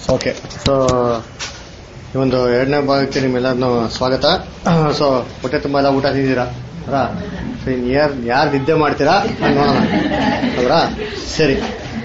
Okay so ಈ ಒಂದು ಎರಡನೇ ಭಾಗಕ್ಕೆ ನಿಮ್ಮೆಲ್ಲರನ್ನು ಸ್ವಾಗತ ಸೊ ಹೊಟ್ಟೆ ತುಂಬ ಎಲ್ಲ ಊಟ ತಿಂದಿದ್ದೀರಾ ಅವರಾ ಸೊ ಇನ್ನು ಯಾರು ಯಾರು ನಿದ್ದೆ ಮಾಡ್ತೀರಾ ಅಂತ ನೋಡೋಣ ಅವರಾ ಸರಿ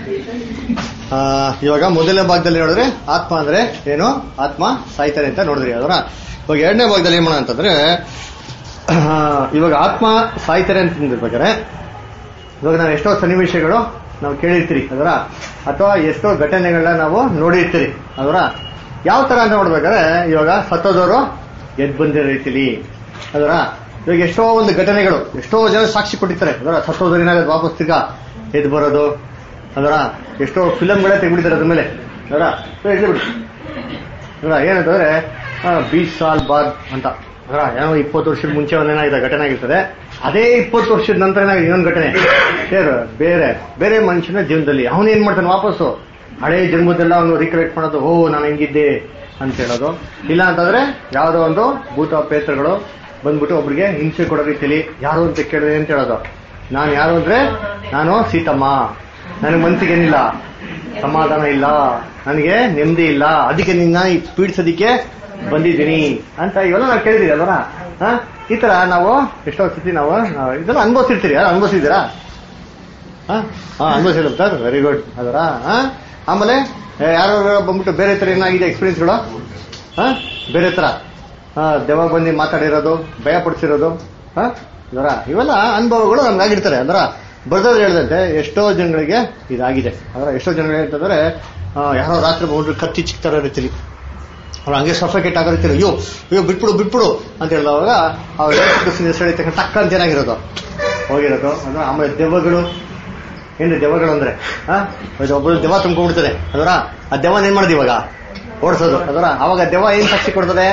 ಆ, ಇವಾಗ ಮೊದಲನೇ ಭಾಗದಲ್ಲಿ ನೋಡಿದ್ರೆ ಆತ್ಮ ಅಂದ್ರೆ ಏನು ಆತ್ಮ ಸಾಯ್ತಾರೆ ಅಂತ ನೋಡಿದ್ರಿ ಅದರ ಇವಾಗ ಎರಡನೇ ಭಾಗದಲ್ಲಿ ಏನ್ ಮಾಡೋಣ ಅಂತಂದ್ರೆ ಆ, ಇವಾಗ ಆತ್ಮ ಸಾಯ್ತಾರೆ ಅಂತ ತಿಂದಿರ್ಬೇಕಾದ್ರೆ ಇವಾಗ ನಾವು ಎಷ್ಟೋ ಸನ್ನಿವೇಶಗಳು ನಾವು ಕೇಳಿರ್ತೀರಿ ಅದರ ಅಥವಾ ಎಷ್ಟೋ ಘಟನೆಗಳನ್ನ ನಾವು ನೋಡಿರ್ತೀರಿ ಅದರ ಯಾವ ತರ ಅಂತ ನೋಡ್ಬೇಕಾದ್ರೆ ಇವಾಗ ಸತ್ತೋದವರು ಎದ್ ಬಂದಿರೋ ರೀತಿಲಿ ಅದರ ಇವಾಗ ಎಷ್ಟೋ ಒಂದು ಘಟನೆಗಳು ಎಷ್ಟೋ ಜನ ಸಾಕ್ಷಿ ಕೊಟ್ಟಿರ್ತಾರೆ ಅದರ ಸತ್ತೋದವ್ರು ಏನಾಗುತ್ತೆ ವಾಪಸ್ ತಿರ್ಗಾ ಎದ್ದು ಬರೋದು ಅದರ ಎಷ್ಟೋ ಫಿಲಮ್ಗಳೇ ತೆಗ್ಬಿಟ್ಟಿದ್ದಾರೆ ಅದ್ರ ಮೇಲೆ ಅದರ ಬಿಡಿ ಅದರ ಏನಂತಂದ್ರೆ ಬೀಚ್ ಸಾಲ್ ಬಾದ್ ಅಂತ ಅದರ ಏನೋ ಇಪ್ಪತ್ತು ವರ್ಷದ ಮುಂಚೆ ಒಂದೇನಾಗಿದೆ ಘಟನೆ ಆಗಿರ್ತದೆ ಅದೇ ಇಪ್ಪತ್ತು ವರ್ಷದ ನಂತರ ಏನಾಗಿದೆ ಇನ್ನೊಂದು ಘಟನೆ ಬೇರೆ ಬೇರೆ ಬೇರೆ ಮನುಷ್ಯನ ಜೀವನದಲ್ಲಿ ಅವನು ಏನ್ ಮಾಡ್ತಾನೆ ವಾಪಸ್ಸು ಹಳೆ ಜನ್ಮದೆಲ್ಲ ಅವನು ರೀಕ್ರಿಯೇಟ್ ಮಾಡೋದು ಓ ನಾನು ಹೆಂಗಿದ್ದೆ ಅಂತ ಹೇಳೋದು ಇಲ್ಲ ಅಂತಂದ್ರೆ ಯಾವುದೋ ಒಂದು ಭೂತ ಪೇತ್ರಗಳು ಬಂದ್ಬಿಟ್ಟು ಒಬ್ರಿಗೆ ಹಿಂಸೆ ಕೊಡೋ ರೀತಿಲಿ ಯಾರು ಅಂತ ಕೇಳಿದೆ ಅಂತ ಹೇಳೋದು ನಾನು ಯಾರು ಅಂದ್ರೆ ನಾನು ಸೀತಮ್ಮ ನನಗೆ ಮನ್ಸಿಗೆ ಏನಿಲ್ಲ ಸಮಾಧಾನ ಇಲ್ಲ ನನಗೆ ನೆಮ್ಮದಿ ಇಲ್ಲ ಅದಕ್ಕೆ ನಿನ್ನ ಈ ಪೀಡಿಸೋದಿಕ್ಕೆ ಬಂದಿದ್ದೀನಿ ಅಂತ ಇವೆಲ್ಲ ನಾವು ಕೇಳಿದೀವಿ ಅಲ್ವರ ಹಾ ಈ ತರ ನಾವು ಎಷ್ಟೋ ಸತಿ ನಾವು ನಾವು ಇದೆಲ್ಲ ಅನುಭವಿಸಿರ್ತೀರಿ ಯಾರು ಅನುಭವಿಸಿದ್ದೀರಾ ಹಾ ಅನುಭವಿಸಿಲ್ಲ ಸರ್ ವೆರಿ ಗುಡ್ ಅದರ ಹಾ ಆಮೇಲೆ ಏ, ಯಾರು ಬಂದ್ಬಿಟ್ಟು ಬೇರೆ ತರ ಏನಾಗಿದೆ ಎಕ್ಸ್ಪೀರಿಯನ್ಸ್ಗಳು ಹಾ ಬೇರೆ ತರ ಹಾ ದೆವ್ವ ಬಂದು ಮಾತಾಡಿರೋದು ಭಯ ಪಡಿಸಿರೋದು ಹಾ ಅದರ ಇವೆಲ್ಲ ಅನುಭವಗಳು ನಮ್ಗಾಗಿರ್ತಾರೆ ಅಂದ್ರ ಬರ್ದವ್ರು ಹೇಳ್ದಂತೆ ಎಷ್ಟೋ ಜನಗಳಿಗೆ ಇದಾಗಿದೆ ಅದರ ಎಷ್ಟೋ ಜನಗಳಿಗೆ ಅಂತಂದ್ರೆ ಆ, ಯಾರೋ ರಾತ್ರಿ ಬಂದ್ಬಿಟ್ಟು ಕತ್ತಿ ಚಿಕ್ತಾರ ರೀತಿಲಿ ಅವ್ರು ಹಂಗೆ ಸಫಿಕೇಟ್ ಆಗೋ ರೀತಿಲಿ ಅಯ್ಯೋ ಅಯ್ಯೋ ಬಿಟ್ಬಿಡು ಬಿಟ್ಬಿಡು ಅಂತ ಹೇಳಿದವಾಗ ಅವ್ರು ಹೆಸರು ತಕ್ಕ ಟಕ್ಕ ಅಂತ ಏನಾಗಿರೋದು ಹೋಗಿರೋದು ಅಂದ್ರೆ ಆಮೇಲೆ ದೆವ್ವಗಳು ಏನ್ರಿ ದೆವ್ವಗಳು ಅಂದ್ರೆ ಆ ಇದು ಒಬ್ಬರು ದೆವ್ವ ತುಂಬ್ಕೊಂಡ್ಬಿಡ್ತದೆ ಅದರ ಆ ದೆವ್ವನ ಏನ್ ಮಾಡೋದು ಇವಾಗ ಓಡಿಸೋದು ಅದರ ಅವಾಗ ದೆವ್ವ ಏನ್ ಸಾಕ್ಷಿ ಕೊಡ್ತದೆ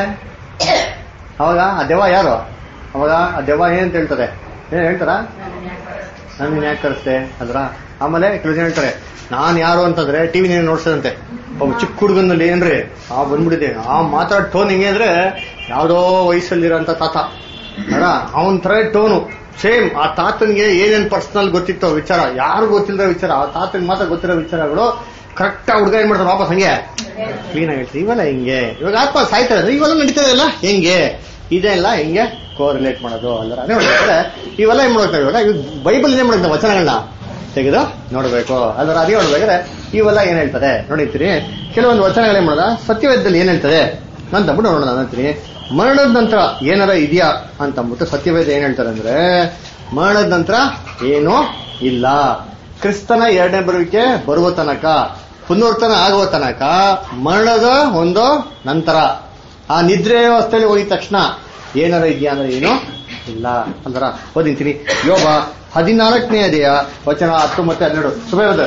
ಅವಾಗ ಆ ದೆವ್ವ ಯಾರು ಅವಾಗ ಆ ದೆವ್ವ ಏನಂತ ಹೇಳ್ತದೆ ಏನ್ ಹೇಳ್ತಾರ ನಾನು ಯಾಕೆ ಕಳಿಸ್ದೆ ಅದ್ರ ಆಮೇಲೆ ಕೆಲವು ಜನ ಹೇಳ್ತಾರೆ ನಾನ್ ಯಾರು ಅಂತಂದ್ರೆ ಟಿವಿ ನೇನು ನೋಡ್ಸದಂತೆ ಒಬ್ಬ ಚಿಕ್ಕ ಹುಡುಗನಲ್ಲಿ ಏನ್ರಿ ಆ ಬಂದ್ಬಿಟ್ಟಿದೆ ಆ ಮಾತಾಡ್ ಟೋನ್ ಹೆಂಗೆ ಅಂದ್ರೆ ಯಾವ್ದೋ ವಯಸ್ಸಲ್ಲಿರೋಂತ ತಾತ ಅಲ್ಲ ಅವನ್ ತರ ಟೋನು ಸೇಮ್ ಆ ತಾತನ್ಗೆ ಏನೇನ್ ಪರ್ಸನಲ್ ಗೊತ್ತಿತ್ತೋ ವಿಚಾರ ಯಾರು ಗೊತ್ತಿಲ್ಲದ ವಿಚಾರ ಆ ತಾತನ್ ಮಾತ್ರ ಗೊತ್ತಿರೋ ವಿಚಾರಗಳು ಕರೆಕ್ಟ್ ಹುಡುಗ ಏನ್ ಮಾಡ್ತಾರೆ ವಾಪಸ್ ಹಂಗೆ ಕ್ಲೀನ್ ಆಗಿ ಹೇಳ್ತೀವಿ ಇವೆಲ್ಲ ಹಿಂಗೆ ಇವಾಗ ಆತ್ಮ ಸಾಯ್ತಾರೆ ಅಂದ್ರೆ ಇವೆಲ್ಲ ನಡೀತದೆ ಅಲ್ಲ ಹೆಂಗೆ ಇದೆಲ್ಲ ಹೆಂಗೆ ಕೋರಿಲೇಟ್ ಮಾಡೋದು ಅಲ್ಲರ ಅದೇ ನೋಡ್ಬೇಕಾದ್ರೆ ಇವೆಲ್ಲ ಏನ್ ಮಾಡ್ತಾರೆ ಇವಾಗ ಇವ್ ಬೈಬಲ್ ಏನ್ ಮಾಡುತ್ತೆ ವಚನಗಳನ್ನ ತೆಗೆದು ನೋಡ್ಬೇಕು ಅಲ್ಲರ ಅದೇ ನೋಡ್ಬೇಕಾದ್ರೆ ಇವೆಲ್ಲ ಏನ್ ಹೇಳ್ತದೆ ನೋಡಿರ್ತೀರಿ ಕೆಲವೊಂದು ವಚನಗಳು ಏನ್ ಮಾಡೋದ ಸತ್ಯವೇದದಲ್ಲಿ ಏನ್ ಹೇಳ್ತದೆ ಅಂತ ಅಂದ್ಬಿಟ್ಟು ನೋಡೋಣ ಅಂತೀನಿ ಮರಣದ ನಂತರ ಏನಾರ ಇದೆಯಾ ಅಂತ ಅಂದ್ಬಿಟ್ಟು ಸತ್ಯವೇದ ಏನ್ ಹೇಳ್ತಾರೆ ಅಂದ್ರೆ ಮರಣದ ನಂತರ ಏನೂ ಇಲ್ಲ ಕ್ರಿಸ್ತನ ಎರಡನೇ ಬರುವಿಕೆ ಬರುವ ತನಕ ಪುನರ್ತನ ಆಗುವ ತನಕ ಮರಣದ ಒಂದು ನಂತರ ಆ ನಿದ್ರೆ ಅವಸ್ಥೆಯಲ್ಲಿ ಹೋಗಿದ ತಕ್ಷಣ ಏನಾರ ಇದೆಯಾ ಅಂದ್ರೆ ಏನು ಇಲ್ಲ ಅಂದ್ರ ಓದಿಂತೀನಿ ಯೋಗ ಹದಿನಾಲ್ಕನೇ ಅದೇಯ ವಚನ ಹತ್ತು ಮತ್ತೆ ಹನ್ನೆರಡು ಸುಬೇದ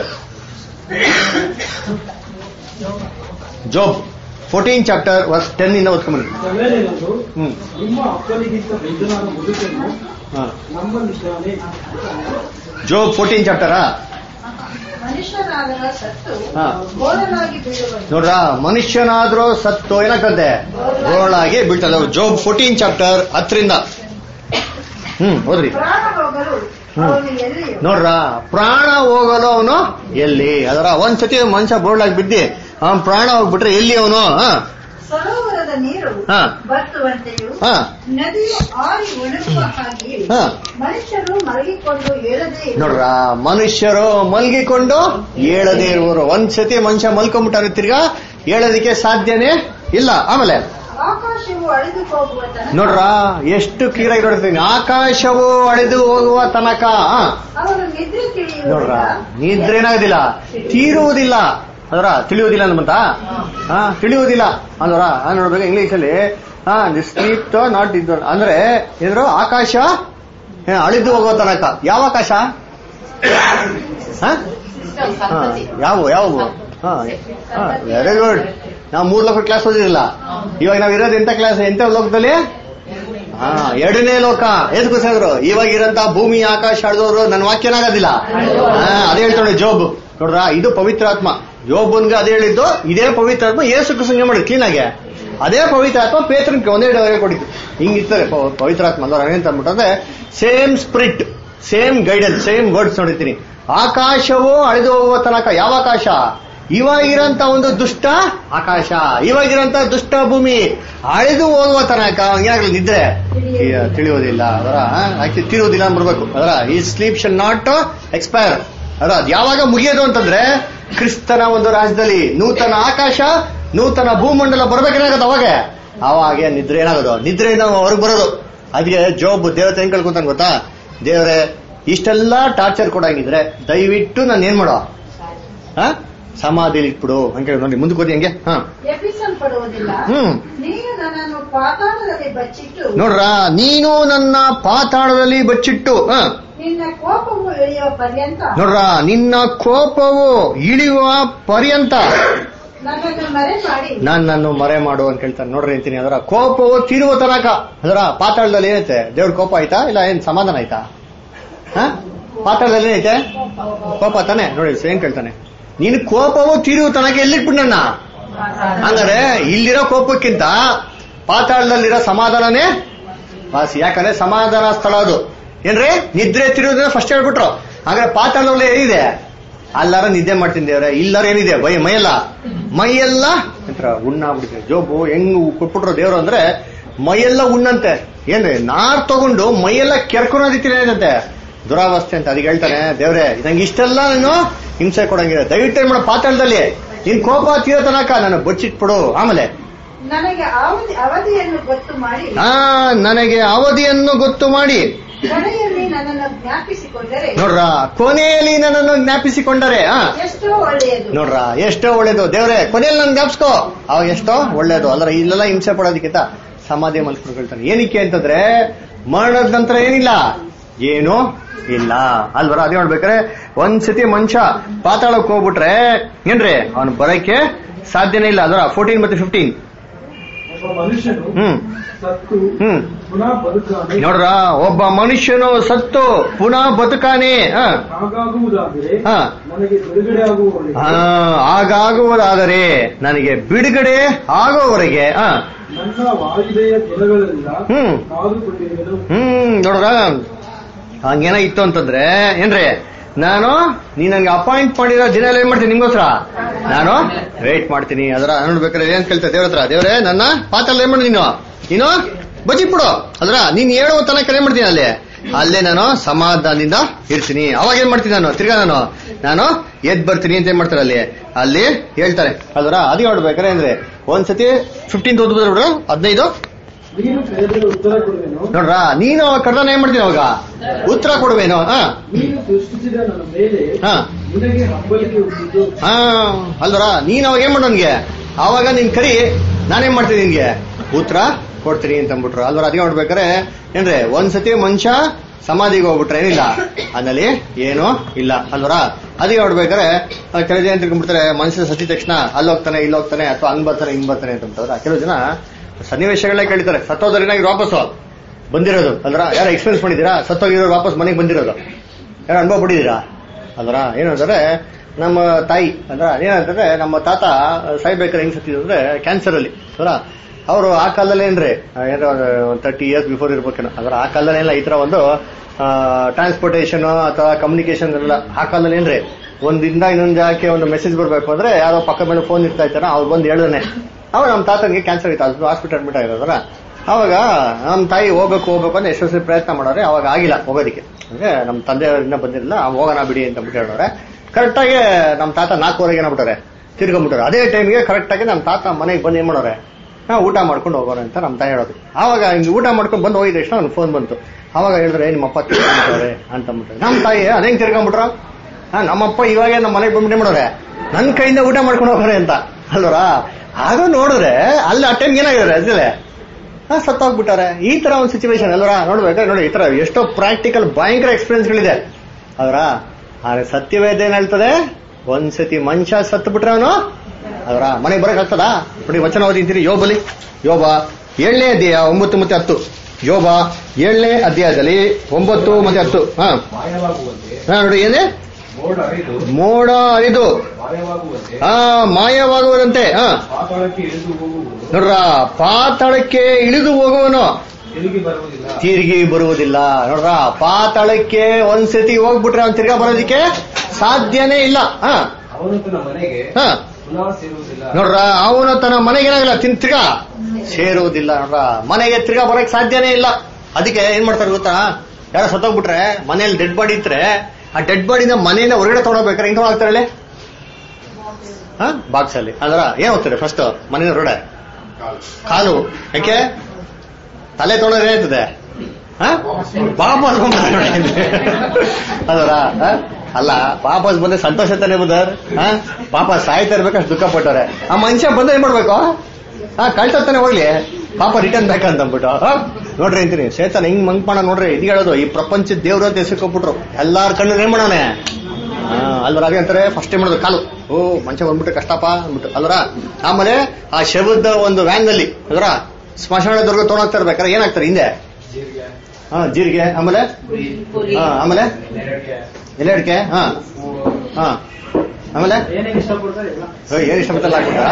Job fourteen chapter verse ten ಇಂದ ಓದ್ಕೊಂಬನ್ನಿ ಸವೇಲೆಯದು ಹ್ಮ್ ನಿಮ್ಮ ಅಪ್ಪನಿಗಿಂತ ವೃದ್ಧನಾದ ಮುದುಕನು ಹಾ. ನಮ್ಮಲ್ಲಿದ್ದಾನೆ ಜೋಬ್ ಫೋರ್ಟೀನ್ ಚಾಪ್ಟರಾ ಮನುಷ್ಯನಾದರ ಸತ್ತು ಹಾ. ಗೋಳನಾಗಿ ಬೀಳುವನು ನೋಡ್ರ ಮನುಷ್ಯನಾದ್ರೂ ಸತ್ತು ಏನಾಗ್ತದೆ ಗೋಳಾಗಿ ಬೀಳ್ತದೆ ಜೋಬ್ ಫೋರ್ಟೀನ್ ಚಾಪ್ಟರ್ ಹತ್ತರಿಂದ ಹ್ಮ್ ಹೋದ್ರಿ ಪ್ರಾಣ ಹೋಗಲು ಹ್ಮ್. ಅವನು ಎಲ್ಲಿಯೂ ನೋಡ್ರ ಪ್ರಾಣ ಹೋಗಲು ಅವನು ಎಲ್ಲಿ ಅದರ ಒಂದ್ಸತಿ ಮನುಷ್ಯ ಬೋರ್ಡಾಗಿ ಬಿದ್ದಿ ಅವನ್ ಪ್ರಾಣ ಹೋಗ್ಬಿಟ್ರೆ ಎಲ್ಲಿ ಅವನು ಸರೋವರದ ನೀರು ಹಾ. ಬತ್ತುವಂತೆಯೂ ಹಾ ನದಿಯು ಆರಿ ಒಣಗುವ ಹಾಗೆಯೂ ಹಾ. ಮನುಷ್ಯರು ಮಲಗಿಕೊಂಡು ಏಳದೇ ಇರುವರು. ನೋಡ್ರ ಮನುಷ್ಯರು ಮಲ್ಗಿಕೊಂಡು ಏಳದೇ ಇರುವರು ಒಂದ್ಸತಿ ಮನುಷ್ಯ ಮಲ್ಕೊಂಡ್ಬಿಟ್ಟಾರೆ ತಿರ್ಗಾ ಹೇಳೋದಕ್ಕೆ ಸಾಧ್ಯನೇ ಇಲ್ಲ ಆಮೇಲೆ ಆಕಾಶವು ಅಳಿದು ಹೋಗುವ ತನಕ ನೋಡ್ರ ಎಷ್ಟು ಕ್ಲಿಯರ್ ಆಗಿ ನೋಡ್ತೀನಿ ಆಕಾಶವು ಅಳೆದು ಹೋಗುವ ತನಕ ಆ, ಅವನು ನಿದ್ರೆ ನೋಡ್ರ ತಿಳಿಯುವುದಿಲ್ಲ ನಿದ್ರೆ ಏನಾಗೋದಿಲ್ಲ ತೀರುವುದಿಲ್ಲ ಅದರ ತಿಳಿಯುವುದಿಲ್ಲ ಅಂತ ಹಾ ತಿಳಿಯುವುದಿಲ್ಲ ಅಂದ್ರ ನೋಡ್ಬೇಕು ಇಂಗ್ಲಿಷ್ ಅಲ್ಲಿ ಹಾ ಸ್ಲೀಪ್ ನಾಟ್ ಇದ್ದು ಅಂದ್ರೆ ಏನ್ರು ಆಕಾಶ ಏ, ಅಳಿದು ಹೋಗುವ ತನಕ ಯಾವ ಆಕಾಶ ಹಾ? ಹಾ, ಯಾವ ಯಾವ ವೆರಿ ಗುಡ್ ನಾವು ಮೂರ್ ಲೋಕ ಕ್ಲಾಸ್ ಓದಿರಲಿಲ್ಲ ಇವಾಗ ನಾವ್ ಇರೋದು ಎಂತ ಕ್ಲಾಸ್ ಎಂತ ಲೋಕದಲ್ಲಿ ಹಾ ಎರಡನೇ ಲೋಕ ಎದ್ಗುಸಿದ್ರು ಇವಾಗ ಇರಂತ ಭೂಮಿ ಆಕಾಶ ಅಳ್ದವ್ರು ನನ್ನ ವಾಕ್ಯನಾಗೋದಿಲ್ಲ ಹಾ ಅದೇ ಹೇಳ್ತಾಳೆ ಜೋಬ್ ನೋಡ್ರ ಇದು ಪವಿತ್ರಾತ್ಮ ಜೋಬನ್ಗೆ ಅದೇ ಹೇಳಿದ್ದು ಇದೇ ಪವಿತ್ರಾತ್ಮ ಏಸು ಸಂಘ ಮಾಡಿ ಕ್ಲೀನ್ ಆಗಿ ಅದೇ ಪವಿತ್ರಾತ್ಮ ಪೇತ್ರನ್ಗೆ ಒಂದೇ ಡವರೆ ಕೊಟ್ಟಿದ್ದು ಹಿಂಗಿರ್ತಾರೆ ಪ- ಪವಿತ್ರಾತ್ಮ ಅಂದ್ರೆ ಏನಂತ ಅಂದ್ಬಿಟ್ಟಂದ್ರೆ same spirit same guidance same words ನೋಡಿರ್ತೀನಿ ಆಕಾಶವು ಅಳಿದು ಹೋಗುವ ತನಕ ಯಾವ ಆಕಾಶ ಇವಾಗಿರೋಂತ ಒಂದು ದುಷ್ಟ ಆಕಾಶ ಇವಾಗಿರೋಂತ ದುಷ್ಟ ಭೂಮಿ ಅಳೆದು ಹೋಗುವ ತನಕ ಏನಾಗಲಿ ನಿದ್ರೆ ತಿ- ತಿಳಿಯೋದಿಲ್ಲ ಅದರ ಆಕ್ಚುಲಿ ತಿಳಿಯೋದಿಲ್ಲ ಅಂತ ಬರ್ಬೇಕು ಅದರ ಈ ಸ್ಲೀಪ್ ಶಲ್ ನಾಟ್ ಎಕ್ಸ್ಪೈರ್ ಅದರ ಅದ್ ಯಾವಾಗ ಮುಗಿಯೋದು ಅಂತಂದ್ರೆ ಕ್ರಿಸ್ತನ ಒಂದು ರಾಜ್ಯದಲ್ಲಿ ನೂತನ ಆಕಾಶ ನೂತನ ಭೂಮಂಡಲ ಬರ್ಬೇಕೇನಾಗತ್ತೆ ಅವಾಗ ಅವಾಗೆ ನಿದ್ರೆ ಏನಾಗೋದು ನಿದ್ರೆಯಿಂದ ಹೊರಗೆ ಬರೋದು ಅದಕ್ಕೆ ಜೋಬ್ ದೇವತೆ ಹೆಂಗ್ ಕೇಳ್ಕೊಂತಾನೆ ಗೊತ್ತಾ ದೇವರೇ ಇಷ್ಟೆಲ್ಲ ಟಾರ್ಚರ್ ಕೊಡಂಗಿದ್ರೆ ದಯವಿಟ್ಟು ನಾನು ಏನ್ ಮಾಡೋ ಹಾ ಸಮಾಧಿಲಿ ಇಟ್ಬಿಡು ಅಂತ ಹೇಳಿ ನೋಡಿ ಮುಂದಕ್ಕೆ ಹೋಗಿ ಹಂಗೆ ಹಾ ಎಬ್ಬಿಸಲ್ಪಡುವುದಿಲ್ಲ ಹ್ಮ್ ನೀನು ನನ್ನನ್ನು ಪಾತಾಳದಲ್ಲಿ ಬಚ್ಚಿಟ್ಟು ನೋಡ್ರ ನೀನು ನನ್ನ ಪಾತಾಳದಲ್ಲಿ ಬಚ್ಚಿಟ್ಟು ಹ ನಿನ್ನ ಕೋಪವು ಇಳಿಯುವ ಪರ್ಯಂತ ನೋಡ್ರ ನಿನ್ನ ಕೋಪವು ಇಳಿಯುವ ಪರ್ಯಂತ ನನ್ನನ್ನು ಮರೆ ಮಾಡಿ ನನ್ನನ್ನು ಮರೆ ಮಾಡು ಅಂತ ಹೇಳ್ತಾನೆ ನೋಡ್ರಿ ಅಂತೀನಿ ಅದರ ಕೋಪವು ತೀರುವ ತನಕ ಅದರ ಪಾತಾಳದಲ್ಲಿ ಏನೈತೆ ದೇವ್ರ ಕೋಪ ಆಯ್ತಾ ಇಲ್ಲ ಏನ್ ಸಮಾಧಾನ ಆಯ್ತಾ ಹ ಪಾತಾಳದಲ್ಲಿ ಏನೈತೆ ಕೋಪ ತಾನೆ ನೋಡಿ ಏನ್ ಕೇಳ್ತಾನೆ ನಿನ್ ಕೋಪವು ತೀರುವ ತನಕ ಎಲ್ಲಿಟ್ಬಿಟ್ಟು ನನ್ನ ಹಂಗಾರೆ ಇಲ್ಲಿರೋ ಕೋಪಕ್ಕಿಂತ ಪಾತಾಳದಲ್ಲಿರೋ ಸಮಾಧಾನನೇ ವಾಸಿ ಯಾಕಂದ್ರೆ ಸಮಾಧಾನ ಸ್ಥಳ ಅದು ಏನ್ರಿ ನಿದ್ರೆ ತಿರುವುದನ್ನ ಫಸ್ಟ್ ಹೇಳ್ಬಿಟ್ರು ಹಾಗಾದ್ರೆ ಪಾತಾಳದಲ್ಲಿ ಏನಿದೆ ಅಲ್ಲಾರ ನಿದ್ದೆ ಮಾಡ್ತೀನಿ ದೇವ್ರೆ ಇಲ್ಲಾರ ಏನಿದೆ ಬೈ ಮೈಯೆಲ್ಲ ಮೈಯೆಲ್ಲ ಅಂತ ಉಣ್ಣಾಗ್ಬಿಟ್ಟಿದೆ ಜೋಬು ಹೆಂಗ್ ಕೊಟ್ಬಿಟ್ರು ದೇವ್ರು ಅಂದ್ರೆ ಮೈಯೆಲ್ಲ ಉಣ್ಣಂತೆ ಏನ್ರಿ ನಾರ್ ತಗೊಂಡು ಮೈಯೆಲ್ಲ ಕೆರ್ಕೊಳೋದಿತ್ತಿನ ಏನಂತೆ ದುರಾವಸ್ಥೆ ಅಂತ ಅದಕ್ಕೆ ಹೇಳ್ತಾನೆ ದೇವ್ರೆ ನಂಗೆ ಇಷ್ಟೆಲ್ಲ ನಾನು ಹಿಂಸೆ ಕೊಡಂಗಿದೆ ದಯವಿಟ್ಟು ಏನ್ ಮಾಡೋ ಪಾತಾಳದಲ್ಲಿ ನಿನ್ ಕೋಪ ತೀರೋ ತನಕ ನಾನು ಬಚ್ಚಿಟ್ಬಿಡು ಆಮೇಲೆ ನನಗೆ ಅವಧಿ ಅವಧಿಯನ್ನು ಗೊತ್ತು ಮಾಡಿ ಆ ನನಗೆ ಅವಧಿಯನ್ನು ಗೊತ್ತು ಮಾಡಿ ಕೊನೆಯಲ್ಲಿ ನನ್ನನ್ನು ಜ್ಞಾಪಿಸಿಕೊಂಡರೆ ನೋಡ್ರ ಕೊನೆಯಲ್ಲಿ ನನ್ನನ್ನು ಜ್ಞಾಪಿಸಿಕೊಂಡರೆ ಆ ಎಷ್ಟೋ ಒಳ್ಳೆಯದು ನೋಡ್ರ ಎಷ್ಟೋ ಒಳ್ಳೇದು ದೇವ್ರೆ ಕೊನೆಯಲ್ಲಿ ನನ್ ಜ್ಞಾಪಿಸ್ಕೋ ಅವಾಗ ಎಷ್ಟೋ ಒಳ್ಳೇದು ಅಲ್ಲರ ಇಲ್ಲೆಲ್ಲ ಹಿಂಸೆ ಪಡೋದಕ್ಕಿಂತ ಸಮಾಧಿ ಮನಸ್ಸು ಹೇಳ್ತಾನೆ ಏನಕ್ಕೆ ಅಂತಂದ್ರೆ ಮರಣದ ನಂತರ ಏನಿಲ್ಲ ಏನು ಇಲ್ಲ ಅಲ್ವರ ಅದೇ ನೋಡ್ಬೇಕಾರೆ ಒಂದ್ಸತಿ ಮನುಷ್ಯ ಪಾತಾಳಕ್ಕೆ ಹೋಗ್ಬಿಟ್ರೆ ಏನ್ರಿ ಅವನು ಬರಕ್ಕೆ ಸಾಧ್ಯನೇ ಇಲ್ಲ ಅದರ ಫೋರ್ಟೀನ್ ಮತ್ತೆ ಫಿಫ್ಟೀನ್ ಒಬ್ಬ ಮನುಷ್ಯನು ಹ್ಮ್ ಸತ್ತು ಹ್ಮ್ ಪುನಃ ಬದುಕಾನೆ ನೋಡ್ರ ಒಬ್ಬ ಮನುಷ್ಯನು ಸತ್ತು ಪುನಃ ಬದುಕಾನೆ ಹ ಹಾಗಾಗುವುದಾದರೆ ಹಾ. ನನಗೆ ಬಿಡುಗಡೆ ಆಗುವವರೆಗೆ ಆ, ಹಾಗಾಗುವುದಾದರೆ ನನಗೆ ಬಿಡುಗಡೆ ಆಗೋವರೆಗೆ ಆ, ನನ್ನ ವಾಯುದೆಯ ದಿನಗಳೆಲ್ಲ ಹ್ಮ್ ಕಾದುಕೊಂಡಿರುವೆನು ಹ್ಮ್ ನೋಡ್ರ ಹಂಗೇನ ಇತ್ತು ಅಂತಂದ್ರೆ ಏನ್ರಿ ನಾನು ನೀ ನಂಗೆ ಅಪಾಯಿಂಟ್ ಮಾಡಿರೋ ದಿನ ಎಲ್ಲ ಏನ್ ಮಾಡ್ತೀನಿ ನಿಮ್ಗೋಸ್ಕರ ನಾನು ವೇಟ್ ಮಾಡ್ತೀನಿ ಅದರ ನೋಡ್ಬೇಕಾದ್ರೆ ಏನ್ ಕೇಳ್ತಾ ದೇವ್ರ ಹತ್ರ ದೇವ್ರೆ ನನ್ನ ಪಾತ್ರ ಏನ್ ಮಾಡಿ ನೀನು ನೀನು ಬಜಿಟ್ಬಿಡು ಅದ್ರ ನೀನ್ ಹೇಳುವ ತನಕ ಏನ್ ಮಾಡ್ತೀನಿ ಅಲ್ಲಿ ಅಲ್ಲೇ ನಾನು ಸಮಾಧಾನದಿಂದ ಇರ್ತೀನಿ ಅವಾಗ ಏನ್ ಮಾಡ್ತೀನಿ ನಾನು ತಿರ್ಗಾ ನಾನು ನಾನು ಎದ್ ಬರ್ತೀನಿ ಅಂತ ಏನ್ ಮಾಡ್ತಾರೆ ಅಲ್ಲಿ ಅಲ್ಲಿ ಹೇಳ್ತಾರೆ ಅದರ ಅದೇ ನೋಡ್ಬೇಕಾರೆ ಅಂದ್ರೆ ಒಂದ್ಸತಿ ಫಿಫ್ಟೀನ್ ಓದ್ಬಿಡ್ರು ಹದಿನೈದು ನೀನು ಕರೆದರೆ ಉತ್ತರ ಕೊಡುವೆನು ನೋಡ್ರ ನೀನು ಕಡ್ದಾನ ಏನ್ ಮಾಡ್ತೀನಿ ಅವಾಗ ಉತ್ತರ ಕೊಡುವೇನು ಹಾ ನೀನು ಸೃಷ್ಟಿಸಿದ ನನ್ನ ಮೇಲೆ ಹಾ ನಿನಗೆ ಹಬ್ಬಲಿಗೆ ಹುಟ್ಟಿದ್ದು ಹಾ ಅಲ್ವರ ನೀನ್ ಅವಾಗ ಏನ್ ಮಾಡು ನನ್ಗೆ ಆವಾಗ ನಿನ್ ಕರಿ ನಾನೇನ್ ಮಾಡ್ತೀನಿ ನಿನ್ಗೆ ಉತ್ತರ ಕೊಡ್ತೀನಿ ಅಂತ ಅಂದ್ಬಿಟ್ರು ಅಲ್ವರ ಅದೇ ನೋಡ್ಬೇಕಾರೆ ಏನ್ರಿ ಒಂದ್ಸತಿ ಮನುಷ್ಯ ಸಮಾಧಿಗೆ ಹೋಗ್ಬಿಟ್ರೆ ಏನಿಲ್ಲ ಅದ್ರಲ್ಲಿ ಏನು ಇಲ್ಲ ಅಲ್ವರ ಅದೇ ನೋಡ್ಬೇಕಾರೆ ಆ, ಕೆಲವು ಜನ ತಿಳ್ಕೊಂಡ್ಬಿಡ್ತಾರೆ ಮನುಷ್ಯ ಸತಿ ತಕ್ಷಣ ಅಲ್ಲಿ ಹೋಗ್ತಾನೆ ಇಲ್ಲಿ ಹೋಗ್ತಾನೆ ಅಥವಾ ಹಂಗ್ ಬರ್ತಾನೆ ಹಿಂಗ್ ಬರ್ತಾನೆ ಅಂತ ಅಂತಾರೆ ಕೆಲವು ಜನ ಸನ್ನಿವೇಶಗಳೇ ಕೇಳ್ತಾರೆ ಸತ್ತೋದ್ರಿಂದ ವಾಪಸ್ಸು ಬಂದಿರೋದು ಅಲ್ರ ಯಾರು ಎಕ್ಸ್ಪೀರಿಯನ್ಸ್ ಮಾಡಿದ್ದೀರಾ ಸತ್ತೋಗಿರೋರು ವಾಪಸ್ ಮನೆಗೆ ಬಂದಿರೋದು ಯಾರು ಅನುಭವ ಪಡಿದ್ದೀರಾ ಅಲ್ರ ಏನಂದ್ರೆ ನಮ್ಮ ತಾಯಿ ಅಂದ್ರ ಏನಂತಂದ್ರೆ ನಮ್ಮ ತಾತ ಸಾಯ್ಬೇಕಾದ್ರೆ ಹೆಂಗ್ ಸತ್ತಿದ್ರು ಅಂದ್ರೆ ಕ್ಯಾನ್ಸರ್ ಅಲ್ಲಿ ಅಲ್ರ ಅವರು ಆ ಕಾಲದಲ್ಲಿ ಏನ್ರಿ ಏನೋ ತರ್ಟಿ ಇಯರ್ಸ್ ಬಿಫೋರ್ ಇರ್ಬೇಕೇನೋ ಅದ್ರ ಆ ಕಾಲದಲ್ಲಿ ಎಲ್ಲ ಈ ತರ ಒಂದು ಟ್ರಾನ್ಸ್ಪೋರ್ಟೇಷನ್ ಅಥವಾ ಕಮ್ಯುನಿಕೇಶನ್ ಎಲ್ಲ ಆ ಕಾಲದಲ್ಲಿ ಏನ್ರಿ ಒಂದಿಂದ ಇನ್ನೊಂದು ಜಾಗಕ್ಕೆ ಒಂದು ಮೆಸೇಜ್ ಬರ್ಬೇಕು ಅಂದ್ರೆ ಯಾರೋ ಪಕ್ಕ ಮೇಲೆ ಫೋನ್ ಇರ್ತಾ ಇರ್ತಾರ ಅವ್ರು ಬಂದು ಹೇಳಿದಾನೆ ಅವಾಗ ನಮ್ಮ ತಾತನಿಗೆ ಕ್ಯಾನ್ಸರ್ ಇತ್ತು ಹಾಸ್ಪಿಟಲ್ ಅಡ್ಮಿಟ್ ಆಗಿರೋದ್ರ ಅವಾಗ ನಮ್ಮ ತಾಯಿ ಹೋಗ್ಬೇಕು ಹೋಗ್ಬೇಕು ಅಂತ ಎಷ್ಟೋ ಸರಿ ಪ್ರಯತ್ನ ಮಾಡೋರೆ ಅವಾಗ ಆಗಿಲ್ಲ ಹೋಗೋದಕ್ಕೆ ಅಂದ್ರೆ ನಮ್ಮ ತಂದೆಯವರಿಂದ ಬಂದಿರಲಿಲ್ಲ ಹೋಗೋಣ ಬಿಡಿ ಅಂತ ಬಿಟ್ಟು ಹೇಳೋರೆ ಕರೆಕ್ಟಾಗಿ ನಮ್ಮ ತಾತ ನಾಲ್ಕೂವರೆಗೆ ಏನಾಗ್ಬಿಟ್ಟಾರೆ ತಿರ್ಕೊಂಡ್ಬಿಟ್ಟಾರೆ ಅದೇ ಟೈಮ್ಗೆ ಕರೆಕ್ಟಾಗಿ ನಮ್ಮ ತಾತ ಮನೆಗೆ ಬಂದು ಏನ್ ಮಾಡೋರೆ ಹಾ ಊಟ ಮಾಡ್ಕೊಂಡು ಹೋಗೋಣ ಅಂತ ನಮ್ಮ ತಾಯಿ ಹೇಳೋದು ಆವಾಗ ಹಿಂಗೆ ಊಟ ಮಾಡ್ಕೊಂಡು ಬಂದು ಹೋಗಿದ ತಕ್ಷಣ ನನ್ಗೆ ಫೋನ್ ಬಂತು ಅವಾಗ ಹೇಳಿದ್ರೆ ನಿಮ್ಮ ಅಪ್ಪ ತಿರ್ಕೊಂಡ್ಬಿಟ್ಟವ್ರೆ ಅಂತ ಅಂದ್ಬಿಟ್ರೆ ನಮ್ಮ ತಾಯಿ ಅದೇಂಗ್ ತಿರ್ಕೊಂಡ್ಬಿಟ್ರ ಹಾ ನಮ್ಮಪ್ಪ ಇವಾಗ ನಮ್ಮ ಮನೆಗೆ ಬಂದ್ಬಿಟ್ಟೆ ಮಾಡೋರೆ ನನ್ನ ಕೈಯಿಂದ ಊಟ ಮಾಡ್ಕೊಂಡು ಹೋಗೋರೆ ಅಂತ ಅಲ್ವರಾ ಆಗ ನೋಡಿದ್ರೆ ಅಲ್ಲಿ ಆ ಟೈಮ್ ಏನಾಗಿದ್ದಾರೆ ಅದ್ರಲ್ಲೇ ಹಾ ಸತ್ತೋಗ್ಬಿಟ್ಟಾರೆ ಈ ತರ ಒಂದು ಸಿಚುವೇಶನ್ ಅಲ್ವರ ನೋಡ್ಬೇಕಾದ್ರೆ ನೋಡಿ ಈ ತರ ಎಷ್ಟೋ ಪ್ರಾಕ್ಟಿಕಲ್ ಭಯಂಕರ ಎಕ್ಸ್ಪೀರಿಯನ್ಸ್ ಗಳಿದೆ ಅದರ ಆದ್ರೆ ಸತ್ಯವೇದ ಏನ್ ಹೇಳ್ತದೆ ಒಂದ್ಸತಿ ಮನುಷ್ಯ ಸತ್ತು ಬಿಟ್ರೆ ಅವನು ಅದರ ಮನೆಗೆ ಬರಕ್ ಆಗ್ತದಾ ನೋಡಿ ವಚನ ಓದಿಂತೀರಿ ಯೋಬಲಿ ಯೋಬ ಏಳನೇ ಅಧ್ಯಾಯ ಒಂಬತ್ತು ಮತ್ತೆ ಹತ್ತು ಯೋಬ ಏಳನೇ ಅಧ್ಯಾಯದಲ್ಲಿ ಒಂಬತ್ತು ಮತ್ತೆ ಹತ್ತು ಹಾ ಮಾಯವಾಗುವಂತೆ ಹಾ ನೋಡಿ ಏನೇ ಮೋಡ ಹರಿದು ಮೋಡ ಹರಿದು ಮಾಯವಾಗುವಂತೆ ಹಾ ಮಾಯವಾಗುವುದಂತೆ ಹಾ ಪಾತಾಳಕ್ಕೆ ಇಳಿದು ಹೋಗುವುದು ನೋಡ್ರ ಪಾತಾಳಕ್ಕೆ ಇಳಿದು ಹೋಗುವನು ತಿರುಗಿ ಬರುವುದಿಲ್ಲ ತಿರುಗಿ ಬರುವುದಿಲ್ಲ ನೋಡ್ರ ಪಾತಾಳಕ್ಕೆ ಒಂದ್ಸತಿ ಹೋಗ್ಬಿಟ್ರೆ ಅವ್ನು ತಿರ್ಗಾ ಬರೋದಕ್ಕೆ ಸಾಧ್ಯನೇ ಇಲ್ಲ ಹ ಅವನು ತನ್ನ ಮನೆಗೆ ಹಾ ಪುನಃ ಸೇರುವುದಿಲ್ಲ ನೋಡ್ರ ಅವನು ತನ್ನ ಮನೆಗೆ ಏನಾಗಲ್ಲ ತಿನ್ ತಿರ್ಗಾ ಸೇರುವುದಿಲ್ಲ ನೋಡ್ರ ಮನೆಗೆ ತಿರ್ಗಾ ಬರಕ್ ಸಾಧ್ಯನೇ ಇಲ್ಲ ಅದಕ್ಕೆ ಏನ್ ಮಾಡ್ತಾರೆ ಗೊತ್ತಾ ಯಾರೋ ಸತ್ತೋಗ್ಬಿಟ್ರೆ ಮನೇಲಿ ಡೆಡ್ ಬಾಡಿ ಇದ್ರೆ ಆ ಡೆಡ್ ಬಾಡಿನ ಮನೆಯಿಂದ ಹೊರಗಡೆ ತಗೊಳ್ಬೇಕಾರೆ ಹೆಂಗ್ ತಗೊಳ್ತಾರೆ ಹೇಳಿ ಹಾ ಬಾಕ್ಸ್ ಅಲ್ಲಿ ಅದರ ಏನ್ ಹೋಗ್ತಾರೆ ಫಸ್ಟ್ ಮನೆಯ ಹೊರಗಡೆ ಕಾಲು ಯಾಕೆ ತಲೆ ತೊಗೊಂಡ್ರೆ ಏನಾಯ್ತದೆ ಹಾ? ವಾಪಸ್ ಬಂದ್ರೆ ಅದರ ಅಲ್ಲ ವಾಪಸ್ ಬಂದ್ರೆ ಸಂತೋಷ ತಾನೇ ಬುದರ್ ಹಾ ಪಾಪ ಸಾಯ್ತಾ ಇರ್ಬೇಕಷ್ಟು ದುಃಖ ಪಟ್ಟವ್ರೆ ಆ ಮನುಷ್ಯ ಬಂದ್ರೆ ಏನ್ ಮಾಡ್ಬೇಕು ಹಾ ಕಳ್ತಾನೆ ಹೋಗ್ಲಿ ಪಾಪ ರಿಟರ್ನ್ ಬ್ಯಾಕ್ ಅಂತ ಅಂದ್ಬಿಟ್ಟು ಆ? ನೋಡ್ರಿ ಅಂತೀನಿ ಸೇತನ ಹಿಂಗ್ ಮಂಗ್ಪಾಣ ನೋಡ್ರಿ ಇದು ಹೇಳೋದು ಈ ಪ್ರಪಂಚದ ದೇವ್ರ ಅಂತ ಹೆಸರ್ಕೊಬಿಟ್ರು ಎಲ್ಲಾರ ಕಣ್ಣು ಏನ್ ಮಾಡೋನೆ ಅಲ್ವರ ಅದೇ ಅಂತಾರೆ ಫಸ್ಟ್ ಏನ್ ಮಾಡೋದು ಕಾಲು ಓ ಮನುಷ್ಯ ಬಂದ್ಬಿಟ್ರೆ ಕಷ್ಟಪ್ಪ ಅಂದ್ಬಿಟ್ಟು ಅಲ್ವರ ಆಮೇಲೆ ಆ ಶವದ ಒಂದು ವ್ಯಾನ್ ನಲ್ಲಿ ಅಲ್ವರ ಸ್ಮಶಾನದವರೆಗೂ ತೊಗೊಂಡೋಗ್ತಾ ಇರ್ಬೇಕಾರೆ ಏನಾಗ್ತಾರೆ ಹಿಂದೆ ಜೀರಿಗೆ ಹಾ ಜೀರಿಗೆ ಆಮೇಲೆ ಹಾ ಆಮೇಲೆ ನೆರಳಿಗೆ ಎಲೆ ಅಡಿಕೆ ಹಾ ಹಾ ಆಮೇಲೆ ಏನೇನು ಇಷ್ಟಪಡ್ತಾರೆ ಎಲ್ಲ ಓ, ಏನ್ ಇಷ್ಟಪಟ್ಟಲ್ಲ ಹಾಕ್ಬಿಟ್ಟ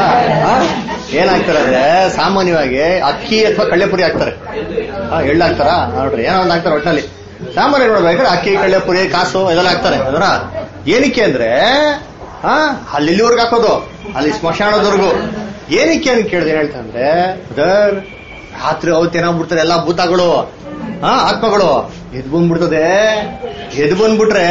ಏನಾಗ್ತಾರೆ ಅಂದ್ರೆ ಸಾಮಾನ್ಯವಾಗಿ ಅಕ್ಕಿ ಅಥವಾ ಕಳ್ಳೆಪುರಿ ಹಾಕ್ತಾರೆ ಹಾ ಎಳ್ಳು ಹಾಕ್ತಾರ ನೋಡ್ರಿ ಏನೋ ಒಂದು ಹಾಕ್ತಾರೆ ಒಟ್ಟಿನಲ್ಲಿ ಸಾಮಾನ್ಯ ನೋಡ್ಬೇಕಾದ್ರೆ ಅಕ್ಕಿ ಕಳ್ಳೆಪುರಿ ಕಾಸು ಇದೆಲ್ಲ ಹಾಕ್ತಾರೆ ಅದರ ಏನಕ್ಕೆ ಅಂದ್ರೆ ಹಾ ಅಲ್ಲಿ ಇಲ್ಲಿವರೆಗೂ ಹಾಕೋದು ಅಲ್ಲಿ ಸ್ಮಶಾನದವರೆಗೂ ಏನಕ್ಕೆ ಅಂತ ಕೇಳಿದೆ ಏನ್ ಹೇಳ್ತಾರೆ ಅಂದ್ರೆ ಬ್ರದರ್ ರಾತ್ರಿ ಅವತ್ತು ಏನಾಗ್ಬಿಡ್ತಾರೆ ಎಲ್ಲಾ ಭೂತಗಳು ಹಾ ಆತ್ಮಗಳು ಎದ್ ಬಂದ್ಬಿಡ್ತದೆ ಎದ್ ಬಂದ್ಬಿಟ್ರೆ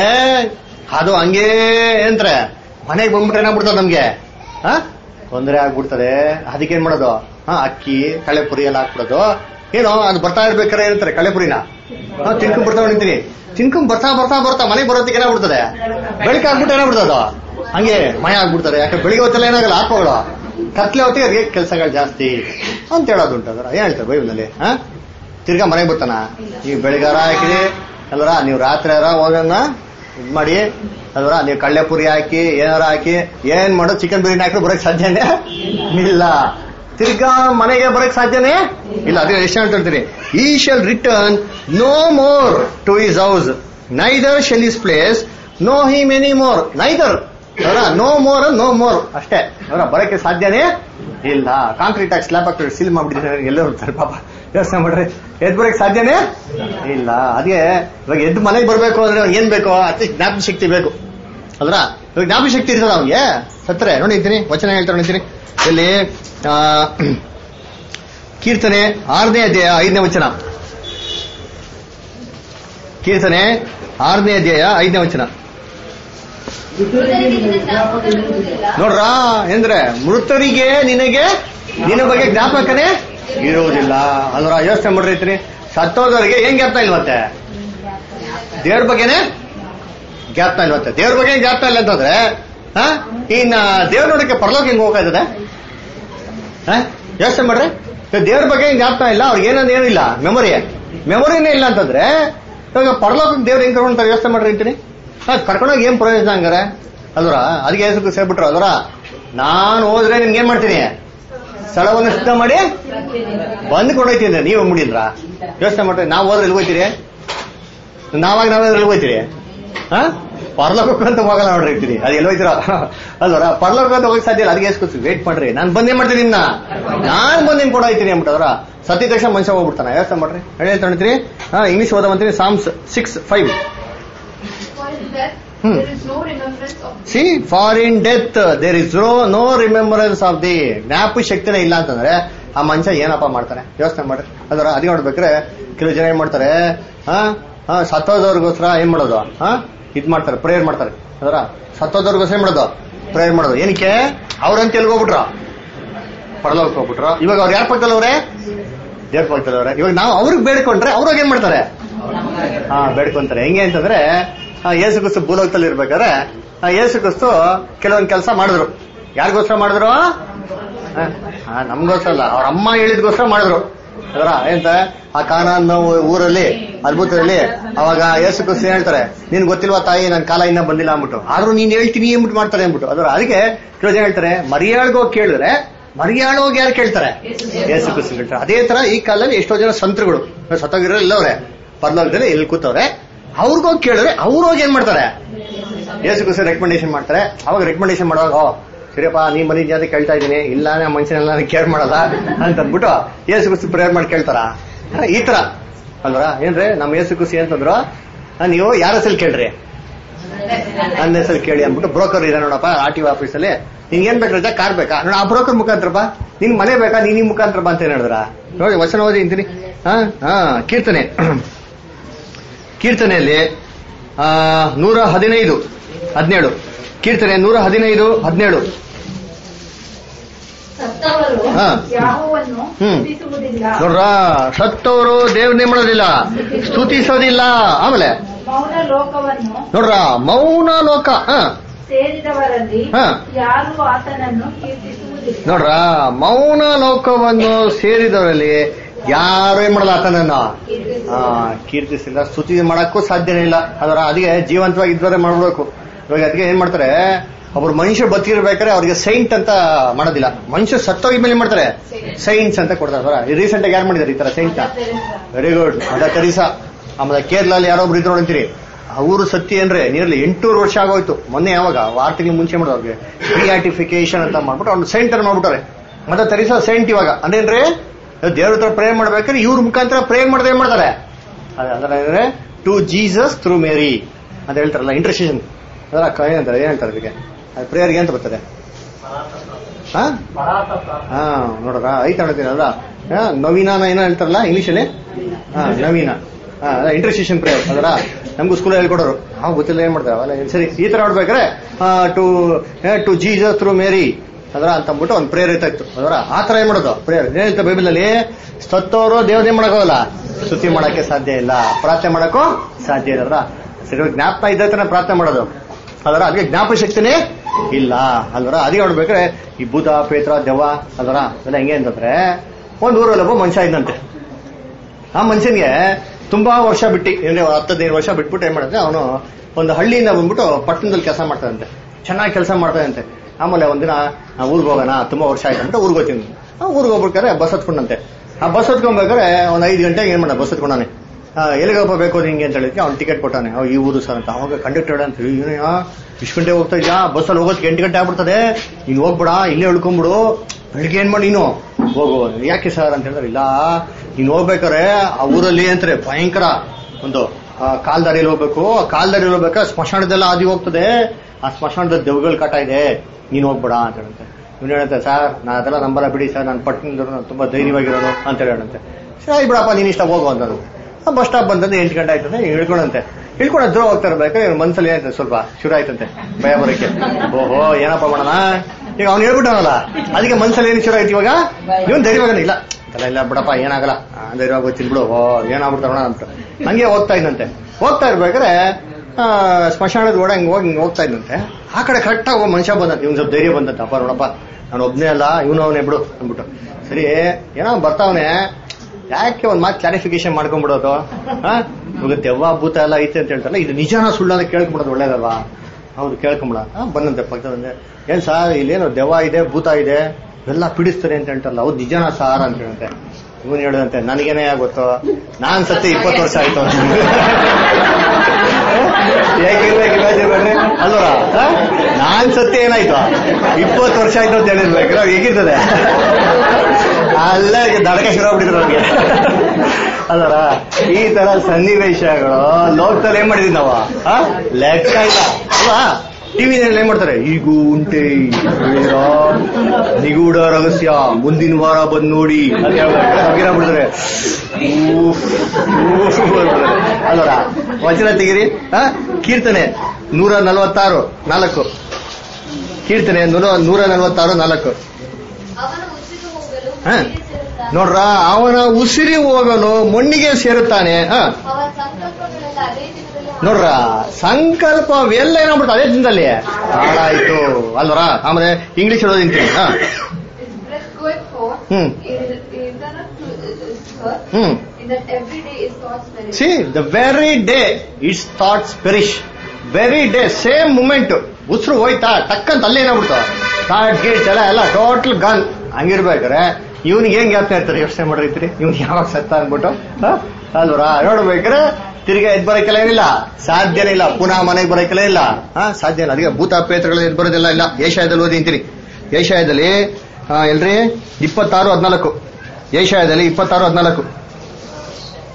ಅದು ಹಂಗೇ ಅಂತಾರೆ ಮನೆಗೆ ಬಂದ್ಬಿಟ್ರೆ ಏನಾಗ್ಬಿಡ್ತದೆ ನಮ್ಗೆ ಹಾ ತೊಂದರೆ ಆಗ್ಬಿಡ್ತದೆ ಅದಕ್ಕೇನ್ ಮಾಡೋದು ಹಾ ಅಕ್ಕಿ ಕಳೆಪುರಿ ಎಲ್ಲ ಹಾಕ್ಬಿಡೋದು ಏನೋ ಅದು ಬರ್ತಾ ಇರ್ಬೇಕಾರೆ ಏನಂತಾರೆ ಕಳೆಪುರಿನ ಹಾ ತಿನ್ಕೊಂಡ್ ಬರ್ತಾ ನಿಂತೀನಿ ತಿನ್ಕೊಂಡ್ ಬರ್ತಾ ಬರ್ತಾ ಬರ್ತಾ ಮನೆಗೆ ಬರೋದಕ್ಕೆ ಏನಾಗ್ಬಿಡ್ತದೆ ಬೆಳಗ್ಗೆ ಆಗ್ಬಿಟ್ಟು ಏನಾಗ್ಬಿಡ್ತದೆ ಅದು ಹಂಗೆ ಮಯ ಆಗ್ಬಿಡ್ತದೆ ಯಾಕೆ ಬೆಳಿಗ್ಗೆ ಹೊತ್ತೆಲ್ಲ ಏನಾಗಲ್ಲ ಆತ್ಮಗಳು ಕತ್ಲೆ ಹೊತ್ತಿಗೆ ಅದಕ್ಕೆ ಕೆಲಸಗಳು ಜಾಸ್ತಿ ಅಂತ ಹೇಳೋದುಂಟು ಅದರ ಏನ್ ಹೇಳ್ತಾರೆ ಬೈಬಲ್ನಲ್ಲಿ ಹಾ ತಿರ್ಗಾ ಮನೆಗೆ ಬರ್ತಾನ ನೀವು ಬೆಳಿಗಾರ ಹಾಕಿರಿ ಅಲ್ವರ ನೀವು ರಾತ್ರಿ ಯಾರ ಹೋಗನ್ನ ಇದ್ ಮಾಡಿ ಅಲ್ವರ ನೀವು ಕಳ್ಳೆಪುರಿ ಹಾಕಿ ಏನಾರ ಹಾಕಿ ಏನ್ ಮಾಡೋ ಚಿಕನ್ ಬಿರಿಯಾನಿ ಹಾಕಿ ಬರಕ್ ಸಾಧ್ಯನೇ ಇಲ್ಲ ತಿರ್ಗಾ ಮನೆಗೆ ಬರಕ್ ಸಾಧ್ಯನೇ ಇಲ್ಲ ಅದೇ ಎಷ್ಟು ಅಂತ ಹೇಳ್ತೀರಿ ಈ shall return no more to his house neither shall his place know him any more neither ಅವರ ನೋ ಮೋರ್ ನೋ ಮೋರ್ ಅಷ್ಟೇ ಅವರ ಬರಕ್ಕೆ ಸಾಧ್ಯನೇ ಇಲ್ಲ ಕಾಂಕ್ರೀಟ್ ಆಗಿ ಸ್ಲ್ಯಾಬ್ ಹಾಕ್ತಾರೆ ಸೀಲ್ ಮಾಡ್ಬಿಟ್ಟಿದ್ದಾರೆ ಎಲ್ಲರೂ ಇರ್ತಾರೆ ಪಾಪ ಯೋಚನೆ ಮಾಡ್ರಿ ಎದ್ ಬರಕ್ ಸಾಧ್ಯನೇ ಇಲ್ಲ ಅದೇ ಇವಾಗ ಎದ್ದು ಮನೆಗೆ ಬರ್ಬೇಕು ಅಂದ್ರೆ ಅವ್ನಿಗೆ ಏನ್ ಬೇಕು ಅಟ್ಲೀಸ್ಟ್ ಜ್ಞಾಪಕ ಶಕ್ತಿ ಬೇಕು ಅಲ್ರ ಇವಾಗ ಜ್ಞಾಪಕ ಶಕ್ತಿ ಇರ್ತದ ಅವ್ನಿಗೆ ಸತ್ರೆ ನೋಡಿದ್ದೀನಿ ವಚನ ಹೇಳ್ತಾ ನೋಡಿದ್ದೀನಿ ಇಲ್ಲಿ ಆ, ಕೀರ್ತನೆ ಆರನೇ ಅಧ್ಯಾಯ ಐದನೇ ವಚನ ಕೀರ್ತನೆ ಆರನೇ ಅಧ್ಯಾಯ ಐದನೇ ವಚನ ಮೃತರಿಗೆ ನಿಮಗೆ ಜ್ಞಾಪಕ ಇರುವುದಿಲ್ಲ ನೋಡ್ರ ಅಂದ್ರೆ ಮೃತರಿಗೆ ನಿನಗೆ ನಿನ್ನ ಬಗ್ಗೆ ಜ್ಞಾಪಕನೇ ಇರುವುದಿಲ್ಲ ಅಲ್ವರ ಯೋಚನೆ ಮಾಡಿರ್ತೀನಿ ಸತ್ತೋದವರಿಗೆ ಏನ್ ಜ್ಞಾಪಕ ಇಲ್ವಂತೆ ದೇವ್ರ ಬಗ್ಗೆನೆ ಜ್ಞಾಪಕ ಇಲ್ವಂತೆ ದೇವ್ರ ಬಗ್ಗೆ ಜ್ಞಾಪಕ ಇಲ್ಲ ಅಂತಂದ್ರೆ ಹಾ ಇನ್ನ ದೇವ್ರ ನೋಡಕ್ಕೆ ಪರಲೋಕ ಹೆಂಗ್ ಹೋಗ್ತದೆ ಯೋಚನೆ ಮಾಡ್ರಿ ಇವಾಗ ದೇವ್ರ ಬಗ್ಗೆ ಜ್ಞಾಪಕ ಇಲ್ಲ ಅವ್ರಿಗೆ ಏನಂದ್ ಏನಿಲ್ಲ ಮೆಮೊರಿ ಮೆಮೊರಿನೇ ಇಲ್ಲ ಅಂತಂದ್ರೆ ಇವಾಗ ಪರಲೋಕಕ್ಕೆ ದೇವ್ರು ಹೆಂಗ್ ಕರ್ಕೊಂತಾರೆ ಯೋಚನೆ ಮಾಡ್ರಿ ಅಂತೀನಿ ಕರ್ಕೊಂಡೋಗಿ ಏನ್ ಪ್ರಯೋಜನ ಹಂಗಾರೆ ಅಲ್ವರ ಅದಕ್ಕೆ ಹೆಸರು ಸೇರ್ಬಿಟ್ರು ಅಲ್ವರ ನಾನು ಹೋದ್ರೆ ನಿಮ್ಗೆ ಏನ್ ಮಾಡ್ತೀನಿ ಸ್ಥಳವನ್ನು ಸಿದ್ಧ ಮಾಡಿ ಬಂದು ಕೊಂಡೋಯ್ತೀನಿ ನೀವು ಮುಡಿದ್ರ ಯೋಚನೆ ಮಾಡ್ರಿ ನಾವು ಹೋದ್ರೆ ಎಲ್ಲಿ ಹೋಯ್ತೀರಿ ನಾವಾಗ ನಾವೇ ಎಲ್ಲಿ ಹೋಯ್ತೀರಿ ಹಾ ಪರಲೋಕಕ್ಕೆ ಅಂತ ಹೋಗಲ್ಲ ನೋಡ್ರಿ ಇರ್ತೀರಿ ಅದು ಎಲ್ಲಿ ಹೋಯ್ತಿರೋ ಅಲ್ವರ ಪರಲೋಕ ಅಂತ ಹೋಗಕ್ ಸಾಧ್ಯ ಇಲ್ಲ ಅದಕ್ಕೆ ಎಸ್ಕೊತೀವಿ ವೇಟ್ ಮಾಡ್ರಿ ನಾನು ಬಂದೇ ಮಾಡ್ತೀನಿ ನಿಮ್ನ ನಾನ್ ಬಂದು ನಿಮ್ ಕೊಡೋಯ್ತೀನಿ ಅಂದ್ಬಿಟ್ಟವ್ರ ಸತ್ಯ ತಕ್ಷಣ ಮನುಷ್ಯ ಹೋಗ್ಬಿಡ್ತಾನ ಯೋಚನೆ ಮಾಡ್ರಿ ಹೇಳಿ ಹೇಳ್ತಾ ನೋಡ್ತೀರಿ ಹಾ ಇಂಗ್ಲಿಷ್ ಓದವಂತೀನಿ Psalms six five For in death Hmm. there is no remembrance of see for in death there is no no remembrance of the ಜ್ಞಾಪ ಶಕ್ತಿನೇ ಇಲ್ಲ ಅಂತಂದ್ರೆ ಆ ಮನುಷ್ಯ ಏನಪ್ಪ ಮಾಡ್ತಾನೆ ಯೋಚನೆ ಮಾಡ್ರಿ ಅದರ ಅದೇ ನೋಡ್ಬೇಕ್ರೆ ಕೆಲವು ಜನ ಏನ್ ಮಾಡ್ತಾರೆ ಹಾ ಹಾ ಸತ್ತೋದವ್ರಿಗೋಸ್ಕರ ಏನ್ ಮಾಡೋದು ಹಾ ಇದ್ ಮಾಡ್ತಾರೆ ಪ್ರೇಯರ್ ಮಾಡ್ತಾರೆ ಅದರ ಸತ್ತೋದವ್ರಿಗೋಸ್ಕರ ಏನ್ ಮಾಡೋದು ಪ್ರೇಯರ್ ಮಾಡೋದು ಏನಕ್ಕೆ ಅವ್ರಂತ ಎಲ್ಗ್ ಹೋಗ್ಬಿಟ್ರ ಪರಲೋಕ ಹೋಗ್ಬಿಟ್ರು ಇವಾಗ ಅವ್ರು ಯಾರ ಪಕ್ಕದಲ್ಲವ್ರೆ ದೇವ್ರ ಪಕ್ಕದಲ್ಲವ್ರೆ ಇವಾಗ ನಾವು ಅವ್ರಿಗೆ ಬೇಡ್ಕೊಂಡ್ರೆ ಅವ್ರಾಗ ಏನ್ ಮಾಡ್ತಾರೆ ಹಾ ಬೇಡ್ಕೊಂತಾರೆ ಹೆಂಗೆ ಅಂತಂದ್ರೆ ಆ, ಯೇಸು ಕ್ರಿಸ್ತು ಭೂಲೋಕದಲ್ಲಿ ಇರ್ಬೇಕಾದ್ರೆ ಆ, ಯೇಸು ಕ್ರಿಸ್ತು ಕೆಲವೊಂದು ಕೆಲಸ ಮಾಡಿದ್ರು ಯಾರಿಗೋಸ್ಕರ ಮಾಡಿದ್ರು ಆ, ಆ, ನಮ್ಗೋಸ್ಕರ ಅಲ್ಲ ಅವ್ರ ಅಮ್ಮ ಹೇಳಿದ್ಗೋಸ್ಕರ ಮಾಡಿದ್ರು ಅದರ ಎಂತ ಆ ಕಾನಾನ್ ಊರಲ್ಲಿ ಅದ್ಭುತದಲ್ಲಿ ಅವಾಗ ಯೇಸು ಕ್ರಿಸ್ತು ಏನ್ ಹೇಳ್ತಾರೆ ನಿನ್ ಗೊತ್ತಿಲ್ವಾ ತಾಯಿ ನನ್ ಕಾಲ ಇನ್ನ ಬಂದಿಲ್ಲ ಅಂದ್ಬಿಟ್ಟು ಆದ್ರೂ ನೀನ್ ಹೇಳ್ತೀನಿ ಅಂದ್ಬಿಟ್ಟು ಮಾಡ್ತಾರೆ ಅಂದ್ಬಿಟ್ಟು ಅದರ ಅದಕ್ಕೆ ಕೆಲವು ಜನ ಹೇಳ್ತಾರೆ ಮರಿಯಾಳ್ಗೋಗಿ ಕೇಳಿದ್ರೆ ಮರಿಯಾಳೋಗಿ ಯಾರು ಕೇಳ್ತಾರೆ ಯೇಸು ಕ್ರಿಸ್ತು ಕೇಳ್ತಾರೆ ಅದೇ ತರ ಈ ಕಾಲದಲ್ಲಿ ಎಷ್ಟೋ ಜನ ಸಂತರುಗಳು ಸತ್ತೋಗಿರೋ ಇಲ್ಲವ್ರೆ ಪರ್ಲೋಕದಲ್ಲಿ ಇಲ್ಲಿ ಕೂತವ್ರೆ ಅವ್ರಿಗೋಗಿ ಕೇಳಿದ್ರೆ ಅವ್ರೋಗಿ ಏನ್ ಮಾಡ್ತಾರೆ ಯೇಸು ಕ್ರಿಸ್ತು ರೆಕಮೆಂಡೇಶನ್ ಮಾಡ್ತಾರೆ ಅವಾಗ ರೆಕಮೆಂಡೇಶನ್ ಮಾಡುವಾಗ ಓ ಸರಿಯಪ್ಪ ನೀ ಬಂದಿದ್ಯಾ ಅಂತ ಕೇಳ್ತಾ ಇದ್ದೀನಿ ಇಲ್ಲ ನಾ ಮನುಷ್ಯನೆಲ್ಲ ಕೇರ್ ಮಾಡಲ್ಲ ಅಂತ ಅಂದ್ಬಿಟ್ಟು ಯೇಸು ಕ್ರಿಸ್ತು ಪ್ರೇಯರ್ ಮಾಡಿ ಕೇಳ್ತಾರ ಹಾ, ಈ ತರ ಅಲ್ವರ ಏನ್ರಿ ನಮ್ಮ ಯೇಸು ಕ್ರಿಸ್ತು ಅಂತಂದ್ರು ಹಾ, ನೀವು ಯಾರ ಹೆಸರು ಕೇಳ್ರಿ ನನ್ನ ಹೆಸರು ಕೇಳಿ ಅಂದ್ಬಿಟ್ಟು ಬ್ರೋಕರ್ ಇದೆ ನೋಡಪ್ಪ ಆರ್ ಟಿ ಆಫೀಸಲ್ಲಿ ನಿಂಗೆ ಏನ್ ಬೇಕು ರಜಾ ಕಾರ್ ಬೇಕಾ ನೋಡ ಆ ಬ್ರೋಕರ್ ಮುಖಾಂತರ ಬಾ ನಿನ್ ಮನೆ ಬೇಕಾ ನೀನ್ ನಿಮ್ ಮುಖಾಂತರ ಬಾ ಅಂತ ಏನ್ ಹೇಳಿದ್ರ ನೋಡಿ ವಚನ ಓದಿ ಅಂತೀನಿ ಹಾ ಹಾ ಕೀರ್ತನೆ ಕೀರ್ತನೆಯಲ್ಲಿ ಆ, ನೂರ ಹದಿನೈದು ಹದಿನೇಳು ಕೀರ್ತನೆ ನೂರ ಹದಿನೈದು ಹದಿನೇಳು ಸತ್ತವರು ಹಾ. ಯಾಹೋವನ್ನು ಹ್ಮ್. ಸ್ತುತಿಸುವುದಿಲ್ಲ ನೋಡ್ರ ಸತ್ತವರು ದೇವ್ರನ್ನೇ ಮಾಡೋದಿಲ್ಲ ಸ್ತುತಿಸೋದಿಲ್ಲ ಆಮೇಲೆ ಮೌನ ಲೋಕವನ್ನು ನೋಡ್ರ ಮೌನ ಲೋಕ ಹ ಸೇರಿದವರಲ್ಲಿ ಹಾ. ಯಾರು ಆತನನ್ನು ಕೀರ್ತಿಸುವುದಿಲ್ಲ ನೋಡ್ರ ಮೌನ ಲೋಕವನ್ನು ಸೇರಿದವರಲ್ಲಿ ಯಾರು ಏನ್ ಮಾಡಲ್ಲ ಆತನನ್ನ ಆ, ಕೀರ್ತಿಸಿಲ್ಲ ಸ್ತುತಿ ಮಾಡಕ್ಕೂ ಸಾಧ್ಯನೇ ಇಲ್ಲ ಅದರ ಅದಕ್ಕೆ ಜೀವಂತವಾಗಿ ಇದ್ದರೆ ಮಾಡ್ಬೇಕು ಇವಾಗ ಅದಕ್ಕೆ ಏನ್ ಮಾಡ್ತಾರೆ ಒಬ್ರು ಮನುಷ್ಯ ಬದುಕಿರ್ಬೇಕಾದ್ರೆ ಅವ್ರಿಗೆ ಸೈಂಟ್ ಅಂತ ಮಾಡೋದಿಲ್ಲ ಮನುಷ್ಯ ಸತ್ತೋಗಿ ಮೇಲೆ ಏನ್ ಮಾಡ್ತಾರೆ ಸೈನ್ಸ್ ಅಂತ ಕೊಡ್ತಾರೆ ರೀಸೆಂಟ್ ಆಗಿ ಯಾರು ಮಾಡಿದ್ದಾರೆ ಈ ತರ ಸೈಂಟ್ ವೆರಿ ಗುಡ್ ಅದ ಕರೀಸಾ ಆಮೇಲೆ ಕೇರಳಲ್ಲಿ ಯಾರೋ ಒಬ್ರು ಇದ್ರು ಅಂತೀರಿ ಅವರು ಸತ್ಯ ಅಂದ್ರೆ ನಿಯರ್ಲಿ ಎಂಟೂರು ವರ್ಷ ಆಗೋಯ್ತು ಮೊನ್ನೆ ಯಾವಾಗ ಆರು ತಿಂಗಳು ಮುಂಚೆ ಮಾಡೋದು ಅವ್ರಿಗೆ ಕ್ರಿಯಾಟಿಫಿಕೇಶನ್ ಅಂತ ಮಾಡ್ಬಿಟ್ಟು ಅವ್ನು ಸೈಂಟ್ ಅಂತ ಮಾಡ್ಬಿಟ್ಟಾರೆ ಮತ್ತೆ ತರಿಸಾ ಸೈಂಟ್ ಇವಾಗ ಅದೇನ್ರಿ ದೇವ್ರ ಹತ್ರ ಪ್ರೇ ಮಾಡ್ಬೇಕಾದ್ರೆ ಇವ್ರ ಮುಖಾಂತರ ಪ್ರೇ ಮಾಡದೆ ಏನ್ ಮಾಡ್ತಾರೆ ಅದ್- ಅದರ ಅಂದ್ರೆ ಟು ಜೀಸಸ್ ಥ್ರೂ ಮೇರಿ ಅಂತ ಹೇಳ್ತಾರಲ್ಲ ಇಂಟರ್ಸೆಷನ್ ಅದರ ಕ- ಏನಂತಾರೆ ಏನ್ ಹೇಳ್ತಾರೆ ಅದಕ್ಕೆ ಪ್ರೇಯರ್ಗೆ ಅಂತ ಬರ್ತದೆ ಹಾ ಹಾ ನೋಡ್ರ ಐತ ಹೇಳ್ತೀರಲ್ಲ ಹಾ, ನವೀನಾನ ಏನೋ ಹೇಳ್ತಾರಲ್ಲ ಇಂಗ್ಲಿಷಲ್ಲಿ ಹಾ ನವೀನ ಹಾ ಇಂಟರ್ಸೆಷನ್ ಪ್ರೇಯರ್ ಅದರ ನಮಗೂ ಸ್ಕೂಲ್ ಹೇಳ್ಕೊಡೋರು ನಾವು ಗೊತ್ತಿಲ್ಲ ಏನ್ ಮಾಡ್ತಾರೆ ಅಲ್ಲ ಸರಿ ಈ ತರ ನೋಡ್ಬೇಕಾದ್ರೆ to to Jesus through Mary ಅದರ ಅಂತ ಅಂದ್ಬಿಟ್ಟು ಒಂದು ಪ್ರೇಯರ್ ಇರ್ತಾ ಇತ್ತು ಅದರ ಆ ತರ ಏನ್ ಮಾಡೋದು ಪ್ರೇಯರ್ ಏನ್ ಹೇಳ್ತಾರೆ ಬೈಬಲ್ ಅಲ್ಲಿ ಸತ್ತವರು ದೇವದೇ ಮಾಡಕ್ಕೋಲ್ಲ ಸ್ತುತಿ ಮಾಡಕ್ಕೆ ಸಾಧ್ಯ ಇಲ್ಲ ಪ್ರಾರ್ಥನೆ ಮಾಡಕ್ಕೂ ಸಾಧ್ಯ ಇಲ್ಲ ಅದರ ಸರಿ ಜ್ಞಾಪಕ ಇದ್ದ ತಾನೇ ಪ್ರಾರ್ಥನೆ ಮಾಡೋದು ಅದರ ಅದಕ್ಕೆ ಜ್ಞಾಪಕ ಶಕ್ತಿನೇ ಇಲ್ಲ ಅಲ್ವರ ಅದಕ್ಕೆ ನೋಡ್ಬೇಕಾದ್ರೆ ಈ ಭೂತ ಪೇತ್ರ ದೆವ್ವ ಅಲ್ವರ ಅದೆಲ್ಲ ಹೆಂಗೆ ಅಂತಂದ್ರೆ ಒಂದ್ ಊರಲ್ಲೊಬ್ಬ ಮನುಷ್ಯ ಇದ್ದಂತೆ ಆ ಮನುಷ್ಯನ್ಗೆ ತುಂಬಾ ವರ್ಷ ಬಿಟ್ಟು ಅಂದ್ರೆ ಹತ್ತು ಹದಿನೈದು ವರ್ಷ ಬಿಟ್ಬಿಟ್ಟು ಏನ್ ಮಾಡಿದ್ರೆ ಅವನು ಒಂದು ಹಳ್ಳಿಯಿಂದ ಬಂದ್ಬಿಟ್ಟು ಪಟ್ಟಣದಲ್ಲಿ ಕೆಲಸ ಮಾಡ್ತಾನಂತೆ ಚೆನ್ನಾಗಿ ಕೆಲಸ ಮಾಡ್ತಾನಂತೆ ಆಮೇಲೆ ಒಂದಿನ ನಾ ಊರಿಗೆ ಹೋಗೋಣ ತುಂಬಾ ವರ್ಷ ಆಯ್ತು ಅಂತ ಊರಿಗೆ ಹೋಗ್ತೀನಿ ಆ ಊರಿಗೆ ಹೋಗ್ಬೇಕಾದ್ರೆ ಬಸ್ ಹತ್ಕೊಂಡಂತೆ ಆ ಬಸ್ ಹತ್ಕೊಂಡ್ಬೇಕಾದ್ರೆ ಒಂದ್ ಐದು ಗಂಟೆಗೆ ಏನ್ ಮಾಡ ಬಸ್ ಹತ್ಕೊಂಡಾನೆ ಆ, ಎಲ್ಲಿಗೆ ಹೋಗ್ಬೇಕು ನಿಂಗೆ ಅಂತ ಹೇಳಿದ್ಕೆ ಅವ್ನು ಟಿಕೆಟ್ ಕೊಟ್ಟಾನೆ ಅವ್ ಈ ಊರು ಸರ್ ಅಂತ ಅವಾಗ ಕಂಡಕ್ಟರ್ ಅಂತ ಏನಯ್ಯ ಇಷ್ಟು ಗಂಟೆ ಹೋಗ್ತಾ ಇದ್ಯಾ ಬಸ್ಸಲ್ಲಿ ಹೋಗೋದಕ್ಕೆ ಎಂಟು ಗಂಟೆ ಆಗ್ಬಿಡ್ತದೆ ನೀನು ಹೋಗ್ಬೇಡ ಇಲ್ಲೇ ಉಳ್ಕೊಂಬಿಡು ಬೆಳಿಗ್ಗೆ ಏನ್ ಮಾಡಿ ನೀನು ಹೋಗು ಯಾಕೆ ಸರ್ ಅಂತ ಹೇಳಿದ್ರೆ ಇಲ್ಲ ನೀನು ಹೋಗ್ಬೇಕಾರೆ ಆ ಊರಲ್ಲಿ ಅಂತಾರೆ ಭಯಂಕರ ಒಂದು ಆ, ಕಾಲ್ದಾರಿಯಲ್ಲಿ ಹೋಗ್ಬೇಕು ಆ ಕಾಲ್ದಾರಿಯಲ್ಲಿ ಹೋಗ್ಬೇಕಾದ್ರೆ ಸ್ಮಶಾನದೆಲ್ಲ ಆದಿ ಹೋಗ್ತದೆ ಆ ಸ್ಮಶಾನದ ದೆವ್ಗಳ ಕಾಟ ಇದೆ ನೀನು ಹೋಗ್ಬೇಡ ಅಂತ ಹೇಳುತ್ತೆ ಇವ್ನು ಹೇಳುತ್ತೆ ಸರ್ ನಾ ಅದೆಲ್ಲ ನಂಬಲ್ಲ ಬಿಡಿ ಸರ್ ನಾನು ಪಟ್ಟಣದವರು ನಾನು ತುಂಬಾ ಧೈರ್ಯವಾಗಿರೋನು ಅಂತ ಹೇಳಿ ಹೇಳುತ್ತೆ ಸರಿ ಬಿಡಪ್ಪ ನೀನ್ ಇಷ್ಟ ಹೋಗು ಅಂತ ಬಸ್ ಸ್ಟಾಪ್ ಬಂದಂತೆ ಎಂಟು ಗಂಟೆ ಆಯ್ತಂತೆ ಇಳ್ಕೊಂಡಂತೆ ಇಳ್ಕೊಂಡು ದೂರ ಹೋಗ್ತಾ ಇರ್ಬೇಕಾದ್ರೆ ಇವ್ನ ಮನ್ಸಲ್ಲಿ ಏನಾಯ್ತು ಸ್ವಲ್ಪ ಶುರು ಆಯ್ತಂತೆ ಭಯ ಬರೋಕೆ ಓಹೋ ಏನಪ್ಪ ಮಾಡೋಣ ಈಗ ಅವ್ನು ಹೇಳ್ಬಿಟ್ಟವನಲ್ಲ ಅದಕ್ಕೆ ಮನ್ಸಲ್ಲಿ ಏನು ಶುರು ಆಯ್ತು ಇವಾಗ ಇವನ್ ಧೈರ್ಯವಾಗ ಇಲ್ಲ ಅದೆಲ್ಲ ಇಲ್ಲ ಬಿಡಪ್ಪ ಏನಾಗಲ್ಲ ಆ, ಧೈರ್ಯವಾಗಿ ಗೊತ್ತಿಲ್ಲ ಬಿಡು ಓ ಏನಾಗ್ಬಿಡ್ತಾವ ಅಂತ ಹಂಗೆ ಹೋಗ್ತಾ ಇದ್ದಂತೆ ಹೋಗ್ತಾ ಇರ್ಬೇಕಾದ್ರೆ ಆ, ಸ್ಮಶಾನದ ಒಳ ಹಿಂಗ್ ಹೋಗಿ ಹಿಂಗ್ ಹೋಗ್ತಾ ಇದ್ದಂತೆ ಆ ಕಡೆ ಕರೆಕ್ಟ್ ಆಗಿ ಮನುಷ್ಯ ಬಂದಂತೆ ಇವ್ನ್ ಸ್ವಲ್ಪ ಧೈರ್ಯ ಬಂದಂತೆ ಅಪ್ಪ ನೋಡಪ್ಪ ನಾನು ಒಬ್ನೇ ಅಲ್ಲ ಇವನು ಅವನೇ ಬಿಡು ಅಂದ್ಬಿಟ್ಟು ಸರಿ ಏನೋ ಬರ್ತಾವನೆ ಯಾಕೆ ಒಂದ್ ಮಾತು ಕ್ಲಾರಿಫಿಕೇಶನ್ ಮಾಡ್ಕೊಂಡ್ಬಿಡೋದು ಹಾ ಇವಾಗ ದೆವ್ವ ಭೂತ ಎಲ್ಲ ಐತೆ ಅಂತ ಹೇಳ್ತಾರಲ್ಲ ಇದು ನಿಜಾನ ಸುಳ್ಳು ಅಂತ ಕೇಳ್ಕೊಂಬಿಡೋದು ಒಳ್ಳೇದಲ್ವಾ ಹೌದು ಕೇಳ್ಕೊಂಬಿಡ ಬಂದಂತೆ ಪಕ್ಕದಂತೆ ಏನ್ ಸಾರ್ ಇಲ್ಲೇನು ದೆವ್ವ ಇದೆ ಭೂತ ಇದೆ ಎಲ್ಲ ಪೀಡಿಸ್ತಾರೆ ಅಂತ ಹೇಳ್ತಾರಲ್ಲ ಹೌದು ನಿಜಾನ ಸಾರ್ ಅಂತ ಹೇಳುತ್ತೆ ಇವನು ಹೇಳುದಂತೆ ನನಗೇನೇ ಗೊತ್ತು ನಾನ್ ಸತ್ಯ ಇಪ್ಪತ್ತು ವರ್ಷ ಆಯ್ತು ಹೇಗಿರ್ಬೇಕು ಇಲ್ಲಾಜಿರ್ಬೇಕ್ರಿ ಅಲ್ವರ ನಾನ್ ಸತ್ಯ ಏನಾಯ್ತು ಇಪ್ಪತ್ತು ವರ್ಷ ಆಯ್ತು ಅಂತ ಹೇಳಿರ್ಬೇಕು ನಾವ್ ಹೇಗಿರ್ತದೆ ಅಲ್ಲ ದಡಕ ಶುರು ಆಗ್ಬಿಟ್ಟಿದ್ರು ಅವ್ರಿಗೆ ಅಲ್ವರ ಈ ತರ ಸನ್ನಿವೇಶಗಳು ಲೋಕದಲ್ಲಿ ಏನ್ ಮಾಡಿದ್ವಿ ನಾವು ಆ? ಲೆಕ್ಕ ಇಲ್ಲ ಅಲ್ವಾ ಟಿವಿನಲ್ಲಿ ಏನ್ ಮಾಡ್ತಾರೆ ಈಗೂ ಉಂಟೆ ವೀರ, ನಿಗೂಢ ರಹಸ್ಯ ಮುಂದಿನ ವಾರ ಬಂದ್ ನೋಡಿ ಅಂತ ಹೇಳ್ಬಿಡ್ತಾರೆ ಅಲ್ವರ ವಚನ ತೆಗಿರಿ ಆ? ಕೀರ್ತನೆ ನೂರ ನಲವತ್ತಾರು ನಾಲ್ಕು ಕೀರ್ತನೆ ನೂರ ನೂರ ನಲವತ್ತಾರು ನಾಲ್ಕು ಅವನ ಉಸಿರು ಹೋಗಲು ಹಾ. ಮಣ್ಣಿಗೆ ಸೇರುತ್ತಾನೆ. ನೋಡ್ರ ಅವನ ಉಸಿರಿ ಹೋಗಲು ಮಣ್ಣಿಗೆ ಸೇರುತ್ತಾನೆ ಹ ಅವನ ಸಂಕಲ್ಪಗಳೆಲ್ಲ ಅದೇ ದಿನದಲ್ಲಿ ನೋಡ್ರ ಸಂಕಲ್ಪ ಎಲ್ಲ ಏನಾಗ್ಬಿಡ್ತು ಅದೇ ದಿನದಲ್ಲಿ ಹಾಳಾಯ್ತು ಅಲ್ವರ ಆಮೇಲೆ ಇಂಗ್ಲಿಷ್ ಓದಿಂತೀನಿ ಹ His breath going forth Hmm. is internal to his earth, hmm in that every day is God's merit. See the very day its thoughts perish very day same moment ಉಸಿರು ಹೋಯ್ತಾ ಟಕ್ಕಂತ ಅಲ್ಲೇ ಏನಾಗ್ಬಿಡ್ತು ಥಾಟ್ ಗೀಟ್ ಎಲ್ಲ ಎಲ್ಲ total gun ಹಂಗಿರ್ಬೇಕಾರೆ ಇವ್ನಿಗೆ ಹೆಂಗ್ ಜ್ಞಾಪನ ಇರ್ತಾರೆ ಯೋಚನೆ ಮಾಡಿರ್ತೀರಿ ಇವ್ನು ಯಾವಾಗ ಸತ್ತ ಅಂದ್ಬಿಟ್ಟು ಹ? ಅಲ್ವರ ನೋಡ್ಬೇಕಾರೆ ತಿರ್ಗಾ ಎದ್ ಬರಕ್ಕೆಲ್ಲ ಏನಿಲ್ಲ ಸಾಧ್ಯನೇ ಇಲ್ಲ ಪುನಃ ಮನೆಗೆ ಬರಕ್ಕೆಲ್ಲ ಇಲ್ಲ ಹಾ ಸಾಧ್ಯ ಇಲ್ಲ ಅದಕ್ಕೆ ಭೂತ ಪೇತ್ರಗಳು ಎದ್ ಬರೋದಿಲ್ಲ ಇಲ್ಲ ಏಷಾಯದಲ್ಲಿ ಓದಿ ಅಂತೀರಿ ಏಷಾಯದಲ್ಲಿ ಆ, ಎಲ್ರಿ ಇಪ್ಪತ್ತಾರು ಹದಿನಾಲ್ಕು ಏಷಾಯದಲ್ಲಿ ಇಪ್ಪತ್ತಾರು ಹದಿನಾಲ್ಕು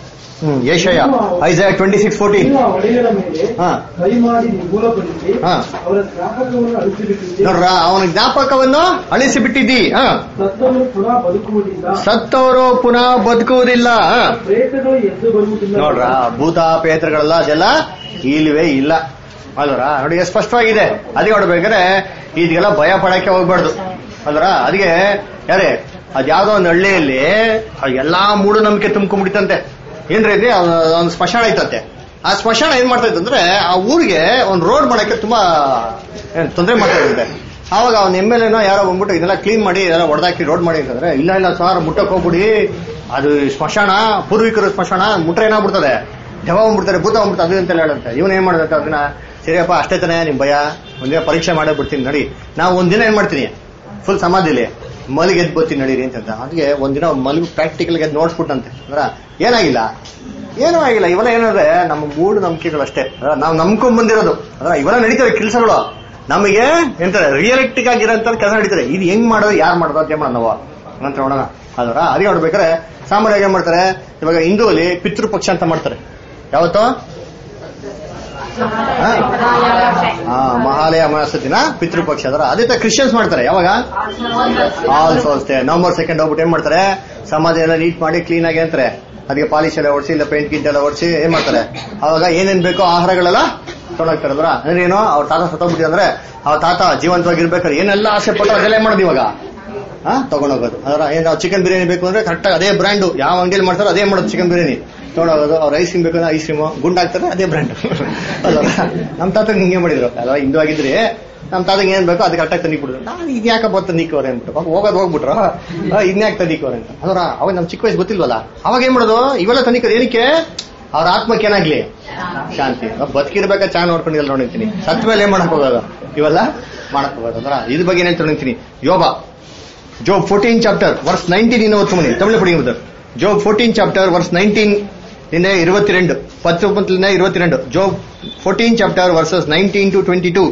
ಹ್ಮ್ ಏಷಯ ಐಸಾ ಟ್ವೆಂಟಿ ಸಿಕ್ಸ್ ಫೋರ್ಟೀನ್ ನಿಮ್ಮ ಒಡೆಯರ ಮೇಲೆ ಹಾ ಕೈ ಮಾಡಿ ನಿರ್ಮೂಲಪಡಿಸಿ ಹಾ. ಅವರ ಜ್ಞಾಪಕವನ್ನು ಅಳಿಸಿಬಿಟ್ಟಿದ್ದೆ ನೋಡ್ರ ಅವನ ಜ್ಞಾಪಕವನ್ನು ಅಳಿಸಿ ಬಿಟ್ಟಿದ್ದಿ ಹಾ ಸತ್ತವರು ಪುನಃ ಬದುಕುವುದಿಲ್ಲ ಸತ್ತವರು ಪುನಃ ಬದುಕುವುದಿಲ್ಲ ಹಾ. ಪ್ರೇತಗಳು ಎದ್ದು ಬರುವುದಿಲ್ಲ ನೋಡ್ರ ಭೂತ ಪೇತ್ರಗಳೆಲ್ಲ ಅದೆಲ್ಲ ಇಲ್ವೇ ಇಲ್ಲ ಅಲ್ವರ ನೋಡಿ ಎಷ್ಟು ಸ್ಪಷ್ಟವಾಗಿದೆ ಅದಕ್ಕೆ ನೋಡ್ಬೇಕಾದ್ರೆ ಇದಕ್ಕೆಲ್ಲ ಭಯ ಪಡಕ್ಕೆ ಹೋಗ್ಬಾರ್ದು ಅಲ್ವರ ಅದಕ್ಕೆ ಯಾರೇ ಅದ್ಯಾವ್ದೋ ಒಂದು ಹಳ್ಳಿಯಲ್ಲಿ ಆ ಎಲ್ಲಾ ಮೂಢನಂಬಿಕೆ ತುಂಬ್ಕೊಂಡ್ಬಿಡಿತಂತೆ ಏನ್ರಿ ಇಲ್ಲಿ ಒಂದು ಸ್ಮಶಾನ ಐತಂತೆ ಆ ಸ್ಮಶಾನ ಏನ್ ಮಾಡ್ತಾ ಇತ್ತಂದ್ರೆ ಆ ಊರಿಗೆ ಒಂದು ರೋಡ್ ಮಾಡಕ್ಕೆ ತುಂಬಾ ಏನ್ ತೊಂದರೆ ಮಾಡ್ತಾ ಇದ್ದಂತೆ ಆವಾಗ ಅವ್ನ ಎಮ್ ಎಲ್ ಎನೋ ಯಾರೋ ಬಂದ್ಬಿಟ್ಟು ಇದೆಲ್ಲ ಕ್ಲೀನ್ ಮಾಡಿ ಇದೆಲ್ಲ ಹೊಡೆದಾಕಿ ರೋಡ್ ಮಾಡಿ ಅಂತಂದ್ರೆ ಇಲ್ಲ ಇಲ್ಲ ಸರ್ ಮುಟ್ಟಕ್ ಹೋಗ್ಬಿಡಿ ಅದು ಸ್ಮಶಾನ ಪೂರ್ವಿಕರ ಸ್ಮಶಾನ ಮುಟ್ರೆ ಏನಾಗ್ಬಿಡ್ತದೆ ದೆವ್ವ ಬಂದ್ಬಿಡ್ತಾರೆ ಭೂತ ಬಂದ್ಬಿಡ್ತಾರೆ ಅದು ಅಂತೆಲ್ಲ ಹೇಳುತ್ತೆ ಇವನ್ ಏನ್ ಮಾಡ್ದಂತೆ ಅದನ್ನ ಸರಿಯಪ್ಪ ಅಷ್ಟೇ ತಾನೇ ನಿಮ್ ಭಯ ಒಂದಿನ ಪರೀಕ್ಷೆ ಮಾಡೇ ಬಿಡ್ತೀನಿ ನೋಡಿ ನಾವು ಒಂದಿನ ಏನ್ ಮಾಡ್ತೀನಿ ಫುಲ್ ಸಮಾಧಿಲಿ ಮಲಗಿ ಎದ್ದು ಬರ್ತೀನಿ ನಡೀರಿ ಅಂತ ಅದಕ್ಕೆ ಒಂದಿನ ಮಲಗು ಪ್ರಾಕ್ಟಿಕಲ್ ಗೆ ನೋಡ್ಸ್ಬಿಟ್ಟಂತೆ ಅಂದ್ರ ಏನಾಗಿಲ್ಲ ಏನೂ ಆಗಿಲ್ಲ ಇವೆಲ್ಲ ಏನಂದ್ರೆ ನಮ್ಮ ಮೂಢ ನಂಬಿಕೆಗಳು ಅಷ್ಟೇ ನಾವು ನಂಬ್ಕೊಂಡ್ ಬಂದಿರೋದು ಅದ್ರ ಇವೆಲ್ಲ ನಡೀತವೆ ಕೆಲಸಗಳು ನಮಗೆ ಎಂತಾರೆ ರಿಯಲಿಸ್ಟಿಕ್ ಆಗಿರೋಂಥ ಕೆಲಸ ನಡೀತಾರೆ ಇದು ಹೆಂಗ್ ಮಾಡೋದು ಯಾರು ಮಾಡೋದು ಅಂತ ಮಾಡೋಣ ನಾವು ಅಂತ ನೋಡೋಣ ಅದರ ಅದೇ ನೋಡ್ಬೇಕಾದ್ರೆ ಸಾಮಾನ್ಯವಾಗಿ ಏನ್ ಮಾಡ್ತಾರೆ ಇವಾಗ ಹಿಂದೂಲಿ ಪಿತೃ ಪಕ್ಷ ಅಂತ ಮಾಡ್ತಾರೆ ಯಾವತ್ತು ಹಾ? ಹಾ, ಮಹಾಲಯ ಅಮಾವಾಸ್ಯತಿನ ಪಿತೃಪಕ್ಷ ಅದರ ಅದೇ ತರ ಕ್ರಿಶ್ಚಿಯನ್ಸ್ ಮಾಡ್ತಾರೆ ಯಾವಾಗ ಆಲ್ಸೋ ಅಷ್ಟೇ ನವಂಬರ್ ಸೆಕೆಂಡ್ ಹೋಗ್ಬಿಟ್ಟು ಏನ್ ಮಾಡ್ತಾರೆ ಸಮಾಧಿ ಎಲ್ಲ ನೀಟ್ ಮಾಡಿ ಕ್ಲೀನ್ ಆಗಿ ಅಂತಾರೆ ಅದಕ್ಕೆ ಪಾಲಿಶ್ ಎಲ್ಲ ಹೊಡಿಸಿ ಇಲ್ಲ ಪೇಂಟ್ ಗಿಂಟ್ ಎಲ್ಲ ಹೊಡಿಸಿ ಏನ್ ಮಾಡ್ತಾರೆ ಅವಾಗ ಏನೇನ್ ಬೇಕೋ ಆಹಾರಗಳೆಲ್ಲ ತೊಗೊಂಡೋಗ್ತಾರೆ ಅದ್ರ ಅಂದ್ರೆ ಏನು ಅವ್ರ ತಾತ ಸತ್ತೋಗ್ಬಿಟ್ಟು ಅಂದ್ರೆ ಅವ್ರ ತಾತ ಜೀವಂತವಾಗಿರ್ಬೇಕಾದ್ರೆ ಏನೆಲ್ಲ ಆಸೆ ಪಟ್ಟು ಅದೆಲ್ಲ ಏನ್ ಮಾಡೋದು ಇವಾಗ ಹಾ ತಗೊಂಡೋಗೋದು ಅದರ ಏನ್ ಚಿಕನ್ ಬಿರಿಯಾನಿ ಬೇಕು ಅಂದ್ರೆ ಕರೆಕ್ಟ್ ಅದೇ ಬ್ರ್ಯಾಂಡು ಯಾವ ಅಂಗಡಿಯಲ್ಲಿ ಮಾಡ್ತಾರೋ ಅದೇ ಮಾಡೋದು ಚಿಕನ್ ಬಿರಿಯಾನಿ ತಗೊಂಡೋಗೋದು ಅವ್ರ ಐಸ್ ಕ್ರೀಮ್ ಬೇಕಂದ್ರೆ ಐಸ್ ಕ್ರೀಮ್ ಗುಂಡ್ ಹಾಕ್ತಾರೆ ಅದೇ ಬ್ರ್ಯಾಂಡ್ ಅಲ್ವಾ ನಮ್ ತಾತಂಗೆ ಹಿಂಗೆ ಮಾಡಿದ್ರು ಅಲ್ವಾ ಹಿಂದೂ ಆಗಿದ್ರಿ ನಮ್ ತಾತಂಗೆ ಏನ್ ಬೇಕೋ ಅದು ಕರೆಕ್ಟಾಗಿ ತಂದಿಕ್ಬಿಡಿದ್ರು ನಾನು ಇದು ಯಾಕಪ್ಪ ತಂದಿಕ್ಕವ್ರೆ ಅಂದ್ಬಿಟ್ಟು ಪಾಪ ಹೋಗೋದು ಹೋಗ್ಬಿಟ್ರು ಇನ್ಯಾಕೆ ತಂದಿಕ್ಕವ್ರೆ ಅಂತ ಅದರ ಅವಾಗ ನಮ್ ಚಿಕ್ಕ ವಯಸ್ಸು ಗೊತ್ತಿಲ್ವಲ್ಲ ಅವಾಗ ಏನ್ ಮಾಡೋದು ಇವೆಲ್ಲ ತಂದಿಕ್ಕೋದು ಏನಕ್ಕೆ ಅವ್ರ ಆತ್ಮಕ್ಕೆ ಏನಾಗ್ಲಿ ಶಾಂತಿ ಬದುಕಿರ್ಬೇಕಾ ಚಾ ನೋಡ್ಕೊಂಡಿಲ್ಲ ನೋಡಿರ್ತೀನಿ ಸತ್ ಮೇಲೆ ಏನ್ ಮಾಡಕ್ ಹೋಗೋದು ಇವೆಲ್ಲ ಮಾಡಕ್ ಹೋಗೋದು ಅಂದ್ರ ಇದ್ರ ಬಗ್ಗೆ ಏನ್ ತೊಗೊಂಡಿರ್ತೀನಿ ಯೋಗ Job fourteen chapter verse nineteen ಇನ್ನು ಒತ್ತು ಮನಿ ತಮಿಳು ಪಡಿಯುವುದು Job fourteen chapter verse nineteen ಇಂದ இருபத்தி ரெண்டு பத்தொன்பதுல இருபத்தி ரெண்டு Job fourteen chapter verses nineteen to twenty two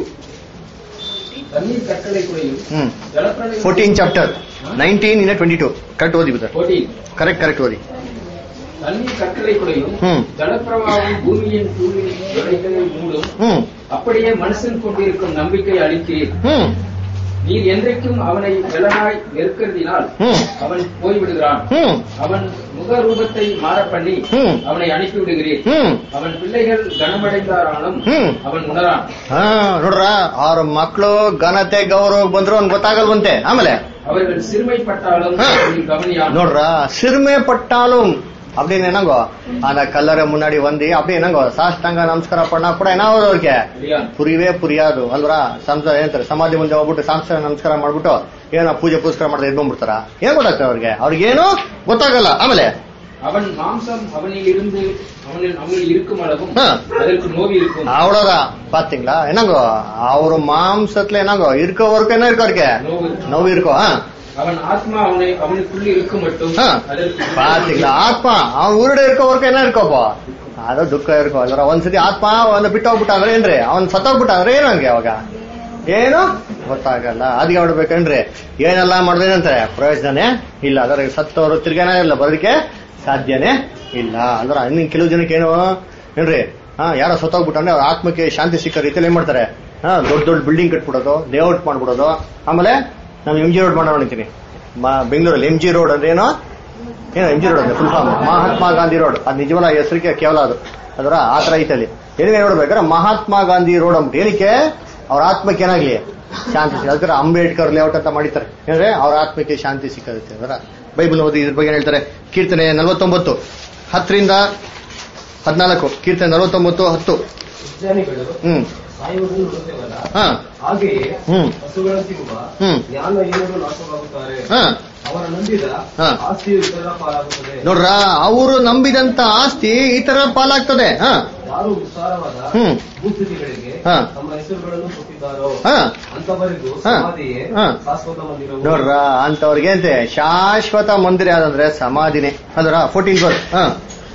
தண்ணீர் கட்டளை குறையும் ಹ್ಮ್ ஜலப்பிரளயம் ಫೋರ್ಟೀನ್ ಚಾಪ್ಟರ್ ನೈನ್ಟೀನ್ ಇನ್ನ ಟ್ವೆಂಟಿ ಟೂ ಕರೆಕ್ಟ್ ಓದಿ ಬುದರ್ போட்டீன் ಕರೆಕ್ಟ್ ಕರೆಕ್ಟ್ ಓದಿ தண்ணீர் கட்டளை குறையும் ம். ஜலப்பிரவாகம் பூமியின் பூமியின் துளைகளை மூடும் ಹ್ಮ್ அப்படியே மனுஷன் கொண்டிருக்கும் நம்பிக்கை அளிக்கிறீர் ಹ್ಮ್ நீர் என்றைக்கும் அவனை வெள்ளனாய் நெருக்கிறதினால் ಹ್ಮ್ அவன் போய்விடுகிறான் ಹ್ಮ್ அவன் முகரூபத்தை மாறப் பண்ணி ம். அவனை அனுப்பி விடுகிறீர் ಹ್ಮ್ அவன் பிள்ளைகள் கனமடைந்தாராலும் ம். அவன் உணரான் ಹಾ ನೋಡ್ರ ಅವ್ರ ಮಕ್ಕಳು ಘನತೆ ಗೌರವ ಬಂದ್ರು ಅವ್ನ್ ಗೊತ್ತಾಗಲ್ವಂತೆ ಆಮೇಲೆ அவர்கள் சிறுமைப்பட்டாலும் ஆ. அவர்கள் கவனியான் ನೋಡ್ರ ಸಿರ್ಮೆ ಪಟ್ಟಾலும் அப்படின்னு என்னங்கோ அந்த கல்லறை முன்னாடி வந்து அப்படி என்னங்கோ சாஷ்டாங்க ನಮಸ್ಕಾರ ಪಣ್ಣ ಕೂಡ ಏನಾಗೋದು ಅವ್ರಿಗೆ புரியான் ಪುರಿವೇ ಪುರಿಯಾದು ಅಲ್ವರ ಸಂಸಾರ ಏನಂತಾರೆ ಸಮಾಧಿ ಮುಂದೆ ಹೋಗ್ಬಿಟ್ಟು ಸಾಂಸ್ಕಾರ ನಮಸ್ಕಾರ ಮಾಡ್ಬಿಟ್ಟು ಏನೋ ಪೂಜೆ ಪುರಸ್ಕಾರ ಮಾಡಿದ್ರೆ ಎದ್ಕೊಂಡ್ಬಿಡ್ತಾರ ಏನ್ ಗೊತ್ತಾಗ್ತದೆ ಅವ್ರಿಗೆ ಅವ್ರಿಗೇನು ಗೊತ್ತಾಗಲ್ಲ ಆಮೇಲೆ அவன் மாம்சம் அவனில் இருந்து அவனில் அவனில் இருக்கும் அளவும் ஆ. அதற்கு நோவி இருக்கும் ಅವಳದ பாத்தீங்களா என்னங்கோ ಅವ್ರ ಮಾಂಸತ್ಲೆ ಏನಂಗೋ ಇರ್ಕೋ ವರ್ಕು ಏನೋ ಇರ್ಕೋ ಅವ್ರಿಗೆ நோவு ನೋವು ಇರ್ಕೋ ಹಾ அவன் ஆத்மா அவனை அவனுக்குள்ளே இருக்கும் மட்டும் ஆ. அதற்கு பாத்தீங்களா ಆತ್ಮ ಅವ್ನ ಊರಡೆ ಇರ್ಕೋ ವರ್ಕು ಏನೋ ಇರ್ಕೋಪ ಅದು ದುಃಖ ಇರ್ಕೋ ಅಲ್ವರ ಒಂದ್ಸತಿ ಆತ್ಮ ಒಂದು ಬಿಟ್ಟು ಹೋಗ್ಬಿಟ್ಟ ಅಂದ್ರೆ ಏನ್ರಿ ಅವ್ನ್ ಸತ್ತೋಗ್ಬಿಟ್ಟ ಅಂದ್ರೆ ಏನು ಹಂಗೆ ಅವಾಗ ಏನು ಗೊತ್ತಾಗಲ್ಲ ಅದಕ್ಕೆ ಹೊಡ್ಬೇಕೇನ್ರಿ ಏನೆಲ್ಲ ಮಾಡಿದೇನಂತಾರೆ ಪ್ರಯೋಜನನೇ ಇಲ್ಲ ಅದರ ಸತ್ತವರು ತಿರ್ಗಾನೇ ಇಲ್ಲ ಬರೋದಕ್ಕೆ ಸಾಧ್ಯನೇ ಇಲ್ಲ ಅಂದ್ರೆ ಇನ್ನು ಕೆಲವು ಜನಕ್ಕೆ ಏನು ಏನ್ರಿ ಹಾ ಯಾರೋ ಸತ್ತೋಗ್ಬಿಟ್ಟಂದ್ರೆ ಅವ್ರ ಆತ್ಮಕ್ಕೆ ಶಾಂತಿ ಸಿಕ್ಕ ರೀತಿಯಲ್ಲಿ ಏನ್ ಮಾಡ್ತಾರೆ ಹಾ ದೊಡ್ಡ ದೊಡ್ಡ ಬಿಲ್ಡಿಂಗ್ ಕಟ್ಬಿಡೋದು ಲೇಔಟ್ ಮಾಡ್ಬಿಡೋದು ಆಮೇಲೆ ನಾನು ಎಂ ಜಿ ರೋಡ್ ಮಾಡೋಣ ಅಂತೀನಿ ಬೆಂಗಳೂರಲ್ಲಿ ಎಂ ಜಿ ರೋಡ್ ಅಂದ್ರೆ ಏನೋ ಏನೋ ಎಂ ಜಿ ರೋಡ್ ಅಂದ್ರೆ full form Mahatma Gandhi road ಅದು ನಿಜವಲ್ಲ ಹೆಸರಿಗೆ ಕೇವಲ ಅದು ಅದರ ಆ ತರ ಐತಲ್ಲಿ ಏನಿಗೆ ನೋಡ್ಬೇಕಾದ್ರೆ ಮಹಾತ್ಮ ಗಾಂಧಿ ರೋಡ್ ಅಂದ್ಬಿಟ್ಟು ಏನಕ್ಕೆ ಅವ್ರ ಆತ್ಮಕ್ಕೆ ಏನಾಗ್ಲಿ ಶಾಂತಿ ಸಿಗ ಅದಕ್ಕೆ ಅಂಬೇಡ್ಕರ್ ಲೇಔಟ್ ಅಂತ ಮಾಡಿದ್ದಾರೆ ಏನಂದ್ರೆ ಅವ್ರ ಆತ್ಮಕ್ಕೆ ಶಾಂತಿ ಸಿಕ್ಕತ್ತೆ ಅದರ ಬೈಬಲ್ ಓದಿ ಇದ್ರ ಬಗ್ಗೆ ಏನ್ ಹೇಳ್ತಾರೆ ಕೀರ್ತನೆ ನಲವತ್ತೊಂಬತ್ತು ಹತ್ತರಿಂದ ಹದಿನಾಲ್ಕು ಕೀರ್ತನೆ ನಲವತ್ತೊಂಬತ್ತು ಹತ್ತು ವಿಜ್ಞಾನಿಗಳು ಹ್ಮ್ ಸಾಯುವುದನ್ನು ನೋಡುತ್ತೇವಲ್ಲ ಹಾ ಹಾಗೆಯೇ ಹ್ಮ್ ಹಸುಗಳಂತಿರುವ ಹ್ಮ್ ಜ್ಞಾನ ಏನರು ನಾಶವಾಗುತ್ತಾರೆ ಹಾ ಅವರ ನಂಬಿದ ಹಾ. ಆಸ್ತಿಯು ಇತರರ ಪಾಲಾಗುತ್ತದೆ ನೋಡ್ರ ಅವರು ನಂಬಿದಂತ ಆಸ್ತಿ ಈ ತರ ಪಾಲಾಗ್ತದೆ ಹಾ ಯಾರು ವಿಸ್ತಾರವಾದ ಹ್ಮ್. ಭೂಸ್ಥಿತಿಗಳಿಗೆ ಹಾ. ತಮ್ಮ ಹೆಸರುಗಳನ್ನು ಕೊಟ್ಟಿದ್ದಾರೋ ಹಾ ಅಂತವರಿಗೂ ಹಾ. ಸಮಾಧಿಯೇ ಹಾ. ಶಾಶ್ವತ ಮಂದಿರವು ನೋಡ್ರ ಅಂತವ್ರಿಗೆ ಅಂತೆ ಶಾಶ್ವತ ಮಂದಿರ ಯಾವ್ದಂದ್ರೆ ಸಮಾಧಿನೇ ಅದರ ಫೋರ್ಟೀನ್ ವರ್ಸ್ ಹಾ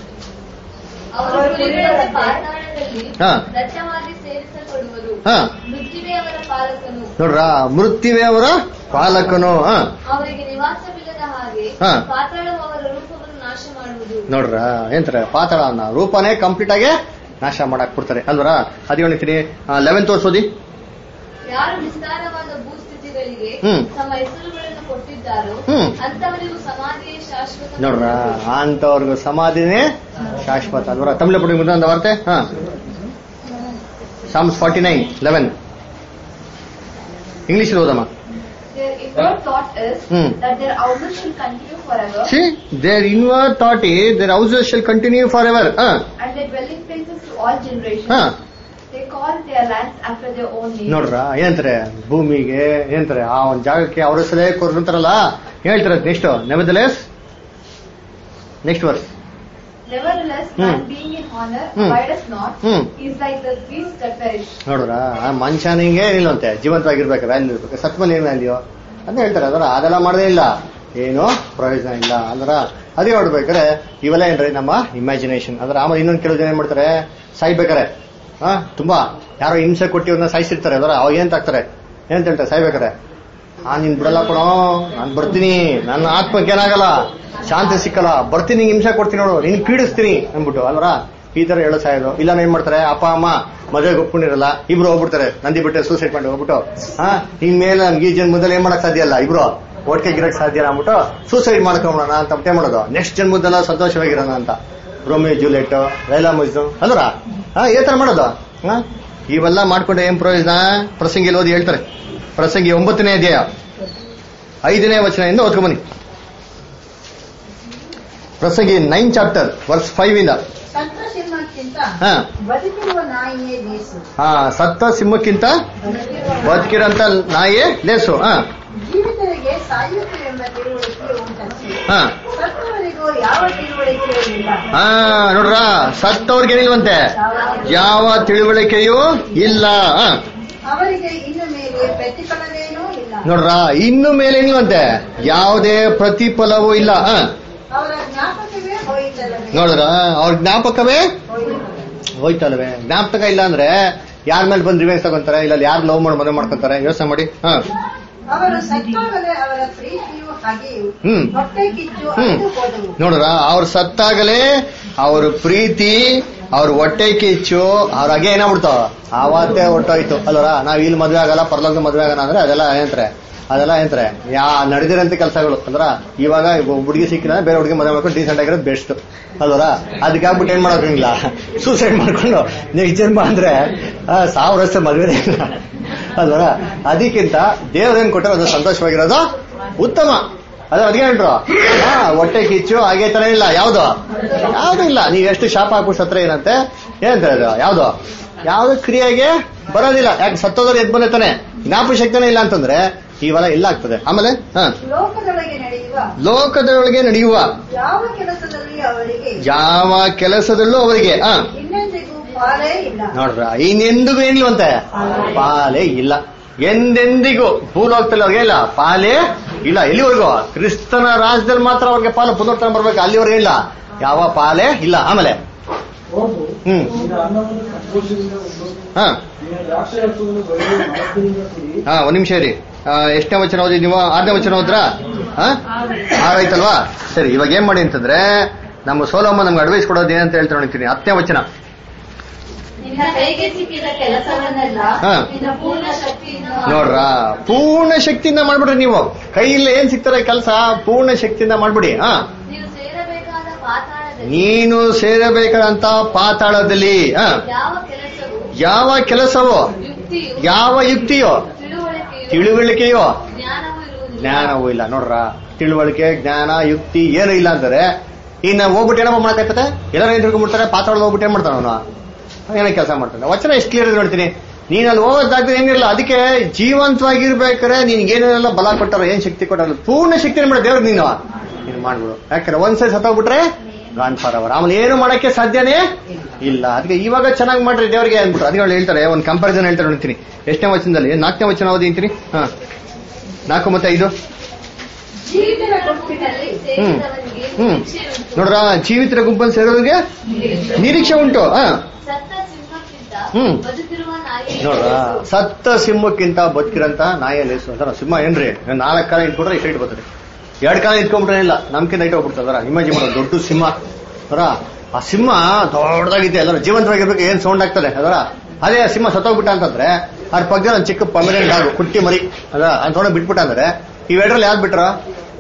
ಅವರ ಕುರಿಗಳ ಪಾತಾಳದಲ್ಲಿ ಹಾ. ದಟ್ಟವಾಗಿ ಸೇರಿಸಲ್ಪಡುವರು ಹಾ ಮೃತ್ಯುವೇ ಅವರ ಪಾಲಕನು ನೋಡ್ರ ಮೃತ್ಯುವೇ ಅವರ ಪಾಲಕನು ಹಾ ಅವರಿಗೆ ನಿವಾಸವಿಲ್ಲದ ಹಾಗೆ ಹಾ. ಪಾತಾಳವು ಅವರ ರೂಪವನ್ನು ನಾಶ ಮಾಡುವುದು ನೋಡ್ರ ಏನ್ತಾರೆ ಪಾತಾಳನ ರೂಪನೇ ಕಂಪ್ಲೀಟ್ ಆಗಿ ನಾಶ ಮಾಡಕ್ ಬಿಡ್ತಾರೆ ಅಲ್ವರ ಅದೇ ಹೇಳ್ತೀನಿ ಲೆವೆಂತ್ ಓದಿ ಯಾರು ವಿಸ್ತಾರವಾದ ಭೂಸ್ಥಿತಿಗಳಿಗೆ ಹ್ಮ್. ತಮ್ಮ ಹೆಸರುಗಳನ್ನು ಕೊಟ್ಟಿದ್ದಾರೋ ಹ್ಮ್. ಅಂತವರಿಗೂ ಸಮಾಧಿಯೇ ಶಾಶ್ವತ ನೋಡ್ರ ಅಂತವ್ರಿಗೂ ಸಮಾಧಿನೇ ಶಾಶ್ವತ ಅಲ್ವರ ತಮಿಳು ಪುಡಿ ಮುಂದೆ ಒಂದು ವಾರ್ತೆ ಹಾ Psalms forty nine eleven English ಓದಮ್ಮ Their inward thought is Hmm. that their houses shall continue forever, see there inward thought is their houses shall continue forever ಹಾ and their dwelling places to all generations. ಹಾ They call their lands after their own name. ನೋಡ್ರ ಏನಂತಾರೆ ಭೂಮಿಗೆ ಏನಂತಾರೆ ಆ ಒಂದ್ ಜಾಗಕ್ಕೆ ಅವ್ರ ಹೆಸರೇ ಕೊಡ್ತಾರಲ್ಲ ಹೇಳ್ತಾರೆ next nevertheless next verse Nevertheless, Hmm. man being in honor Hmm. abideth not, Hmm. is like the trees that perish. ನೋಡ್ರ ಆ ಮನುಷ್ಯನಿಗೆ ಏನಿಲ್ಲಂತೆ ಜೀವಂತವಾಗಿರ್ಬೇಕು ವ್ಯಾಲ್ಯೂ ಇರ್ಬೇಕು ಸತ್ ಮೇಲೆ ಏನ್ ವ್ಯಾಲ್ಯೂ ಅಂತ ಹೇಳ್ತಾರೆ ಅದರ ಅದೆಲ್ಲ ಮಾಡದೇ ಇಲ್ಲ ಏನು ಪ್ರಯೋಜನ ಇಲ್ಲ ಅಂದ್ರ ಅದೇ ನೋಡ್ಬೇಕಾರೆ ಇವೆಲ್ಲ ಏನ್ರಿ ನಮ್ಮ ಇಮ್ಯಾಜಿನೇಷನ್ ಅಂದ್ರೆ ಆಮೇಲೆ ಇನ್ನೊಂದು ಕೆಲವು ಜನ ಏನ್ ಮಾಡ್ತಾರೆ ಸಾಯ್ಬೇಕಾರೆ ಹಾ ತುಂಬಾ ಯಾರೋ ಹಿಂಸೆ ಕೊಟ್ಟು ಇವ್ರನ್ನ ಸಾಯಿಸಿರ್ತಾರೆ ಅದರ ಅವಾಗ ಏನ್ ತಾಕ್ತಾರೆ ಏನ್ ಹೇಳ್ತಾರೆ ಸಾಯ್ಬೇಕಾರೆ ಆ ನೀನ್ ಬಿಡಲ್ಲ ಕೊಡೋ ನಾನ್ ಬರ್ತೀನಿ ನನ್ನ ಆತ್ಮಕ್ಕೆ ಏನಾಗಲ್ಲ ಶಾಂತಿ ಸಿಕ್ಕಲ್ಲ ಬರ್ತೀನಿ ನಿಂಗೆ ಹಿಂಸೆ ಕೊಡ್ತೀನಿ ನೋಡು ನಿನ್ ಪೀಡಿಸ್ತೀನಿ ಅಂದ್ಬಿಟ್ಟು ಅಲ್ವರ ಈ ತರ ಹೇಳೋ ಸಾಯೋದು ಇಲ್ಲ ಏನ್ ಮಾಡ್ತಾರೆ ಅಪ್ಪ ಅಮ್ಮ ಮದುವೆಗೆ ಒಪ್ಕೊಂಡಿರಲ್ಲ ಇಬ್ರು ಹೋಗ್ಬಿಡ್ತಾರೆ ನಂದಿ ಬಿಟ್ಟೆ ಸೂಸೈಡ್ ಮಾಡಿ ಹೋಗ್ಬಿಟ್ಟು ಹಾ ಇನ್ ಮೇಲೆ ನನ್ಗೆ ಈ ಜನ್ಮದಲ್ಲಿ ಏನ್ ಮಾಡಕ್ ಸಾಧ್ಯ ಇಲ್ಲ ಇಬ್ರು ಒಟ್ಟಿಗೆ ಗಿರಕ್ ಸಾಧ್ಯ ಇಲ್ಲ ಅಂದ್ಬಿಟ್ಟು ಸೂಸೈಡ್ ಮಾಡ್ಕೊಂಬಿಡೋಣ ಅಂತ ಏನ್ ಮಾಡೋದು ನೆಕ್ಸ್ಟ್ ಜನ್ಮದಲ್ಲ ಸಂತೋಷವಾಗಿರೋಣ ಅಂತ ರೋಮಿಯೋ ಜೂಲಿಯಟ್ ಲೈಲಾ ಮಜ್ನು ಅಲ್ವರ ಹಾ ಈ ತರ ಮಾಡೋದು ಹಾ ಇವೆಲ್ಲ ಮಾಡ್ಕೊಂಡ್ರೆ ಏನ್ ಪ್ರಯೋಜನ ಪ್ರಸಂಗಿಯಲ್ಲಿ ಓದಿ ಹೇಳ್ತಾರೆ ಪ್ರಸಂಗಿ ಒಂಬತ್ತನೇ ಅಧ್ಯಾಯ ಐದನೇ ವಚನದಿಂದ ಓದ್ಕೊಂಬನ್ನಿ ಪ್ರಸಂಗಿ ನೈನ್ ಚಾಪ್ಟರ್ ವರ್ಸ್ ಫೈವ್ ಇಂದ ಸಂತೋಷಕ್ಕಿಂತ ಹಾ ಬದುಕಿರುವ ನಾಯಿಯೇ ಲೇಸು ಹಾ ಸತ್ತ ಸಿಂಹಕ್ಕಿಂತ ಬದುಕಿರಂತ ನಾಯಿ ಲೇಸು ಹಾ ಜೀವಿತರಿಗೆ ಸಾಯುತ್ತವೆಂಬ ತಿಳುವಳಿಕೆ ಉಂಟು ಹಾ ಸತ್ತವರಿಗೂ ಯಾವ ತಿಳುವಳಿಕೆಯೂ ಇಲ್ಲ ಹಾ ನೋಡ್ರ ಸತ್ತವ್ರಿಗೆ ಏನಿಲ್ವಂತೆ ಯಾವ ತಿಳುವಳಿಕೆಯೂ ಇಲ್ಲ ಹಾ ಅವರಿಗೆ ಇನ್ನು ಮೇಲೆ ಪ್ರತಿಫಲವೇನೂ ಇಲ್ಲ ನೋಡ್ರ ಇನ್ನು ಮೇಲೆ ಏನಿಲ್ವಂತೆ ಯಾವುದೇ ಪ್ರತಿಫಲವೂ ಇಲ್ಲ ಹಾ ಅವರ ಜ್ಞಾಪಕವೇ ಹೋಯಿತಲ್ಲವೇ ನೋಡ್ರ ಅವ್ರ ಜ್ಞಾಪಕವೇ ಹೋಯಿತು ಹೋಯ್ತಲ್ವೇ ಜ್ಞಾಪಕ ಇಲ್ಲ ಅಂದ್ರೆ ಯಾರ ಮೇಲೆ ಬಂದು ರಿವೆನ್ಸ್ ತಗೊಂತಾರೆ ಇಲ್ಲ ಯಾರು ಲವ್ ಮಾಡಿ ಮದುವೆ ಮಾಡ್ಕೊಂತಾರೆ ಯೋಚನೆ ಮಾಡಿ ಹಾ ಅವರು ಸತ್ತೋಗಲೇ ಅವರ ಪ್ರೀತಿಯು ಹಾಗೆಯೂ ಹ್ಮ್. ಹೊಟ್ಟೆ ಕಿಚ್ಚು ಹ್ಮ್. ಅಳಿದು ಹೋದವು ನೋಡ್ರ ಅವ್ರ ಸತ್ತಾಗಲೇ ಅವ್ರ ಪ್ರೀತಿ ಅವ್ರ ಹೊಟ್ಟೆ ಕಿಚ್ಚು ಅವ್ರ ಹಾಗೆ ಏನಾಗ್ಬಿಡ್ತಾವ ಆವತ್ತೇ ಹೊಟ್ಟೋಯ್ತು ಅಲ್ವರ ನಾವ್ ಇಲ್ಲಿ ಮದ್ವೆ ಆಗಲ್ಲ ಪರಲೋಕ ಮದ್ವೆ ಆಗಲ್ಲ ಅಂದ್ರೆ ಅದೆಲ್ಲ ಏನಂತಾರೆ ಅದೆಲ್ಲ ಏನಂತಾರೆ ಯಾ ನಡೆದಿರಂತ ಕೆಲಸಗಳು ಅಂದ್ರ ಇವಾಗ ಹುಡುಗಿ ಸಿಕ್ಕಿನ ಬೇರೆ ಹುಡುಗಿ ಮದುವೆ ಮಾಡ್ಕೊಂಡು ಡೀಸೆಂಟ್ ಆಗಿರೋದು ಬೆಸ್ಟ್ ಅಲ್ವರ ಅದಕ್ಕೆ ಆಗ್ಬಿಟ್ಟು ಏನ್ ಮಾಡೋಕ್ಕಿಲ್ಲ ಸೂಸೈಡ್ ಮಾಡ್ಕೊಂಡು ನೆಕ್ಸ್ಟ್ ಜನ್ಮ ಅಂದ್ರೆ ಆ, ಸಾವಿರ ವರ್ಷ ಮದುವೆ ಇಲ್ಲ ಅಲ್ವರ ಅದಕ್ಕಿಂತ ದೇವ್ರೇನ್ ಕೊಟ್ಟರೆ ಅದು ಸಂತೋಷವಾಗಿರೋದು ಉತ್ತಮ ಅದೇ ಅದ್ಗೆ ಹೇಳ್ರು ಹಾ ಹೊಟ್ಟೆ ಕಿಚ್ಚು ಹಾಗೆ ತರ ಇಲ್ಲ ಯಾವ್ದು ಯಾವ್ದು ಇಲ್ಲ ನೀವ್ ಎಷ್ಟು ಶಾಪ ಹಾಕ್ಬಿಟ್ಟು ಸತ್ರ ಏನಂತೆ ಏನಂತಾರೆ ಅದು ಯಾವ್ದು ಯಾವ್ದು ಕ್ರಿಯೆಗೆ ಬರೋದಿಲ್ಲ ಯಾಕೆ ಸತ್ತೋದ್ರೆ ಎದ್ ಬಂದಿರ್ತಾನೆ ಜ್ಞಾಪಕ ಶಕ್ತಿನೇ ಇಲ್ಲ ಅಂತಂದ್ರೆ ಇವೆಲ್ಲ ಇಲ್ಲ ಆಗ್ತದೆ ಆಮೇಲೆ ಹಾ ಲೋಕದೊಳಗೆ ನಡೆಯುವ ಲೋಕದೊಳಗೆ ನಡೆಯುವ ಯಾವ ಕೆಲಸದಲ್ಲಿ ಅವರಿಗೆ ಯಾವ ಕೆಲಸದಲ್ಲೂ ಅವರಿಗೆ ಹಾ ಇನ್ನೆಂದಿಗೂ ಪಾಲೇ ಇಲ್ಲ ನೋಡ್ರ ಇನ್ನೆಂದಿಗೂ ಏನಿಲ್ವಂತೆ ಪಾಲೇ ಇಲ್ಲ ಎಂದೆಂದಿಗೂ ಭೂಲೋಕದಲ್ಲಿ ಅವ್ರಿಗೆ ಇಲ್ಲ ಪಾಲೇ ಇಲ್ಲ ಎಲ್ಲಿವರೆಗೂ ಕ್ರಿಸ್ತನ ರಾಜ್ಯದಲ್ಲಿ ಮಾತ್ರ ಅವ್ರಿಗೆ ಪಾಲು ಪುನರ್ತನ ಬರ್ಬೇಕು ಅಲ್ಲಿವರೆಗೆ ಇಲ್ಲ ಯಾವ ಪಾಲೇ ಇಲ್ಲ ಆಮೇಲೆ ಹೋಗು ಹ್ಮ್ ನಿನ್ನ ಅನ್ನವನ್ನು ಸಂತೋಷದಿಂದ ಉಂಡು ಹಾ ನಿನ್ನ ದ್ರಾಕ್ಷಿ ರಸವನ್ನು ಒಳ್ಳೆಯ ಮನಸ್ಸಿನಿಂದ ಕುಡಿ ಹಾ ಒಂದ್ ನಿಮಿಷ ಇರಿ ಆ, ಎಷ್ಟನೇ ವಚನ ಓದಿ ನೀವು ಆರನೇ ವಚನ ಹೋದ್ರಾ ಹಾ ಆರಾಯ್ತಲ್ವಾ ಸರಿ ಇವಾಗ ಏನ್ ಮಾಡಿ ಅಂತಂದ್ರೆ ನಮ್ಮ ಸೋಲಮ್ಮ ನಮ್ಗೆ ಅಡ್ವೈಸ್ ಕೊಡೋದು ಏನಂತ ಹೇಳ್ತಾ ನೋಡ್ತೀನಿ ಹತ್ತನೇ ವಚನ ನಿನ್ನ ಕೈಗೆ ಸಿಕ್ಕಿದ ಕೆಲಸವನ್ನೆಲ್ಲ ಹಾ. ನಿನ್ನ ಪೂರ್ಣ ಶಕ್ತಿಯಿಂದ ಮಾಡು. ನೋಡ್ರ ಪೂರ್ಣ ಶಕ್ತಿಯಿಂದ ಮಾಡ್ಬಿಡ್ರಿ ನೀವು ಕೈಯಲ್ಲಿ ಏನ್ ಸಿಗ್ತಾರೆ ಕೆಲಸ ಪೂರ್ಣ ಶಕ್ತಿಯಿಂದ ಮಾಡ್ಬಿಡಿ ಹಾ ನೀನು ಸೇರಬೇಕಾದ ಪಾತಾಳದಲ್ಲಿ ನೀನು ಸೇರಬೇಕಾದಂತ ಪಾತಾಳದಲ್ಲಿ ಹಾ ಯಾವ ಕೆಲಸವು ಯಾವ ಕೆಲಸವೋ ಯುಕ್ತಿಯು ಯಾವ ಯುಕ್ತಿಯೋ ತಿಳುವಳಿಕೆಯು ತಿಳುವಳಿಕೆಯೋ ಜ್ಞಾನವೂ ಇರುವುದಿಲ್ಲ ಜ್ಞಾನವೂ ಇಲ್ಲ ನೋಡ್ರ ತಿಳುವಳಿಕೆ ಜ್ಞಾನ ಯುಕ್ತಿ ಏನು ಇಲ್ಲ ಅಂದ್ರೆ ಇನ್ನ ಹೋಗ್ಬಿಟ್ಟು ಏನಪ್ಪ ಮಾಡಕ್ಕಾಗ್ತದೆ ಎಲ್ಲರೂ ಏನ್ ತಿಳ್ಕೊಂಡ್ಬಿಡ್ತಾರೆ ಪಾತಾಳದ ಹೋಗ್ಬಿಟ್ಟು ಏನ್ ಮಾಡ್ತಾನ ಅವನು ಏನೋ ಕೆಲಸ ಮಾಡ್ತಾನೆ ವಚನ ಎಷ್ಟು ಕ್ಲಿಯರ್ ನೋಡ್ತೀನಿ ನೀನ್ ಅಲ್ಲಿ ಹೋಗೋದಾಗ್ತದೆ ಏನಿಲ್ಲ ಅದಕ್ಕೆ ಜೀವಂತವಾಗಿರ್ಬೇಕಾದ್ರೆ ನಿನ್ಗೆ ಏನೇನೆಲ್ಲ ಬಲ ಕೊಟ್ಟಾರ ಏನ್ ಶಕ್ತಿ ಕೊಟ್ಟಾರ ಪೂರ್ಣ ಶಕ್ತಿ ಮಾಡ ದೇವ್ರ ನೀನು ನೀನು ಮಾಡ್ಬಿಡು ಯಾಕಂದ್ರೆ ಒಂದ್ಸರಿ ಸತ್ತೋಗ್ಬಿಟ್ರೆ ಗಾನ್ ಫಾರ್ ಅವರ್ ಆಮೇಲೆ ಏನು ಮಾಡಕ್ಕೆ ಸಾಧ್ಯನೇ ಇಲ್ಲ ಅದಕ್ಕೆ ಇವಾಗ ಚೆನ್ನಾಗಿ ಮಾಡ್ರಿ ದೇವರಿಗೆ ಅಂದ್ಬಿಟ್ಟು ಅದಕ್ಕೆ ಅವ್ರು ಹೇಳ್ತಾರೆ ಒಂದು ಕಂಪಾರಿಸನ್ ಹೇಳ್ತಾರೆ ನೋಡ್ತೀನಿ ಎಷ್ಟನೇ ವಚನದಲ್ಲಿ ನಾಲ್ಕನೇ ವಚನ ಓದಿ ಅಂತೀನಿ ಹಾ ನಾಲ್ಕು ಮತ್ತೆ ಐದು ಜೀವಿತರ ಗುಂಪಿನಲ್ಲಿ ಸೇರಿದವನಿಗೆ ಹ್ಮ್ ನಿರೀಕ್ಷೆಯುಂಟು. ನೋಡ್ರ ಜೀವಿತರ ಗುಂಪಲ್ಲಿ ಸೇರೋರಿಗೆ ನಿರೀಕ್ಷೆ ಉಂಟು ಹಾ ಸತ್ತ ಸಿಂಹಕ್ಕಿಂತ ಹ್ಮ್. ಬದುಕಿರುವ ನಾಯಿ ನೋಡ್ರ ಸತ್ತ ಸಿಂಹಕ್ಕಿಂತ ಬದುಕಿರಂತ ನಾಯಲ್ಲಿ ಅಂತಾರ ಸಿಂಹ ಏನ್ರಿ ನಾಲ್ಕು ಕಾಲ ಇಟ್ಬಿಟ್ರೆ ಈ ಸೈಡ್ ಬರ್ತದೆ ಎರಡು ಕಾಲ ಇಟ್ಕೊಂಡ್ಬಿಟ್ರೆ ಇಲ್ಲ ನಮ್ಕಿಂತ ಇಟ್ಟು ಹೋಗ್ಬಿಡ್ತದರ ಇಮೇಜ್ ಮಾಡೋ ದೊಡ್ಡ ಸಿಂಹ ಅದರ ಆ ಸಿಂಹ ದೊಡ್ಡದಾಗಿದೆ ಎಲ್ಲರೂ ಜೀವಂತವಾಗಿರ್ಬೇಕು ಏನ್ ಸೌಂಡ್ ಆಗ್ತದೆ ಅದರ ಅದೇ ಆ ಸಿಂಹ ಸತ್ತೋಗ್ಬಿಟ್ಟ ಅಂತಂದ್ರೆ ಅದ್ರ ಪಕ್ಕದಲ್ಲಿ ಒಂದು ಚಿಕ್ಕ ಪರ್ಮನೆಂಟ್ ಡಾಗು ಕುಟ್ಟಿ ಮರಿ ಅದ ಅಂತ ಬಿಟ್ಬಿಟ್ಟ ಅಂದ್ರೆ ಇವೆರಡ್ರಲ್ಲಿ ಯಾವ್ದು ಬಿಟ್ರ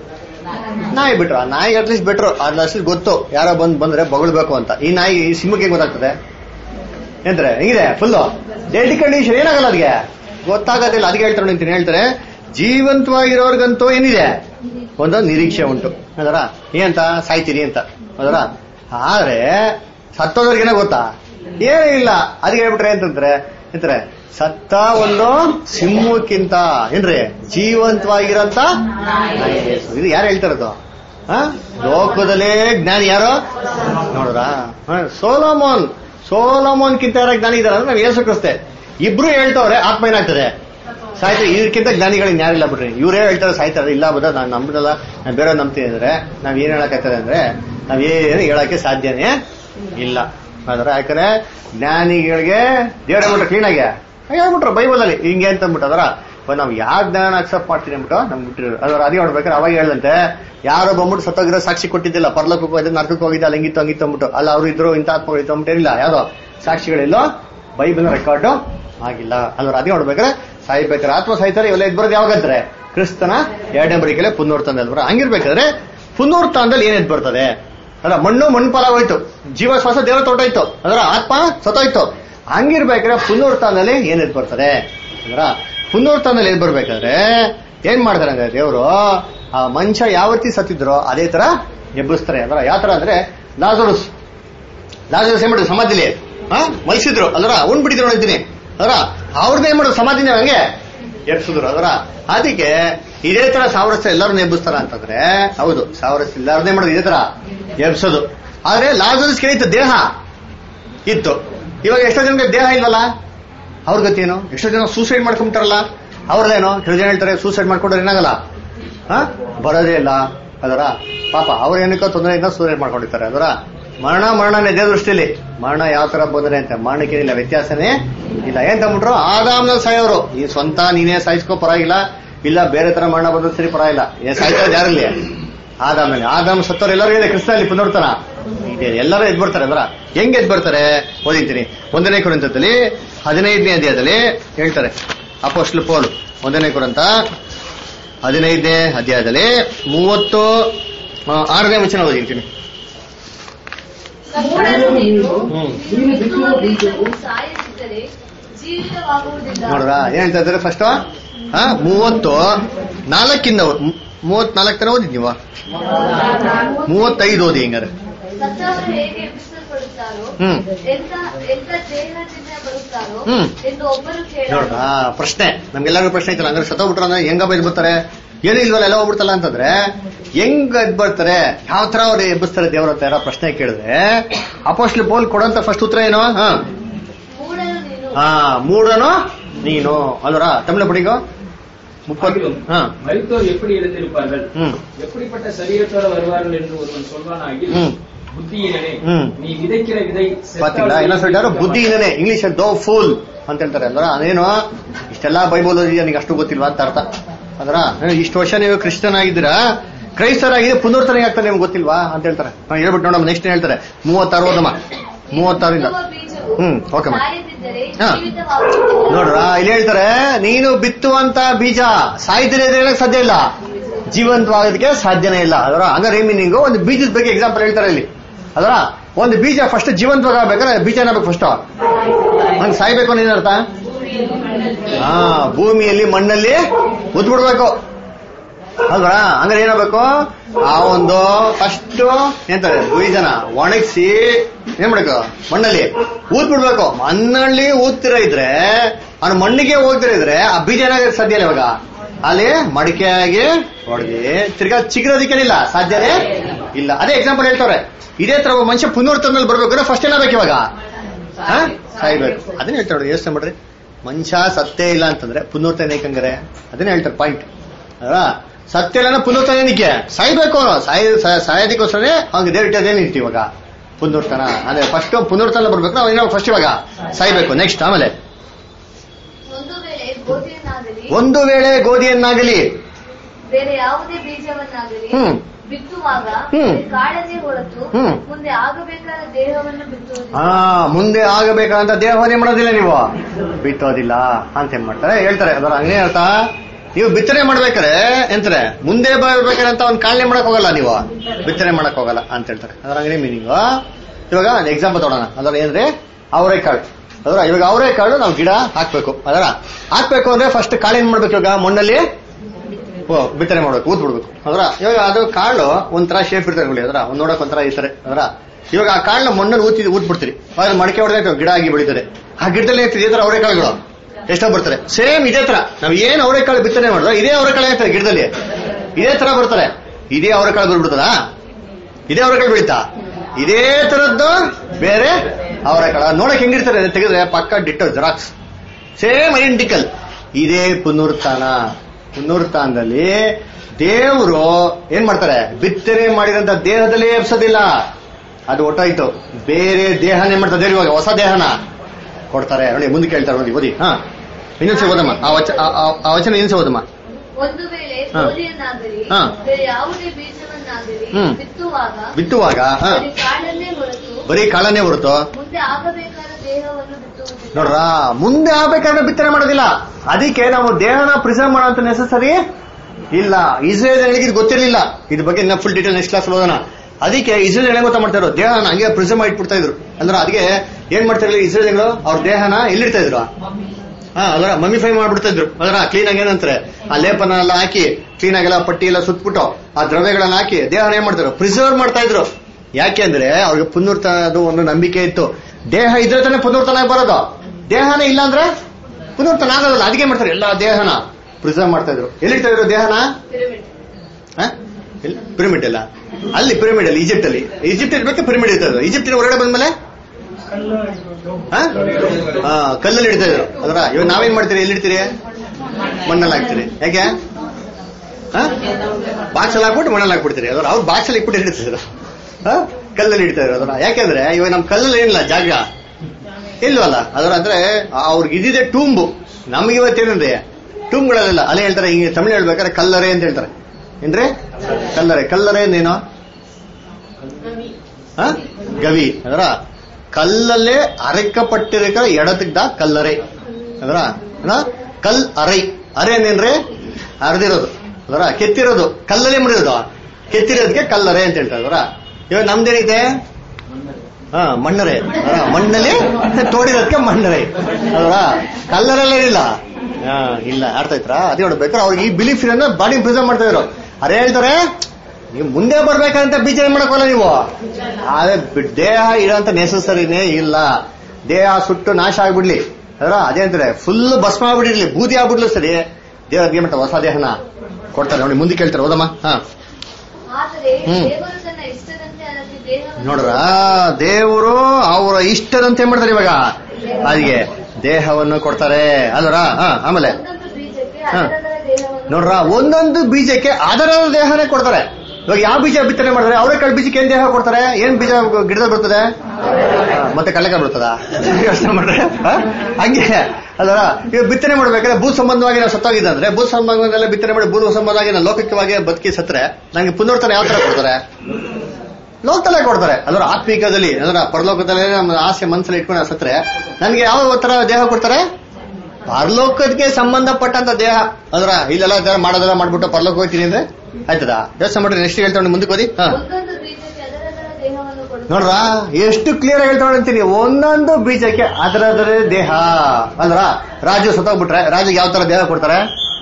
ನಾಯಿ ಬಿಟ್ರ ನಾಯಿ ಅಟ್ಲೀಸ್ಟ್ ಬಿಟ್ರು ಅದ್ರ ಅಷ್ಟು ಗೊತ್ತು ಯಾರೋ ಬಂದ್ ಬಂದ್ರೆ ಬಗಳ್ಬೇಕು ಅಂತ ಈ ನಾಯಿ ಈ ಸಿಂಹಕ್ಕೆ ಹೆಂಗ್ ಗೊತ್ತಾಗ್ತದೆ ಎಂದ್ರೆ ಹೆಂಗಿದೆ ಫುಲ್ಲು ಡೆಡ್ ಕಂಡೀಷನ್ ಏನಾಗಲ್ಲ ಅದಕ್ಕೆ ಗೊತ್ತಾಗೋದಿಲ್ಲ ಅದಕ್ಕೆ ಹೇಳ್ತಾರೆ ನಿಂತೀನಿ ಹೇಳ್ತಾರೆ ಜೀವಂತವಾಗಿರೋರ್ಗಂತೂ ಏನಿದೆ ಒಂದು ನಿರೀಕ್ಷೆ ಉಂಟು ಅದರ ಏನಂತ ಸಾಯ್ತೀರಿ ಅಂತ ಅದರ ಆದ್ರೆ ಸತ್ತೋದ್ರಿಗೇನ ಗೊತ್ತಾ ಏನೂ ಇಲ್ಲ ಅದಕ್ಕೆ ಹೇಳ್ಬಿಟ್ರೆ ಅಂತಂದ್ರೆ ಎಂತಾರೆ ಸತ್ತ ಒಂದು ಸಿಂಹಕ್ಕಿಂತ ಏನ್ರಿ ಜೀವಂತವಾಗಿರೋಂತ ನಾಯಿ. ಇದು ಯಾರು ಹೇಳ್ತಾರದು ಆ? ಲೋಕದಲ್ಲೇ ಜ್ಞಾನಿ ಯಾರು ನೋಡ್ರ ಸೋಲೋಮೋನ್ ಸೋಲೋಮೋನ್ಕಿಂತ ಯಾರ ಜ್ಞಾನಿ ಇದಾರೆ ಅಂದ್ರೆ ನಾವು ಯೇಸು ಕ್ರಿಸ್ತೆ ಇಬ್ರು ಹೇಳ್ತವ್ರೆ ಆತ್ಮ ಏನಾಗ್ತದೆ ಸಾಯ್ತು ಇದಕ್ಕಿಂತ ಜ್ಞಾನಿಗಳು ಯಾರಿಲ್ಲ ಬಿಡ್ರಿ ಇವ್ರೇ ಹೇಳ್ತಾರೆ ಸಾಯ್ತಾರೆ ಇಲ್ಲ ಬದ ನಾನು ನಂಬಿದಲ್ಲ ನಾನು ಬೇರೆ ನಂಬ್ತೀನಿ ಅಂದ್ರೆ ನಾವ್ ಏನ್ ಹೇಳಕ್ಕಾಗ್ತದೆ ಅಂದ್ರೆ ನಾವೇನು ಹೇಳಕ್ಕೆ ಸಾಧ್ಯನೇ ಇಲ್ಲ ಆದ್ರೆ ಯಾಕಂದ್ರೆ ಜ್ಞಾನಿಗಳಿಗೆ ದೇವರ ಬಿಟ್ರೆ ಕ್ಲೀನ್ ಆಗಿ ಹೇಳ್ಬಿಟ್ರು ಬೈಬಲ್ ಅಲ್ಲಿ ಹಿಂಗೆ ಅಂತ ಅಂದ್ಬಿಟ್ಟು ಅದರ ನಾವು ಯಾವ ಜ್ಞಾನ ಅಕ್ಸೆಪ್ಟ್ ಮಾಡ್ತೀನಿ ಅಂದ್ಬಿಟ್ಟು ನಮ್ಗೆ ಬಿಟ್ಟಿರೋದು ಅದ್ರ ಅದೇ ನೋಡ್ಬೇಕಾದ್ರೆ ಅವಾಗ ಹೇಳ್ದಂತೆ ಯಾರೋ ಬಂದ್ಬಿಟ್ಟು ಸತ್ತೋಗಿರೋ ಸಾಕ್ಷಿ ಕೊಟ್ಟಿದ್ದಿಲ್ಲ ಪರ್ಲಕ್ಕೂ ಹೋಗಿದ್ದೆ ನರ್ಕಕ್ಕೆ ಹೋಗಿದ್ದೆ ಅಲ್ಲಿ ಹಿಂಗಿತ್ತು ಹಂಗಿತ್ತು ಅಂದ್ಬಿಟ್ಟು ಅಲ್ಲ ಅವ್ರು ಇದ್ರು ಇಂಥ ಆತ್ಮಗಳು ಇತ್ತು ಅಂದ್ಬಿಟ್ಟು ಇಲ್ಲ ಯಾವ್ದೋ ಸಾಕ್ಷಿಗಳಿಲ್ಲೋ ಬೈಬಲ್ ರೆಕಾರ್ಡು ಆಗಿಲ್ಲ ಅದ್ರ ಅದೇ ನೋಡ್ಬೇಕಾದ್ರೆ ಸಾಯ್ಬೇಕಾದ್ರೆ ಆತ್ಮ ಸಾಯ್ತಾರೆ ಇವೆಲ್ಲ ಎದ್ ಬರೋದು ಯಾವಾಗಂದ್ರೆ ಕ್ರಿಸ್ತನ ಎರಡನೇ ಬರಿಕೆಲೆ ಪುನರ್ತನ ಅಲ್ವರ ಹಂಗಿರ್ಬೇಕಾದ್ರೆ ಪುನರ್ತನದಲ್ಲಿ ಏನೆದ್ ಬರ್ತದೆ ಅಲ್ಲ ಮಣ್ಣು ಮಣ್ಣು ಫಲ ಹೋಯ್ತು ಜೀವ ಶ್ವಾಸ ದೇವರ ತೋಟ ಇತ್ತು ಅದರ ಆತ್ಮ ಸತ್ತೋಯ್ತು ಹಂಗಿರ್ಬೇಕಾದ್ರೆ ಪುನರ್ತನದಲ್ಲಿ ಏನೆದ್ ಬರ್ತದೆ ಅಂದ್ರ ಪುನರ್ತನದಲ್ಲಿ ಏನ್ ಬರ್ಬೇಕಾದ್ರೆ ಏನ್ ಮಾಡ್ತಾರೆ ಅಂದ್ರೆ ದೇವರು ಆ ಮನುಷ್ಯ ಯಾವತ್ತಿ ಸತ್ತಿದ್ರೋ ಅದೇ ತರ ಎಬ್ಬಿಸ್ತಾರೆ ಅದರ ಯಾವ ತರ ಅಂದ್ರೆ ಲಾಜರಸ್ ಲಾಜರಸ್ ಏನ್ ಮಾಡಿದ್ರು ಸಮಾಧಿಲಿ ಹಾ ಮಲ್ಸಿದ್ರು ಅಲ್ರ ಉಣ್ ಬಿಟ್ಟಿದ್ರು ಅಂತೀನಿ ಅದರ ಅವ್ರದ್ದು ಏನ್ ಮಾಡೋದು ಸಮಾಧಿನ ಹಂಗೆ ಎಬ್ಸಿದ್ರು ಅದರ ಅದಕ್ಕೆ ಇದೇ ತರ ಸಾವಿರ ವರ್ಷ ಎಲ್ಲರನ್ನ ಎಬ್ಬಿಸ್ತಾರ ಅಂತಂದ್ರೆ ಹೌದು ಸಾವಿರ ವರ್ಷ ಎಲ್ಲರನ್ನೇ ಮಾಡೋದು ಇದೇ ತರ ಎಬ್ಸೋದು ಆದ್ರೆ ಲಾಜರಸ್ ಕೇಳಿತ್ತು ದೇಹ ಇತ್ತು ಇವಾಗ ಎಷ್ಟೋ ಜನಕ್ಕೆ ದೇಹ ಇಲ್ವಲ್ಲ ಅವ್ರ ಗತಿಯೇನು ಎಷ್ಟೋ ಜನ ಸೂಸೈಡ್ ಮಾಡ್ಕೊಂಬಿಟ್ಟಾರಲ್ಲ ಅವ್ರದ್ದೇನೋ ಕೆಲವು ಜನ ಹೇಳ್ತಾರೆ ಸೂಸೈಡ್ ಮಾಡ್ಕೊಂಡ್ರೆ ಏನಾಗಲ್ಲ ಹಾ ಬರೋದೇ ಇಲ್ಲ ಅದರ ಪಾಪ ಅವ್ರ ಏನಕ್ಕೋ ತೊಂದರೆಯಿಂದ ಸೂಸೈಡ್ ಮಾಡ್ಕೊಂಡಿರ್ತಾರೆ ಅದರ ಮರಣ ಮರಣನೇ ದೇವ ದೃಷ್ಟಿಯಲ್ಲಿ ಮರಣ ಯಾವ ತರ ಬಂದ್ರೆ ಅಂತ ಮರಣಕ್ಕೇನಿಲ್ಲ ವ್ಯತ್ಯಾಸನೇ ಇಲ್ಲ ಏನ್ ತಂದ್ಬಿಟ್ರು ಆದಾಮ್ನಲ್ಲಿ ಸಾಯೋರು ಈ ಸ್ವಂತ ನೀನೇ ಸಾಯಿಸ್ಕೋ ಪರವಾಗಿಲ್ಲ ಇಲ್ಲ ಬೇರೆ ತರ ಮರಣ ಬಂದ್ರೆ ಸರಿ ಪರವಾಗಿಲ್ಲ ಏ ಸಾಯ್ತಾರೆ ಯಾರಲ್ಲಿ ಆದಾಮಲ್ಲಿ ಆದಾಮ್ ಸತ್ತವ್ರು ಎಲ್ಲರೂ ಇದೆ ಕ್ರಿಸ್ತನಲ್ಲಿ ಪುನರ್ತನ ಇದೆ ಎಲ್ಲರೂ ಎದ್ ಬರ್ತಾರೆ ಅದರ ಹೆಂಗ್ ಎದ್ ಬರ್ತಾರೆ ಓದಿದ್ದೀನಿ ಒಂದನೇ ಕುರಿತದಲ್ಲಿ ಹದಿನೈದನೇ ಅಧ್ಯಾಯದಲ್ಲಿ ಹೇಳ್ತಾರೆ ಅಪೋಸ್ಟ್ಲು ಪೋಲು ಒಂದನೇ ಕುರಂತ ಹದಿನೈದನೇ ಅಧ್ಯಾಯದಲ್ಲಿ ಮೂವತ್ತು ಆ, ಆರನೇ ವಚನ ಓದಿರ್ತೀನಿ ಮೂಢನು ನೀನು ಹ್ಮ್. ನೀನು ಬಿತ್ತುವ ಬೀಜವು ಸಾಯದಿದ್ದರೆ ಜೀವಿತವಾಗುವುದಿಲ್ಲ ನೋಡ್ರ ಏನ್ ಹೇಳ್ತಾ ಇದ್ದಾರೆ ಫಸ್ಟ್ ಮೂವತ್ತು ನಾಲ್ಕಿಂದ ಮೂವತ್ನಾಲ್ಕು ತನ ಓದಿದ್ ನೀವು ಮೂವತ್ತೈದು ಓದಿ ಹಿಂಗಾರೆ ಸತ್ತವರು ಹೇಗೆ ಎಬ್ಬಿಸಲ್ಪಡುತ್ತಾರೋ ಹ್ಮ್. ಎಂತ ಎಂತ ದೇಹದಿಂದ ಬರುತ್ತಾರೋ ಹ್ಮ್. ಎಂದು ಒಬ್ಬರು ಕೇಳ ನೋಡ್ರ ಪ್ರಶ್ನೆ ನಮ್ಗೆಲ್ಲರಿಗೂ ಪ್ರಶ್ನೆ ಐತಲ್ಲ ಹಂಗಾರೆ ಸತ್ತೋಗ್ಬಿಟ್ರ ಅಂದ್ರೆ ಹೆಂಗ ಬೈದ್ ಬರ್ತಾರೆ ಏನು ಇಲ್ವಲ್ಲ ಎಲ್ಲ ಹೋಗ್ಬಿಡ್ತಲ್ಲ ಅಂತಂದ್ರೆ ಹೆಂಗ್ ಎದ್ ಬರ್ತಾರೆ ಯಾವ ತರ ಅವ್ರು ಎಬ್ಬಿಸ್ತಾರೆ ದೇವರ ಹತ್ರ ಯಾರೋ ಪ್ರಶ್ನೆ ಕೇಳಿದ್ರೆ ಅಪೋಸ್ಟ್ಲಿ ಪೋಲ್ ಕೊಡಂತ ಫಸ್ಟ್ ಉತ್ತರ ಏನು ಹಾ ಮೂಢನು ನೀನು ಹಾ ಮೂಡನು ನೀನು ಅಲ್ವರ ತಮಿಳ ಪಡಿಗೋ ಮುಪ್ಪತ್ತು ಹಾ மருத்துவர் எப்படி எழுந்திருப்பார்கள் ಹ್ಮ್ எப்படிப்பட்ட சரீரத்தோட வருவார்கள் என்று ஒருவன் சொல்வானாகில் ம். புத்தியினனே ம். நீ விதைக்கிற விதை ಪಾತಿಲ್ಲ ಏನೋ ಹೇಳ್ತಾರೆ ಬುದ್ಧಿ ಇನ್ನೇ ಇಂಗ್ಲಿಷ್ ದೋ ಫೂಲ್ ಅಂತ ಹೇಳ್ತಾರೆ ಅಲ್ವರ ಅದೇನು ಇಷ್ಟೆಲ್ಲಾ ಬೈಬಲ್ ಓದಿ ನನಗೆ ಅಷ್ಟು ಗೊತ್ತಿಲ್ವಾ ಅಂತ ಅರ್ಥ ಅಂದ್ರ ಇಷ್ಟು ವರ್ಷ ನೀವು ಕ್ರಿಶ್ಚಿಯನ್ ಆಗಿದ್ದೀರಾ ಕ್ರೈಸ್ತರಾಗಿದೆ ಪುನರ್ತನೆ ಆಗ್ತಾರೆ ನಿಮ್ಗೆ ಗೊತ್ತಿಲ್ವಾ ಅಂತ ಹೇಳ್ತಾರೆ ಹಾ, ಹೇಳ್ಬಿಟ್ಟು ನೋಡಮ್ಮ ನೆಕ್ಸ್ಟ್ ಹೇಳ್ತಾರೆ ಮೂವತ್ತಾರು ಓದಮ್ಮ ಮೂವತ್ತಾರಿಂದ ಬಿತ್ತುವ ಬೀಜವು ಹ್ಮ್, ಓಕೆ ಮೇಡಮ್. ಸಾಯದಿದ್ದರೆ ಹಾ. ಜೀವಿತವಾಗುವುದಿಲ್ಲ ನೋಡ್ರ ಇಲ್ಲಿ ಹೇಳ್ತಾರೆ ನೀನು ಬಿತ್ತುವಂತ ಬೀಜ ಸಾಯ್ತಿರ ಹೇಳಕ್ ಸಾಧ್ಯ ಇಲ್ಲ ಜೀವಂತವಾಗೋದಕ್ಕೆ ಸಾಧ್ಯನೇ ಇಲ್ಲ ಅದರ ಹಂಗಾರೆ ಮೀನಿಂಗು ಒಂದು ಬೀಜದ ಬಗ್ಗೆ ಎಕ್ಸಾಂಪಲ್ ಹೇಳ್ತಾರೆ ಇಲ್ಲಿ ಅದರ ಒಂದು ಬೀಜ ಫಸ್ಟ್ ಜೀವಂತವಾಗಬೇಕಾದ್ರೆ ಬೀಜ ಏನಾಗಬೇಕು ಫಸ್ಟ್ ಹಂಗ್ ಸಾಯ್ಬೇಕು ಅನ್ನೋ ಏನರ್ಥ ಹಾ ಭೂಮಿಯಲ್ಲಿ ಮಣ್ಣಲ್ಲಿ ಉದ್ಬಿಡ್ಬೇಕು ಅಲ್ವಾ ಹಂಗಾರೆ ಏನಾಗಬೇಕು ಆ ಒಂದು ಫಸ್ಟ್ ಎಂತಾರೆ ಬೀಜನ ಒಣಗಿಸಿ ಏನ್ ಮಾಡ್ಬೇಕು ಮಣ್ಣಲ್ಲಿ ಊತ್ ಬಿಡ್ಬೇಕು ಮಣ್ಣಲ್ಲಿ ಊದ್ತಿರ ಇದ್ರೆ ಅವ್ನ ಮಣ್ಣಿಗೆ ಹೋಗ್ತಿರ ಇದ್ರೆ ಆ ಬೀಜ ಏನಾಗ ಸಾಧ್ಯ ಇಲ್ಲ ಇವಾಗ ಅಲ್ಲಿ ಮಡಿಕೆಯಾಗಿ ಹೊಡೆದಿ ತಿರ್ಗಾ ಚಿಗುರೋದಿಕ್ಕೇನಿಲ್ಲ ಸಾಧ್ಯನೇ ಇಲ್ಲ ಅದೇ ಎಕ್ಸಾಂಪಲ್ ಹೇಳ್ತಾರೆ ಇದೇ ತರ ಒಬ್ಬ ಮನುಷ್ಯ ಪುನರ್ತನಲ್ಲಿ ಬರ್ಬೇಕು ಫಸ್ಟ್ ಏನಾಗಬೇಕು ಇವಾಗ ಹಾ? ಸಾಯ್ಬೇಕು ಅದನ್ನ ಹೇಳ್ತಾರೆ ನೋಡಿ ಯೋಚನೆ ಮಾಡ್ರಿ ಮನುಷ್ಯ ಸತ್ತೇ ಇಲ್ಲ ಅಂತಂದ್ರೆ ಪುನರ್ತನ ಏಕಂಗಾರೆ ಅದನ್ನ ಹೇಳ್ತಾರೆ ಪಾಯಿಂಟ್ ಅಲ್ವಾ ಸತ್ಯ ಇಲ್ಲ ಪುನರ್ತನ ಏನಕ್ಕೆ ಸಾಯ್ಬೇಕು ಅವನು ಸಾಯ ಸಾಯ- ಸಾಯೋದಕ್ಕೋಸ್ಕರನೇ ಅವ್ನಿಗೆ ದೇವ್ರ ಇಟ್ಟದೇನು ಇತ್ತು ಇವಾಗ ಪುನರ್ತನ ಅಂದ್ರೆ ಫಸ್ಟ್ ಪುನರ್ತನ ಬರ್ಬೇಕು ನಾವು ಏನೋ ಫಸ್ಟ್ ಇವಾಗ ಸಾಯ್ಬೇಕು ನೆಕ್ಸ್ಟ್ ಆಮೇಲೆ ಒಂದು ವೇಳೆ ಗೋಧಿಯನ್ನಾಗಲಿ ಒಂದು ವೇಳೆ ಗೋಧಿಯನ್ನಾಗಲಿ ಬೇರೆ ಯಾವುದೇ ಬೀಜವನ್ನಾಗಲಿ ಹ್ಮ್. ಬಿತ್ತುವಾಗ ಹ್ಮ್. ಬರೀ ಕಾಳನ್ನೇ ಹೊರತು ಹ್ಮ್. ಮುಂದೆ ಆಗಬೇಕಾದ ದೇಹವನ್ನು ಬಿತ್ತುವುದಿಲ್ಲ ಆ ಮುಂದೆ ಆಗಬೇಕಂತ ದೇವನೇ ಮಾಡೋದಿಲ್ಲ ನೀವು ಬಿತ್ತೋದಿಲ್ಲ ಅಂತ ಏನ್ ಮಾಡ್ತಾರೆ ಹೇಳ್ತಾರೆ ಅದರ ಹಂಗೆ ಅರ್ಥ ನೀವು ಬಿತ್ತನೆ ಮಾಡ್ಬೇಕಾರೆ ಎಂತಾರೆ ಮುಂದೆ ಬರ್ಬೇಕಾರೆ ಅಂತ ಒಂದು ಕಾಳನೆ ಮಾಡಕ್ ಹೋಗಲ್ಲ ನೀವು ಬಿತ್ತನೆ ಮಾಡಕ್ ಹೋಗಲ್ಲ ಅಂತ ಹೇಳ್ತಾರೆ ಅದರ ಹಂಗೆ ಮೀನಿಂಗ್ ಇವಾಗ ಎಕ್ಸಾಂಪಲ್ ತಗೊಳ್ಳೋಣ ಅದರ ಏನ್ರಿ ಅವರೆಕಾಳು ಅದರ ಇವಾಗ ಅವರೆಕಾಳು ನಾವು ಗಿಡ ಹಾಕ್ಬೇಕು ಅದರ ಹಾಕ್ಬೇಕು ಅಂದ್ರೆ ಫಸ್ಟ್ ಕಾಳು ಏನ್ ಮಾಡ್ಬೇಕು ಇವಾಗ ಮಣ್ಣಲ್ಲಿ ಓ ಬಿತ್ತನೆ ಮಾಡ್ಬೇಕು ಊತ್ ಬಿಡ್ಬೇಕು ಅದರ ಇವಾಗ ಅದು ಕಾಳು ಒಂಥರ ಶೇಪ್ ಇರ್ತಾರೆ ನೋಡಿ ಅದರ ಒಂದ್ ನೋಡಕ್ ಒಂಥರ ಇರ್ತಾರೆ ಅದರ ಇವಾಗ ಆ ಕಾಳನ್ನ ಮಣ್ಣಲ್ಲಿ ಊತಿ ಊತ್ ಬಿಡ್ತೀರಿ ಅದ್ರ ಮಡಕೆ ಹೊಡೆದ ಗಿಡ ಆಗಿ ಬೆಳಿತಾರೆ ಆ ಗಿಡದಲ್ಲಿ ಏನ್ತಿದೆ ಈ ತರ ಅವರೆಕಾಳುಗಳು ಎಷ್ಟೋ ಬರ್ತಾರೆ ಸೇಮ್ ಇದೇ ತರ ನಾವ್ ಏನ್ ಅವರೆಕಾಳು ಬಿತ್ತನೆ ಮಾಡಿದ್ರೆ ಇದೇ ಅವರೆಕಾಳು ಆಗ್ತದೆ ಗಿಡದಲ್ಲಿ ಇದೇ ತರ ಬರ್ತಾರೆ ಇದೇ ಅವರೆಕಾಳು ಬರ್ಬಿಡ್ತದಾ ಇದೇ ಅವರೆಕಾಳು ಬೆಳೀತಾ ಇದೇ ತರದ್ದು ಬೇರೆ ಅವರೆಕಾಳು ನೋಡಕ್ ಹೆಂಗಿರ್ತಾರೆ ತೆಗೆದ್ರೆ ಪಕ್ಕ ಡಿಟ್ಟೋ ಜೆರಾಕ್ಸ್ ಸೇಮ್ ಐಡೆಂಟಿಕಲ್ ಇದೇ ಪುನರುತ್ಥಾನ ಪುನರುತ್ಥಾನದಲ್ಲಿ ದೇವರು ಏನ್ ಮಾಡ್ತಾರೆ ಬಿತ್ತನೆ ಮಾಡಿದಂತ ದೇಹದಲ್ಲಿ ಎಬ್ಸೋದಿಲ್ಲ ಅದು ಒಟ್ಟಾಯ್ತು ಬೇರೆ ದೇಹನೇ ಮಾಡ್ತಾರೆ ದೇವ್ರು ಇವಾಗ ಹೊಸ ದೇಹನ ಕೊಡ್ತಾರೆ ನೋಡಿ ಮುಂದೆ ಕೇಳ್ತಾರೆ ನೋಡಿ ಓದಿ ಹಾ ಇನ್ನೊಂದ್ಸ ಓದಮ್ಮ ಆ ವಚ ಆ- ಆ- ಆ ವಚನ ಇನ್ನೊಂದ್ಸ ಓದಮ್ಮ ಒಂದು ವೇಳೆ ಹಾ. ಗೋಧಿಯನ್ನಾಗಲಿ ಹಾ. ಬೇರೆ ಯಾವುದೇ ಬೀಜವನ್ನಾಗಲಿ ಹ್ಮ್. ಬಿತ್ತುವಾಗ ಬಿತ್ತುವಾಗ ಹಾ, ಬರೀ ಕಾಳನ್ನೇ ಹೊರತು ಬರೀ ಕಾಳನ್ನೇ ಹೊರತು ಮುಂದೆ ಆಗಬೇಕಾದ ದೇಹವನ್ನು ಬಿತ್ತುವುದಿಲ್ಲ ನೋಡ್ರ ಮುಂದೆ ಆಗ್ಬೇಕಾದ್ರೆ ಬಿತ್ತನೆ ಮಾಡೋದಿಲ್ಲ ಅದಕ್ಕೆ ನಾವು ದೇಹನ ಪ್ರಿಸರ್ವ್ ಮಾಡೋಂತ ನೆಸಸರಿ ಇಲ್ಲ ಇಸ್ರೇಲ್ ಇದು ಗೊತ್ತಿರಲಿಲ್ಲ ಇದ್ರ ಬಗ್ಗೆ ಇನ್ನ ಫುಲ್ ಡೀಟೇಲ್ ನೆಕ್ಸ್ಟ್ ಕ್ಲಾಸ್ ಓದೋಣ ಅದಕ್ಕೆ ಇಸ್ರೇಲ್ ಹೆಂಗ್ ಗೊತ್ತಾ ಮಾಡ್ತಾ ಇದ್ರು ದೇಹನ ಹಂಗೆ ಪ್ರಿಸರ್ವ್ ಮಾಡಿ ಇಟ್ಬಿಡ್ತಾ ಇದ್ರು ಅಂದ್ರೆ ಅದಕ್ಕೆ ಏನ್ ಮಾಡ್ತಾ ಇರಲಿಲ್ಲ ಇಸ್ರೇಲ್ಗಳು ಅವ್ರ ದೇಹನ ಎಲ್ಲಿಡ್ತಾ ಇದ್ರು ಹಾ ಅದರ ಮಮಿಫೈ ಮಾಡ್ಬಿಡ್ತಾ ಇದ್ರು ಅದರ ಕ್ಲೀನ್ ಆಗಿ ಏನಂತಾರೆ ಆ ಲೇಪನ ಎಲ್ಲ ಹಾಕಿ ಕ್ಲೀನ್ ಆಗೆಲ್ಲ ಪಟ್ಟಿ ಎಲ್ಲ ಸುತ್ಬಿಟ್ಟು ಆ ದ್ರವ್ಯಗಳನ್ನ ಹಾಕಿ ದೇಹನ ಏನ್ ಮಾಡ್ತಾರೆ ಪ್ರಿಸರ್ವ್ ಮಾಡ್ತಾ ಇದ್ರು ಯಾಕೆ ಅಂದ್ರೆ ಅವ್ರಿಗೆ ಪುನರ್ತನದು ಒಂದು ನಂಬಿಕೆ ಇತ್ತು ದೇಹ ಇದ್ರೆ ತಾನೇ ಪುನರ್ತನ ಬರೋದು ದೇಹನೇ ಇಲ್ಲ ಅಂದ್ರೆ ಪುನರ್ತನ ಆಗೋದಿಲ್ಲ ಅದಕ್ಕೆ ಏನ್ ಮಾಡ್ತಾರೆ ಎಲ್ಲ ದೇಹನ ಪ್ರಿಸರ್ವ್ ಮಾಡ್ತಾ ಇದ್ರು ಎಲ್ಲಿಡ್ತಾ ಇದ್ರು ದೇಹನ ಪಿರಮಿಡ್ ಪಿರಮಿಡ್ ಎಲ್ಲ ಅಲ್ಲಿ ಪಿರಮಿಡ್ ಅಲ್ಲಿ ಈಜಿಪ್ಟ್ ಅಲ್ಲಿ ಈಜಿಪ್ಟ್ ಇರ್ಬೇಕು ಪಿರಮಿಡ್ ಇರ್ತಾ ಇದ್ರು ಈಜಿಪ್ಟಿನ ಹೊರಗಡೆ ಬಂದ್ಮೇಲೆ ಆ? ಆ, ಕಲ್ಲಲ್ಲಿ ಇಡ್ತಾ ಇದ್ರು ಅದರ ಇವಾಗ ನಾವೇನ್ ಮಾಡ್ತೀರಿ ಎಲ್ಲಿ ಇಡ್ತೀರಿ ಮಣ್ಣಲ್ಲಿ ಹಾಕ್ತೀರಿ ಯಾಕೆ ಬಾಕ್ಸ್ ಅಲ್ಲಿ ಹಾಕ್ಬಿಟ್ಟು ಮಣ್ಣಲ್ಲಿ ಹಾಕ್ಬಿಡ್ತೀರಿ ಅದರ ಅವ್ರು ಬಾಕ್ಸ್ ಅಲ್ಲಿ ಇಟ್ಬಿಟ್ಟು ಇಡ್ತಿದ್ರು ಆ? ಕಲ್ಲಲ್ಲಿ ಇಡ್ತಾ ಇದ್ರು ಅದರ ಯಾಕೆಂದ್ರೆ ಇವಾಗ ನಮ್ ಕಲ್ಲಲ್ಲಿ ಏನಿಲ್ಲ ಜಾಗ ಇಲ್ವಲ್ಲ ಅದರ ಅಂದ್ರೆ ಅವ್ರಿಗೆ ಇದಿದೆ ಟೂಂಬು ನಮ್ಗೆ ಇವತ್ತೇನಿದೆ ಟೂಂಬ್ಗಳಲ್ಲ ಅಲ್ಲೇ ಹೇಳ್ತಾರೆ ಹಿಂಗೆ ತಮಿಳು ಹೇಳ್ಬೇಕಾದ್ರೆ ಕಲ್ಲರೆ ಅಂತ ಹೇಳ್ತಾರೆ ಏನ್ರಿ ಕಲ್ಲರೆ ಕಲ್ಲರೆ ಅಂದೇನು ಆ? ಗವಿ ಅದರ ಕಲ್ಲಲ್ಲೇ ಅರೆಕ್ಕಪಟ್ಟಿರಕ ಎಡತಿದ್ದ ಕಲ್ಲರೆ ಅದರ ಏನ? ಕಲ್ ಅರೈ ಅರೆ ಏನೇನ್ರಿ ಅರ್ದಿರೋದು ಅದರ ಕೆತ್ತಿರೋದು ಕಲ್ಲಲ್ಲೇ ಮುಡಿಯೋದು ಕೆತ್ತಿರೋದಕ್ಕೆ ಕಲ್ಲರೆ ಅಂತ ಹೇಳ್ತಾರೆ ಅದರ ಇವಾಗ ನಮ್ದೇನೈತೆ ಹಾ ಮಣ್ಣರೆ ಅದರ ಮಣ್ಣಲ್ಲಿ ತೋಡಿರೋದಕ್ಕೆ ಮಣ್ಣರೆ ಅದರ ಕಲ್ಲರಲ್ಲೇ ಇಲ್ಲ ಹಾ ಇಲ್ಲ ಅರ್ಥ ಆಯ್ತಾ ಅದೇ ನೋಡ್ಬೇಕಾದ್ರೆ ಅವ್ರಿಗೆ ಈ ಬಿಲೀಫ್ ಇರೋದನ್ನ ಬಾಡಿ ಪ್ರಿಸರ್ವ್ ಮಾಡ್ತಾ ಇದ್ರು ಅದೇ ಹೇಳ್ತಾರೆ ನೀವು ಮುಂದೆ ಬರ್ಬೇಕಂತ ಬೀಜ ಏನ್ ಮಾಡಕ್ಕಲ್ಲ ನೀವು ಆದ್ರೆ ಬಿ- ದೇಹ ಇರೋಂತ ನೆಸಸರಿನೇ ಇಲ್ಲ ದೇಹ ಸುಟ್ಟು ನಾಶ ಆಗ್ಬಿಡ್ಲಿ ಅದರ ಅದೇ ಅಂತಾರೆ ಫುಲ್ ಭಸ್ಮ ಆಗ್ಬಿಡಿರ್ಲಿ ಬೂದಿ ಆಗ್ಬಿಡ್ಲಿ ಸರಿ ದೇವರಿಗೆ ಮಟ್ಟ ಹೊಸ ದೇಹನ ಕೊಡ್ತಾರೆ ನೋಡಿ ಮುಂದೆ ಕೇಳ್ತಾರೆ ಹೋದಮ್ಮ ಹಾ ಆದರೆ ಹ್ಮ್. ದೇವರು ತನ್ನ ಇಷ್ಟದಂತೆ ಅದಕ್ಕೆ ದೇಹವನ್ನು ನೋಡ್ರ ದೇವರು ಅವರ ಇಷ್ಟದಂತೆ ಏನ್ ಮಾಡ್ತಾರೆ ಇವಾಗ ಅದಕ್ಕೆ ದೇಹವನ್ನು ಕೊಡ್ತಾರೆ ಅಲ್ವರ ಹಾ ಆಮೇಲೆ ಒಂದೊಂದು ಬೀಜಕ್ಕೆ ಹಾ. ಅದರದರ ದೇಹವನ್ನು ನೋಡ್ರ ಒಂದೊಂದು ಬೀಜಕ್ಕೆ ಅದರ ದೇಹನೇ ಕೊಡ್ತಾರೆ ಇವಾಗ ಯಾವ ಬೀಜ ಬಿತ್ತನೆ ಮಾಡಿದ್ರೆ ಅವರೆಕಾಳು ಬೀಜಕ್ಕೆ ಏನ್ ದೇಹ ಕೊಡ್ತಾರೆ ಏನ್ ಬೀಜ ಗಿಡದಲ್ಲಿ ಬರ್ತದೆ ಹಾ, ಮತ್ತೆ ಕಡಲೆಕಾಯಿ ಬರ್ತದ ಯೋಚನೆ ಮಾಡ್ರೆ ಹಾ? ಹಂಗೆ ಅಲ್ವರ ಇವಾಗ ಬಿತ್ತನೆ ಮಾಡ್ಬೇಕಾದ್ರೆ ಭೂ ಸಂಬಂಧವಾಗಿ ನಾವು ಸತ್ತೋಗಿದ್ದ ಅಂದ್ರೆ ಭೂ ಸಂಬಂಧದಲ್ಲೇ ಬಿತ್ತನೆ ಮಾಡಿ ಭೂ ಸಂಬಂಧವಾಗಿ ನಾವು ಲೌಕಿಕವಾಗಿ ಬದುಕಿ ಸತ್ರೆ ನಂಗೆ ಪುನರ್ತನ ಯಾವ ತರ ಕೊಡ್ತಾರೆ ಲೋಕದಲ್ಲೇ ಕೊಡ್ತಾರೆ ಅದರ ಆತ್ಮೀಕದಲ್ಲಿ ಅದರ ಪರಲೋಕದಲ್ಲೇ ನಮ್ಮ ಆಸೆ ಮನಸ್ಸಲ್ಲಿ ಇಟ್ಕೊಂಡು ನಾವು ಸತ್ರೆ ನನಗೆ ಯಾವ ತರ ದೇಹ ಕೊಡ್ತಾರೆ ಪರಲೋಕಕ್ಕೆ ಸಂಬಂಧಪಟ್ಟಂತ ದೇಹ ಅದರ ಇಲ್ಲೆಲ್ಲ ಅದರ ಮಾಡೋದೆಲ್ಲ ಮಾಡ್ಬಿಟ್ಟು ಪರಲೋಕ ಹೋಗ್ತೀನಿ ಅಂದ್ರೆ ಆಯ್ತದ ಯೋಚನೆ ಮಾಡ್ರಿ ನೆಕ್ಸ್ಟ್ ಹೇಳ್ತಾವೆ ಮುಂದಕ್ಕೆ ಓದಿ ಹಾ ಒಂದೊಂದು ಬೀಜಕ್ಕೆ ಅದರದರ ದೇಹವನ್ನು ಕೊಡುತ್ತಾರೆ ನೋಡ್ರ ಎಷ್ಟು ಕ್ಲಿಯರ್ ಆಗಿ ಹೇಳ್ತಾವೆ ಅಂತೀನಿ ಒಂದೊಂದು ಬೀಜಕ್ಕೆ ಅದರದರೇ ದೇಹ ಅಂದ್ರ ರಾಜು ಸತ್ತೋಗ್ಬಿಟ್ರೆ ರಾಜಿಗೆ ಯಾವ ತರ ದೇಹ ಕೊಡ್ತಾರೆ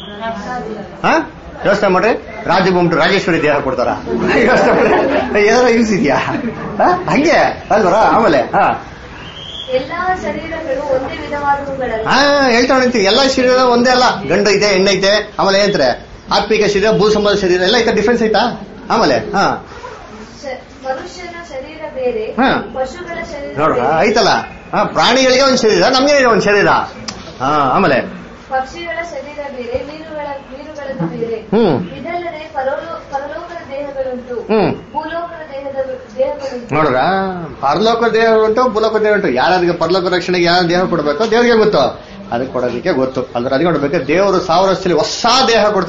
ಹಾ ಯೋಚನೆ ಮಾಡ್ರಿ ರಾಜು ಬಂದ್ಬಿಟ್ಟು ರಾಜೇಶ್ವರಿ ದೇಹ ಕೊಡ್ತಾರ ಯೋಚನೆ ಮಾಡ್ರಿ ಏನಾರ ಯೂಸ್ ಇದೆಯಾ ಹಾ? ಹಂಗೆ ಅಲ್ವರ ಆಮೇಲೆ ಹಾ ಎಲ್ಲಾ ಶರೀರಗಳು ಒಂದೇ ವಿಧವಾದವುಗಳಲ್ಲ ಹಾ ಹೇಳ್ತಾವೆ ಅಂತೀನಿ ಎಲ್ಲಾ ಶರೀರ ಒಂದೇ ಅಲ್ಲ ಗಂಡು ಐತೆ ಹೆಣ್ಣೈತೆ ಆಮೇಲೆ ಏನಂತಾರೆ ಆತ್ಮಿಕ ಶರೀರ ಭೂ ಸಂಬಂಧ ಶರೀರ ಎಲ್ಲ ಐತೆ ಡಿಫ್ರೆನ್ಸ್ ಐತಾ ಆಮೇಲೆ ಹಾ ಶ- ಮನುಷ್ಯನ ಶರೀರ ಬೇರೆ ಹಾ. ಪಶುಗಳ ಶರೀರ ನೋಡ್ರ ಬೇರೆ ಐತಲ್ಲ ಹಾ ಪ್ರಾಣಿಗಳಿಗೆ ಒಂದ್ ಶರೀರ ನಮ್ಗೆ ಒಂದ್ ಶರೀರ ಹಾ ಆಮೇಲೆ ಪಕ್ಷಿಗಳ ಶರೀರ ಬೇರೆ ಮೀನುಗಳ ಮೀನುಗಳದ್ದು ಬೇರೆ ಹ್ಮ್ ಇದಲ್ಲದೆ ಪರಲೋ- ಪರಲೋಕದ ದೇಹಗಳುಂಟು ಹ್ಮ್ ಭೂಲೋಕದ ದೇಹದ ದೇಹಗಳುಂಟು ನೋಡ್ರ ಪರಲೋಕ ದೇಹ ಉಂಟು ಭೂಲೋಕ ದೇಹ ಉಂಟು ಯಾರಿಗೆ ಪರಲೋಕ ರಕ್ಷಣೆಗೆ ಯಾರು ದೇಹ ಕೊಡಬೇಕು ದೇವರಿಗೆ ಗೊತ್ತು ಅದಕ್ಕೆ ಕೊಡೋದಕ್ಕೆ ಗೊತ್ತು ಅದ್ರ ಅದಕ್ಕೆ ನೋಡ್ಬೇಕು ದೇವರು ಸಾವಿರ ವರ್ಷದಲ್ಲಿ ಹೊಸ ದೇಹ ಕೊಡ್ತಾರೆ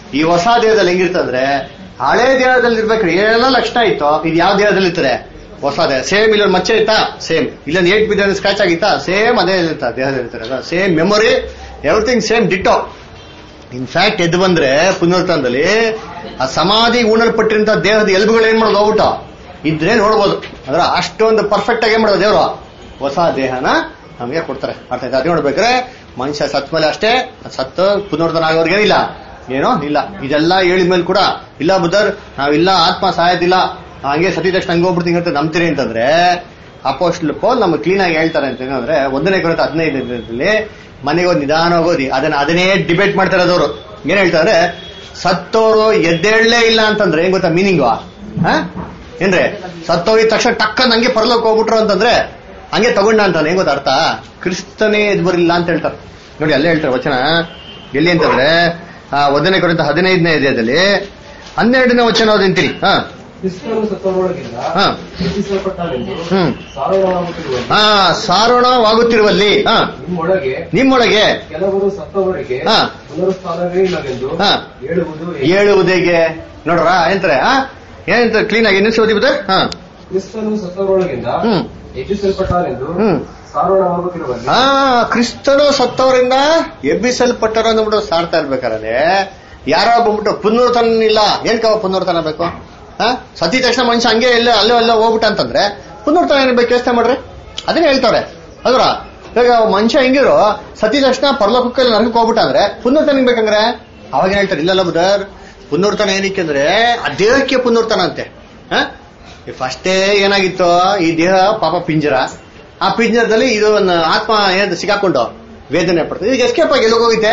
ಈ ಹೊಸ ದೇಹದಲ್ಲಿ ಹೆಂಗಿರ್ತಂದ್ರೆ ಹಳೆ ದೇಹದಲ್ಲಿ ಇರ್ಬೇಕ್ರಿ ಏನೆಲ್ಲ ಲಕ್ಷಣ ಇತ್ತು ಇದು ಯಾವ ದೇಹದಲ್ಲಿ ಇರ್ತದೆ ಹೊಸ ದೇಹ ಸೇಮ್ ಇಲ್ಲೊಂದು ಮಚ್ಚೆ ಇತ್ತಾ ಸೇಮ್ ಇಲ್ಲೊಂದು ಏಟ್ ಬಿದ್ದ ಸ್ಕ್ರಾಚ್ ಆಗಿತ್ತಾ ಸೇಮ್ ಅದೇ ಇರ್ತಾ ದೇಹದಲ್ಲಿ ಇರ್ತಾರೆ same memory everything same ditto in fact ಎದ್ದು ಬಂದ್ರೆ ಪುನರುತ್ಥಾನದಲ್ಲಿ ಆ ಸಮಾಧಿ ಉಣಲ್ಪಟ್ಟಿರಂತ ದೇಹದ ಎಲುಬುಗಳು ಏನ್ ಮಾಡೋದು ಹೋಗ್ಬಿಟ್ಟು ಇದ್ರೆ ನೋಡ್ಬೋದು ಅಂದ್ರೆ ಅಷ್ಟೊಂದು ಪರ್ಫೆಕ್ಟ್ ಆಗಿ ಏನ್ ಮಾಡೋದು ದೇವರು ಹೊಸ ದೇಹನ ನಮಗೆ ಕೊಡ್ತಾರೆ ಅರ್ಥ ಆಯ್ತಾ ಅದು ನೋಡ್ಬೇಕಾದ್ರೆ ಮನುಷ್ಯ ಸತ್ ಮೇಲೆ ಅಷ್ಟೇ ಸತ್ತು ಪುನರುತ್ಥಾನ ಆಗೋರ್ಗೇನಿಲ್ಲ ಏನೋ ಇಲ್ಲ ಇದೆಲ್ಲ ಹೇಳಿದ್ಮೇಲೆ ಕೂಡ ಇಲ್ಲ ಬುದ್ಧರ್ ನಾವಿಲ್ಲ ಆತ್ಮ ಸಾಯೋದಿಲ್ಲ ನಾವ್ ಹಂಗೆ ಸತಿ ತಕ್ಷಣ ಹಂಗೆ ಹೋಗ್ಬಿಡ್ತೀನಿ ಅಂತ ನಂಬ್ತೀರಿ ಅಂತಂದ್ರೆ ಅಪೋಸ್ಟ್ಲ್ ಪೋಲ್ ನಮ್ಗೆ ಕ್ಲೀನ್ ಆಗಿ ಹೇಳ್ತಾರೆ ಅಂತ ಏನಂದ್ರೆ ಒಂದನೇ ಕೊರತೆ ಹದಿನೈದರಲ್ಲಿ ಮನೆಗೆ ಹೋಗಿ ನಿಧಾನ ಹೋಗೋದಿ ಅದನ್ನ ಅದನ್ನೇ ಡಿಬೇಟ್ ಮಾಡ್ತಾರೆ ಅದವರು ಏನ್ ಹೇಳ್ತಾರೆ ಸತ್ತೋರು ಎದ್ದೇಳಲೇ ಇಲ್ಲ ಅಂತಂದ್ರೆ ಏನ್ ಗೊತ್ತಾ ಮೀನಿಂಗು ಏನ್ರಿ ಸತ್ತೋಗಿದ ತಕ್ಷಣ ಟಕ್ಕನ್ ಹಂಗೆ ಪರಲೋಕ ಹೋಗ್ಬಿಟ್ರು ಅಂತಂದ್ರೆ ಹಂಗೆ ತಗೊಂಡ ಅಂತಾನೆ ಏನ್ ಗೊತ್ತಾ ಅರ್ಥ ಕ್ರಿಸ್ತನೇ ಎದ್ ಬರಿಲ್ಲ ಅಂತ ಹೇಳ್ತಾರೆ ನೋಡಿ ಅಲ್ಲೇ ಹೇಳ್ತಾರೆ ವಚನ ಎಲ್ಲಿ ಅಂತಂದ್ರೆ ಆ, ಒಂದನೇ ಕೊರಂತ ಹದಿನೈದನೇ ಅಧ್ಯಾಯದಲ್ಲಿ ಹನ್ನೆರಡನೇ ವಚನ ಓದಿಂತೀರಿ ಹಾ ಕ್ರಿಸ್ತನು ಸತ್ತವರೊಳಗಿಂದ ಹಾ. ಹೆಚ್ಚಿಸಲ್ಪಟ್ಟಾನೆಂದು ಹ್ಮ್ ಸಾರವಾಗುತ್ತಿರುವಲ್ಲಿ ಹಾ ಸಾರೋಣವಾಗುತ್ತಿರುವಲ್ಲಿ ಹಾ ನಿಮ್ಮೊಳಗೆ ನಿಮ್ಮೊಳಗೆ ಕೆಲವರು ಸತ್ತವರಿಗೆ ಹಾ. ಪುನರುತ್ಥಾನವೇ ಇಲ್ಲವೆಂದು ಹಾ. ಹೇಳುವುದು ಹೇಗೆ? ಹೇಳುವುದೇಗೆ ನೋಡ್ರ ಏನಂತಾರೆ ಆ ಏನಂತ ಕ್ಲೀನ್ ಆಗಿ ಇನ್ನಿಸಿ ಓದಿಬಿಟ್ಟು ಹಾ ಕ್ರಿಸ್ತನು ಸತ್ತವರೊಳಗಿಂದ ಹ್ಮ್ ಹೆಚ್ಚಿಸಲ್ಪಟ್ಟಾನೆಂದು ಹ್ಮ್ ಸಾರೋಣವಾಗುತ್ತಿರುವಲ್ಲಿ ಆ ಕ್ರಿಸ್ತನು ಸತ್ತವರಿಂದ ಎಬ್ಬಿಸಲ್ಪಟ್ಟರು ಅಂದ್ಬಿಟ್ಟು ಸಾರ್ತಾ ಇರ್ಬೇಕಾದ್ರೆ ಯಾರೋ ಬಂದ್ಬಿಟ್ಟು ಪುನರುತ್ಥಾನ ಇಲ್ಲ ಏನ್ ಕವ ಪುನರುತ್ಥಾನ ಬೇಕು ಹಾ ಸತಿ ತಕ್ಷಣ ಮನುಷ್ಯ ಹಂಗೆ ಎಲ್ಲ ಅಲ್ಲೋ ಎಲ್ಲ ಹೋಗ್ಬಿಟ್ಟ ಅಂತಂದ್ರೆ ಪುನರುತ್ಥಾನ ಏನ್ ಬೇಕು ಯೋಚನೆ ಮಾಡ್ರಿ ಅದನ್ನ ಹೇಳ್ತಾರೆ ಅದ್ರ ಇವಾಗ ಮನುಷ್ಯ ಹೆಂಗಿರೋ ಸತಿ ತಕ್ಷಣ ಪರಲೋಕಕ್ಕೆ ನರಕಕ್ಕೆ ಹೋಗ್ಬಿಟ್ಟ ಅಂದ್ರೆ ಪುನರುತ್ಥಾನ ಬೇಕಂದ್ರೆ ಅವಾಗ ಏನ್ ಹೇಳ್ತಾರೆ ಇಲ್ಲಲ್ಲ ಬುಧರ್ ಪುನರುತ್ಥಾನ ಏನಕ್ಕೆ ಅಂದ್ರೆ ಆ ದೇಹಕ್ಕೆ ಪುನರುತ್ಥಾನ ಅಂತೆ ಹಾ ಫಸ್ಟೇ ಏನಾಗಿತ್ತು ಈ ದೇಹ ಪಾಪ ಪಿಂಜರ ಆ ಪಿಂಜರದಲ್ಲಿ ಇದು ಒಂದು ಆತ್ಮ ಏನಾದ್ರು ಸಿಗಾಕೊಂಡು ವೇದನೆ ಪಡ್ತದೆ ಈಗ ಎಸ್ಕೇಪ್ ಆಗಿ ಎಲ್ಲಿಗೆ ಹೋಗೈತೆ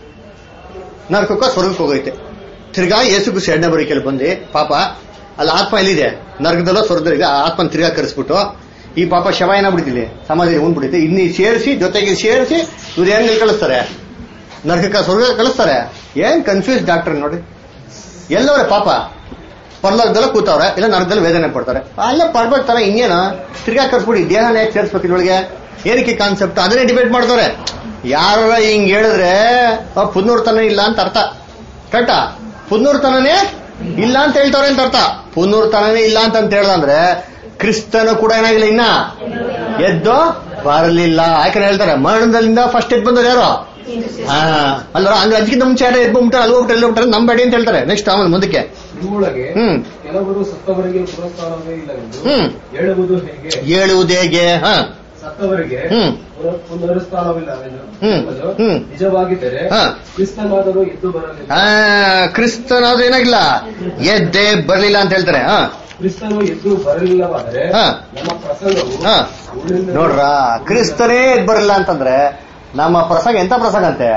ನರಕಕ್ಕ ಸ್ವರ್ಗಕ್ಕೆ ಹೋಗೈತೆ ತಿರ್ಗಾ ಏಸು ಕುಸಿ ಎಣ್ಣೆ ಬರಿಕೆಯಲ್ಲಿ ಬಂದು ಪಾಪ ಅಲ್ಲಿ ಆತ್ಮ ಎಲ್ಲಿದೆ ನರಕದಲ್ಲೋ ಸ್ವರ್ಗದಲ್ಲಿದೆ ಆ ಆತ್ಮನ ತಿರ್ಗಾ ಕರೆಸ್ಬಿಟ್ಟು ಈ ಪಾಪ ಶವ ಏನಾಗ್ಬಿಡ್ತಿಲ್ಲಿ ಸಮಾಧಿ ಉಂಡ್ಬಿಡುತ್ತೆ ಇನ್ನು ಸೇರಿಸಿ ಜೊತೆಗೆ ಸೇರಿಸಿ ಇವ್ರು ಏನ್ ಕಳಿಸ್ತಾರೆ ನರಕಕ್ಕ ಸ್ವರ್ಗ ಕಳಿಸ್ತಾರೆ ಏನ್ ಕನ್ಫ್ಯೂಸ್ ಡಾಕ್ಟರ್ ನೋಡಿ ಎಲ್ಲವರೇ ಪಾಪ ಪರ್ಲೋಕದಲ್ಲ ಕೂತವ್ರೆ ಇಲ್ಲ ನರಕದಲ್ಲಿ ವೇದನೆ ಪಡ್ತಾರೆ ಅಲ್ಲ ಪಡ್ಬೇಕು ತರ ಇನ್ನೇನು ತಿರ್ಗಾ ಕರ್ಸ್ಬಿಡಿ ದೇಹನ ಯಾಕೆ ಸೇರಿಸ್ಬೇಕು ಇದ್ರೊಳಗೆ ಏನಕ್ಕೆ ಕಾನ್ಸೆಪ್ಟ್ ಅದನ್ನೇ ಡಿಬೇಟ್ ಮಾಡ್ತಾರೆ ಯಾರ ಹಿಂಗ್ ಹೇಳಿದ್ರೆ ಆ ಪುನರ್ತನ ಇಲ್ಲ ಅಂತ ಅರ್ಥ ಕರೆಕ್ಟಾ ಪುನರ್ತನೇ ಇಲ್ಲ ಅಂತ ಹೇಳ್ತಾರೆ ಅಂತ ಅರ್ಥ ಪುನರ್ತನೇ ಇಲ್ಲ ಅಂತ ಅಂತ ಹೇಳ್ದಂದ್ರೆ ಕ್ರಿಸ್ತನು ಕೂಡ ಏನಾಗಿಲ್ಲ ಇನ್ನ ಎದ್ದು ಬರಲಿಲ್ಲ ಯಾಕಂದ್ರೆ ಹೇಳ್ತಾರೆ ಮರಣದಲ್ಲಿಂದ ಫಸ್ಟ್ ಎದ್ದು ಬಂದವ್ರು ಯಾರು ಹಾ ಅಲ್ರ ಹಂಗ ಅದಕ್ಕಿಂತ ಮುಂಚೆ ಯಾರು ಎದ್ದು ಬಿಟ್ಟಾರೆ ಅಲ್ಲಿ ಹೋಗ್ಬಿಟ್ರೆ ಎಲ್ಲಿ ಹೋಗ್ಬಿಟ್ರೆ ನಂಬೇಡಿ ಅಂತ ಹೇಳ್ತಾರೆ ನೆಕ್ಸ್ಟ್ ಆಮೇಲೆ ಮುಂದಕ್ಕೆ ನಿಮ್ಮೊಳಗೆ ಹ್ಮ್ ಕೆಲವರು ಸತ್ತವರಿಗೆ ಪುನರುತ್ಥಾನವೇ ಇಲ್ಲವೆಂದು ಹ್ಮ್ ಹೇಳುವುದು ಹೇಗೆ ಹೇಳುವುದು ಹೇಗೆ ಹಾ ಸತ್ತವರಿಗೆ ಹ್ಮ್ ಪುನರ್- ಪುನರುತ್ಥಾನವಿಲ್ಲವೆಂದು ಹ್ಮ್. ಹೇಳುವುದು ಹ್ಮ್. ನಿಜವಾಗಿದ್ದರೆ ಹಾ. ಕ್ರಿಸ್ತನಾದರೂ ಎದ್ದು ಬರಲಿಲ್ಲ ಆ, ಕ್ರಿಸ್ತನಾದ್ರು ಏನಾಗಿಲ್ಲ ಎದ್ದೇ ಬರ್ಲಿಲ್ಲ ಅಂತ ಹೇಳ್ತಾರೆ ಹಾ ಕ್ರಿಸ್ತನು ಎದ್ದು ಬರಲಿಲ್ಲವಾದರೆ ಹಾ. ನಮ್ಮ ಪ್ರಸಂಗವು ಹಾ. ಉಳಿದ- ನೋಡ್ರ ಕ್ರಿಸ್ತನೇ ಎದ್ ಬರಲಿಲ್ಲ ಅಂತಂದ್ರೆ ನಮ್ಮ ಪ್ರಸಂಗ ಎಂತ ಪ್ರಸಂಗ ಅಂತೆ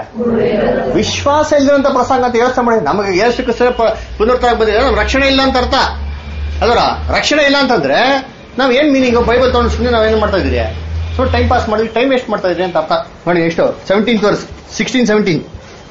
ವಿಶ್ವಾಸ ಇಲ್ಲದಂತ ಪ್ರಸಂಗ ಅಂತ ಯೋಚನೆ ಮಾಡಿ ನಮಗೆ ಎಷ್ಟು ಕ್ರಿಸ್ತ ಪುನರುತ್ಥಾನ ಬಂದಿದೆ ನಮ್ಗೆ ರಕ್ಷಣೆ ಇಲ್ಲ ಅಂತ ಅರ್ಥ ಅಲ್ವರ ರಕ್ಷಣೆ ಇಲ್ಲ ಅಂತಂದ್ರೆ ನಾವ್ ಏನ್ ಮೀನಿಂಗ್ ಬೈಬಲ್ ತಗೊಂಡು ಸುಮ್ಮನೆ ನಾವೇನ್ ಮಾಡ್ತಾ ಇದೀರಿ ಸೊ ಟೈಮ್ ಪಾಸ್ ಮಾಡಿದ್ವಿ ಟೈಮ್ ವೇಸ್ಟ್ ಮಾಡ್ತಾ ಇದ್ರಿ ಅಂತ ಅರ್ಥ ನೋಡಿ ಎಷ್ಟು ಸೆವೆಂಟೀನ್ ವರ್ಸ್ ಸಿಕ್ಸ್ಟೀನ್ ಸೆವೆಂಟೀನ್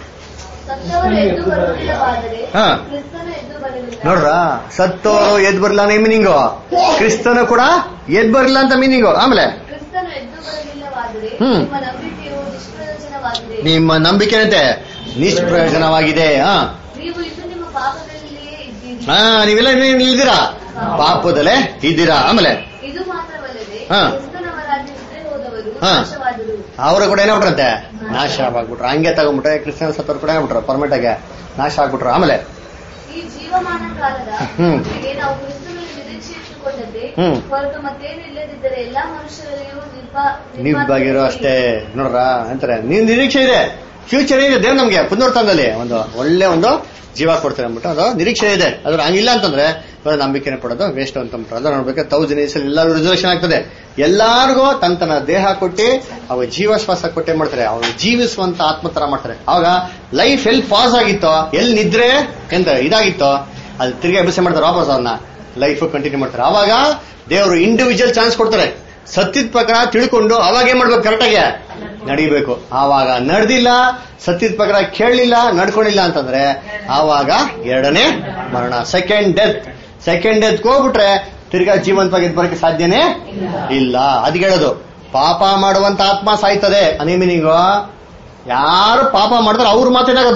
ಸತ್ತವರು ಎದ್ದು ಬರಲಿಲ್ಲವಾದರೆ ಹಾ. ಕ್ರಿಸ್ತನು ಎದ್ದು ಬರಲಿಲ್ಲ ನೋಡ್ರ ಸತ್ತೋರು ಎದ್ ಬರಲ್ಲ ಅನ್ನೋ ಮೀನಿಂಗು ಕ್ರಿಸ್ತನು ಕೂಡ ಎದ್ ಬರಲಿಲ್ಲ ಅಂತ ಮೀನಿಂಗು ಆಮೇಲೆ ಕ್ರಿಸ್ತನು ಎದ್ದು ಬರಲಿಲ್ಲವಾದರೆ ಹ್ಮ್. ನಿಮ್ಮ ನಂಬಿಕೆಯು ನಿಷ್ಪ್ರಯೋಜನವಾಗಿದೆ ನಿಮ್ಮ ನಂಬಿಕೆ ಅಂತೆ ನಿಷ್ಪ್ರಯೋಜನವಾಗಿದೆ ಹಾ ನೀವು ಇನ್ನು ನಿಮ್ಮ ಪಾಪದಲ್ಲಿಯೇ ಇದ್ದೀರಿ ಹಾ ನೀವೆಲ್ಲ ಇನ್ನೇನ್ ಇದ್ದೀರಾ ಪಾಪದಲ್ಲೇ ಇದ್ದೀರಾ ಆಮೇಲೆ ಇದು ಮಾತ್ರವಲ್ಲದೆ ಹಾ. ಕ್ರಿಸ್ತನವರಾಗಿ ನಿದ್ರೆ ಹೋದವರು ಹಾ. ನಾಶವಾದರು ಅವರ ಕೂಡ ಏನಾಗ್ಬಿಟ್ರಂತೆ ನಾಶ ಆಗ್ಬಿಟ್ರು ಹಂಗೆ ತಗೊಂಡ್ಬಿಟ್ರೆ ಕ್ರಿಶ್ಚಿಯನ್ ಸತ್ತವ್ರು ಕೂಡ ಏನಾಗ್ಬಿಟ್ರು ಪರ್ಮನೆಂಟ್ ಆಗಿ ನಾಶ ಆಗ್ಬಿಟ್ರು ಆಮೇಲೆ ಈ ಜೀವಮಾನ ಕಾಲದ ಹ್ಮ್. ಗೆ ನಾವು ಕ್ರಿಸ್ತನಲ್ಲಿ ನಿರೀಕ್ಷೆ ಇಟ್ಟುಕೊಂಡಂತೆ ಹ್ಮ್. ಹೊರತು ಮತ್ತೇನು ಇಲ್ಲದಿದ್ದರೆ ಎಲ್ಲಾ ಮನುಷ್ಯರಲ್ಲಿಯೂ ನಿರ್ಭಾ ನಿಬ್ಬಾಗಿರೋ ಅಷ್ಟೇ ನೋಡ್ರ ಅಂತಾರೆ ನೀನ್ ನಿರೀಕ್ಷೆ ಇದೆ ಫ್ಯೂಚರ್ ಇದೆ ದೇವ್ ನಮ್ಗೆ ಪುನರ್ತನದಲ್ಲಿ ಒಂದು ಒಳ್ಳೆ ಒಂದು ಜೀವ ಕೊಡ್ತಾರೆ ಅಂದ್ಬಿಟ್ಟು ಅದು ನಿರೀಕ್ಷೆ ಇದೆ ಅದ್ರ ಹಂಗಿಲ್ಲ ಅಂತಂದ್ರೆ ಇವಾಗ ನಂಬಿಕೆನೆ ಪಡೋದು ವೇಸ್ಟ್ ಅಂತ ಅಂದ್ಬಿಟ್ಟು ಅದು ನೋಡ್ಬೇಕು ತೌಸಂಡ್ ಇಯರ್ಸ್ ಎಲ್ಲರೂ ರಿಸರ್ವೇಶನ್ ಆಗ್ತದೆ ಎಲ್ಲಾರ್ಗೂ ತನ್ನ ತನ್ನ ದೇಹ ಕೊಟ್ಟು ಅವ ಜೀವ ಶ್ವಾಸ ಕೊಟ್ಟೆ ಮಾಡ್ತಾರೆ ಅವನು ಜೀವಿಸುವಂತ ಆತ್ಮ ತರ ಮಾಡ್ತಾರೆ ಅವಾಗ ಲೈಫ್ ಎಲ್ಲಿ ಪಾಸ್ ಆಗಿತ್ತೋ ಎಲ್ಲಿ ನಿದ್ರೆ ಎಂತ ಇದಾಗಿತ್ತೋ ಅದು ತಿರ್ಗಿ ಅಭ್ಯಾಸ ಮಾಡ್ತಾರೆ ವಾಪಸ್ ಅವನ್ನ ಲೈಫ್ ಕಂಟಿನ್ಯೂ ಮಾಡ್ತಾರೆ ಅವಾಗ ದೇವರು ಇಂಡಿವಿಜುವಲ್ ಚಾನ್ಸ್ ಕೊಡ್ತಾರೆ ಸತ್ಯದ ಪ್ರಕಾರ ತಿಳ್ಕೊಂಡು ಅವಾಗ ಏನ್ ಮಾಡ್ಬೇಕು ಕರೆಕ್ಟಾಗಿ ನಡಿಬೇಕು ಆವಾಗ ನಡೆದಿಲ್ಲ ಸತ್ಯದ ಪ್ರಕಾರ ಕೇಳಲಿಲ್ಲ ನಡ್ಕೊಂಡಿಲ್ಲ ಅಂತಂದ್ರೆ ಆವಾಗ ಎರಡನೇ ಮರಣ ಸೆಕೆಂಡ್ ಡೆತ್ ಸೆಕೆಂಡ್ ಡೆತ್ ಹೋಗ್ಬಿಟ್ರೆ ತಿರ್ಗಾ ಜೀವಂತವಾಗಿ ಎದ್ದು ಬರೋಕೆ ಸಾಧ್ಯನೇ ಇಲ್ಲ ಅದಕ್ಕೆ ಹೇಳೋದು ಪಾಪ ಮಾಡುವಂತ ಆತ್ಮ ಸಾಯ್ತದೆ ಅನೇ ಮೀನಿಂಗು ಯಾರು ಪಾಪ ಮಾಡಿದ್ರೆ ಅವ್ರು ಮಾತೇನಾಗೋದು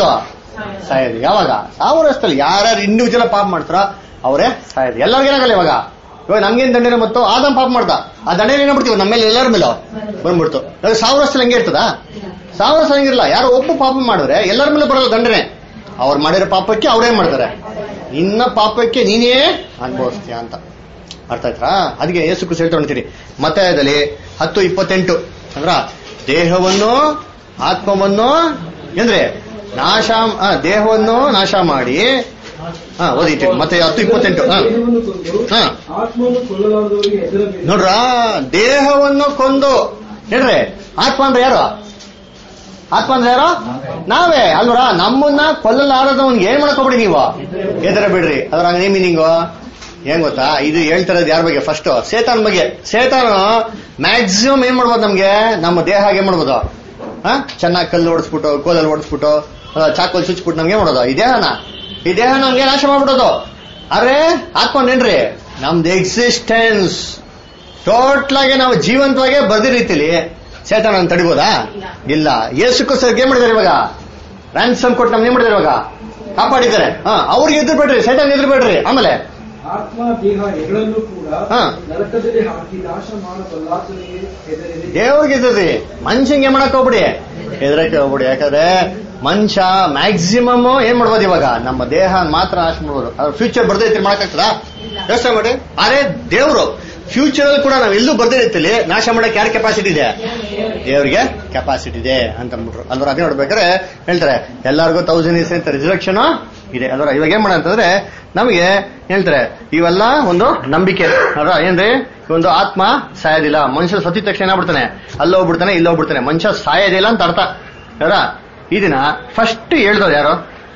ಸಾಯೋದು ಯಾವಾಗ ಸಾವಿರ ವರ್ಷದಲ್ಲಿ ಯಾರ್ಯಾರು ಇಂಡಿವಿಜುವಲ್ ಪಾಪ ಮಾಡ್ತಾರೋ ಅವರೇ ಸಾಯೋದು ಎಲ್ಲರಿಗೇನಾಗಲ್ಲ ಇವಾಗ ಇವಾಗ ನಮ್ಗೇನ್ ದಂಡನೆ ಮತ್ತು ಆದಮ್ ಪಾಪ ಮಾಡ್ದ ಆ ದಂಡನೆ ಏನಾಗ್ಬಿಡ್ತೀವಿ ನಮ್ಮ ಮೇಲೆ ಎಲ್ಲರ ಮೇಲೆ ಬಂದ್ಬಿಡ್ತು ಇವಾಗ ಸಾವಿರ ವರ್ಷದಲ್ಲಿ ಹಂಗೆ ಇರ್ತದ ಸಾವಿರ ವರ್ಷ ಹಂಗಿರಲ್ಲ ಯಾರೋ ಒಬ್ಬ ಪಾಪ ಮಾಡಿದ್ರೆ ಎಲ್ಲರ ಮೇಲೆ ಬರಲ್ಲ ದಂಡನೆ ಅವ್ರು ಮಾಡಿರೋ ಪಾಪಕ್ಕೆ ಅವ್ರೇನ್ ಮಾಡ್ತಾರೆ ನಿನ್ನ ಪಾಪಕ್ಕೆ ನೀನೇ ಅನುಭವಿಸ್ತೀಯ ಅಂತ ಅರ್ಥ ಆಯ್ತಾ ಅದಕ್ಕೆ ಯೇಸು ಕ್ರಿಸ್ತ ಹೇಳ್ತಾ ಹೊಂಟಿರಿ ಮತ್ತಾಯದಲ್ಲಿ ಹತ್ತು ಇಪ್ಪತ್ತೆಂಟು ಅಂದ್ರ ದೇಹವನ್ನು ಆತ್ಮವನ್ನು ಅಂದ್ರೆ ನಾಶ ಆ, ದೇಹವನ್ನು ನಾಶ ಮಾಡಿ ಹಾ ಓದಿಟ್ಟಿರಿ ಮತ್ತೆ ಹತ್ತು ಇಪ್ಪತ್ತೆಂಟು ಹಾ ದೇಹವನ್ನು ಕೊಂದು ಹಾ ಆತ್ಮವನ್ನು ಕೊಲ್ಲಲಾರದವರಿಗೆ ಹೆದರಬೇಡಿ ನೋಡ್ರ ದೇಹವನ್ನು ಕೊಂದು ಹೇಳ್ರಿ ಆತ್ಮ ಅಂದ್ರೆ ಯಾರು ಆತ್ಮ ಅಂದ್ರೆ ಯಾರು ನಾವೇ ಅಲ್ವರ ನಮ್ಮನ್ನ ಕೊಲ್ಲಲಾರದವನ್ಗೆ ಏನ್ ಮಾಡಕೋಬಿಡಿ ನೀವು ಎದರ ಬಿಡ್ರಿ ಅದ್ರ ಹಂಗ ಮೀನಿಂಗು ಏನ್ ಗೊತ್ತಾ ಇದು ಹೇಳ್ತಿರೋದು ಯಾರ ಬಗ್ಗೆ ಫಸ್ಟ್ ಸೇತಾನ್ ಬಗ್ಗೆ ಸೇತಾನ ಮ್ಯಾಕ್ಸಿಮಮ್ ಏನ್ ಮಾಡ್ಬೋದು ನಮ್ಗೆ ನಮ್ಮ ದೇಹ ಏನ್ ಮಾಡ್ಬೋದು ಹಾ ಚೆನ್ನಾಗಿ ಕಲ್ಲು ಓಡಿಸ್ಬಿಟ್ಟು ಕೋಲಲ್ಲಿ ಓಡಿಸ್ಬಿಟ್ಟು ಚಾಕೋಲ್ ಚುಚ್ಬಿಟ್ಟು ನಮ್ಗೆ ಏನ್ ಮಾಡೋದು ಈ ದೇಹನ ಈ ದೇಹ ನಮ್ಗೆ ನಾಶ ಮಾಡ್ಬಿಡೋದು ಅರೆ ಆತ್ಮನೇನ್ರಿ ನಮ್ದು ಎಕ್ಸಿಸ್ಟೆನ್ಸ್ ಟೋಟಲ್ ಆಗಿ ನಾವು ಜೀವಂತವಾಗಿ ಬರ್ದಿ ರೀತಿಲಿ ಸೇತಾನ ತಡಿಬೋದಾ ಇಲ್ಲ ಯೇಸುಕ್ಕೋಸ್ಕರ ಏನ್ ಮಾಡಿದಾರೆ ಇವಾಗ ರ್ಯಾನ್ಸಮ್ ಕೊಟ್ಟು ನಮ್ಗೆ ಏನ್ ಮಾಡಿದಾರೆ ಇವಾಗ ಕಾಪಾಡಿದ್ದಾರೆ ಹಾ ಅವ್ರಿಗೆ ಎದುರು ಬೇಡ್ರಿ ಸೈತಾನ್ ಎದುರು ಬೇಡ್ರಿ ಆಮೇಲೆ ಆತ್ಮ ದೇಹ ಎರಡನ್ನೂ ಕೂಡ ಹಾ. ನರಕದಲ್ಲಿ ಹಾಕಿ ನಾಶ ಮಾಡಬಲ್ಲಾತನಿಗೆ ಹೆದರಿದೆ ದೇವ್ರಿಗೆ ಎದುರ್ರಿ ಮನುಷ್ಯಂಗೆ ಏನ್ ಮಾಡಕ್ ಹೋಗ್ಬಿಡಿ ಎದುರಕ್ಕೆ ಹೋಗ್ಬಿಡಿ ಯಾಕಂದ್ರೆ ಮನುಷ್ಯ ಮ್ಯಾಕ್ಸಿಮಮ್ ಏನ್ ಮಾಡ್ಬೋದು ಇವಾಗ ನಮ್ಮ ದೇಹ ಮಾತ್ರ ನಾಶ ಮಾಡ್ಬೋದು ಅದ್ರ ಫ್ಯೂಚರ್ ಬರ್ದೈತಿ ಮಾಡಕ್ಕಾಗ್ತದ ಯೋಚನೆ ಮಾಡಿ ಅರೆ ದೇವ್ರು ಫ್ಯೂಚರ್ ಅಲ್ಲಿ ಕೂಡ ನಾವ್ ಎಲ್ಲೂ ಬರ್ದೇ ರೀತಿಲಿ ನಾಶ ಮಾಡಕ್ ಯಾರ ಕೆಪಾಸಿಟಿ ಇದೆ ದೇವ್ರಿಗೆ ಕೆಪಾಸಿಟಿ ಇದೆ ಅಂತ ಅಂದ್ಬಿಟ್ರು ಅಲ್ವರ ಅದೇ ನೋಡ್ಬೇಕಾದ್ರೆ ಹೇಳ್ತಾರೆ ಎಲ್ಲಾರ್ಗು ತೌಸಂಡ್ ಇಯರ್ಸ್ ಅಂತ ರಿಸರ್ವೇಕ್ಷನ್ ಇದೆ ಅಲ್ವರ ಇವಾಗ ಏನ್ ಮಾಡ ಅಂತಂದ್ರೆ ನಮಗೆ ಹೇಳ್ತಾರೆ ಇವೆಲ್ಲ ಒಂದು ನಂಬಿಕೆ ಅಲ್ವಾ ಏನ್ರಿ ಈ ಒಂದು ಆತ್ಮ ಸಾಯೋದಿಲ್ಲ ಮನುಷ್ಯ ಸತ್ತಿದ ತಕ್ಷಣ ಏನಾಗ್ಬಿಡ್ತಾನೆ ಅಲ್ಲೋಗ್ಬಿಡ್ತಾನೆ ಇಲ್ಲೋಗ್ಬಿಡ್ತಾನೆ ಮನುಷ್ಯ ಸಾಯೋದಿಲ್ಲ ಅಂತ ಅರ್ಥ ಅಲ್ವಾ ಇದನ್ನ ಫಸ್ಟ್ ಹೇಳ್ದವ್ರು ಯಾರು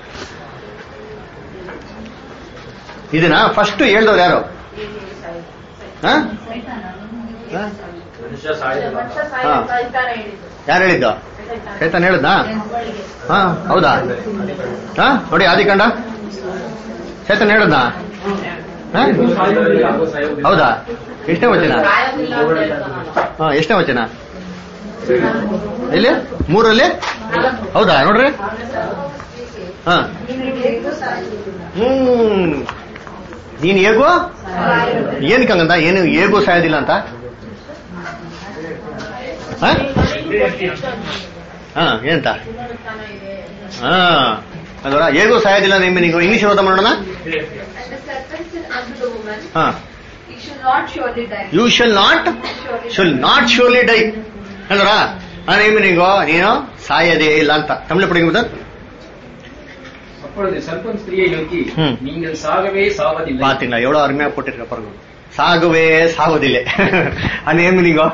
ಇದನ್ನ ಫಸ್ಟ್ ಹೇಳ್ದವ್ರು ಯಾರು ಹ? ಹ? ಹಾ. ಯಾರು ಹೇಳಿದ್ದು ಚೈತನ್ ಹೇಳಿದ್ನಾ ಹಾ ಹೌದಾ ಹಾ ನೋಡಿ ಆದಿಕಂಡ ಚೇತನ್ ಹೇಳಿದ್ನಾ ಹ? ಹೌದಾ ಎಷ್ಟನೇ ವಚನ ಹಾ ಎಷ್ಟನೇ ವಚನ ಎಲ್ಲಿ ಮೂರಲ್ಲಿ ಹೌದಾ ನೋಡ್ರಿ ಹಾ ಹ್ಮ್ ನೀನ್ ಹೇಗೋ ಏನಕ್ಕೆ ಹಂಗಂತ ಏನು ಹೇಗೂ ಸಾಯೋದಿಲ್ಲ ಅಂತ ಹ? ಹಾ ಏನಂತ ಹಾ ಅಲ್ವರ ಹೇಗೂ ಸಾಯೋದಿಲ್ಲ ನಿಮ್ಮ ನೀವು ಇಂಗ್ಲಿಷ್ ಓದ ಮಾಡೋಣ And the serpent said unto the woman, ಹಾ Ye shall not surely die. You shall not shall not surely die ಅಲ್ವರ ನಿಮ್ಮ ನೀವು ನೀನು ಸಾಯದೇ ಇಲ್ಲ ಅಂತ ತಮಿಳು ಪಡಿಗೆ அப்பொழுது சர்ப்பம் ஸ்திரியை நோக்கி ம். நீங்கள் சாகவே சாவதில்லை பாத்தீங்களா எவ்வளவு அருமையா போட்டிருக்க பாருங்க சாகவே சாவதில்லை அது ಏನ್ ಮೀನಿಂಗು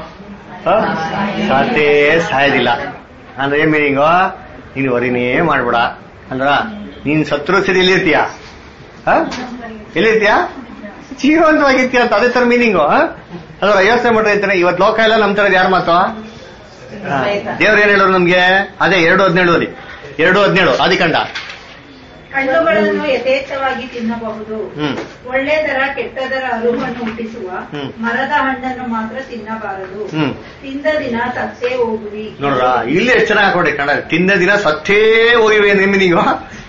ಸಾತೇ ಸಾಯೋದಿಲ್ಲ ಅಂದ್ರೆ ಏನ್ ಮೀನಿಂಗು ನೀನು ವರಿನೇ ಮಾಡ್ಬೇಡ ಅಂದ್ರ ನೀನ್ ಸತ್ರು ಸರಿ ಎಲ್ಲಿರ್ತೀಯ ಹ? ಎಲ್ಲಿರ್ತೀಯ ಜೀವಂತವಾಗಿರ್ತೀಯ ಅಂತ ಅದೇ ತರ ಮೀನಿಂಗು ಅದ್ರ ಯೋಚನೆ ಮಾಡಿರ್ತಾನೆ ಇವತ್ತು ಲೋಕ ಎಲ್ಲ ನಮ್ ತರದ್ ಯಾರ ಮಾತು ದೇವ್ರ ಏನ್ ಹೇಳೋರು ನಮ್ಗೆ ಅದೇ ಎರಡು ಹದಿನೇಳು ಅಲ್ಲಿ ಎರಡು ಹದಿನೇಳು ಆದಿಕಂಡ ಹಣ್ಣುಗಳನ್ನು ಯಥೇಚ್ಛವಾಗಿ ತಿನ್ನಬಹುದು ಹ್ಮ್ ಒಳ್ಳೆದರ ಕೆಟ್ಟದರ ಅರುವನ್ನು ಹುಟ್ಟಿಸುವ ಹ್ಮ್. ಮರದ ಹಣ್ಣನ್ನು ಮಾತ್ರ ತಿನ್ನಬಾರದು ಹ್ಮ್ ತಿಂದ ದಿನ ಸತ್ತೇ ಹೋಗುವಿ ನೋಡ್ರ ಇಲ್ಲಿ ಎಷ್ಟು ಚೆನ್ನಾಗಿ ಹಾಕೊಂಡೆ ಕನ್ನಡ ತಿಂದ ದಿನ ಸತ್ತೇ ಹೋಗಿವೆ ನಿಮ್ಮ ನೀವು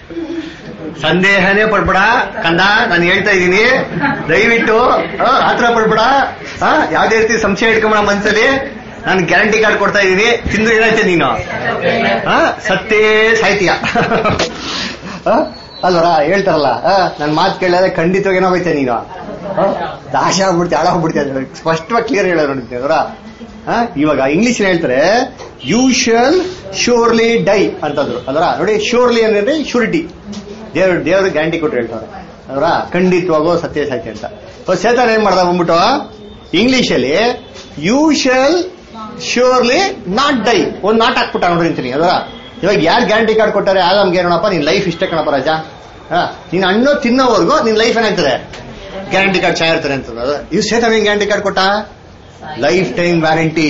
ಸಂದೇಹನೇ ಪಡ್ಬೇಡ ಕಂದ ನಾನು ಹೇಳ್ತಾ ಇದ್ದೀನಿ ದಯವಿಟ್ಟು ಆ, ಆತರ ಪಡ್ಬೇಡ ಆ, ಯಾವ್ದೇ ರೀತಿ ಸಂಶಯ ಇಟ್ಕೊಂಬೇಡ ಮನ್ಸಲ್ಲಿ ನಾನು ಗ್ಯಾರಂಟಿ ಕಾರ್ಡ್ ಕೊಡ್ತಾ ಇದ್ದೀನಿ ತಿಂದ್ರೆ ಏನಾಯ್ತೆ ನೀನು ಆ, ಸತ್ತೇ ಸಾಯ್ತೀಯ ಆ, ಅಲ್ವರ ಹೇಳ್ತಾರಲ್ಲ ನನ್ನ ಮಾತು ಕೇಳಿದ್ರೆ ಖಂಡಿತವಾಗಿ ಏನಾಗೋಯ್ತೆ ನೀನು ಆ, ದಾಶ ಆಗ್ಬಿಡ್ತೀಯ ಹಾಳಾಗ್ಬಿಡ್ತೀಯ ಅಂತ ಸ್ಪಷ್ಟವಾಗಿ ಕ್ಲಿಯರ್ ಹೇಳೋರು ನೋಡಿದ್ದೆ ಅವರ ಇವಾಗ ಇಂಗ್ಲಿಷ್ ಹೇಳ್ತಾರೆ ಯು ಶಲ್ ಶೋರ್ಲಿ ಡೈ ಅಂತಂದ್ರು ಅದರ ನೋಡಿ ಶೋರ್ಲಿ ಅಂದ್ರೆ ಶೂರಿಟಿ ದೇವ್ರ ದೇವ್ರ ಗ್ಯಾರಂಟಿ ಕೊಟ್ಟು ಹೇಳ್ತಾರೆ ಅದರ ಖಂಡಿತವಾಗೋ ಸತ್ಯ ಸಾಯ್ತಿ ಅಂತ ಸೊ ಸೇತಾನ್ ಏನ್ ಮಾಡ್ದ ಬಂದ್ಬಿಟ್ಟು ಇಂಗ್ಲಿಷ್ ಅಲ್ಲಿ you shall surely not die ಒಂದ್ ನಾಟ್ ಹಾಕ್ಬಿಟ್ಟ ನೋಡ್ರಿ ಅಂತೀನಿ ಅದರ ಇವಾಗ ಯಾರು ಗ್ಯಾರಂಟಿ ಕಾರ್ಡ್ ಕೊಟ್ಟಾರೆ ಆಲಮ್ಗೆ ನೋಡಪ್ಪ ನಿನ್ ಲೈಫ್ ಇಷ್ಟೇ ಕಣಪ್ಪ ರಾಜ ಹಾ ನೀನ್ ಹಣ್ಣು ತಿನ್ನೋವರೆಗೂ ನಿನ್ ಲೈಫ್ ಏನಾಗ್ತದೆ ಗ್ಯಾರಂಟಿ ಕಾರ್ಡ್ ಚೆನ್ನಾಗಿರ್ತಾರೆ ಅಂತ ಇವ್ ಸೇತಾನ್ ಏನ್ ಗ್ಯಾರಂಟಿ ಕಾರ್ಡ್ ಕೊಟ್ಟ lifetime warranty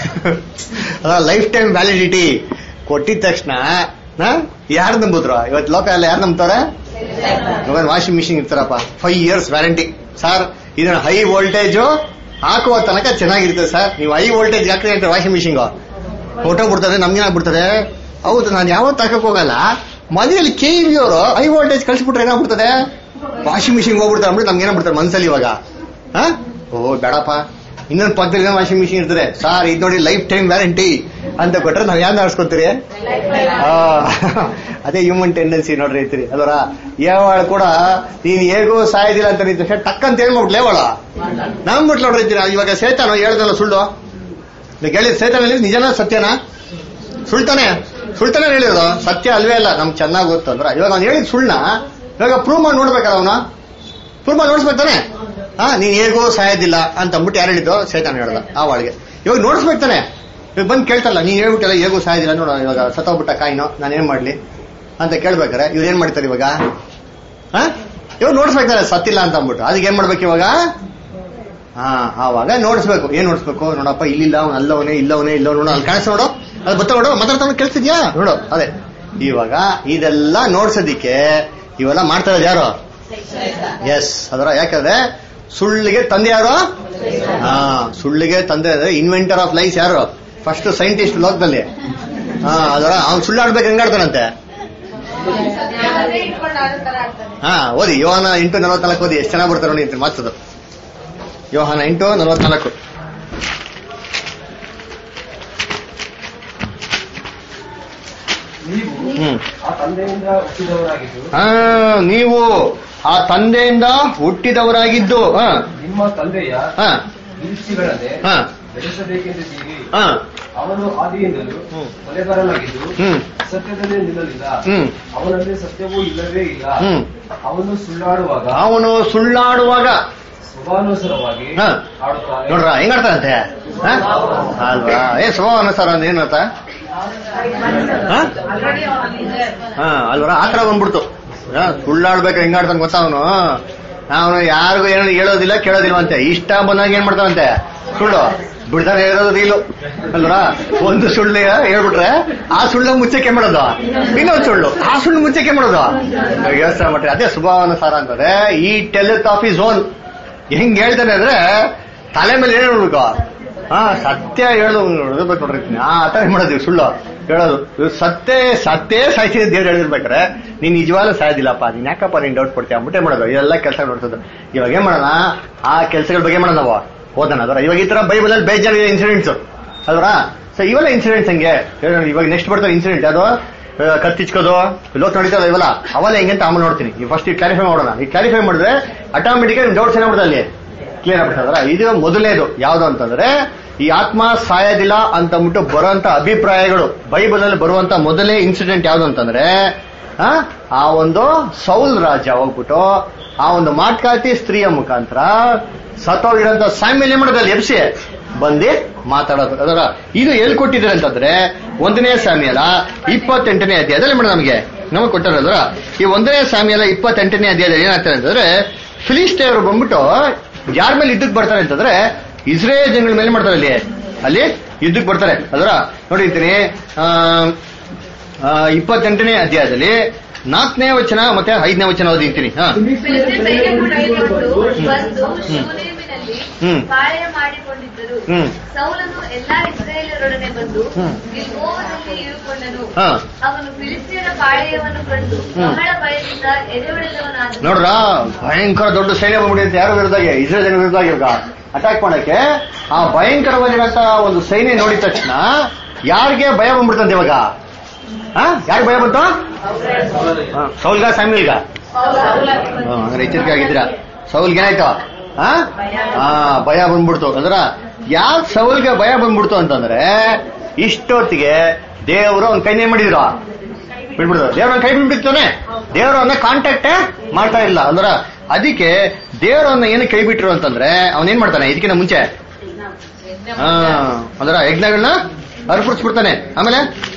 lifetime validity ಕೊಟ್ಟಿದ ತಕ್ಷಣ ಯಾರು ನಂಬುದ್ರು ಇವತ್ತು ಲೋಕ ಎಲ್ಲ ಯಾರು ನಂಬ್ತಾರೆ ಮೊಬೈಲ್ ವಾಷಿಂಗ್ ಮಿಷಿನ್ ಇರ್ತಾರಪ್ಪ ಫೈವ್ ಇಯರ್ಸ್ ವ್ಯಾರಂಟಿ ಸರ್ ಇದನ್ನ ಹೈ ವೋಲ್ಟೇಜ್ ಹಾಕುವ ತನಕ ಚೆನ್ನಾಗಿರ್ತದೆ ಸರ್ ನೀವು ಹೈ ವೋಲ್ಟೇಜ್ ಹಾಕ್ರಿ ಅಂತ ವಾಷಿಂಗ್ ಮಿಷಿನ್ ಹೊಟ್ಟೋಗ್ಬಿಡ್ತದೆ ನಮ್ಗೇನಾಗ್ಬಿಡ್ತದೆ ಹೌದು ನಾನು ಯಾವತ್ತು ಹಾಕಕ್ ಹೋಗಲ್ಲ ಮನೆಯಲ್ಲಿ ಕೆ ವಿ ಅವರು ಹೈ ವೋಲ್ಟೇಜ್ ಕಳಿಸ್ಬಿಟ್ರೆ ಏನಾಗ್ಬಿಡ್ತದೆ ವಾಷಿಂಗ್ ಮಿಷಿನ್ ಹೋಗ್ಬಿಡ್ತಾರೆ ಅಂದ್ಬಿಟ್ಟು ನಮ್ಗೆ ಏನಾಗ್ಬಿಡ್ತಾರೆ ಮನ್ಸಲ್ಲಿ ಇವಾಗ ಹಾ ಓ ಬೇಡಪ್ಪ ಇನ್ನೊಂದು ಪಕ್ಕದಲ್ಲಿ ವಾಷಿಂಗ್ ಮಿಷಿನ್ ಇರ್ತದೆ ಸಾರ್ ಇದು ನೋಡಿ ಲೈಫ್ ಟೈಮ್ ವ್ಯಾರಂಟಿ ಅಂತ ಕೊಟ್ರೆ ನಾವ್ ಯಾರು ನಡೆಸ್ಕೊತೀರಿ ಆ, ಅದೇ ಹ್ಯೂಮನ್ ಟೆಂಡೆನ್ಸಿ ನೋಡ್ರಿ ಐತ್ರಿ ಅದರ ಯಾವಳ ಕೂಡ ನೀನ್ ಹೇಗೂ ಸಾಯೋದಿಲ್ಲ ಅಂತ ನಿಂತ ಟಕ್ ಅಂತ ಹೇಳ್ಬಿಟ್ಲೆ ಅವಳ ನಂಬಿಟ್ಲು ನೋಡ್ರಿ ಐತ್ರಿ ಇವಾಗ ಸೇತಾನೋ ಹೇಳ್ದಲ್ಲ ಸುಳ್ಳು ಈಗ ಹೇಳಿದ ಸೇತಾನ ಹೇಳಿದ್ ನಿಜನಾ ಸತ್ಯನಾ ಸುಳ್ತಾನೆ ಸುಳ್ತಾನೆ ಹೇಳಿರೋದು ಸತ್ಯ ಅಲ್ವೇ ಅಲ್ಲ ನಮ್ಗೆ ಚೆನ್ನಾಗಿ ಗೊತ್ತು ಅಂದ್ರ ಇವಾಗ ಅವ್ನು ಹೇಳಿದ ಸುಳ್ಳ ಇವಾಗ ಪ್ರೂವ್ ಮಾಡಿ ನೋಡ್ಬೇಕಲ್ಲ ಅವನು ಪ್ರೂವ್ ಮಾಡಿ ನೋಡಿಸ್ಬೇಕು ತಾನೆ ಹಾ ನೀನ್ ಹೇಗೋ ಸಾಯೋದಿಲ್ಲ ಅಂತ ಅಂದ್ಬಿಟ್ಟು ಯಾರು ಹೇಳಿದ್ದು ಸೈತಾನ ಹೇಳ್ದ ಆ ಒಳಗೆ ಇವಾಗ ನೋಡಿಸ್ಬೇಕು ತಾನೆ ಇವಾಗ ಬಂದು ಕೇಳ್ತಲ್ಲ ನೀನ್ ಹೇಳ್ಬಿಟ್ಟಲ್ಲ ಹೇಗೋ ಸಾಯೋದಿಲ್ಲ ನೋಡ ಇವಾಗ ಸತ್ತೋಗ್ಬಿಟ್ಟ ಕಾಯಿನೋ ನಾನು ಏನ್ ಮಾಡ್ಲಿ ಅಂತ ಕೇಳ್ಬೇಕಾರೆ ಇವ್ರು ಏನ್ ಮಾಡ್ತಾರೆ ಇವಾಗ ಹಾ ಇವಾಗ ನೋಡಿಸ್ಬೇಕಾರೆ ಸತ್ತಿಲ್ಲ ಅಂತ ಅಂದ್ಬಿಟ್ಟು ಅದಕ್ಕೆ ಏನ್ ಮಾಡ್ಬೇಕು ಇವಾಗ ಹಾ ಆವಾಗ ನೋಡಿಸ್ಬೇಕು ಏನ್ ನೋಡಿಸ್ಬೇಕು ನೋಡಪ್ಪ ಇಲ್ಲಿಲ್ಲ ಅವ್ನು ಅಲ್ಲವನೇ ಇಲ್ಲವನೇ ಇಲ್ಲವ ನೋಡು ಅಲ್ಲಿ ಕಾಣಿಸ್ ನೋಡು ಅದು ಬತ್ತ ನೋಡು ಮಾತಾಡ್ತಾನೆ ಕೇಳಿಸ್ತಿದ್ಯಾ ನೋಡು ಅದೇ ಇವಾಗ ಇದೆಲ್ಲ ನೋಡ್ಸೋದಿಕ್ಕೆ ಇವೆಲ್ಲ ಮಾಡ್ತಾ ಇರೋದು ಯಾರು ಎಸ್ ಅದರ ಯಾಕಂದ್ರೆ ಸುಳ್ಳಿಗೆ ತಂದೆ ಯಾರು ಹಾ ಸುಳ್ಳಿಗೆ ತಂದೆ ಇನ್ವೆಂಟರ್ ಆಫ್ ಲೈಫ್ ಯಾರು ಫಸ್ಟ್ ಸೈಂಟಿಸ್ಟ್ ಲೋಕದಲ್ಲಿ ಹಾ ಅದರ ಅವ್ನು ಸುಳ್ಳಾಡ್ಬೇಕು ಹೆಂಗಾಡ್ತಾನಂತೆ ಅದೇ ಇಟ್ಕೊಂಡು ಆಡೋ ತರ ಆಗ್ತದೆ ಹಾ ಓದಿ ಯೋಹಾನ ಎಂಟು ನಲವತ್ನಾಲ್ಕು ಓದಿ ಎಷ್ಟು ಚೆನ್ನಾಗಿ ಬರ್ತಾರೆ ನೋಡಿ ಅಂತ ಮಾತದು ಯೋಹಾನ ಎಂಟು ನಲವತ್ನಾಲ್ಕು ನೀವು ಹ್ಮ್ ಆ ತಂದೆಯಿಂದ ಹುಟ್ಟಿದವರಾಗಿದ್ದು ಹಾ ನೀವು ಆ ತಂದೆಯಿಂದ ಹುಟ್ಟಿದವರಾಗಿದ್ದು ಹಾ ನಿಮ್ಮ ತಂದೆಯ ಹಾ ನಿರೀಕ್ಷೆಗಳನ್ನೇ ಹಾ ಬೆಳೆಸಬೇಕೆಂದಿದ್ದೀರಿ ಹಾ ಅವನು ಆದಿಯಿಂದಲೂ ಹ್ಮ್. ಕೊಲೆಗಾರನಾಗಿದ್ದು ಹ್ಮ್ ಸತ್ಯದಲ್ಲಿ ನಿಲ್ಲಲಿಲ್ಲ ಹ್ಮ್ ಅವನಲ್ಲಿ ಸತ್ಯವೂ ಇಲ್ಲವೇ ಇಲ್ಲ ಹ್ಮ್ ಅವನು ಸುಳ್ಳಾಡುವಾಗ ಅವನು ಸುಳ್ಳಾಡುವಾಗ ಸ್ವಭಾನುಸಾರವಾಗಿ ಹಾ. ಆಡುತ್ತಾನೆ ನೋಡ್ರ ಹೆಂಗಾಡ್ತಾನಂತೆ ಹಾ? ಅಲ್ವಾ ಏ ಸ್ವಭಾವನುಸಾರ ಅಂದ್ರೆ ಏನಂತ ಹಾ? ಹಾ ಅಲ್ವರ ಆತರ ಬಂದ್ಬಿಡ್ತು ಹಾ, ಸುಳ್ಳಾಡ್ಬೇಕು ಹೆಂಗಾಡ್ತಾನೆ ಗೊತ್ತಾ ಅವನು ಅವನು ಯಾರಿಗೂ ಏನು ಹೇಳೋದಿಲ್ಲ ಕೇಳೋದಿಲ್ವಂತೆ ಇಷ್ಟ ಬಂದಾಗ ಏನ್ ಮಾಡ್ತಾನಂತೆ ಸುಳ್ಳು ಬಿಡ್ತಾನೆ ಹೇಳೋದು ರೀಲು ಅಲ್ವರ ಒಂದು ಸುಳ್ಳು ಹೇಳ್ಬಿಟ್ರೆ ಆ ಸುಳ್ಳು ಮುಚ್ಚಕ್ಕೆ ಮಾಡೋದು ಇನ್ನೊಂದು ಸುಳ್ಳು ಆ ಸುಳ್ಳು ಮುಚ್ಚಕ್ಕೆ ಮಾಡೋದು ಯೋಚನೆ ಮಾಡ್ರಿ ಅದೇ ಸ್ವಭಾವಾನುಸಾರ ಅಂತಂದ್ರೆ ಈ ಟೆಲಿತ್ ಆಫ್ ಇಸ್ ಓನ್ ಹೆಂಗ್ ಹೇಳ್ತಾನೆ ಅಂದ್ರೆ ತಲೆ ಮೇಲೆ ಏನ್ ನೋಡ್ಬೇಕು ಹಾ ಸತ್ಯ ಹೇಳೋದು ನೋಡ್ಬೇಕು ನೋಡ್ರಿ ಆ ತರ ಮಾಡೋದು ಸುಳ್ಳು ಹೇಳೋದು ಇವ್ರು ಸತ್ಯ ಸತ್ಯ ಸಾಯ್ತೀನಿ ದೇವ್ರು ಹೇಳಿರ್ಬೇಕಾರೆ ನೀನ್ ನಿಜವಾಗ್ಲೂ ಸಾಯೋದಿಲ್ಲಪ್ಪ ನೀನ್ ಯಾಕಪ್ಪ ನೀನ್ ಡೌಟ್ ಕೊಡ್ತೀಯ ಅಂದ್ಬಿಟ್ಟೆ ಮಾಡೋದು ಇದೆಲ್ಲ ಕೆಲಸ ನೋಡ್ಸೋದು ಇವಾಗ ಏನ್ ಮಾಡೋಣ ಆ ಕೆಲಸಗಳ ಬಗ್ಗೆ ಮಾಡೋಣ ನಾವು ಓದೋಣ ಅದರ ಇವಾಗ ಈ ತರ ಬೈಬಲ್ ಅಲ್ಲಿ ಬೇಜಾನ್ ಇನ್ಸಿಡೆಂಟ್ಸ್ ಅಲ್ವರಾ ಸೊ ಇವೆಲ್ಲ ಇನ್ಸಿಡೆಂಟ್ಸ್ ಹಂಗೆ ಹೇಳೋಣ, ಇವಾಗ ನೆಕ್ಸ್ಟ್ ಬರ್ತಾರೆ ಇನ್ಸಿಡೆಂಟ್ ಅದು ಆ, ಕತ್ತಿಚ್ಕೋದು ಲೋಕ್ ನಡೀತದ ಇವಲ್ಲ ಅವೆಲ್ಲ ಹೆಂಗೆ ಅಂತ ಆಮೇಲೆ ನೋಡ್ತೀನಿ ಈ ಫಸ್ಟ್ ಈ ಕ್ಲಾರಿಫೈ ಮಾಡೋಣ ಈ ಕ್ಲಾರಿಫೈ ಮಾಡಿದ್ರೆ ಆಟೋಮೆಟಿಕ್ ನಿಮ್ ಡೌಟ್ಸ್ ಏನಾಗ್ಬಿಡುತ್ತೆ ಅಲ್ಲಿ ಕ್ಲಿಯರ್ ಆಗ್ಬಿಡ್ತದ್ರ ಇದು ಮೊದಲನೇದು ಯಾವ್ದು ಅಂತಂದ್ರೆ ಈ ಆತ್ಮ ಸಾಯೋದಿಲ್ಲ ಅಂತ ಅಂದ್ಬಿಟ್ಟು ಬರುವಂತ ಅಭಿಪ್ರಾಯಗಳು ಬೈಬಲ್ ಅಲ್ಲಿ ಬರುವಂತ ಮೊದಲನೇ ಇನ್ಸಿಡೆಂಟ್ ಯಾವ್ದು ಅಂತಂದ್ರೆ ಆ, ಆ ಒಂದು ಸೌಲ್ ರಾಜ ಹೋಗ್ಬಿಟ್ಟು ಆ ಒಂದು ಮಾಟ್ಕಾತಿ ಸ್ತ್ರೀಯ ಮುಖಾಂತರ ಸತ್ತೋಗಿರೋಂಥ ಸ್ಯಾಮಿಲ್ ಏನ್ ಮಾಡೋದಲ್ಲಿ ಎಬ್ಸಿ ಬಂದು ಮಾತಾಡೋದು ಅದರ ಇದು ಎಲ್ಲಿ ಕೊಟ್ಟಿದ್ದಾರೆ ಅಂತಂದ್ರೆ ಒಂದನೇ ಸ್ಯಾಮಿಯಲ ಇಪ್ಪತ್ತೆಂಟನೇ ಅಧ್ಯಾಯದಲ್ಲಿ ಮೇಡಮ್ ನಮಗೆ ನಮಗೆ ಕೊಟ್ಟಿರೋದ್ರ ಈ ಒಂದನೇ ಸ್ಯಾಮಿಯಲ ಇಪ್ಪತ್ತೆಂಟನೇ ಅಧ್ಯಾಯದಲ್ಲಿ ಏನಾಗ್ತಾರೆ ಅಂತಂದ್ರೆ ಫಿಲಿಸ್ಟೇಯರು ಬಂದ್ಬಿಟ್ಟು ಯಾರ ಮೇಲೆ ಯುದ್ಧಕ್ಕೆ ಬರ್ತಾರೆ ಅಂತಂದ್ರೆ ಇಸ್ರೇಲ್ ಜನಗಳ ಮೇಲೆ ಮಾಡ್ತಾರೆ ಅಲ್ಲಿ ಅಲ್ಲಿ ಯುದ್ಧಕ್ಕೆ ಬರ್ತಾರೆ ಅದರ ನೋಡಿರ್ತೀನಿ ಆ, ಆ, ಇಪ್ಪತ್ತೆಂಟನೇ ಅಧ್ಯಾಯದಲ್ಲಿ ನಾಲ್ಕನೇ ವಚನ ಮತ್ತೆ ಐದನೇ ವಚನ ಓದಿರ್ತೀನಿ ಹಾ ಫಿಲಿಸ್ತೀನ್ ಸೈನ್ಯವು ಕೈಗೊಂಡು ಬಂದು ಶೂನೇಮಿನಲ್ಲಿ ಹ್ಮ್. ಪಾಳೆಯ ಮಾಡಿಕೊಂಡಿದ್ದರು ಹ್ಮ್. ಸೌಲನು ಎಲ್ಲಾ ಇಸ್ರಾಯೇಲರೊಡನೆ ಬಂದು ಹ್ಮ್. ಗಿಲ್ಬೋವನಲ್ಲಿ ಇಳುಕೊಂಡನು ಹಾ ಅವನು ಫಿಲಿಸ್ತೀಯರ ಪಾಳೆಯವನ್ನು ಕಂಡು ಹ್ಮ್. ಬಹಳ ಭಯದಿಂದ ಎದೆಹೊಡೆದವನಾದನು ನೋಡ್ರ ಭಯಂಕರ ದೊಡ್ಡ ಸೈನ್ಯ ಬಂದ್ಬಿಡಿ ಅಂತ ಯಾರು ವಿರುದ್ಧಾಗಿ ಇಸ್ರೇಲ್ ಜನ ವಿರುದ್ಧ ಇವಾಗ ಅಟ್ಯಾಕ್ ಮಾಡಕ್ಕೆ ಆ ಭಯಂಕರವಾಗಿರಂತ ಒಂದು ಸೈನ್ಯ ನೋಡಿದ ತಕ್ಷಣ ಯಾರಿಗೆ ಭಯ ಬಂದ್ಬಿಡ್ತಂತೆ ಇವಾಗ ಹಾ ಯಾರಿಗೆ ಭಯ ಬಂತು ಹಾ, ಸೌಲ್ಗ ಸ್ಯಾಮಿಲ್ಗ ಹಾ, ಹಂಗಾರೆ ಎಚ್ಚರಿಕೆ ಆಗಿದ್ದೀರಾ ಸೌಲ್ಗೆ ಏನಾಯ್ತು ಹಾ ಹಾ ಭಯ ಬಂದ್ಬಿಡ್ತು ಅಂದ್ರ ಯಾಕೆ ಸೌಲ್ಗೆ ಭಯ ಬಂದ್ಬಿಡ್ತು ಅಂತಂದ್ರೆ ಇಷ್ಟೊತ್ತಿಗೆ ದೇವರು ಅವ್ನ ಕೈನೇ ಮಾಡಿದ್ರು ಬಿಟ್ಬಿಡ್ತು ದೇವ್ರ ಕೈ ಬಿಟ್ಬಿಡ್ತಾನೆ ದೇವರನ್ನ ಕಾಂಟ್ಯಾಕ್ಟ್ ಮಾಡ್ತಾ ಇಲ್ಲ ಅಂದ್ರ ಅದಕ್ಕೆ ದೇವರನ್ನ ಏನು ಕೈ ಬಿಟ್ರು ಅಂತಂದ್ರೆ ಅವನ್ ಏನ್ ಮಾಡ್ತಾನೆ ಇದಕ್ಕಿಂತ ಮುಂಚೆ ಹಾ ಅಂದ್ರ ಯಜ್ಞಗಳನ್ನ ಅರ್ಪಿಸ್ಬಿಡ್ತಾನೆ ಆಮೇಲೆ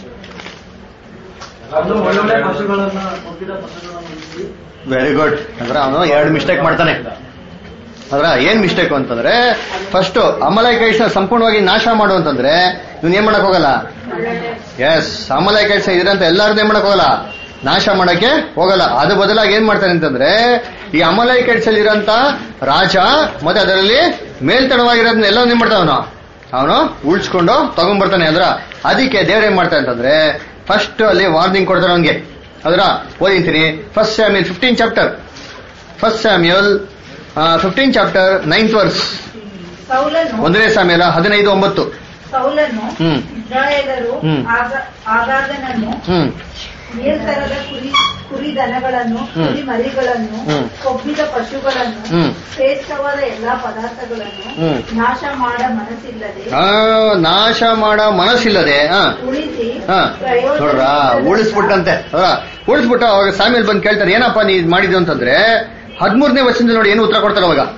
ಒಳ್ಳೊಳ್ಳೆ ಪಶುಗಳನ್ನ ಕೊಟ್ಟಿದ್ದ ಪಶುಗಳನ್ನ ವೆರಿ ಗುಡ್ ಅಂದ್ರೆ ಅವನು ಎರಡು ಮಿಸ್ಟೇಕ್ ಮಾಡ್ತಾನೆ ಅದ್ರ ಏನ್ ಮಿಸ್ಟೇಕ್ ಅಂತಂದ್ರೆ ಫಸ್ಟ್ ಅಮಲೈಕೈಟ್ಸ್ ಸಂಪೂರ್ಣವಾಗಿ ನಾಶ ಮಾಡು ಅಂತಂದ್ರೆ ಇವ್ನ ಏನ್ ಮಾಡಕ್ ಹೋಗಲ್ಲ ಎಸ್ ಅಮಲೈಕೈಟ್ಸ್ ಇದ್ರಂತ ಎಲ್ಲಾರ್ದು ಏನ್ ಮಾಡಕ್ ಹೋಗಲ್ಲ ನಾಶ ಮಾಡಕ್ಕೆ ಹೋಗಲ್ಲ ಅದು ಬದಲಾಗಿ ಏನ್ ಮಾಡ್ತಾನೆ ಅಂತಂದ್ರೆ ಈ ಅಮಲೈಕೈಟ್ಸ್ ಅಲ್ಲಿ ಇರೋಂತ ರಾಜ ಮತ್ತೆ ಅದರಲ್ಲಿ ಮೇಲ್ತನವಾಗಿರೋದನ್ನ ಎಲ್ಲ ಏನ್ ಮಾಡ್ತಾನ ಅವನು ಅವನು ಉಳ್ಸ್ಕೊಂಡು ತಗೊಂಡ್ಬರ್ತಾನೆ ಅಂದ್ರ ಅದಕ್ಕೆ ದೇವ್ರ ಏನ್ ಮಾಡ್ತಾನೆ ಅಂತಂದ್ರೆ ಫಸ್ಟ್ ಅಲ್ಲಿ ವಾರ್ನಿಂಗ್ ಕೊಡ್ತಾನೆ ಅವನ್ಗೆ ಅದರ ಓದಿಂತೀನಿ first Samuel fifteen chapter first Samuel fifteen chapter ninth verse ಸೌಲನು ಒಂದನೇ ಸಾಮ್ಯಲ ಹದಿನೈದು ಒಂಬತ್ತು ಸೌಲನು ಹ್ಮ್. ಇಸ್ರಾಯೇಲರು ಹ್ಮ್. ಆಗ- ಆಗಾಗನನ್ನು ಹ್ಮ್ ಮೇಲ್ತರದ ಕುರಿ ಕುರಿ ದನಗಳನ್ನು ಹ್ಮ್. ಕುರಿ ಮರಿಗಳನ್ನು ಹ್ಮ್. ಕೊಬ್ಬಿದ ಪಶುಗಳನ್ನು ಹ್ಮ್. ಶ್ರೇಷ್ಠವಾದ ಎಲ್ಲಾ ಪದಾರ್ಥಗಳನ್ನು ಹ್ಮ್. ನಾಶ ಮಾಡ ಮನಸ್ಸಿಲ್ಲದೆ ಆ, ನಾಶ ಮಾಡೋ ಮನಸ್ಸಿಲ್ಲದೆ ಹಾ ಉಳಿಸಿ ಹಾ ಪ್ರಯೋಜನ ನೋಡ್ರಾ ಉಳಿಸ್ಬಿಟ್ಟಂತೆ ಅವರ ಉಳಿಸ್ಬಿಟ್ಟು ಅವಾಗ ಸಾಮಿಲ್ ಬಂದು ಕೇಳ್ತಾರೆ ಏನಪ್ಪ ನೀ ಮಾಡಿದ್ದು ಅಂತಂದ್ರೆ ಹದಿಮೂರನೇ ವರ್ಷದಿಂದ ನೋಡಿ ಏನು ಉತ್ತರ ಕೊಡ್ತಾರೆ ಅವಾಗ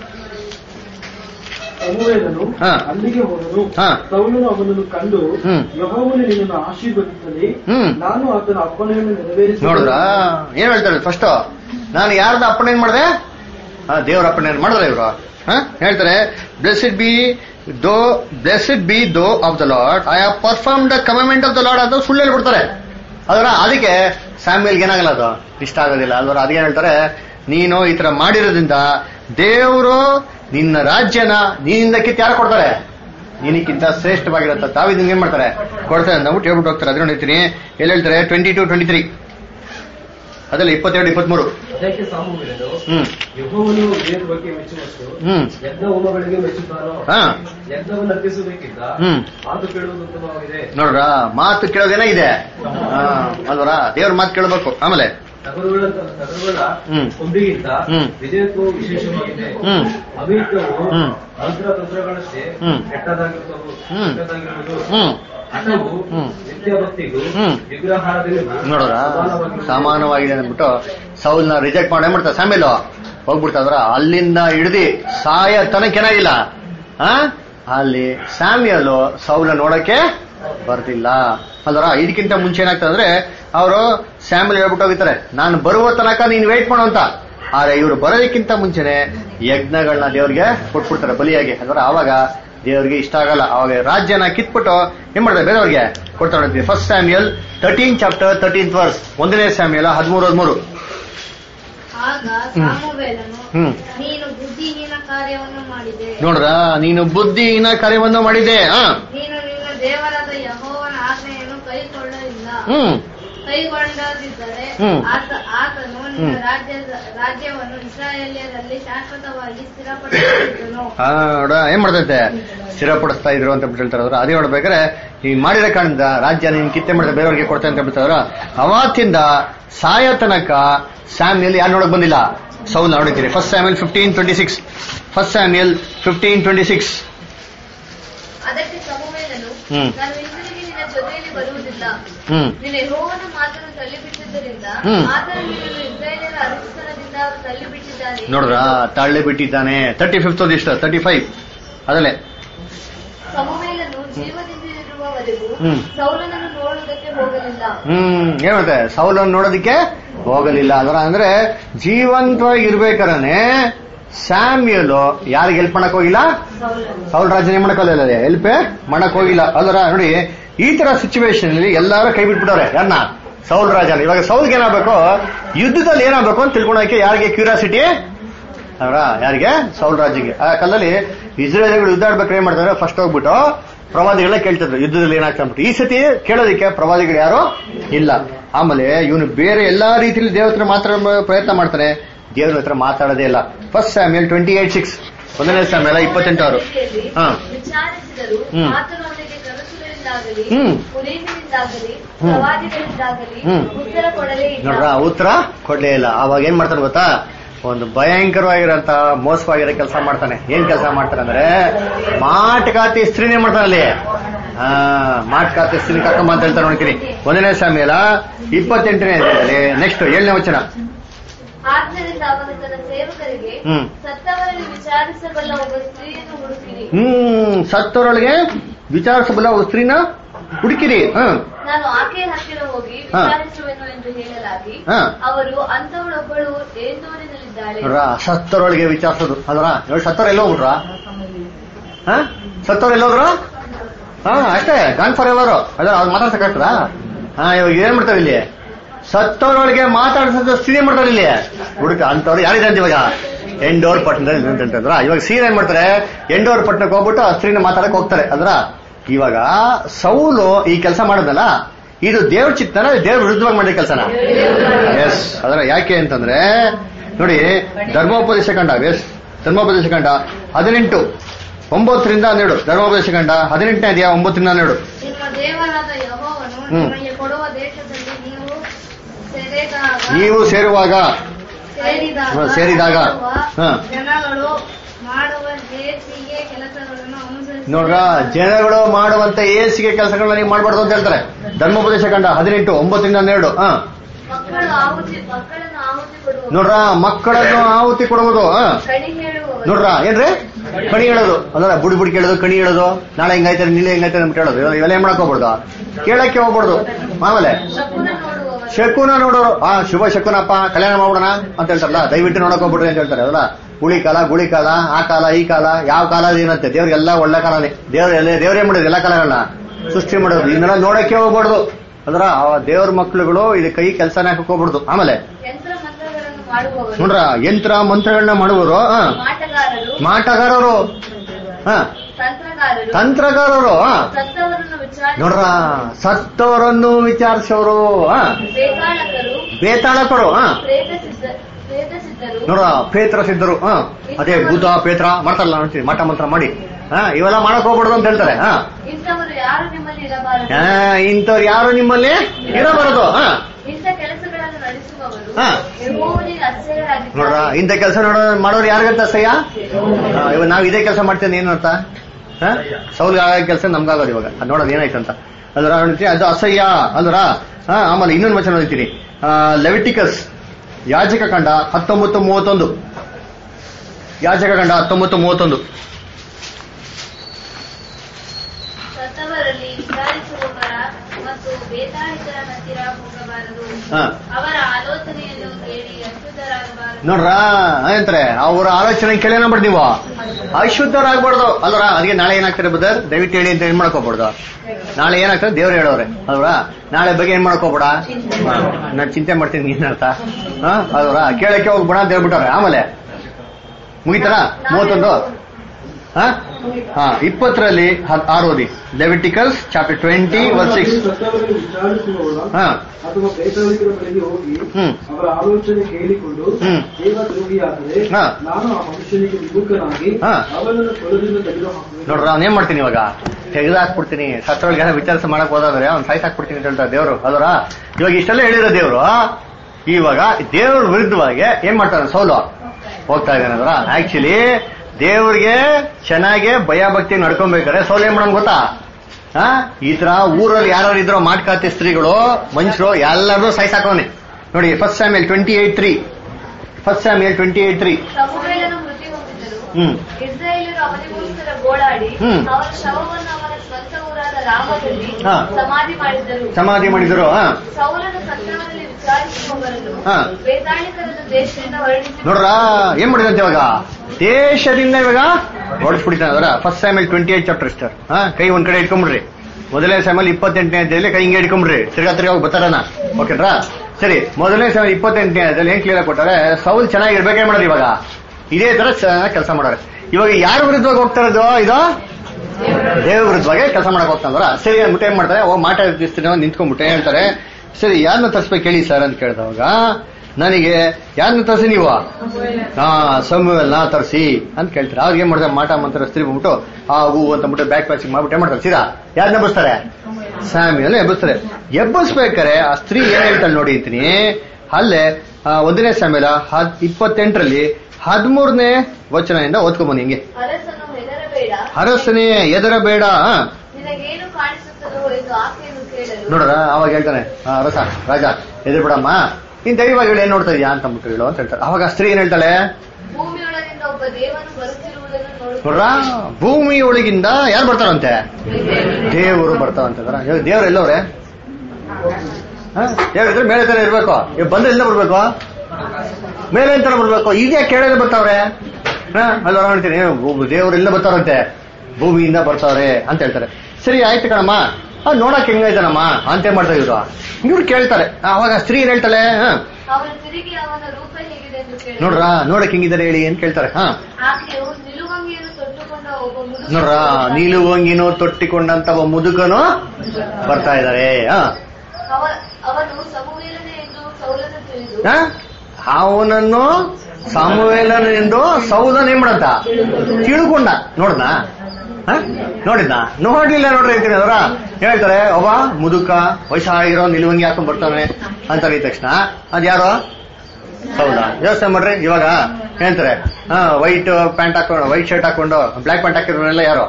ಸಮುವೇಲನು ಹಾ. ಅಲ್ಲಿಗೆ ಹೋದನು ಹಾ. ಸೌಲನು ಅವನನ್ನು ಕಂಡು ಹ್ಮ್. ಯಹೋವನು ನಿನ್ನನ್ನು ಆಶೀರ್ವದಿಸಲಿ ಹ್ಮ್. ನಾನು ಆತನ ಅಪ್ಪಣೆಯನ್ನು ನೆರವೇರಿಸಿ ನೋಡಿದ್ರ ಏನ್ ಹೇಳ್ತಾರೆ ಫಸ್ಟ್ ನಾನು ಯಾರ್ದ ಅಪ್ಪಣೆ ಏನ್ ಮಾಡಿದೆ ಹಾ ದೇವ್ರ ಅಪ್ಪಣೆ ಮಾಡಿದ್ರೆ ಇವರು ಹಾ ಹೇಳ್ತಾರೆ blessed be thou blessed be thou of the Lord I have perform the commandment of the Lord ಅಂತ ಸುಳ್ಳು ಹೇಳ್ಬಿಡ್ತಾರೆ ಅದರ ಅದಕ್ಕೆ ಸ್ಯಾಮ್ಯಲ್ಗೆ ಏನಾಗಲ್ಲ ಅದು ಇಷ್ಟ ಆಗೋದಿಲ್ಲ ಅಲ್ವರ ಅದಕ್ಕೆ ಹೇಳ್ತಾರೆ ನೀನು ಈ ತರ ಮಾಡಿರೋದ್ರಿಂದ ದೇವರು ನಿನ್ನ ರಾಜ್ಯನ ನಿನ್ನಿಂದ ಕಿತ್ತು ಯಾರು ಕೊಡ್ತಾರೆ ನಿನಕ್ಕಿಂತ ಶ್ರೇಷ್ಠವಾಗಿರತ್ತ ತಾವು ಇದನ್ನ ಏನ್ ಮಾಡ್ತಾರೆ ಕೊಡ್ತಾರೆ ಅಂತ ಅಂದ್ಬಿಟ್ಟು ಹೇಳ್ಬಿಟ್ಟು ಹೋಗ್ತಾರೆ ಅದ್ರ ನೋಡಿರ್ತೀನಿ ಎಲ್ಲಿ ಹೇಳ್ತಾರೆ ಟ್ವೆಂಟಿ ಟು ಟ್ವೆಂಟಿ ತ್ರೀ ಅದಲ್ಲ ಇಪ್ಪತ್ತೆರಡು ಇಪ್ಪತ್ಮೂರು ಅದಕ್ಕೆ ಸಾಮುವೇಲನು ಹ್ಮ್ ಯೆಹೋವನು ದೇವರ ಬಗ್ಗೆ ಮೆಚ್ಚುವಷ್ಟು ಹ್ಮ್ ಯಜ್ಞ ಹೋಮಗಳಿಗೆ ಮೆಚ್ಚುತ್ತಾನೋ ಹಾ ಯಜ್ಞವನ್ನು ಅರ್ಪಿಸಬೇಕಿದ್ದ ಹ್ಮ್. ಮಾತು ಕೇಳುವುದು ಉತ್ತಮವಾಗಿದೆ ನೋಡ್ರ ಮಾತು ಕೇಳೋದೇನಾಗಿದೆ ಹಾ ಅಲ್ವರ ದೇವ್ರ ಮಾತು ಕೇಳಬೇಕು ಆಮೇಲೆ ನಗರಗಳ ನಗರಗಳ ಹ್ಮ್. ಕೊಂಬಿಗಿಂತ ಹ್ಮ್. ವಿಧೇಯತ್ವವು ವಿಶೇಷವಾಗಿದೆ ಹ್ಮ್. ಅವಿತ್ವವು ಹ್ಮ್. ಮಂತ್ರತಂತ್ರಗಳಷ್ಟೇ ಹ್ಮ್. ಕೆಟ್ಟದಾಗಿರುತ್ತವು ಹ್ಮ್. ಕೆಟ್ಟದಾಗಿರುವುದು ಹ್ಮ್ ಹಠವು ಹ್ಮ್. ನಿತ್ಯಭಕ್ತಿಗೂ ಹ್ಮ್. ವಿಗ್ರಹಾರಾಧನೆಗೂ ನೋಡ್ರ ಸಮಾನವಾಗಿರುವುದು. ಸಮಾನವಾಗಿದೆ ಅಂದ್ಬಿಟ್ಟು ಸೌಲ್ನ ರಿಜೆಕ್ಟ್ ಮಾಡೇ ಮಾಡ್ತಾರೆ ಸಾಮೇಲು ಹೋಗ್ಬಿಡ್ತಾದ್ರ ಅಲ್ಲಿಂದ ಹಿಡ್ದಿ ಸಾಯ ತನಕ ಏನಾಗಿಲ್ಲ ಆ ಅಲ್ಲಿ ಸ್ಯಾಮಿಯಲು ಸೌಲ ನೋಡಕ್ಕೆ ಬರ್ತಿಲ್ಲ ಅಲ್ವರ ಇದಕ್ಕಿಂತ ಮುಂಚೆ ಏನಾಗ್ತದೆ ಅಂದ್ರೆ ಅವರು ಸ್ಯಾಮಿಲ್ ಹೇಳ್ಬಿಟ್ಟು ಹೋಗಿರ್ತಾರೆ ನಾನು ಬರುವ ತನಕ ನೀನ್ ವೇಟ್ ಮಾಡು ಅಂತ ಆದ್ರೆ ಇವರು ಬರೋದಕ್ಕಿಂತ ಮುಂಚೆನೆ ಯಜ್ಞಗಳನ್ನ ದೇವ್ರಿಗೆ ಕೊಟ್ಬಿಡ್ತಾರೆ ಬಲಿಯಾಗಿ ಅಲ್ವರ ಆವಾಗ ದೇವ್ರಿಗೆ ಇಷ್ಟ ಆಗಲ್ಲ ಅವಾಗ ರಾಜ್ಯನ ಕಿತ್ಬಿಟ್ಟು ಏನ್ ಮಾಡ್ತಾರೆ ಬೇರೆಯವ್ರಿಗೆ ಕೊಡ್ತಾರೆ first Samuel thirteen chapter thirteen verse ಒಂದನೇ ಸ್ಯಾಮಿಯಲ್ ಹದಿಮೂರು ಹದಿಮೂರು ಆಗ ಸಾಮುವೇಲನು ಹ್ಮ್ ನೀನು ಬುದ್ಧಿಹೀನ ಕಾರ್ಯವನ್ನು ಮಾಡಿದೆ ನೋಡ್ರ ನೀನು ಬುದ್ಧಿಹೀನ ಕಾರ್ಯವನ್ನು ಮಾಡಿದೆ ಹಾ ನೀನು ನಿನ್ನ ದೇವರಾದ ಯಹೋವನ ಆಜ್ಞೆಯನ್ನು ಕೈಕೊಳ್ಳಲಿಲ್ಲ ಹ್ಮ್ ಕೈಗೊಂಡದಿದ್ದರೆ ಹ್ಮ್. ಆತ ಆತನು ನಿನ್ನ ಹ್ಮ್. ರಾಜ್ಯದ ರಾಜ್ಯವನ್ನು ಇಸ್ರಾಯೇಲ್ಯರಲ್ಲಿ ಶಾಶ್ವತವಾಗಿ ಸ್ಥಿರಪಡಿಸಿದ್ದನು ಆ, ನೋಡ ಏನ್ ಮಾಡ್ತೈತೆ ಸ್ಥಿರಪಡಿಸ್ತಾ ಇದ್ರು ಅಂತ ಬಿಟ್ಟು ಹೇಳ್ತಾರೆ ಅವ್ರು ಅದೇ ನೋಡ್ಬೇಕಾದ್ರೆ ಈ ಮಾಡಿದ ಕಾರಣದಿಂದ ರಾಜ್ಯ ನೀನ್ ಕಿತ್ತೆ ಮಾಡಿದ ಬೇರೆಯವ್ರಿಗೆ ಕೊಡ್ತೇನೆ ಅಂತ ಬಿಡ್ತಾರ ಅವತ್ತಿಂದ ಸಾಯ ತನಕ ಸ್ಯಾಮ್ಯಲ್ ಯಾರು ನೋಡಕ್ ಬಂದಿಲ್ಲ ಸೌಲ್ ನೋಡಿದ್ದೀರಿ first Samuel fifteen twenty six first Samuel fifteen twenty six ಅದಕ್ಕೆ ಸಮುವೇಲನು ಹ್ಮ್. ನಾನು ಹಿಂದಿರುಗಿ ನಿನ್ನ ಜೊತೆಯಲ್ಲಿ ಬರುವುದಿಲ್ಲ ಹ್ಮ್ ನಿನ್ನ ಯೆಹೋವನ ಮಾತನ್ನು ತಳ್ಳಿಬಿಟ್ಟಿದ್ದರಿಂದ ಹ್ಮ್. ಆತನು ನಿನ್ನನ್ನು ಇಸ್ರಾಯೇಲರ ಅರಸನದಿಂದ ತಳ್ಳಿಬಿಟ್ಟಿದ್ದಾನೆ ನೋಡ್ರ ತಳ್ಳಿ ಬಿಟ್ಟಿದ್ದಾನೆ ತರ್ಟಿ ಫಿಫ್ತ್ ಇಷ್ಟ ತರ್ಟಿ ಫೈವ್ ಅದಲ್ಲೇ ಸಮುವೇಲನು ಜೀವದಿಂದಿರುವವರೆಗೂ ಹ್ಮ್. ಸೌಲನನ್ನು ನೋಡುವುದಕ್ಕೆ ಹೋಗಲಿಲ್ಲ ಹ್ಮ್ ಏನಂತೆ ಸೌಲನ್ನು ನೋಡೋದಿಕ್ಕೆ ಹೋಗಲಿಲ್ಲ ಅದರ ಅಂದ್ರೆ ಜೀವಂತವಾಗಿ ಇರ್ಬೇಕಾದ್ರೆ ಸ್ಯಾಮ್ಯಲು ಯಾರಿಗೆ ಹೆಲ್ಪ್ ಮಾಡಕ್ ಹೋಗಿಲ್ಲ ಸೌಲ್ ರಾಜನೇ ಮಾಡಕ್ ಹೋಗಿಲ್ಲ ಹೆಲ್ಪ್ ಮಾಡಕ್ ಹೋಗಿಲ್ಲ ಅದರ ನೋಡಿ ಈ ತರ ಸಿಚುವೇಶನ್ ಅಲ್ಲಿ ಎಲ್ಲಾರು ಕೈ ಬಿಟ್ಬಿಟ್ಟವ್ರೆ ಯಾರನ್ನ ಸೌಲ್ ರಾಜನ ಇವಾಗ ಸೌಲ್ಗೆ ಏನಾಗಬೇಕು ಯುದ್ಧದಲ್ಲಿ ಏನಾಗಬೇಕು ಅಂತ ತಿಳ್ಕೊಳಕ್ಕೆ ಯಾರಿಗೆ ಕ್ಯೂರಿಯಾಸಿಟಿ ಅವರ ಯಾರಿಗೆ ಸೌಲ್ ರಾಜಿಗೆ ಆ ಕಾಲದಲ್ಲಿ ಇಸ್ರೇಲ್ಗಳು ಯುದ್ಧ ಆಡ್ಬೇಕಾದ್ರೆ ಏನ್ ಮಾಡ್ತಾರೆ ಫಸ್ಟ್ ಹೋಗ್ಬಿಟ್ಟು ಪ್ರವಾದಿಗಳೇ ಕೇಳ್ತಿದ್ರು ಯುದ್ಧದಲ್ಲಿ ಏನಾಗ್ತಾ ಅಂದ್ಬಿಟ್ಟು ಈ ಸತಿ ಕೇಳೋದಕ್ಕೆ ಪ್ರವಾದಿಗಳು ಯಾರು ಇಲ್ಲ ಆಮೇಲೆ ಇವನು ಬೇರೆ ಎಲ್ಲಾ ರೀತಿಯಲ್ಲಿ ದೇವ್ರ ಹತ್ರ ಮಾತ್ರ ಪ್ರಯತ್ನ ಮಾಡ್ತಾನೆ ದೇವ್ರ ಹತ್ರ ಮಾತಾಡೋದೇ ಇಲ್ಲ first Samuel twenty eight six ಒಂದನೇ ಸ್ಯಾಮಿಯಲ್ ಇಪ್ಪತ್ತೆಂಟಾರು ಹಾ ವಿಚಾರಿಸಿದರು ಹ್ಮ್. ಆತನು ಅವನಿಗೆ ಕನಸುಗಳಿಂದಾಗಲಿ ಹ್ಮ್. ಕುಲೀನಿಂದಾಗಲಿ ಹ್ಮ್. ಪ್ರವಾದಿಗಳಿಂದಾಗಲಿ ಹ್ಮ್. ಉತ್ತರ ಕೊಡಲೇ ನೋಡ್ರ ಇಲ್ಲ ಉತ್ತರ ಕೊಡ್ಲೇ ಇಲ್ಲ ಅವಾಗ ಏನ್ ಮಾಡ್ತಾನೆ ಗೊತ್ತಾ ಒಂದು ಭಯಂಕರವಾಗಿರಂತ ಮೋಸವಾಗಿರೋ ಕೆಲಸ ಮಾಡ್ತಾನೆ ಏನ್ ಕೆಲಸ ಮಾಡ್ತಾನೆ ಅಂದ್ರೆ ಮಾಟಗಾತಿ ಸ್ತ್ರೀನೇ ಮಾಡ್ತಾನೆ ಅಲ್ಲಿ ಆ ಮಾಟಗಾತಿ ಸ್ತ್ರೀ ಕರ್ಕೊಂಬ ಅಂತ ಹೇಳ್ತಾರೆ ನೋಡ್ತೀನಿ ಒಂದನೇ ಸಾಮಿಯಲ ಇಪ್ಪತ್ತೆಂಟನೇ ನೆಕ್ಸ್ಟ್ ಏಳನೇ ವಚನ ಆದ್ದರಿಂದ ಅವನು ತನ್ನ ಸೇವಕರಿಗೆ ಹ್ಮ್. ಸತ್ತವರಲ್ಲಿ ವಿಚಾರಿಸಬಲ್ಲ ಒಬ್ಬ ಸ್ತ್ರೀಯನ್ನು ಹುಡುಕಿರಿ ಹ್ಮ್ ಸತ್ತವರೊಳಗೆ ವಿಚಾರಿಸಬಲ್ಲ ಒಬ್ಬ ಸ್ತ್ರೀನ ಹುಡುಕಿರಿ ಹ್ಮ್ ನಾನು ಆಕೆಯ ಹತ್ತಿರ ಹೋಗಿ ಹಾ. ವಿಚಾರಿಸುವೆನು ಎಂದು ಹೇಳಲಾಗಿ ಹಾ. ಅವರು ಅಂತವಳೊಬ್ಬಳು ಏಂದೂರಿನಲ್ಲಿದ್ದಾಳೆ ನೋಡ್ರ ಸತ್ತವರೊಳಗೆ ವಿಚಾರಿಸೋದು ಅಲ್ರ ನೋಡಿ ಸತ್ತವ್ರು ಎಲ್ಲ ಹೋಗ್ಬಿಟ್ರ ಹಾ ಸತ್ತವ್ರು ಎಲ್ಲೋದ್ರು ಹಾ ಅಷ್ಟೇ ಗಾನ್ ಫಾರ್ ಎವರ್ ಅದ ಅವ್ರು ಮಾತಾಡ್ಸಕ್ಕಾಗ್ತದ ಹಾ ಇವಾಗ ಏನ್ ಮಾಡ್ತಾರೆ ಇಲ್ಲಿ ಸತ್ತವರೊಳಗೆ ಮಾತಾಡ್ಸೋದು ಸ್ಥಿತಿ ಮಾಡ್ತಾರೆ ಇಲ್ಲಿ ಹುಡುಕ ಅಂತವ್ರು ಯಾರಿದೆ ಅಂತ ಇವಾಗ ಎಂಡೋರ್ ಪಟ್ಟಣದಲ್ಲಿ ಅಂತಂದ್ರ ಇವಾಗ ಸೀನ್ ಏನ್ ಮಾಡ್ತಾರೆ ಎಂಡೋರ್ ಪಟ್ಟಣಕ್ಕೆ ಹೋಗ್ಬಿಟ್ಟು ಆ ಸ್ತ್ರೀನ ಮಾತಾಡಕ್ ಹೋಗ್ತಾರೆ ಅದ್ರ ಇವಾಗ ಸೌಲು ಈ ಕೆಲಸ ಮಾಡೋದಲ್ಲ ಇದು ದೇವ್ರ ಚಿತ್ತನ ದೇವ್ರ ವಿರುದ್ಧವಾಗಿ ಮಾಡಿದ ಕೆಲಸನ ಎಸ್ ಅದರ ಯಾಕೆ ಅಂತಂದ್ರೆ ನೋಡಿ ಧರ್ಮೋಪದೇಶ ಕಂಡ ಎಸ್ ಧರ್ಮೋಪದೇಶ ಕಂಡ ಹದಿನೆಂಟು ಒಂಬತ್ತರಿಂದ ಹನ್ನೆರಡು ಧರ್ಮೋಪದೇಶ ಕಂಡ ಹದಿನೆಂಟನೇ ಅಧ್ಯಾಯ ಒಂಬತ್ತರಿಂದ ಹನ್ನೆರಡು ನಿಮ್ಮ ದೇವರಾದ ಯಹೋವನು ಹ್ಮ್. ನಿಮಗೆ ಕೊಡುವ ದೇಶದಲ್ಲಿ ನೀವು ಸೇರಿದಾಗ ನೀವು ಸೇರುವಾಗ ಸೇರಿದಾಗ ಹ, ಸೇರಿದಾಗ. ಮಾಡುವ ಹ. ಜನಗಳು ಮಾಡುವ ಹೇಸಿಗೆ ಕೆಲಸಗಳನ್ನು ಅನುಸರಿಸಿ ನೋಡ್ರ ಜನಗಳು ಮಾಡುವಂತ ಏಸಿಗೆ ಕೆಲಸಗಳನ್ನ ನೀವು ಮಾಡಬಾರ್ದು ಅಂತ ಹೇಳ್ತಾರೆ ಧರ್ಮೋಪದೇಶ ಕಂಡ ಹದಿನೆಂಟು ಒಂಬತ್ತರಿಂದ ಹನ್ನೆರಡು ಹಾ ಮಕ್ಕಳು ಆಹುತಿ ಮಕ್ಕಳನ್ನು ಆಹುತಿ ಕೊಡುವ ನೋಡ್ರ ಮಕ್ಕಳನ್ನು ಆಹುತಿ ಕೊಡುವುದು ಹಾ ಕಣಿ ಹೇಳುವವರು ನೋಡ್ರ ಏನ್ರಿ ಕಣಿ ಹೇಳೋದು ಅಲ್ಲ ಬುಡಿ ಬುಡಿ ಕೇಳೋದು ಕಣಿ ಹೇಳೋದು ನಾಳೆ ಹಿಂಗಾಯ್ತಾರೆ ನೀಳೆ ಹಿಂಗಾಯ್ತಾರೆ ಅಂತ ಹೇಳೋದು ಇವೆಲ್ಲ- ಇವೆಲ್ಲ ಏನ್ ಮಾಡಕ್ ಹೋಗ್ಬಾರ್ದು ಕೇಳಕ್ಕೆ ಹೋಗ್ಬಾರ್ದು ಆಮೇಲೆ ಶಕುನ ನೋಡುವವರು ಶಕುನ ನೋಡೋರು ಆ ಶುಭ ಶಕುನಪ್ಪ ಕಲ್ಯಾಣ ಮಾಡೋಣ ಅಂತ ಹೇಳ್ತಾರಲ್ಲ ದಯವಿಟ್ಟು ನೋಡಕ್ ಹೋಗ್ಬಿಡ್ರಿ ಅಂತ ಹೇಳ್ತಾರೆ ಅಲ್ಲ ಗುಳಿ ಕಾಲ ಗುಳಿ ಕಾಲ ಆ ಕಾಲ ಈ ಕಾಲ ಯಾವ ಕಾಲ ಏನಂತೆ ದೇವ್ರಿಗೆಲ್ಲ ಒಳ್ಳೆ ಕಾಲನೇ ದೇವ್ರ ಎಲ್ಲ ದೇವ್ರೇ ಮಾಡಿದ್ರು ಎಲ್ಲ ಕಾಲಗಳನ್ನ ಸೃಷ್ಟಿ ಮಾಡೋದು ಇದನ್ನೆಲ್ಲ ನೋಡಕ್ಕೆ ಹೋಗ್ಬಾರ್ದು ಅದ್ರ ಆ ದೇವ್ರ ಮಕ್ಳುಗಳು ಇದು ಕೈ ಕೆಲಸನ ಹಾಕಕ್ ಹೋಗ್ಬಾರ್ದು ಆಮೇಲೆ ಯಂತ್ರ ಮಂತ್ರಗಳನ್ನು ಮಾಡುವವರು ನೋಡ್ರ ಯಂತ್ರ ಮಂತ್ರಗಳನ್ನ ಮಾಡುವರು ಆ, ಮಾಟಗಾರರು ಮಾಟಗಾರರು ಹ ತಂತ್ರಗಾರರು ತಂತ್ರಗಾರರು ಹ ಸತ್ತವರನ್ನು ವಿಚಾರಿಸಿ ನೋಡ್ರ ಸತ್ತವರನ್ನು ವಿಚಾರಿಸೋರು ಹ ಬೇಕಾಳಕರು ಬೇತಾಳಕರು ಹ ಪ್ರೇತ ಸಿದ್ಧ ಪ್ರೇತ ಸಿದ್ಧರು ನೋಡ ಪೇತ್ರ ಸಿದ್ಧರು ಹ ಅದೇ ಭೂತ ಪೇತ್ರ ಮಾಡ್ತಾರಲ್ಲ ನೋಡ್ತೀವಿ ಮಠ ಮಂತ್ರ ಮಾಡಿ ಹ ಇವೆಲ್ಲ ಮಾಡಕ್ ಹೋಗ್ಬಾರ್ದು ಅಂತ ಹೇಳ್ತಾರೆ ಹ ಇಂಥವರು ಯಾರು ನಿಮ್ಮಲ್ಲಿ ಇರಬಾರದು ಆ, ಇಂಥವ್ರು ಯಾರು ನಿಮ್ಮಲ್ಲಿ ಇರಬಾರದು ಹ ಇಂಥ ಕೆಲಸಗಳನ್ನು ನಡೆಸುವವರು ಹಾ. ಯೆಹೋವನಿಗೆ ನೋಡ್ರ ಅಸಹ್ಯರಾಗಿದ್ದಾರೆ ಇಂಥ ಕೆಲಸ ನೋಡೋ ಮಾಡೋರು ಯಾರಿಗಂತ ಸಯ್ಯ ಇವಾಗ ನಾವ್ ಇದೇ ಕೆಲಸ ಮಾಡ್ತೇನೆ ಏನು ಅರ್ಥ ಹ ಸೌಲ್ಗೆ ಆಗೋ ಕೆಲಸ ನಮ್ಗಾಗೋದು ಇವಾಗ ಅದ್ ನೋಡೋದು ಏನಾಯ್ತಂತ ಅದ್ರ ನೋಡ್ತೀವಿ ಅದು ಅಸಹ್ಯ ಅಲ್ರ ಹ ಆಮೇಲೆ ಇನ್ನೊಂದು ವಚನ ನೋಡ್ತೀರಿ ಲೆವಿಟಿಕಸ್ ಯಾಜಕ ಕಂಡ ಹತ್ತೊಂಬತ್ತು ಮೂವತ್ತೊಂದು ಯಾಜಕ ಕಂಡ ಹತ್ತೊಂಬತ್ತು ಮೂವತ್ತೊಂದು ಸತ್ತವರಲ್ಲಿ ವಿಚಾರಿಸುವವರ ಮತ್ತು ಬೇತಾಳಿತರ ಹತ್ತಿರ ಹೋಗಬಾರದು ಹಾ ಅವರ ಆಲೋಚನೆಯನ್ನು ಕೇಳಿ ಅಶುದ್ಧರಾಗಬಾರದು ನೋಡ್ರ ಅಂತಾರೆ ಅವ್ರ ಆಲೋಚನೆ ಕೇಳೇನ ಬಿಡ್ ನೀವು ಅಶುದ್ಧರಾಗ್ಬಾರ್ದು ಅಲ್ರ ಅದಕ್ಕೆ ನಾಳೆ ಏನಾಗ್ತಾರೆ ಬದರ್ ದಯವಿಟ್ಟು ಹೇಳಿ ಅಂತ ಏನ್ ಮಾಡ್ಕೋಬಾರ್ದು ನಾಳೆ ಏನಾಗ್ತದೆ ದೇವ್ರು ಹೇಳೋರೆ ಅಲ್ವಾ ನಾಳೆ ಬಗ್ಗೆ ಏನ್ ಮಾಡ್ಕೋಬೇಡ ನಾನು ಚಿಂತೆ ಮಾಡ್ತೀನಿ ಏನರ್ಥ ಹಾ ಅಲ್ವರ ಕೇಳಕ್ಕೆ ಹೋಗ್ಬೇಡ ಅಂತ ಹೇಳ್ಬಿಟ್ಟವ್ರೆ ಆಮೇಲೆ ಮುಗಿತಾರ ಮೂವತ್ತೊಂದು ಹಾ ಹಾ ಇಪ್ಪತ್ತರಲ್ಲಿ ಹತ್- ಆರು ಓದಿ Leviticus chapter twenty one six ಸತ್ತವರನ್ನು ವಿಚಾರಿಸುವವಳ ಹಾ ಅಥವಾ ಪ್ರೇತವಿತರ ಬಳಿಗೆ ಹೋಗಿ ಹ್ಮ್. ಅವರ ಆಲೋಚನೆ ಕೇಳಿಕೊಂಡು ಹ್ಮ್. ದೇವದ್ರೋಹಿಯಾದರೆ ಹಾ. ನಾನು ಆ ಮನುಷ್ಯನಿಗೆ ವಿಮುಖನಾಗಿ ಹಾ. ಅವನನ್ನು ಕೊಲದಿಂದ ತೆಗೆದು ಹಾಕುವೆನು. ನೋಡ್ರ ಅವ್ನ್ ಏನ್ ಮಾಡ್ತೀನಿ ಇವಾಗ ತೆಗೆದಾಕ್ಬಿಡ್ತೀನಿ ಸತ್ತೊಳಗೆ ಏನೋ ವಿಚಾರಿಸ ಮಾಡಕ್ ಹೋದಾದ್ರೆ ಅವ್ನ್ ಸಾಯ್ಸಾಕ್ಬಿಡ್ತೀನಿ ಅಂತ ಹೇಳ್ತಾರೆ ದೇವ್ರು ಅಲ್ವರ ಇವಾಗ ಇಷ್ಟೆಲ್ಲ ಹೇಳಿರೋ ದೇವ್ರು ಇವಾಗ ದೇವ್ರ ವಿರುದ್ಧವಾಗಿ ಏನ್ ಮಾಡ್ತಾನೆ ಸೌಲು ಹೋಗ್ತಾ ಇದ್ದಾನೆ ಅದರ ಆಕ್ಚುಲಿ ದೇವ್ರಿಗೆ ಚೆನ್ನಾಗಿ ಭಯ ಭಕ್ತಿ ನಡ್ಕೊಬೇಕಾರೆ ಸೌಲು ಏನ್ ಮಾಡೋಣ ಗೊತ್ತಾ ಆ ಈ ತರ ಊರಲ್ಲಿ ಯಾರು ಇದ್ರೋ ಮಾಡ್ಕಾತಿ ಸ್ತ್ರೀಗಳು ಮನುಷ್ಯರು ಎಲ್ಲರೂ ಸಾಯ್ಸಾಕೋನೆ ನೋಡಿ first Samuel twenty eight three first Samuel twenty eight three ಸಮುವೇಲನು ಮೃತ್ಯು ಹೊಂದಿದರು ಹ್ಮ್ ಇಸ್ರಾಯೇಲರು ಅವನಿಗೋಸ್ಕರ ಗೋಳಾಡಿ ಹ್ಮ್. ಅವರ ಶವವನ್ನು ಅವನ ಸ್ವಂತ ಊರಾದ ರಾಮದಲ್ಲಿ ಹಾ. ಸಮಾಧಿ ಮಾಡಿದ್ದರು ಸಮಾಧಿ ಮಾಡಿದ್ರು ಹಾ ಸೌಲನು ಸತ್ತವರಲ್ಲಿ ವಿಚಾರಿಸುವವರನ್ನು ಹಾ. ಬೇತಾಳಿಕರನ್ನು ದೇಶದಿಂದ ಹೊರಡಿಸಿ ನೋಡ್ರ ಏನ್ ಮಾಡಿದಂತೆ ಇವಾಗ ದೇಶದಿಂದ ಇವಾಗ ಹೊಡಿಸ್ಬಿಡ್ತಾನೆ ಅದರ first Samuel twenty eight chapter ಸ್ಟಾರ್ ಹಾ ಕೈ ಒಂದ್ ಕಡೆ ಇಟ್ಕೊಂಬಿಡ್ರಿ ಮೊದಲನೇ ಸೈಮಲ್ ಇಪ್ಪತ್ತೆಂಟನೇ ಅಧ್ಯಾಯದಲ್ಲಿ ಕೈ ಹಿಂಗೆ ಇಟ್ಕೊಂಬಿಡ್ರಿ ತಿರ್ಗಾ ತಿರ್ಗಾ ಹೋಗಿ ಬರ್ತಾರನ ಓಕೆನ್ರಾ ಸರಿ ಮೊದಲನೇ ಸೈಮಲ್ ಇಪ್ಪತ್ತೆಂಟನೇ ಅಧ್ಯಾಯದಲ್ಲಿ ಏನ್ ಕ್ಲಿಯರ್ ಕೊಟ್ಟಾರೆ ಸೌಲ್ ಚೆನ್ನಾಗಿರ್ಬೇಕೇ ಮಾಡೋದು ಇವಾಗ ಇದೇ ತರ ಚೆನ್ನಾಗಿ ಕೆಲಸ ಮಾಡೋರು ಇವಾಗ ಯಾರ ವಿರುದ್ಧವಾಗಿ ಹೋಗ್ತಾ ಇರೋದು ಇದು ದೇವ ವಿರುದ್ಧವಾಗಿ ಕೆಲಸ ಮಾಡಕ್ ಹೋಗ್ತಾಂದ್ರ ಸರಿ ಅಂದ್ಬಿಟ್ಟು ಏನ್ ಮಾಡ್ತಾರೆ ಓ ಮಾತಾಡ್ತಿಸ್ತೀನಿ ನಿಂತ್ಕೊಂಡ್ಬಿಟ್ಟು ಏನ್ ಹೇಳ್ತಾರೆ ಸರಿ ಯಾರನ್ನ ತರ್ಸ್ಬೇಕು ಹೇಳಿ ಸರ್ ಅಂತ ಕೇಳಿದವಾಗ ನನಗೆ ಯಾರನ್ನ ತರಿಸಿ ನೀವು ಹಾ ಸಮುವೆಲ್ನ ತರಿಸಿ ಅಂತ ಕೇಳ್ತಾರೆ ಅವ್ರಿಗೆ ಏನ್ ಮಾಡ್ತಾರೆ ಮಾಟ ಮಂತ್ರ ಸ್ತ್ರೀ ಬಂದ್ಬಿಟ್ಟು ಆ ಹೂ ಅಂತ ಅಂದ್ಬಿಟ್ಟು ಬ್ಯಾಕ್ ಪ್ಯಾಚಿಂಗ್ ಮಾಡ್ಬಿಟ್ಟು ಏನ್ ಮಾಡ್ತಾರೆ ಸೀದಾ ಯಾರನ್ನ ಎಬ್ಬಿಸ್ತಾರೆ ಸ್ವಾಮಿಯನ್ನ ಎಬ್ಬಿಸ್ತಾರೆ ಎಬ್ಬಿಸ್ಬೇಕಾರೆ ಆ ಸ್ತ್ರೀ ಏನ್ ಹೇಳ್ತಾಳೆ ನೋಡಿ ಅಂತೀನಿ ಅಲ್ಲೇ ಆ, ಒಂದನೇ ಸ್ವಾಮಿಲ ಹದ್ ಇಪ್ಪತ್ತೆಂಟರಲ್ಲಿ ಹದಿಮೂರನೇ ವಚನದಿಂದ ಓದ್ಕೊಂಬನಿ ಹಿಂಗೆ ಅರಸನು ಹೆದರಬೇಡ ಅರಸನೇ ಎದರ ಬೇಡ ಆ. ನಿನಗೇನು ಕಾಣಿಸುತ್ತದೋ ಎಂದು ಆಕೆಯನ್ನು ಕೇಳಲು ನೋಡ್ರ ಅವಾಗ ಹೇಳ್ತಾನೆ ಆ, ಅರಸ ರಾಜ ಎದುರು ಬಿಡಮ್ಮ ನೀನ್ ದೈವವಾಗಿ ಹೇಳಿ ಏನ್ ನೋಡ್ತಾ ಇದೀಯಾ ಅಂತ ಅಂದ್ಬಿಟ್ಟು ಹೇಳು ಅಂತ ಹೇಳ್ತಾರೆ ಅವಾಗ ಆ ಸ್ತ್ರೀ ಏನ್ ಹೇಳ್ತಾಳೆ ಭೂಮಿಯೊಳಗಿಂದ ಒಬ್ಬ ದೇವನು ಬರುತ್ತಿರುವುದನ್ನು ನೋಡ್ರ ನೋಡು ಭೂಮಿ ಒಳಗಿಂದ ಯಾರು ಬರ್ತಾರಂತೆ ದೇವರು ಬರ್ತಾವಂತೆ ಅದರ ದೇವ್ರು ಎಲ್ಲವ್ರೆ ದೇವ್ರಿದ್ರೆ ಮೇಲೆ ತರ ಇರ್ಬೇಕು ಇವ್ ಬಂದ್ರೆ ಎಲ್ಲ ಬರ್ಬೇಕು ಮೇಲೆ ಅಂತ ಬರ್ಬೇಕು ಈಗ ಕೇಳಲು ಬರ್ತಾವ್ರೆ ಹಾ ಅಲ್ಲ ಹೇಳ್ತೀನಿ ದೇವ್ರು ಎಲ್ಲ ಬರ್ತಾರಂತೆ ಭೂಮಿಯಿಂದ ಬರ್ತಾವ್ರೆ ಅಂತ ಹೇಳ್ತಾರೆ ಸರಿ ಆಯ್ತು ಕಣಮ್ಮ ಆ, ನೋಡಕ್ ಹೆಂಗೈತನಮ್ಮ ಅಂತ ಏನ್ ಮಾಡ್ತಾ ಇದ್ರು ಇವ್ರು ಕೇಳ್ತಾರೆ ಅವಾಗ ಸ್ತ್ರೀ ಏನ್ ಹೇಳ್ತಾಳೆ ಹಾ ಅವನು ತಿರುಗಿ ಅವನ ರೂಪ ಹೇಗಿದೆ ಎಂದು ಕೇಳಿ ನೋಡ್ರ ನೋಡಕ್ ಹೆಂಗಿದ್ದಾರೆ ಹೇಳಿ ಅಂತ ಕೇಳ್ತಾರೆ ಹಾ ಆಕೆಯು ನಿಲುವಂಗಿಯನ್ನು ತೊಟ್ಟುಕೊಂಡ ಒಬ್ಬ ಮುದುಕ ನೋಡ್ರ ನೀಲುವಂಗಿನೂ ತೊಟ್ಟಿಕೊಂಡಂತ ಒಬ್ಬ ಮುದುಕನು ಬರ್ತಾ ಇದಾರೆ ಹಾ ಆ? ಅವನನ್ನು ಸಾಮುವೇಲನೆಂದು ಸೌಲನ್ ಏನ್ ಮಾಡಂತ ತಿಳ್ಕೊಂಡ ನೋಡ್ದ ನೋಡಿದ್ನ ನೋಡ್ಲಿಲ್ಲ ನೋಡ್ರಿ ಅಂತೀನಿ ಅವರ ಹೇಳ್ತಾರೆ ಒಬ್ಬ ಮುದುಕ ವಯಸ್ಸಾಗಿರೋ ನಿಲುವಂಗಿ ಹಾಕೊಂಡ್ ಬರ್ತಾನೆ ಅಂತ ಹೇಳಿದ ತಕ್ಷಣ ಅದ್ಯಾರೋ ಹೌದಾ ಯೋಚನೆ ಮಾಡ್ರಿ ಇವಾಗ ಹೇಳ್ತಾರೆ ಹಾ ವೈಟ್ ಪ್ಯಾಂಟ್ ಹಾಕೊಂಡು ವೈಟ್ ಶರ್ಟ್ ಹಾಕೊಂಡು ಬ್ಲಾಕ್ ಪ್ಯಾಂಟ್ ಹಾಕಿರೋರೆಲ್ಲ ಯಾರು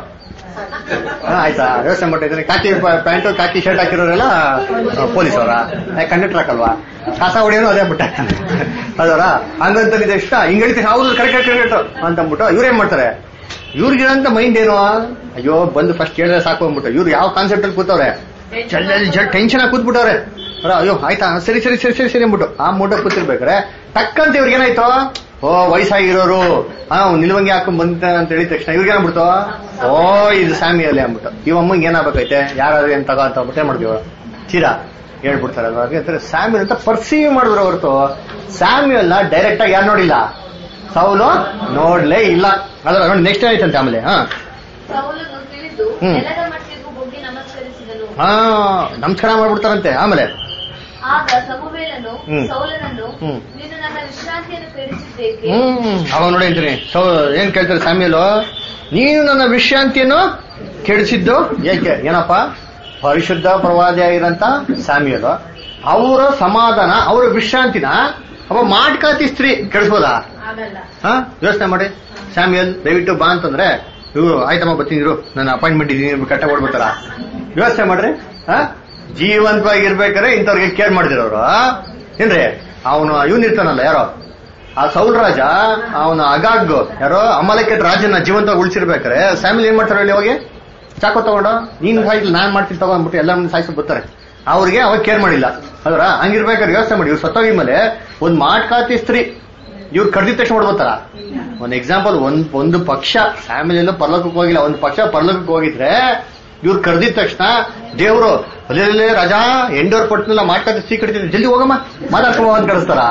ಹಾ, ಆಯ್ತಾ ಯೋಚನೆ ಮಾಡಿದ್ದೀನಿ ಕಾಕಿ ಪ್ಯಾಂಟ್ ಕಾಕಿ ಶರ್ಟ್ ಹಾಕಿರೋರೆಲ್ಲ ಪೊಲೀಸ್ ಅವರ ಕಂಡಕ್ಟರ್ ಹಾಕಲ್ವಾ ಕಸ ಹೊಡಿಯೋನು ಅದೇ ಬಿಟ್ಟ ಅದರ ಹಂಗಂತ ಇಷ್ಟ ಹಿಂಗ್ ಹೇಳ್ತೀನಿ ಹೌದು ಕರೆಕ್ಟ್ ಕರೆಕ್ಟ್ ಅಂತ ಅಂದ್ಬಿಟ್ಟು ಇವ್ರೇನ್ ಮಾಡ್ತಾರೆ ಇವ್ರಿಗಿರಂತ ಮೈಂಡ್ ಏನು ಅಯ್ಯೋ ಬಂದು ಫಸ್ಟ್ ಕೇಳಿದ್ರೆ ಸಾಕು ಅಂದ್ಬಿಟ್ಟು ಇವ್ರು ಯಾವ ಕಾನ್ಸೆಪ್ಟ್ ಅಲ್ಲಿ ಕೂತವ್ರೆ ಟೆನ್ಷನ್ ಆಗಿ ಕೂತ್ಬಿಟ್ಟವ್ರೆ ಅವ್ರ, ಅಯ್ಯೋ ಆಯ್ತಾ ಸರಿ ಸರಿ ಸರಿ ಸರಿ ಸರಿ ಅಂದ್ಬಿಟ್ಟು ಆ ಮೂಟ ಕೂತಿರ್ಬೇಕಾರೆ ಟಕ್ಕಂತ ಇವ್ರಿಗೆ ಏನಾಯ್ತು ಓ ವಯಸ್ಸಾಗಿರೋರು ಹಾ ನಿಲ್ವಂಗಿ ಹಾಕೊಂಡ್ ಬಂದ ಅಂತ ಹೇಳಿದ ತಕ್ಷಣ ಇವ್ರಿಗೆ ಏನಾಗ್ಬಿಡ್ತು ಓ ಇದು ಸ್ಯಾಮಿಯಲ್ಲಿ ಅಂದ್ಬಿಟ್ಟು ಇವ ಅಮ್ಮಂಗೆ ಏನಾಗಬೇಕೈತೆ ಯಾರಾದ್ರೂ ಏನ್ ತಗೋ ಅಂತ ಅಂದ್ಬಿಟ್ಟು ಏನ್ ಮಾಡ್ತೀವ ಚೀರಾ ಹೇಳ್ಬಿಡ್ತಾರೆ ಅದ್ರಾಗೆ ಅಂತಾರೆ ಸ್ಯಾಮ್ಯಲ್ ಅಂತ ಪರ್ಸೀವ್ ಮಾಡಿದ್ರು ಹೊರತು ಸ್ಯಾಮ್ಯಲ್ನ ಡೈರೆಕ್ಟ್ ಆಗಿ ಯಾರು ನೋಡಿಲ್ಲ ಸೌಲು ನೋಡ್ಲೇ ಇಲ್ಲ ಅದ್ರ ನೋಡಿ ನೆಕ್ಸ್ಟ್ ಆಯ್ತಂತೆ ಆಮೇಲೆ ಹಾ ಸೌಲನು ತಿಳಿದು ಹ್ಮ್. ನೆಲದ ಮಟ್ಟಿಗೂ ಬೊಗ್ಗಿ ನಮಸ್ಕರಿಸಿದನು ಹಾ ನಮಸ್ಕಾರ ಮಾಡ್ಬಿಡ್ತಾರಂತೆ ಆಮೇಲೆ ಆಗ ಸಮುವೇಲನು ಹ್ಮ್. ಸೌಲನನ್ನು ಹ್ಮ್. ನೀನು ನನ್ನ ವಿಶ್ರಾಂತಿಯನ್ನು ಕೆಡಿಸಿದ್ದೇಕೆ ಹ್ಮ್ ಅವಾಗ ನೋಡಿ ಅಂತೀನಿ ಸೊ ಏನ್ ಕೇಳ್ತಾರೆ ಸ್ಯಾಮ್ಯಲು ನೀನು ನನ್ನ ವಿಶ್ರಾಂತಿಯನ್ನು ಕೆಡಿಸಿದ್ದು ಏಕೆ ಏನಪ್ಪ ಪರಿಶುದ್ಧ ಪ್ರವಾದಿಯಾಗಿರಂತ ಸ್ಯಾಮ್ಯಲು ಅವರ ಸಮಾಧಾನ ಅವರ ವಿಶ್ರಾಂತಿನ ಅವ ಮಾಡ್ಕಾತಿ ಸ್ತ್ರೀ ಕೆಡಿಸ್ಬೋದಾ ಆಗಲ್ಲ ಹಾ ಯೋಚನೆ ಮಾಡಿ ಸ್ಯಾಮ್ಯಲ್ ದಯವಿಟ್ಟು ಬಾ ಅಂತಂದ್ರೆ ಇವ್ರು ಆಯ್ತಮ್ಮ ಬರ್ತೀನಿ ಇರು ನನ್ನ ಅಪಾಯಿಂಟ್ಮೆಂಟ್ ಇದೀನಿ ಕಟ್ಟ ಓಡ್ಬಿಡ್ತಾರ ಯೋಚನೆ ಮಾಡ್ರಿ ಹಾ ಜೀವಂತವಾಗಿರ್ಬೇಕಾದ್ರೆ ಇಂಥವ್ರಿಗೆ ಕೇರ್ ಮಾಡಿದಿರೋರು ಏನ್ರಿ ಅವನು ಇವನ್ ಇರ್ತಾನಲ್ಲ ಯಾರೋ ಆ ಸೌಲ್ ರಾಜ ಅವನ ಅಗಾಗ್ ಯಾರೋ ಅಮಲಕೆಟ್ ರಾಜನ ಜೀವಂತವಾಗಿ ಉಳಿಸಿರ್ಬೇಕಾರೆ ಸ್ಯಾಮಿಲ್ ಏನ್ ಮಾಡ್ತಾರೆ ಹೇಳಿ ಅವಾಗ ಚಾಕು ತಗೊಂಡು ನೀನ್ ಸಾಯ್ತು ನಾನ್ ಮಾಡ್ತೀನಿ ತಗೋ ಅಂದ್ಬಿಟ್ಟು ಎಲ್ಲ ಸಾಯಿಸಿ ಬರ್ತಾರೆ ಅವ್ರಿಗೆ ಅವಾಗ ಕೇರ್ ಮಾಡಿಲ್ಲ ಅದರ ಹಂಗಿರ್ಬೇಕಾದ್ರೆ ಯೋಚನೆ ಮಾಡಿ ಇವ್ರು ಸತ್ತೋಗಿ ಮೇಲೆ ಒಂದ್ ಮಾಡ್ಕಾತಿ ಸ್ತ್ರೀ ಇವ್ರು ಕಡ್ದಿದ ತಕ್ಷಣ ಹೊಡ್ಬೋತಾರ ಒಂದ್ ಎಕ್ಸಾಂಪಲ್ ಒಂದ್ ಒಂದು ಪಕ್ಷ ಫ್ಯಾಮಿಲಿಯಲ್ಲೂ ಪರ್ಲೋಕಕ್ಕೆ ಹೋಗಿಲ್ಲ ಒಂದು ಪಕ್ಷ ಪರ್ಲೋಕಕ್ಕೆ ಹೋಗಿದ್ರೆ ಇವ್ರು ಕರೆದಿದ ತಕ್ಷಣ ದೇವರು ಅಲ್ಲೇ ರಾಜಾ ಎಂಡೋರ್ ಪಟ್ಟನೆಲ್ಲ ಮಾಡ್ಕೊತ ಸೀ ಕಡಿತಿದ್ರು ಜಲ್ದಿ ಹೋಗಮ್ಮ ಮಾತಾಡ್ಕೊಂಬ ಅಂತ ಕಳಿಸ್ತಾರ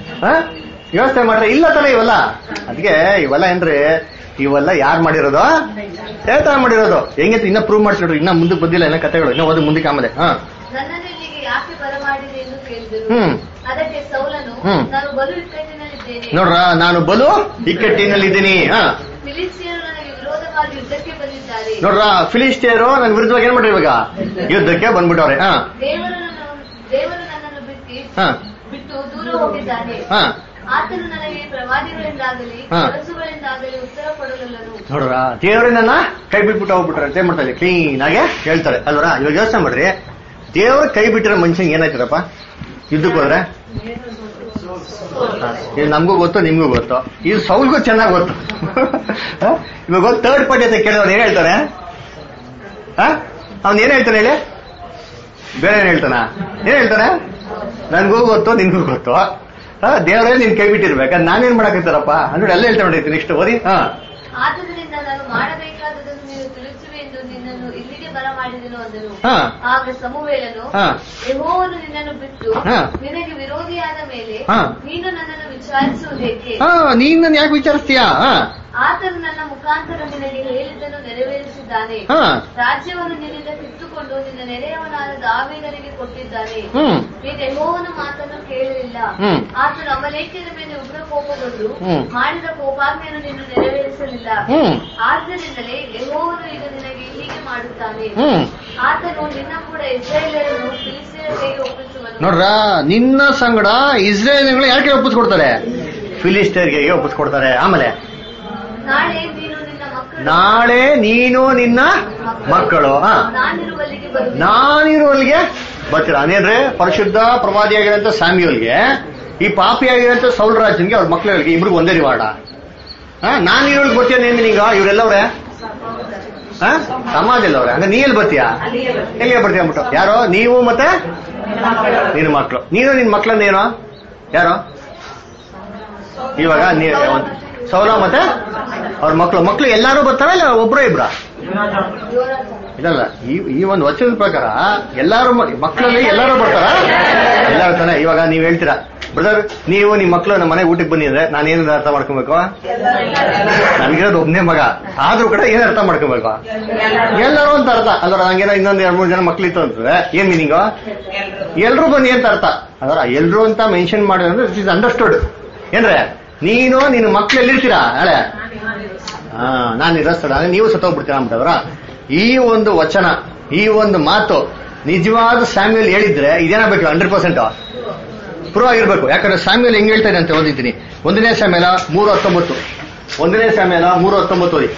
ವ್ಯವಸ್ಥೆ ಮಾಡ್ರೆ ಇಲ್ಲ ತಾನೆ ಇವೆಲ್ಲ ಅದಕ್ಕೆ ಇವೆಲ್ಲ ಏನ್ರಿ ಇವೆಲ್ಲ ಯಾರು ಮಾಡಿರೋದು ಹೇಳ್ತಾ ಮಾಡಿರೋದು ಹೆಂಗಂತ ಇನ್ನ ಪ್ರೂವ್ ಮಾಡಿಸ್ಬಿಟ್ರು ಇನ್ನ ಮುಂದಕ್ಕೆ ಬಂದಿಲ್ಲ ಎಲ್ಲ ಕಥೆಗಳು ಇನ್ನ ಓದಿ ಮುಂದಕ್ಕೆ ಆಮೇಲೆ ಹಾ ನನ್ನನ್ನು ಇಲ್ಲಿಗೆ ಯಾಕೆ ಬರಮಾಡಿದೆ ಎಂದು ಕೇಳಿದರು ಹ್ಮ್ ಅದಕ್ಕೆ ಸೌಲನು ಹ್ಮ್. ನಾನು ಬಲು ಇಕ್ಕಟ್ಟಿನಲ್ಲಿದ್ದೇನೆ ನೋಡ್ರ ನಾನು ಬಲು ಇಕ್ಕಟ್ಟಿನಲ್ಲಿದ್ದೀನಿ ಹಾ ಫಿಲಿಸ್ತಿಯರು ನನಗೆ ವಿರೋಧವಾಗಿ ಯುದ್ಧಕ್ಕೆ ಬಂದಿದ್ದಾರೆ ನೋಡ್ರ ಫಿಲಿಸ್ಟಿಯರು ನನ್ನ ವಿರುದ್ಧವಾಗಿ ಏನ್ ಮಾಡ್ರಿ ಇವಾಗ ಯುದ್ಧಕ್ಕೆ ಬಂದ್ಬಿಟ್ಟವ್ರೆ ಹಾ ದೇವರು ನನ್ನನ್ನು ದೇವರು ನನ್ನನ್ನು ಬಿಟ್ಟು ಹಾ ಬಿಟ್ಟು ದೂರ ಹೋಗಿದ್ದಾನೆ ಹಾ ಆತನು ನನಗೆ ಪ್ರವಾದಿಗಳಿಂದಾಗಲಿ ಹಾ. ಕೆಲಸಗಳಿಂದಾಗಲಿ ಉತ್ತರ ಕೊಡಲಲ್ಲನು ನೋಡ್ರ ದೇವರನ್ನ ಕೈ ಬಿಟ್ಬಿಟ್ಟು ಹೋಗ್ಬಿಟ್ರೆ ಅಂತ ಏನ್ ಮಾಡ್ತಾ ಇದ್ದಾರೆ ಕ್ಲೀನ್ ಆಗಿ ಹೇಳ್ತಾರೆ ಅಲ್ವರ ಇವಾಗ ಯೋಚನೆ ಮಾಡ್ರಿ ದೇವ್ರ ಕೈ ಬಿಟ್ಟಿರೋ ಮನುಷ್ಯಂಗೆ ಏನಾಯ್ತರಪ್ಪ ಯುದ್ಧಕ್ಕೆ ಹೋದ್ರೆ ಹಾ, ಇದು ನಮಗೂ ಗೊತ್ತು ನಿಮ್ಗೂ ಗೊತ್ತು ಇದು ಸೌಲ್ಗೂ ಚೆನ್ನಾಗಿ ಗೊತ್ತು ಹಾ? ಇವಾಗ ಥರ್ಡ್ ಪಾರ್ಟಿ ಅಂತ ಕೇಳಿದವ್ರು ಏನ್ ಹೇಳ್ತಾರೆ ಅವ್ನ್ ಏನ್ ಹೇಳ್ತಾನೆ ಹೇಳಿ ಬೇರೆ ಏನ್ ಹೇಳ್ತಾನ ಏನ್ ಹೇಳ್ತಾನೆ ನನ್ಗೂ ಗೊತ್ತು ನಿನ್ಗೂ ಗೊತ್ತು ಹಾ, ದೇವರೇ ನಿನ್ ಕೈ ಬಿಟ್ಟಿರ್ಬೇಕು ನಾನೇನ್ ಮಾಡಕತ್ತಾರಪ್ಪ ಅಂದ್ರೆ ಎಲ್ಲ ಹೇಳ್ತಾ ನೋಡಿರ್ತೀನಿ ಇಷ್ಟು ಓದಿ ಹಾ ಆದುದರಿಂದ ನಾನು ಮಾಡಬೇಕಾದದನ್ನು ನೀನು ತಿಳಿಸುವೆ ಎಂದು ನಿನ್ನನ್ನು ಇಲ್ಲಿಗೆ ಬರಮಾಡಿದೆನು ಅಂದನು ಹಾ ಆಗ ಸಮುವೇಲನು ಹಾ ಯೆಹೋವನು ನಿನ್ನನ್ನು ಬಿಟ್ಟು ಹಾ. ನಿನಗೆ ವಿರೋಧಿಯಾದ ಮೇಲೆ ಹಾ. ನೀನು ನನ್ನನ್ನು ವಿಚಾರಿಸುವುದೇಕೆ ಹಾ ನೀನ್ ನನ್ ಯಾಕೆ ವಿಚಾರಿಸ್ತೀಯಾ ಹಾ ಆತನು ನನ್ನ ಮುಖಾಂತರ ನಿನಗೆ ಹೇಳಿದ್ದನ್ನು ನೆರವೇರಿಸಿದ್ದಾನೆ ಹಾ ರಾಜ್ಯವನ್ನು ನಿನ್ನಿಂದ ಕಿತ್ತುಕೊಂಡು ನಿನ್ನ ನೆರೆಯವನಾದ ದಾವೀದನಿಗೆ ಕೊಟ್ಟಿದ್ದಾನೆ ಹ್ಮ್ ನೀನು ಯೆಹೋವನ ಮಾತನ್ನು ಕೇಳಲಿಲ್ಲ ಹ್ಮ್. ಆತನು ಅಮಲೇಖ್ಯದ ಮೇಲೆ ಉಗ್ರ ಕೋಪಗೊಂಡು ಹ್ಮ್. ಮಾಡಿದ ಕೋಪಾಜ್ಞೆಯನ್ನು ನೀನು ನೆರವೇರಿಸಲಿಲ್ಲ ಹ್ಮ್. ಆದ್ದರಿಂದಲೇ ಯೆಹೋವನು ಈಗ ನಿನಗೆ ಇಲ್ಲಿಗೆ ಮಾಡುತ್ತಾನೆ ಹ್ಮ್ ಆತನು ನಿನ್ನ ಕೂಡ ಇಸ್ರಾಯೇಲರನ್ನು ಫಿಲಿಸ್ತೀಯರ ಕೈಗೆ ಒಪ್ಪಿಸುವನು ನೋಡ್ರ ನಿನ್ನ ಸಂಗಡ ಇಸ್ರೇಲ್ಗಳು ಯಾಕೆ ಒಪ್ಪಿಸ್ಕೊಡ್ತಾರೆ ಫಿಲಿಸ್ಟರ್ಗೆ ಒಪ್ಪಿಸ್ಕೊಡ್ತಾರೆ ಆಮೇಲೆ ನಾಳೆ ನೀನು ನಿನ್ನ ಮಕ್ಕಳು ನಾಳೆ ನೀನು ನಿನ್ನ ಮಕ್ಕಳು ಹಾ ನಾನಿರುವಲ್ಲಿಗೆ ಬರುವೆ ನಾನಿರುವಲ್ಲಿಗೆ ಬರ್ತೀರ ಅದೇನ್ರಿ ಪರಿಶುದ್ಧ ಪ್ರವಾದಿಯಾಗಿರೋಂಥ ಸ್ಯಾಮ್ಯುಲ್ಗೆ ಈ ಪಾಪಿಯಾಗಿರೋಂಥ ಸೌಲ್ ರಾಜನ್ಗೆ ಅವ್ರ ಮಕ್ಕಳಿಗೆ ಇಬ್ರಿಗೆ ಒಂದೇ ರಿವಾರ್ಡ ಹಾ ನಾನಿರೋಳಿಗೆ ಬರ್ತೀಯ ಈಗ ಇವರೆಲ್ಲವ್ರೆ ಹಾ ಸಮಾಜ ಎಲ್ಲವ್ರೆ ಅಂದ್ರೆ ನೀ ಎಲ್ಲಿ ಬರ್ತೀಯಾ ಎಲ್ಲಿಗೆ ಬರ್ತೀಯ ಅಂದ್ಬಿಟ್ಟು ಯಾರೋ ನೀವು ಮತ್ತೆ ನಿನ್ನ ಮಕ್ಕಳು ನೀನು ನಿನ್ ಮಕ್ಳಂದ ಏನೋ ಯಾರು ಇವಾಗ ನೀ ಒಂದ್- ಸೌಲ ಮತ್ತೆ ಅವ್ರ ಮಕ್ಳು ಮಕ್ಳು ಎಲ್ಲಾರು ಬರ್ತಾರ ಇಲ್ಲ ಒಬ್ರ ಇಬ್ರ ಇದಲ್ಲ ಈ ಈ ಒಂದು ವಚನದ ಪ್ರಕಾರ ಎಲ್ಲಾರು ಮ- ಮಕ್ಕಳಲ್ಲಿ ಎಲ್ಲಾರು ಬರ್ತಾರ ಎಲ್ಲಾರು ತಾನೆ ಇವಾಗ ನೀವ್ ಹೇಳ್ತೀರಾ ಬ್ರದರ್ ನೀವು ನಿಮ್ ಮಕ್ಕಳು ನಮ್ಮ ಮನೆಗೆ ಊಟಕ್ಕೆ ಬನ್ನಿ ಅಂದ್ರೆ ನಾನು ಏನ್ ಅರ್ಥ ಮಾಡ್ಕೊಬೇಕು ನನ್ಗಿರೋದು ಒಬ್ನೇ ಮಗ ಆದ್ರೂ ಕೂಡ ಏನ್ ಅರ್ಥ ಮಾಡ್ಕೊಬೇಕು ಎಲ್ಲರೂ ಅಂತ ಅರ್ಥ ಅಲ್ರ ನಂಗೇನೋ ಇನ್ನೊಂದ್ ಎರಡ್ ಮೂರ್ ಜನ ಮಕ್ಳಿತ್ತು ಅಂತಂದ್ರೆ ಏನ್ ಮೀನಿಂಗು ಎಲ್ರು ಬನ್ನಿ ಅಂತ ಅರ್ಥ ಅದರ ಎಲ್ರು ಅಂತ ಮೆನ್ಷನ್ ಮಾಡಿದ್ರೆ ಇಟ್ ಇಸ್ ಅಂಡರ್ಸ್ಟುಡ್ ಏನ್ರೆ ನೀನು ನಿನ್ನ ಮಕ್ಳು ಎಲ್ಲಿರ್ತೀರಾ ನಾಳೆ ಹಾ ನಾನು ಇರೋಸ್ತಡ ನೀವು ಸತ್ತೋಗ್ಬಿಡ್ತೀರಾ ಅಂಬಿಟ್ಟವ್ರ ಈ ಒಂದು ವಚನ ಈ ಒಂದು ಮಾತು ನಿಜವಾದ ಸ್ಯಾಮ್ಯಲ್ ಹೇಳಿದ್ರೆ ಇದೇನಾಗಬೇಕು ಹಂಡ್ರೆಡ್ ಪರ್ಸೆಂಟ್ ಪ್ರೂವ್ ಆಗಿರ್ಬೇಕು ಯಾಕಂದ್ರೆ ಸ್ಯಾಮ್ಯಲ್ ಹೆಂಗ್ ಹೇಳ್ತಾ ಇದೆ ಅಂತ ಓದಿದ್ದೀನಿ ಒಂದನೇ ಸ್ಯಾಮ್ಯಲ ಮೂರು ಹತ್ತೊಂಬತ್ತು ಒಂದನೇ ಸ್ಯಾಮ್ಯಲ ಮೂರು ಹತ್ತೊಂಬತ್ತು ಓದಿ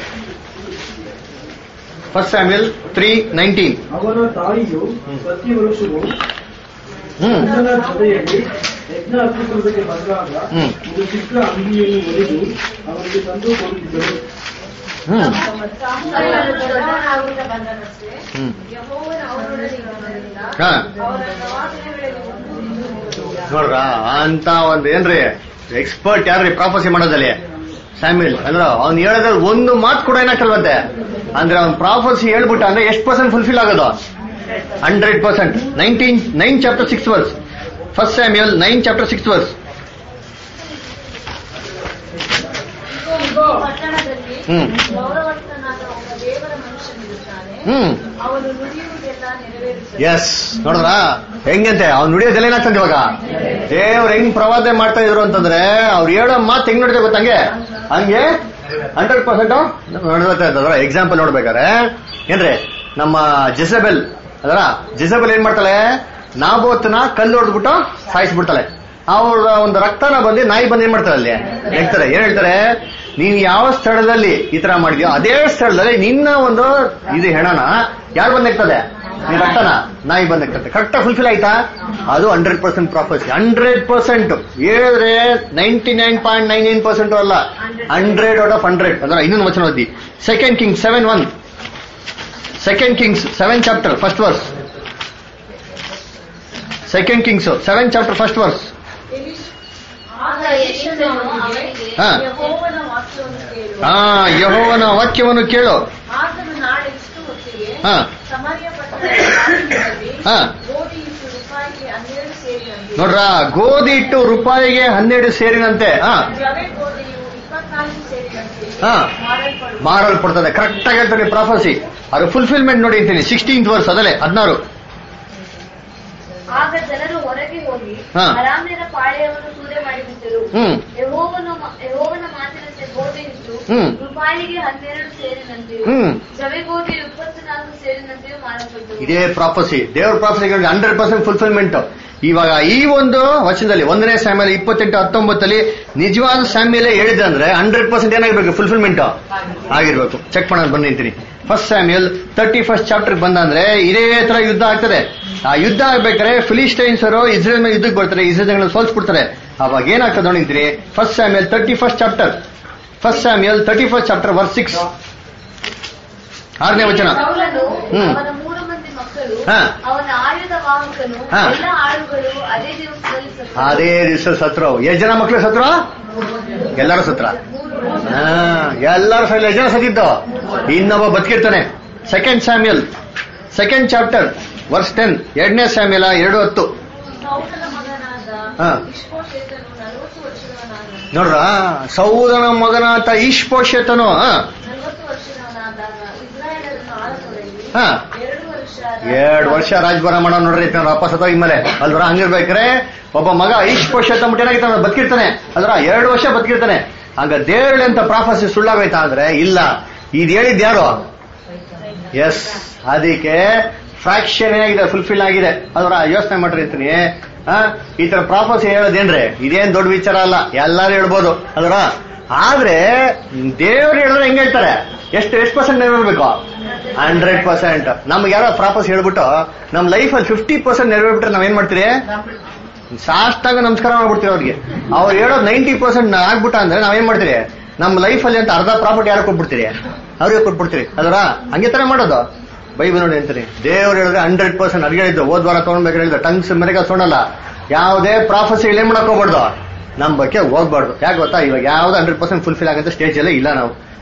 ಫಸ್ಟ್ ಸ್ಯಾಮ್ಯಲ್ ತ್ರೀ ನೈನ್ಟೀನ್ ಅವನ ತಾಯಿಯು ಪ್ರತಿ ವರ್ಷವೂ ಹ್ಮ್ ಗಂಡನ ಜೊತೆಯಲ್ಲಿ ಯಜ್ಞ ಅರ್ಪಿಸುವುದಕ್ಕೆ ಬಂದಾಗ ಹ್ಮ್. ಇದು ಚಿಕ್ಕ ಅಂಗಿಯನ್ನು ಒಡೆದು ಅವನಿಗೆ ತಂದು ಕೊಡುತ್ತಿದ್ದರು ಹ್ಮ್ ಅವನು ದೊಡ್ಡವನಾಗುತ್ತಾ ಬಂದನಷ್ಟೇ ಹ್ಮ್ ಯೆಹೋವನ ಅವನೊಡನೆ ಇರುವುದರಿಂದ ಹಾ ಅವನ ಪ್ರವಾದನೆಗಳಲ್ಲಿ ಒಂದು ಇರುವುದಿಲ್ಲ. ನೋಡ್ರ ಅಂತ ಒಂದ್ ಏನ್ರಿ ಎಕ್ಸ್ಪರ್ಟ್ ಯಾರ್ರಿ ಪ್ರಾಫಸಿ ಮಾಡೋದಲ್ಲಿ ಸ್ಯಾಮ್ಯಲ್ ಅಂದ್ರ ಅವ್ನ್ ಹೇಳೋದ್ರಲ್ಲಿ ಒಂದು ಮಾತು ಕೂಡ ಏನಾಗ್ತಲ್ವಂತೆ ಅಂದ್ರೆ ಅವ್ನ್ ಪ್ರಾಫಸಿ ಹೇಳ್ಬಿಟ್ಟ ಅಂದ್ರೆ ಎಷ್ಟು ಪರ್ಸೆಂಟ್ ಫುಲ್ಫಿಲ್ ಆಗೋದು hundred percent nineteen nine chapter six verse first Samuel nine chapter six verse ಪಟ್ಟಣದಲ್ಲಿ ಹ್ಮ್. ಗೌರವಸ್ಥನಾದ ಒಬ್ಬ ದೇವರ ಮನುಷ್ಯನಿರುತ್ತಾನೆ ಹ್ಮ್ ಅವನು ನುಡಿಯುವುದೆಲ್ಲ ನೆರವೇರಿಸುತ್ತಾನೆ ಎಸ್ ನೋಡ್ರ ಹೆಂಗಂತೆ ಅವ್ನು ನುಡಿಯೋದೆಲ್ಲ ಏನಾಗ್ತದೆ ಇವಾಗ ದೇವ್ರ ಹೆಂಗ್ ಪ್ರವಾದನೆ ಮಾಡ್ತಾ ಇದ್ರು ಅಂತಂದ್ರೆ ಅವ್ರು ಹೇಳೋ ಮಾತು ಹೆಂಗ್ ನೋಡಿದೆ ಗೊತ್ತಂಗೆ ಹಂಗೆ ಹಂಡ್ರೆಡ್ ಪರ್ಸೆಂಟ್ ನೋಡ್ತಾ ಇದ್ದದ್ರ ಎಕ್ಸಾಂಪಲ್ ನೋಡ್ಬೇಕಾರೆ ಏನ್ರಿ ನಮ್ಮ ಜೆಸಬೆಲ್ ಅದರ ಜೆಸಬೆಲ್ ಏನ್ ಮಾಡ್ತಾಳೆ ನಾಬೋತ್ನ ಕಲ್ಲು ಹೊಡೆದ್ಬಿಟ್ಟು ಸಾಯಿಸ್ಬಿಡ್ತಾಳೆ ಅವ್ರ ಒಂದು ರಕ್ತನ ಬಂದು ನಾಯಿ ಬಂದು ಏನ್ ಮಾಡ್ತಾರೆ ಅಲ್ಲಿ ಹೇಳ್ತಾರೆ ಏನ್ ಹೇಳ್ತಾರೆ ನೀನ್ ಯಾವ ಸ್ಥಳದಲ್ಲಿ ಈ ತರ ಮಾಡಿದ್ಯೋ ಅದೇ ಸ್ಥಳದಲ್ಲಿ ನಿನ್ನ ಒಂದು ಇದು ಹೆಣನ ಯಾರು ಬಂದಿರ್ತದೆ ನೀನ್ ರಕ್ತನ ನಾಯಿ ಬಂದಿರ್ತದೆ ಕರೆಕ್ಟ್ ಫುಲ್ಫಿಲ್ ಆಯ್ತಾ ಅದು hundred percent prophecy hundred percent ಹೇಳಿದ್ರೆ ninety nine point nine nine percent ಅಲ್ಲ ಹಂಡ್ರೆಡ್ ಔಟ್ ಆಫ್ ಹಂಡ್ರೆಡ್ ಅಂದ್ರೆ ಇನ್ನೊಂದು ವಚನ ಓದಿ second king seven one second kings seven chapter first verse second kings seven chapter first verse ಆಗ ಯೆಶುವನು ಅವನಿಗೆ ಹಾ. ಯೆಹೋವನ ವಾಕ್ಯವನ್ನು ಕೇಳು ಹಾ ಯಹೋವನ ವಾಕ್ಯವನ್ನು ಕೇಳು ಆತನು ನಾಳೆ ಇಷ್ಟು ಹೊತ್ತಿಗೆ ಹಾ. ಸಮರ್ಯ ಪಟ್ಟಣದಲ್ಲಿ ಹಾ. ಗೋಧಿ ಇಷ್ಟು ರೂಪಾಯಿಗೆ ಹನ್ನೆರಡು ಸೇರಿದಂತೆ ನೋಡ್ರ ಗೋಧಿ ಹಿಟ್ಟು ರೂಪಾಯಿಗೆ ಹನ್ನೆರಡು ಸೇರಿನಂತೆ ಹಾ ಜವೆ ಗೋಧಿಯು ಇಪ್ಪತ್ನಾಲ್ಕು ಸೇರಿದಂತೆ ಹಾ. ಮಾರಲ್ಪಡುವುದು ಮಾರಲ್ಪಡ್ತದೆ ಕರೆಕ್ಟ್ ಆಗಿ ಹೇಳ್ತಾನೆ ಪ್ರಾಫಸಿ ಅದು ಫುಲ್ಫಿಲ್ಮೆಂಟ್ ನೋಡಿ ಅಂತೀನಿ ಸಿಕ್ಸ್ಟೀನ್ತ್ ವರ್ಸ್ ಅದಲ್ಲೇ ಹದಿನಾರು ಆಗ ಜನರು ಹೊರಗೆ ಹೋಗಿ ಹಾ. ಅರಾಮ್ಯರ ಪಾಳೆಯವನ್ನು ಸೂರೆ ಮಾಡಿಬಿಟ್ಟರು ಹ್ಮ್. ಯೆಹೋವನ ಮ- ಯೆಹೋವನ ಮಾತಿನಂತೆ ಗೋಧಿ ಹಿಟ್ಟು ಹ್ಮ್. ರೂಪಾಯಿಗೆ ಹನ್ನೆರಡು ಸೇರಿನಂತೆಯೂ ಹ್ಮ್. ಜವೆ ಗೋಧಿ ಇಪ್ಪತ್ನಾಲ್ಕು ಸೇರಿನಂತೆಯೂ ಮಾರಲ್ಪಟ್ಟವು ಇದೇ ಪ್ರಾಫಸಿ ದೇವ್ರ ಪ್ರಾಫಸಿ ಹಂಡ್ರೆಡ್ ಪರ್ಸೆಂಟ್ ಫುಲ್ಫಿಲ್ಮೆಂಟ್ ಇವಾಗ ಈ ಒಂದು ವಚನದಲ್ಲಿ ಒಂದನೇ ಸ್ಯಾಮ್ಯಲ್ ಇಪ್ಪತ್ತೆಂಟು ಹತ್ತೊಂಬತ್ತಲ್ಲಿ ನಿಜವಾದ ಸ್ಯಾಮ್ಯಲೇ ಹೇಳಿದೆ ಅಂದ್ರೆ ಹಂಡ್ರೆಡ್ ಪರ್ಸೆಂಟ್ ಏನಾಗಿರ್ಬೇಕು ಫುಲ್ಫಿಲ್ಮೆಂಟ್ ಆಗಿರ್ಬೇಕು ಚೆಕ್ ಮಾಡೋಣ ಬಂದು ನಿಂತೀನಿ first Samuel thirty first chapter ಬಂದ ಅಂದ್ರೆ ಇದೇ ತರ ಯುದ್ಧ ಆಗ್ತದೆ ಆ ಯುದ್ಧ ಆಗ್ಬೇಕಾದ್ರೆ ಫಿಲಿಸ್ಟೈನ್ಸ್ ಅವರು ಇಸ್ರೇಲ್ ಮೇಲೆ ಯುದ್ಧಕ್ಕೆ ಬರ್ತಾರೆ ಇಸ್ರೇಲ್ ಸೋಲ್ಸ್ಬಿಡ್ತಾರೆ ಅವಾಗ ಏನಾಗ್ತದೆ ನೋಡಿ ನಿಂತೀನಿ first Samuel thirty first chapter first Samuel thirty first chapter verse six ಆರನೇ ವಚನ ಸೌಲನು ಹ್ಮ್. ಅವನ ಮೂರು ಮಂದಿ ಮಕ್ಕಳು ಹಾ. ಅವನ ಆಯುಧ ವಾಹಕನು ಹಾ. ಎಲ್ಲ ಆಳುಗಳು ಅದೇ ದಿವಸದಲ್ಲಿ ಸತ್ತರು. ಅದೇ ದಿವಸ ಸತ್ರು ಎಷ್ಟು ಜನ ಮಕ್ಳು ಸತ್ರು ಎಲ್ಲರೂ ಸತ್ರ ಹಾ, ಎಲ್ಲರೂ ಸಹ ಎಷ್ಟು ಜನ ಸತ್ತಿದ್ದು ಇನ್ನೊಬ್ಬ ಬದುಕಿರ್ತಾನೆ second Samuel second chapter verse ten ಎರಡನೇ ಸ್ಯಾಮ್ಯಲ ಎರಡು ಹತ್ತು ಸೌಲನ ಮಗನಾದ ಹಾ. ಇಷ್ಬೋಶೆತನು ನಲವತ್ತು ವರ್ಷದವನಾದನು ನೋಡ್ರ ಸೌದನ ಮಗನಾತ ಈಶ್ಪೋಷತನು ನಲವತ್ತು ವರ್ಷದವನಾದಾಗ ಇಸ್ರಾಯೇಲರನ್ನು ಆಳತೊಡಗಿ ಹಾ. ಎರಡು ವರ್ಷ ಎರಡ್ ವರ್ಷ ರಾಜಭಾರ ಮಾಡೋ ನೋಡ್ರಿ ನಾನು ವಾಪಸ್ ಸತ್ತೋಗಿ ಮೇಲೆ ಅಲ್ವರ ಹಂಗಿರ್ಬೇಕ್ರೆ ಒಬ್ಬ ಮಗ ಈಶ್ಪೋಷತ ಏನಾಗಿರ್ತಾನೆ ಬದುಕಿರ್ತಾನೆ ಅಲ್ವರ ಎರಡು ವರ್ಷ ಬದುಕಿರ್ತಾನೆ ಹಂಗ ದೇವಳಿ ಅಂತ ಪ್ರಾಫಸಿ ಸುಳ್ಳಾಗೈತಾ ಅಂದ್ರೆ ಇಲ್ಲ ಇದ್ ಹೇಳಿದ್ ಯಾರು ಎಸ್ ಅದಕ್ಕೆ ಫ್ರಾಕ್ಷನ್ ಏನಾಗಿದೆ ಫುಲ್ಫಿಲ್ ಆಗಿದೆ ಅದರ ಯೋಚನೆ ಮಾಡ್ರಿ ಅಂತೀನಿ ಆ, ಈ ತರ ಪ್ರಾಫಸಿ ಹೇಳೋದೇನ್ರಿ ಇದೇನ್ ದೊಡ್ಡ ವಿಚಾರ ಅಲ್ಲ ಎಲ್ಲಾರು ಹೇಳ್ಬೋದು ಅದರ ಆದ್ರೆ ದೇವ್ರು ಹೇಳಿದ್ರೆ ಹೆಂಗ್ ಹೇಳ್ತಾರೆ ಎಷ್ಟು ಎಷ್ಟು ಪರ್ಸೆಂಟ್ ನೆರವೇರ್ಬೇಕು ಹಂಡ್ರೆಡ್ ಪರ್ಸೆಂಟ್ ನಮ್ಗೆ ಯಾರೋ ಪ್ರಾಪಸ್ ಹೇಳ್ಬಿಟ್ಟು ನಮ್ ಲೈಫಲ್ಲಿ ಫಿಫ್ಟಿ ಪರ್ಸೆಂಟ್ ನೆರವೇರ್ಬಿಟ್ರೆ ನಾವೇನ್ ಮಾಡ್ತೀರಿ ಸಾಷ್ಟಾಗ ನಮಸ್ಕಾರ ಮಾಡ್ಬಿಡ್ತೀವಿ ಅವ್ರಿಗೆ ಅವ್ರು ಹೇಳೋದು ನೈಂಟಿ ಪರ್ಸೆಂಟ್ ಆಗ್ಬಿಟ್ಟ ಅಂದ್ರೆ ನಾವೇನ್ ಮಾಡ್ತೀರಿ ನಮ್ಮ ಲೈಫಲ್ಲಿ ಅಂತ ಅರ್ಧ ಪ್ರಾಫಿಟ್ ಯಾರು ಕೊಟ್ಬಿಡ್ತೀರಿ ಅವ್ರಿಗೆ ಕೊಟ್ಬಿಡ್ತೀರಿ ಅದರ ಹಂಗೆ ತರ ಮಾಡೋದು ಬೈಬಲ್ ನೋಡಿ ಅಂತೀರಿ ದೇವ್ರು ಹೇಳಿದ್ರೆ ಹಂಡ್ರೆಡ್ ಪರ್ಸೆಂಟ್ ಅಡ್ಗೆ ಹೇಳಿದ್ದು ಹೋದ್ ವಾರ ತಗೊಂಡ್ಬೇಕು ಹೇಳಿದ್ರು ಟಂಗ್ಸ್ ಮೆರೆಗ ಸೋಣಲ್ಲ ಯಾವುದೇ ಪ್ರಾಫಸಿ ಏನ್ ಮಾಡಕ್ ಹೋಗ್ಬಾರ್ದು ನಮ್ ಬಗ್ಗೆ ಹೋಗ್ಬಾರ್ದು ಯಾಕೆ ಗೊತ್ತಾ ಇವಾಗ ಯಾವ್ದು ಹಂಡ್ರೆಡ್ ಪರ್ಸೆಂಟ್ ಫುಲ್ಫಿಲ್ ಆಗಂತ ಸ್ಟೇಜ್ ಅಲ್ಲೇ ಇಲ್ಲ ನಾವು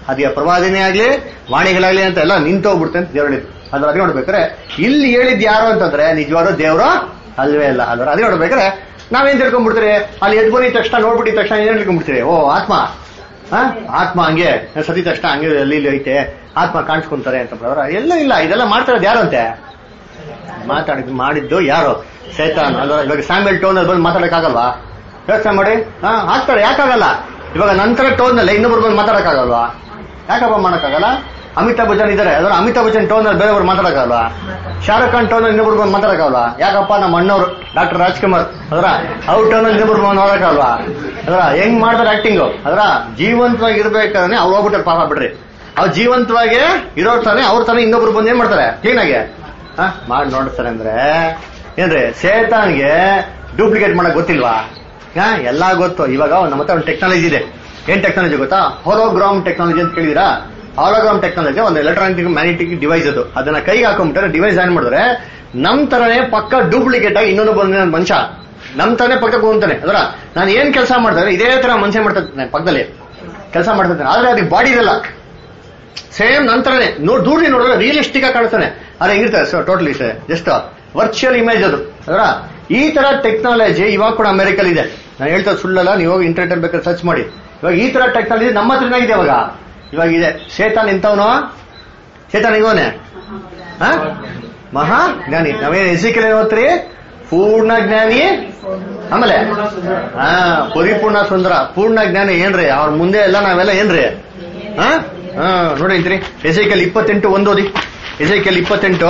ಅದಕ್ಕೆ ಪ್ರವಾದಿನೇ ಆಗ್ಲಿ ವಾಣಿಗಳಾಗ್ಲಿ ಅಂತ ಎಲ್ಲ ನಿಂತೋಗ್ಬಿಡುತ್ತೆ ಅಂತ ದೇವ್ರು ಹೇಳಿದ್ರು ಅದ್ರ ಅದೇ ನೋಡ್ಬೇಕಾರೆ ಇಲ್ಲಿ ಹೇಳಿದ್ ಯಾರು ಅಂತಂದ್ರೆ ನಿಜವಾದ ದೇವ್ರು ಅಲ್ವೇ ಅಲ್ಲ ಅದ್ರ ಅದೇ ನೋಡ್ಬೇಕಾರೆ ನಾವೇನ್ ತಿಳ್ಕೊಂಡ್ಬಿಡ್ತೀರಿ ಅಲ್ಲಿ ಎದ್ ಬಂದಿದ ತಕ್ಷಣ ನೋಡ್ಬಿಟ್ಟಿದ ತಕ್ಷಣ ಏನ್ ತಿಳ್ಕೊಂಡ್ಬಿಡ್ತೀರಿ ಓ ಆತ್ಮ ಹ? ಆತ್ಮ ಹಂಗೆ ಸತಿ ತಕ್ಷಣ ಹಂಗೆ ಅಲ್ಲಿ ಇಲ್ಲಿ ಐತೆ ಆತ್ಮ ಕಾಣಿಸ್ಕೊಂತಾರೆ ಅಂತ ಬ್ರದರ ಎಲ್ಲ ಇಲ್ಲ ಇದೆಲ್ಲ ಮಾಡ್ತಾರದು ಯಾರು ಅಂತೆ ಮಾತಾಡಿದ್ ಮಾಡಿದ್ದು ಯಾರು ಸೈತಾನ್ ಅಲ್ವಾ ಇವಾಗ ಸ್ಯಾಮ್ಯಲ್ ಟೋನ್ ಅಲ್ಲಿ ಬಂದು ಮಾತಾಡಕ್ಕಾಗಲ್ವಾ ಯೋಚನೆ ಮಾಡಿ ಹಾ ಆಗ್ತಾರೆ ಯಾಕಾಗಲ್ಲ ಇವಾಗ ನಂತರ ಟೋನ್ ನಲ್ಲಿ ಇನ್ನೊಬ್ರು ಬಂದು ಮಾತಾಡಕ್ಕಾಗಲ್ವಾ ಯಾಕಪ್ಪ ಮಾಡಕ್ಕಾಗಲ್ಲ ಅಮಿತಾಬ್ ಬಚ್ಚನ್ ಇದಾರೆ ಅದರ ಅಮಿತಾಬ್ ಬಚ್ಚನ್ ಟೋನ್ ಅಲ್ಲಿ ಬೇರೆಯವ್ರು ಮಾತಾಡಕ್ಕಾಗಲ್ವಾ ಶಾರುಖ್ ಖಾನ್ ಟೋನ್ ಅಲ್ಲಿ ಇನ್ನೊಬ್ರು ಬಂದು ಮಾತಾಡಕ್ಕಾಗಲ್ವಾ ಯಾಕಪ್ಪ ನಮ್ಮ ಅಣ್ಣವ್ರು ಡಾಕ್ಟರ್ ರಾಜ್ಕುಮಾರ್ ಅದರ ಅವ್ರ ಟೋನ್ ಅಲ್ಲಿ ಇನ್ನೊಬ್ರು ಬಂದು ನೋಡಕ್ಕಾಗಲ್ವಾ ಅದರ ಹೆಂಗ್ ಮಾಡ್ತಾರೆ ಆಕ್ಟಿಂಗ್ ಅದರ ಜೀವಂತವಾಗಿ ಇರ್ಬೇಕಾದ್ರೆ ಅವ್ರು ಹೋಗ್ಬಿಟ್ಟಾರೆ ಪಾಪ ಬಿಡ್ರಿ ಅವ್ರು ಜೀವಂತವಾಗಿ ಇರೋ ತಾನೆ ಅವ್ರ ತಾನೆ ಇನ್ನೊಬ್ರು ಬಂದು ಏನ್ ಮಾಡ್ತಾರೆ ಕ್ಲೀನ್ ಆಗಿ ಹಾ ಮಾಡಿ ನೋಡ್ತಾರೆ ಅಂದ್ರೆ ಏನ್ರಿ ಸೇತಾನ್ಗೆ ಡೂಪ್ಲಿಕೇಟ್ ಮಾಡಕ್ ಗೊತ್ತಿಲ್ವಾ ಹಾ ಎಲ್ಲಾ ಗೊತ್ತು ಇವಾಗ ನಮ್ಮ ಹತ್ರ ಒಂದು ಟೆಕ್ನಾಲಜಿ ಇದೆ ಏನ್ ಟೆಕ್ನಾಲಜಿ ಗೊತ್ತಾ ಹೊಲೋಗ್ರಾಮ್ ಟೆಕ್ನಾಲಜಿ ಅಂತ ಕೇಳಿದಿರಾ ಹಾಲೋಗ್ರಾಮ್ ಟೆಕ್ನಾಲಜಿ ಒಂದು ಎಲೆಕ್ಟ್ರಾನಿಕ್ ಮ್ಯಾಗ್ನೆಟಿಕ್ ಡಿವೈಸ್ ಅದು ಅದನ್ನ ಕೈಗೆ ಹಾಕೊಂಡ್ಬಿಟ್ರೆ ಡಿವೈಸ್ ಏನ್ ಮಾಡಿದ್ರೆ ನಮ್ ತರನೇ ಪಕ್ಕ ಡೂಪ್ಲಿಕೇಟ್ ಆಗಿ ಇನ್ನೊಂದು ಬಂದ ಮನುಷ್ಯ ನಮ್ ತರನೇ ಪಕ್ಕಕ್ಕೆ ಹೋಗ್ತಾನೆ ಅದರ ನಾನು ಏನ್ ಕೆಲಸ ಮಾಡ್ತಾರೆ ಇದೇ ತರ ಮನುಷ್ಯ ಮಾಡ್ತಾ ಇರ್ತಾನೆ ಪಕ್ಕದಲ್ಲಿ ಕೆಲಸ ಮಾಡ್ತಾ ಇರ್ತಾನೆ ಆದ್ರೆ ಅದಕ್ಕೆ ಬಾಡಿ ಇರಲ್ಲ ಸೇಮ್ ನಂತರನೇ ನೋಡ್ ದೂರನೇ ನೋಡಿದ್ರೆ ರಿಯಲಿಸ್ಟಿಕ್ ಆಗಿ ಕಾಣಿಸ್ತಾನೆ ಅದೇ ಹೆಂಗಿರ್ತಾರೆ so totally just virtual image ಅದು ಅದರ ಈ ತರ ಟೆಕ್ನಾಲಜಿ ಇವಾಗ ಕೂಡ ಅಮೆರಿಕಲ್ ಇದೆ ನಾನು ಹೇಳ್ತಾ ಸುಳ್ಳಲ್ಲ ನೀವು ಹೋಗಿ ಇಂಟರ್ನೆಟ್ ಬೇಕಾದ್ರೆ ಸರ್ಚ್ ಮಾಡಿ ಇವಾಗ ಈ ತರ ಟೆಕ್ನಾಲಜಿ ನಮ್ಮ ಹತ್ರನೇ ಇದೆ ಇವಾಗ ಇವಾಗ ಇದೆ ಶೇತಾನ್ ಇಂಥವನು ಶೇತಾನ್ ಇವನೇ ಹಾ ಮಹಾ ಜ್ಞಾನಿ ನಾವೇನ್ ಎಸಿಕಲ್ ಓದ್ತೀರಿ ಪೂರ್ಣ ಜ್ಞಾನಿ ಆಮೇಲೆ ಹಾ ಪರಿಪೂರ್ಣ ಸುಂದರ ಪೂರ್ಣ ಜ್ಞಾನಿ ಏನ್ರಿ ಅವ್ರ ಮುಂದೆ ಎಲ್ಲ ನಾವೆಲ್ಲ ಏನ್ರಿ ಹಾ ಹಾ ನೋಡಿ ಅಂತೀರಿ ಎಸೈಕಲ್ ಇಪ್ಪತ್ತೆಂಟು ಒಂದು ಓದಿ ಎಸೈಕಲ್ ಇಪ್ಪತ್ತೆಂಟು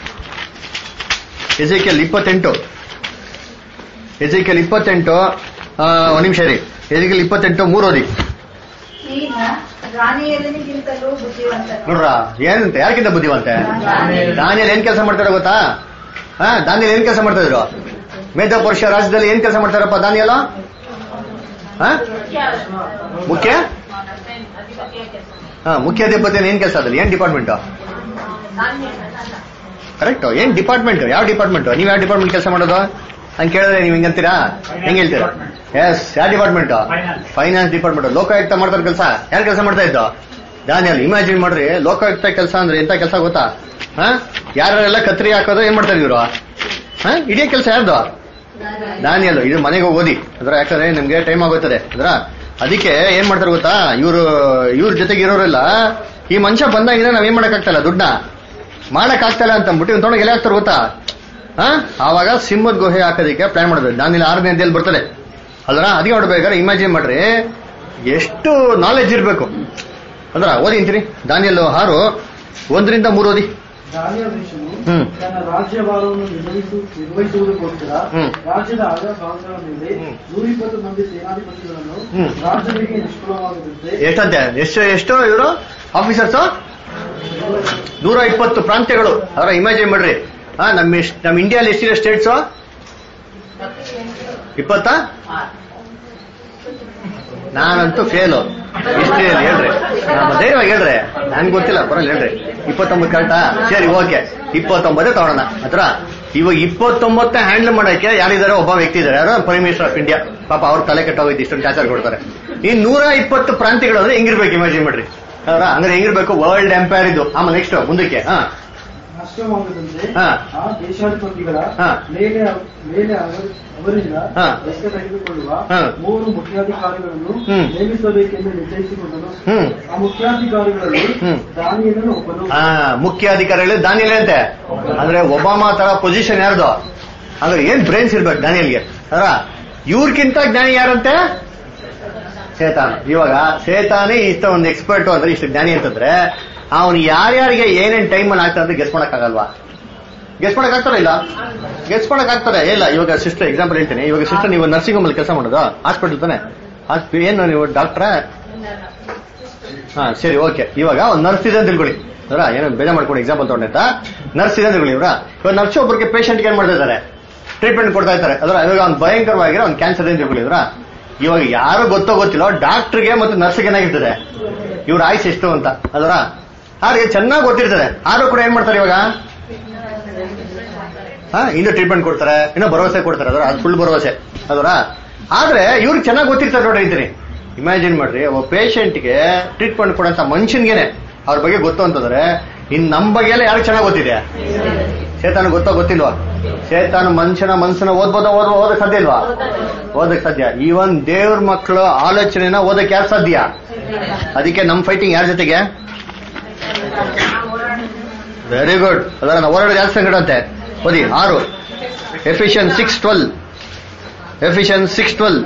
ಎಸೈಕಲ್ ಇಪ್ಪತ್ತೆಂಟು ಎಸೈಕಲ್ ಇಪ್ಪತ್ತೆಂಟು ಆ, ಒಂದ್ ನಿಮಿಷ ರೀ ಎಸೈಕಲ್ ಇಪ್ಪತ್ತೆಂಟು ಮೂರು ಓದಿ ಈಗ ರಾಣಿಯಲ್ಲಿಗಿಂತಲೂ ಬುದ್ಧಿವಂತ ನೋಡ್ರ ಏನಂತ ಯಾರಕ್ಕಿಂತ ಬುದ್ಧಿವಂತೆ ದಾನಿಯಲ್ಲಿ ಏನ್ ಕೆಲಸ ಮಾಡ್ತಾರೆ ಗೊತ್ತಾ ಹಾ ದಾನಿಯಲ್ಲಿ ಏನ್ ಕೆಲಸ ಮಾಡ್ತಾ ಇದ್ರು ಮೇಧ ಪುರುಷ ರಾಜ್ಯದಲ್ಲಿ ಏನ್ ಕೆಲಸ ಮಾಡ್ತಾರಪ್ಪ ದಾನಿಯಲ್ಲ ಹಾ ಮುಖ್ಯ ಹಾ ಮುಖ್ಯ ಅಧಿಪತಿ ಏನ್ ಕೆಲಸ ಅದಲ್ಲಿ ಏನ್ ಡಿಪಾರ್ಟ್ಮೆಂಟ್ ಕರೆಕ್ಟ್ ಏನ್ ಡಿಪಾರ್ಟ್ಮೆಂಟ್ ಯಾವ ಡಿಪಾರ್ಟ್ಮೆಂಟ್ ನೀವ್ ಯಾವ ಡಿಪಾರ್ಟ್ಮೆಂಟ್ ಕೆಲಸ ಮಾಡೋದು ಹಂಗೆ ಕೇಳಿದ್ರೆ ನೀವ್ ಹಿಂಗಂತೀರಾ ಹೆಂಗ್ ಹೇಳ್ತೀರಾ ಎಸ್ ಯಾವ ಡಿಪಾರ್ಟ್ಮೆಂಟ್ ಫೈನಾನ್ಸ್ ಡಿಪಾರ್ಟ್ಮೆಂಟ್ ಲೋಕಾಯುಕ್ತ ಮಾಡ್ತಾರೆ ಕೆಲಸ ಯಾರು ಕೆಲಸ ಮಾಡ್ತಾ ಇದ್ದು ದಾನಿಯಲ್ಲಿ ಇಮ್ಯಾಜಿನ್ ಮಾಡ್ರಿ ಲೋಕಾಯುಕ್ತ ಕೆಲಸ ಅಂದ್ರೆ ಎಂತ ಕೆಲಸ ಗೊತ್ತಾ ಹಾ ಯಾರೆಲ್ಲ ಕತ್ರಿ ಹಾಕೋದು ಏನ್ ಮಾಡ್ತಾರೆ ಇವರು ಹಾ ಇಡೀ ಕೆಲಸ ಯಾರ್ದು ದಾನಿಯಲ್ಲು ಇದು ಮನೆಗೆ ಹೋಗಿ ಓದಿ ಅದ್ರ ಯಾಕಂದ್ರೆ ನಿಮ್ಗೆ ಟೈಮ್ ಆಗೋಯ್ತದೆ ಅದ್ರ ಅದಕ್ಕೆ ಏನ್ ಮಾಡ್ತಾರೆ ಗೊತ್ತಾ ಇವರು ಇವ್ರ ಜೊತೆಗೆ ಇರೋರೆಲ್ಲ ಈ ಮನುಷ್ಯ ಬಂದಾಗಿದ್ರೆ ನಾವ್ ಏನ್ ಮಾಡಕ್ಕಾಗ್ತಲ್ಲ ದುಡ್ಡ ಮಾಡಕ್ಕಾಗ್ತಲ್ಲ ಅಂತ ಅಂದ್ಬಿಟ್ಟು ಇವ್ನು ತೊಗೊಂಡು ಎಲೆ ಹಾಕ್ತಾರೆ ಗೊತ್ತಾ ಹಾ ಆವಾಗ ಸಿಂಹದ ಗುಹೆ ಹಾಕೋದಕ್ಕೆ ಪ್ಲಾನ್ ಮಾಡಿದ್ರು ದಾನಿಯಲ್ಲಿ ಆರನೇ ಅಧ್ಯಾಯಲ್ಲಿ ಬರ್ತದೆ ಅಲ್ರ ಅದಕ್ಕೆ ನೋಡ್ಬೇಕಾದ್ರೆ ಇಮ್ಯಾಜಿನ್ ಮಾಡ್ರಿ ಎಷ್ಟು ನಾಲೆಜ್ ಇರ್ಬೇಕು ಅಂದ್ರ ಓದಿ ಅಂತೀರಿ ದಾನಿಯಲ್ಲು ಆರು ಒಂದರಿಂದ ಮೂರು ಓದಿ ದಾನಿಯ ದೇಶವು ಹ್ಮ್. ತನ್ನ ರಾಜ್ಯಭಾರವನ್ನು ನಿರ್ವಹಿಸು ನಿರ್ವಹಿಸುವುದಕ್ಕೋಸ್ಕರ ಹ್ಮ್. ರಾಜ್ಯದ ಆಗ ಭಾಗಗಳ ಮೇಲೆ ಹ್ಮ್. ನೂರಿಪ್ಪತ್ತು ಮಂದಿ ಸೇನಾಧಿಪತಿಗಳನ್ನು ಹ್ಮ್. ರಾಜ್ಯಗಳಿಗೆ ನಿಷ್ಫಲವಾಗದಂತೆ ಎಷ್ಟಂತೆ ಎಷ್ಟು ಎಷ್ಟು ಇವರು ಆಫೀಸರ್ಸ್ ನೂರ ಇಪ್ಪತ್ತು ಪ್ರಾಂತ್ಯಗಳು ಅವರ ಇಮ್ಯಾಜಿನ್ ಮಾಡ್ರಿ ಹಾ ನಮ್ಮ ಎಷ್ಟ್- ನಮ್ಮ ಇಂಡಿಯಾದಲ್ಲಿ ಎಷ್ಟಿದೆ ಸ್ಟೇಟ್ಸ್ ಇಪ್ಪತ್ತ ನಾನಂತೂ ಫೇಲು ಹಿಸ್ಟ್ರಿಯಲ್ಲಿ ಹೇಳ್ರಿ ನಮ್ಮ ಧೈರ್ಯವಾಗಿ ಹೇಳ್ರಿ ನನ್ಗೆ ಗೊತ್ತಿಲ್ಲ ಬರಲ್ಲ ಹೇಳ್ರಿ ಇಪ್ಪತ್ತೊಂಬತ್ತು ಕರೆಕ್ಟಾ ಸರಿ ಓಕೆ ಇಪ್ಪತ್ತೊಂಬತ್ತೇ ತಗೊಳ್ಳೋಣ ಹತ್ರ ಇವಾಗ ಇಪ್ಪತ್ತೊಂಬತ್ತೇ ಹ್ಯಾಂಡಲ್ ಮಾಡಕ್ಕೆ ಯಾರಿದ್ದಾರೆ ಒಬ್ಬ ವ್ಯಕ್ತಿ ಇದ್ದಾರೆ ಯಾರು ಪ್ರೈಮ್ ಮಿನಿಸ್ಟರ್ ಆಫ್ ಇಂಡಿಯಾ ಪಾಪ ಅವ್ರ ತಲೆ ಕೆಟ್ಟೋಗಿದ್ದು ಇಷ್ಟೊಂದು ಚಾಚಾರ್ ಕೊಡ್ತಾರೆ ಈ ನೂರ ಇಪ್ಪತ್ತು ಪ್ರಾಂತ್ಯಗಳು ಅಂದ್ರೆ ಹೆಂಗಿರ್ಬೇಕು ಇಮ್ಯಾಜಿನ್ ಮಾಡ್ರಿ ಅವರ ಅಂದ್ರೆ ಹೆಂಗಿರ್ಬೇಕು ವರ್ಲ್ಡ್ ಎಂಪೈರ್ ಇದು ಆಮೇಲೆ ನೆಕ್ಸ್ಟ್ ಮುಂದಕ್ಕೆ ಹಾ ನಷ್ಟವಾಗದಂತೆ ಹಾ. ಆ ದೇಶಾಧಿಪತಿಗಳ ಹಾ. ಮೇಲೆ ಮೇಲೆ ಅವರ- ಅವರಿಂದ ಹಾ. ಲೆಕ್ಕ ತೆಗೆದುಕೊಳ್ಳುವ ಹಾ. ಮೂರು ಮುಖ್ಯಾಧಿಕಾರಿಗಳನ್ನು ಹ್ಮ್. ನೇಮಿಸಬೇಕೆಂದು ನಿರ್ಣಯಿಸಿಕೊಂಡನು ಹ್ಮ್. ಆ ಮುಖ್ಯಾಧಿಕಾರಿಗಳಲ್ಲಿ ಹ್ಮ್. ದಾನಿಯಲ್ಲೂ ಒಬ್ಬನು ಹಾ ಮುಖ್ಯ ಅಧಿಕಾರಿಗಳು ದಾನಿಯಲ್ ಅಂತೆ ಅಂದ್ರೆ ಒಬಾಮಾ ತರ ಪೊಸಿಷನ್ ಯಾರ್ದು ಅಂದ್ರೆ ಏನ್ ಬ್ರೈನ್ಸ್ ಇರ್ಬೇಕು ದಾನಿಯಲ್ಗೆ ಅದ್ರ ಇವ್ರಕ್ಕಿಂತ ಜ್ಞಾನಿ ಯಾರಂತೆ ಸೇತಾನ್ ಇವಾಗ ಸೇತಾನೇ ಇಷ್ಟ ಒಂದು ಎಕ್ಸ್ಪರ್ಟ್ ಅಂದ್ರೆ ಇಷ್ಟು ಜ್ಞಾನಿ ಅಂತಂದ್ರೆ ಅವನು ಯಾರ್ಯಾರಿಗೆ ಏನೇನ್ ಟೈಮ್ ಅಲ್ಲಿ ಆಗ್ತಾ ಅಂದ್ರೆ ಗೆಸ್ ಆಗಲ್ವಾ ಗೆಸ್ ಮಾಡಕ್ ಆಗ್ತಾರ ಇಲ್ಲ ಗೆಸ್ ಮಾಡಕ್ ಆಗ್ತಾರೆ ಇಲ್ಲ ಇವಾಗ ಸಿಸ್ಟರ್ ಎಕ್ಸಾಂಪಲ್ ಹೇಳ್ತೀನಿ ಇವಾಗ ಸಿಸ್ಟರ್ ನೀವು ನರ್ಸಿಂಗ್ ಹೋಮ್ ಅಲ್ಲಿ ಕೆಲಸ ಮಾಡೋದು ಹಾಸ್ಪಿಟಲ್ ತಾನೆ ಹಾಸ್ಪಿ- ಏನು ನೀವು ಡಾಕ್ಟ್ರ ಹಾ ಸರಿ ಓಕೆ ಇವಾಗ ಒಂದು ನರ್ಸ್ ಇದೆ ಅಂತ ತಿಳ್ಕೊಳ್ಳಿ ಅವರ ಏನೋ ಬೇಜಾರ್ ಮಾಡ್ಕೊಂಡು ಎಕ್ಸಾಂಪಲ್ ತಗೊಂಡಾಯ್ತಾ ನರ್ಸ್ ಇದೆ ಅಂತ ತಿಳ್ಕೊಳ್ಳಿ ಇವ್ರ ಇವಾಗ ನರ್ಸ್ ಒಬ್ಬರಿಗೆ ಪೇಷಂಟ್ಗೆ ಏನ್ ಮಾಡ್ತಾ ಇದ್ದಾರೆ ಟ್ರೀಟ್ಮೆಂಟ್ ಕೊಡ್ತಾ ಇದ್ದಾರೆ ಅದರ ಇವಾಗ ಅವ್ನು ಭಯಂಕರವಾಗಿರೋ ಒಂದು ಕ್ಯಾನ್ಸರ್ ಇದೆ ಅಂತ ತಿಳ್ಕೊಳ್ಳಿ ಇವ್ರ ಇವಾಗ ಯಾರು ಗೊತ್ತೋ ಗೊತ್ತಿಲ್ಲ ಡಾಕ್ಟರ್ಗೆ ಮತ್ತು ನರ್ಸ್ಗೆ ಏನಾಗಿರ್ತದೆ ಇವ್ರ ಆಯ್ಸ್ ಎಷ್ಟು ಅಂತ ಅದರ ಅವ್ರಿಗೆ ಚೆನ್ನಾಗಿ ಗೊತ್ತಿರ್ತದೆ ಆದ್ರೂ ಕೂಡ ಏನ್ ಮಾಡ್ತಾರೆ ಇವಾಗ ಹಾ ಇನ್ನು ಟ್ರೀಟ್ಮೆಂಟ್ ಕೊಡ್ತಾರೆ ಇನ್ನೂ ಭರವಸೆ ಕೊಡ್ತಾರೆ ಅದರ ಅದು ಫುಲ್ ಭರವಸೆ ಅದರ ಆದ್ರೆ ಇವ್ರಿಗೆ ಚೆನ್ನಾಗಿ ಗೊತ್ತಿರ್ತಾರೆ ನೋಡಿ ಅಂತೀನಿ ಇಮ್ಯಾಜಿನ್ ಮಾಡ್ರಿ ಒಬ್ಬ ಪೇಷಂಟ್ಗೆ ಟ್ರೀಟ್ಮೆಂಟ್ ಕೊಡಂತ ಮನುಷ್ಯನ್ಗೆನೆ ಅವ್ರ ಬಗ್ಗೆ ಗೊತ್ತು ಅಂತಂದ್ರೆ ಇನ್ ನಮ್ ಬಗ್ಗೆ ಎಲ್ಲ ಯಾರು ಚೆನ್ನಾಗಿ ಗೊತ್ತಿದೆ ಸೇತಾನ ಗೊತ್ತೋ ಗೊತ್ತಿಲ್ವಾ ಸೇತಾನ ಮನುಷ್ಯನ ಮನ್ಸನ್ನ ಓದ್ಬೋದ ಓದ್ ಓದಕ್ ಸಾಧ್ಯ ಇಲ್ವಾ ಓದಕ್ ಸಾಧ್ಯ ಈವನ್ ದೇವ್ರ ಮಕ್ಕಳು ಆಲೋಚನೆನ ಓದಕ್ ಯಾರು ಸಾಧ್ಯ ಅದಕ್ಕೆ ನಮ್ ಫೈಟಿಂಗ್ ಯಾರ ಜೊತೆಗೆ ವೆರಿ ಗುಡ್ ಅದರ ನಾವು ಹೋರಾಡೋದು ಯಾರು ಸಂಗಡ ಅಂತೆ ಓದಿ ಆರು Ephesians six twelve Ephesians six twelve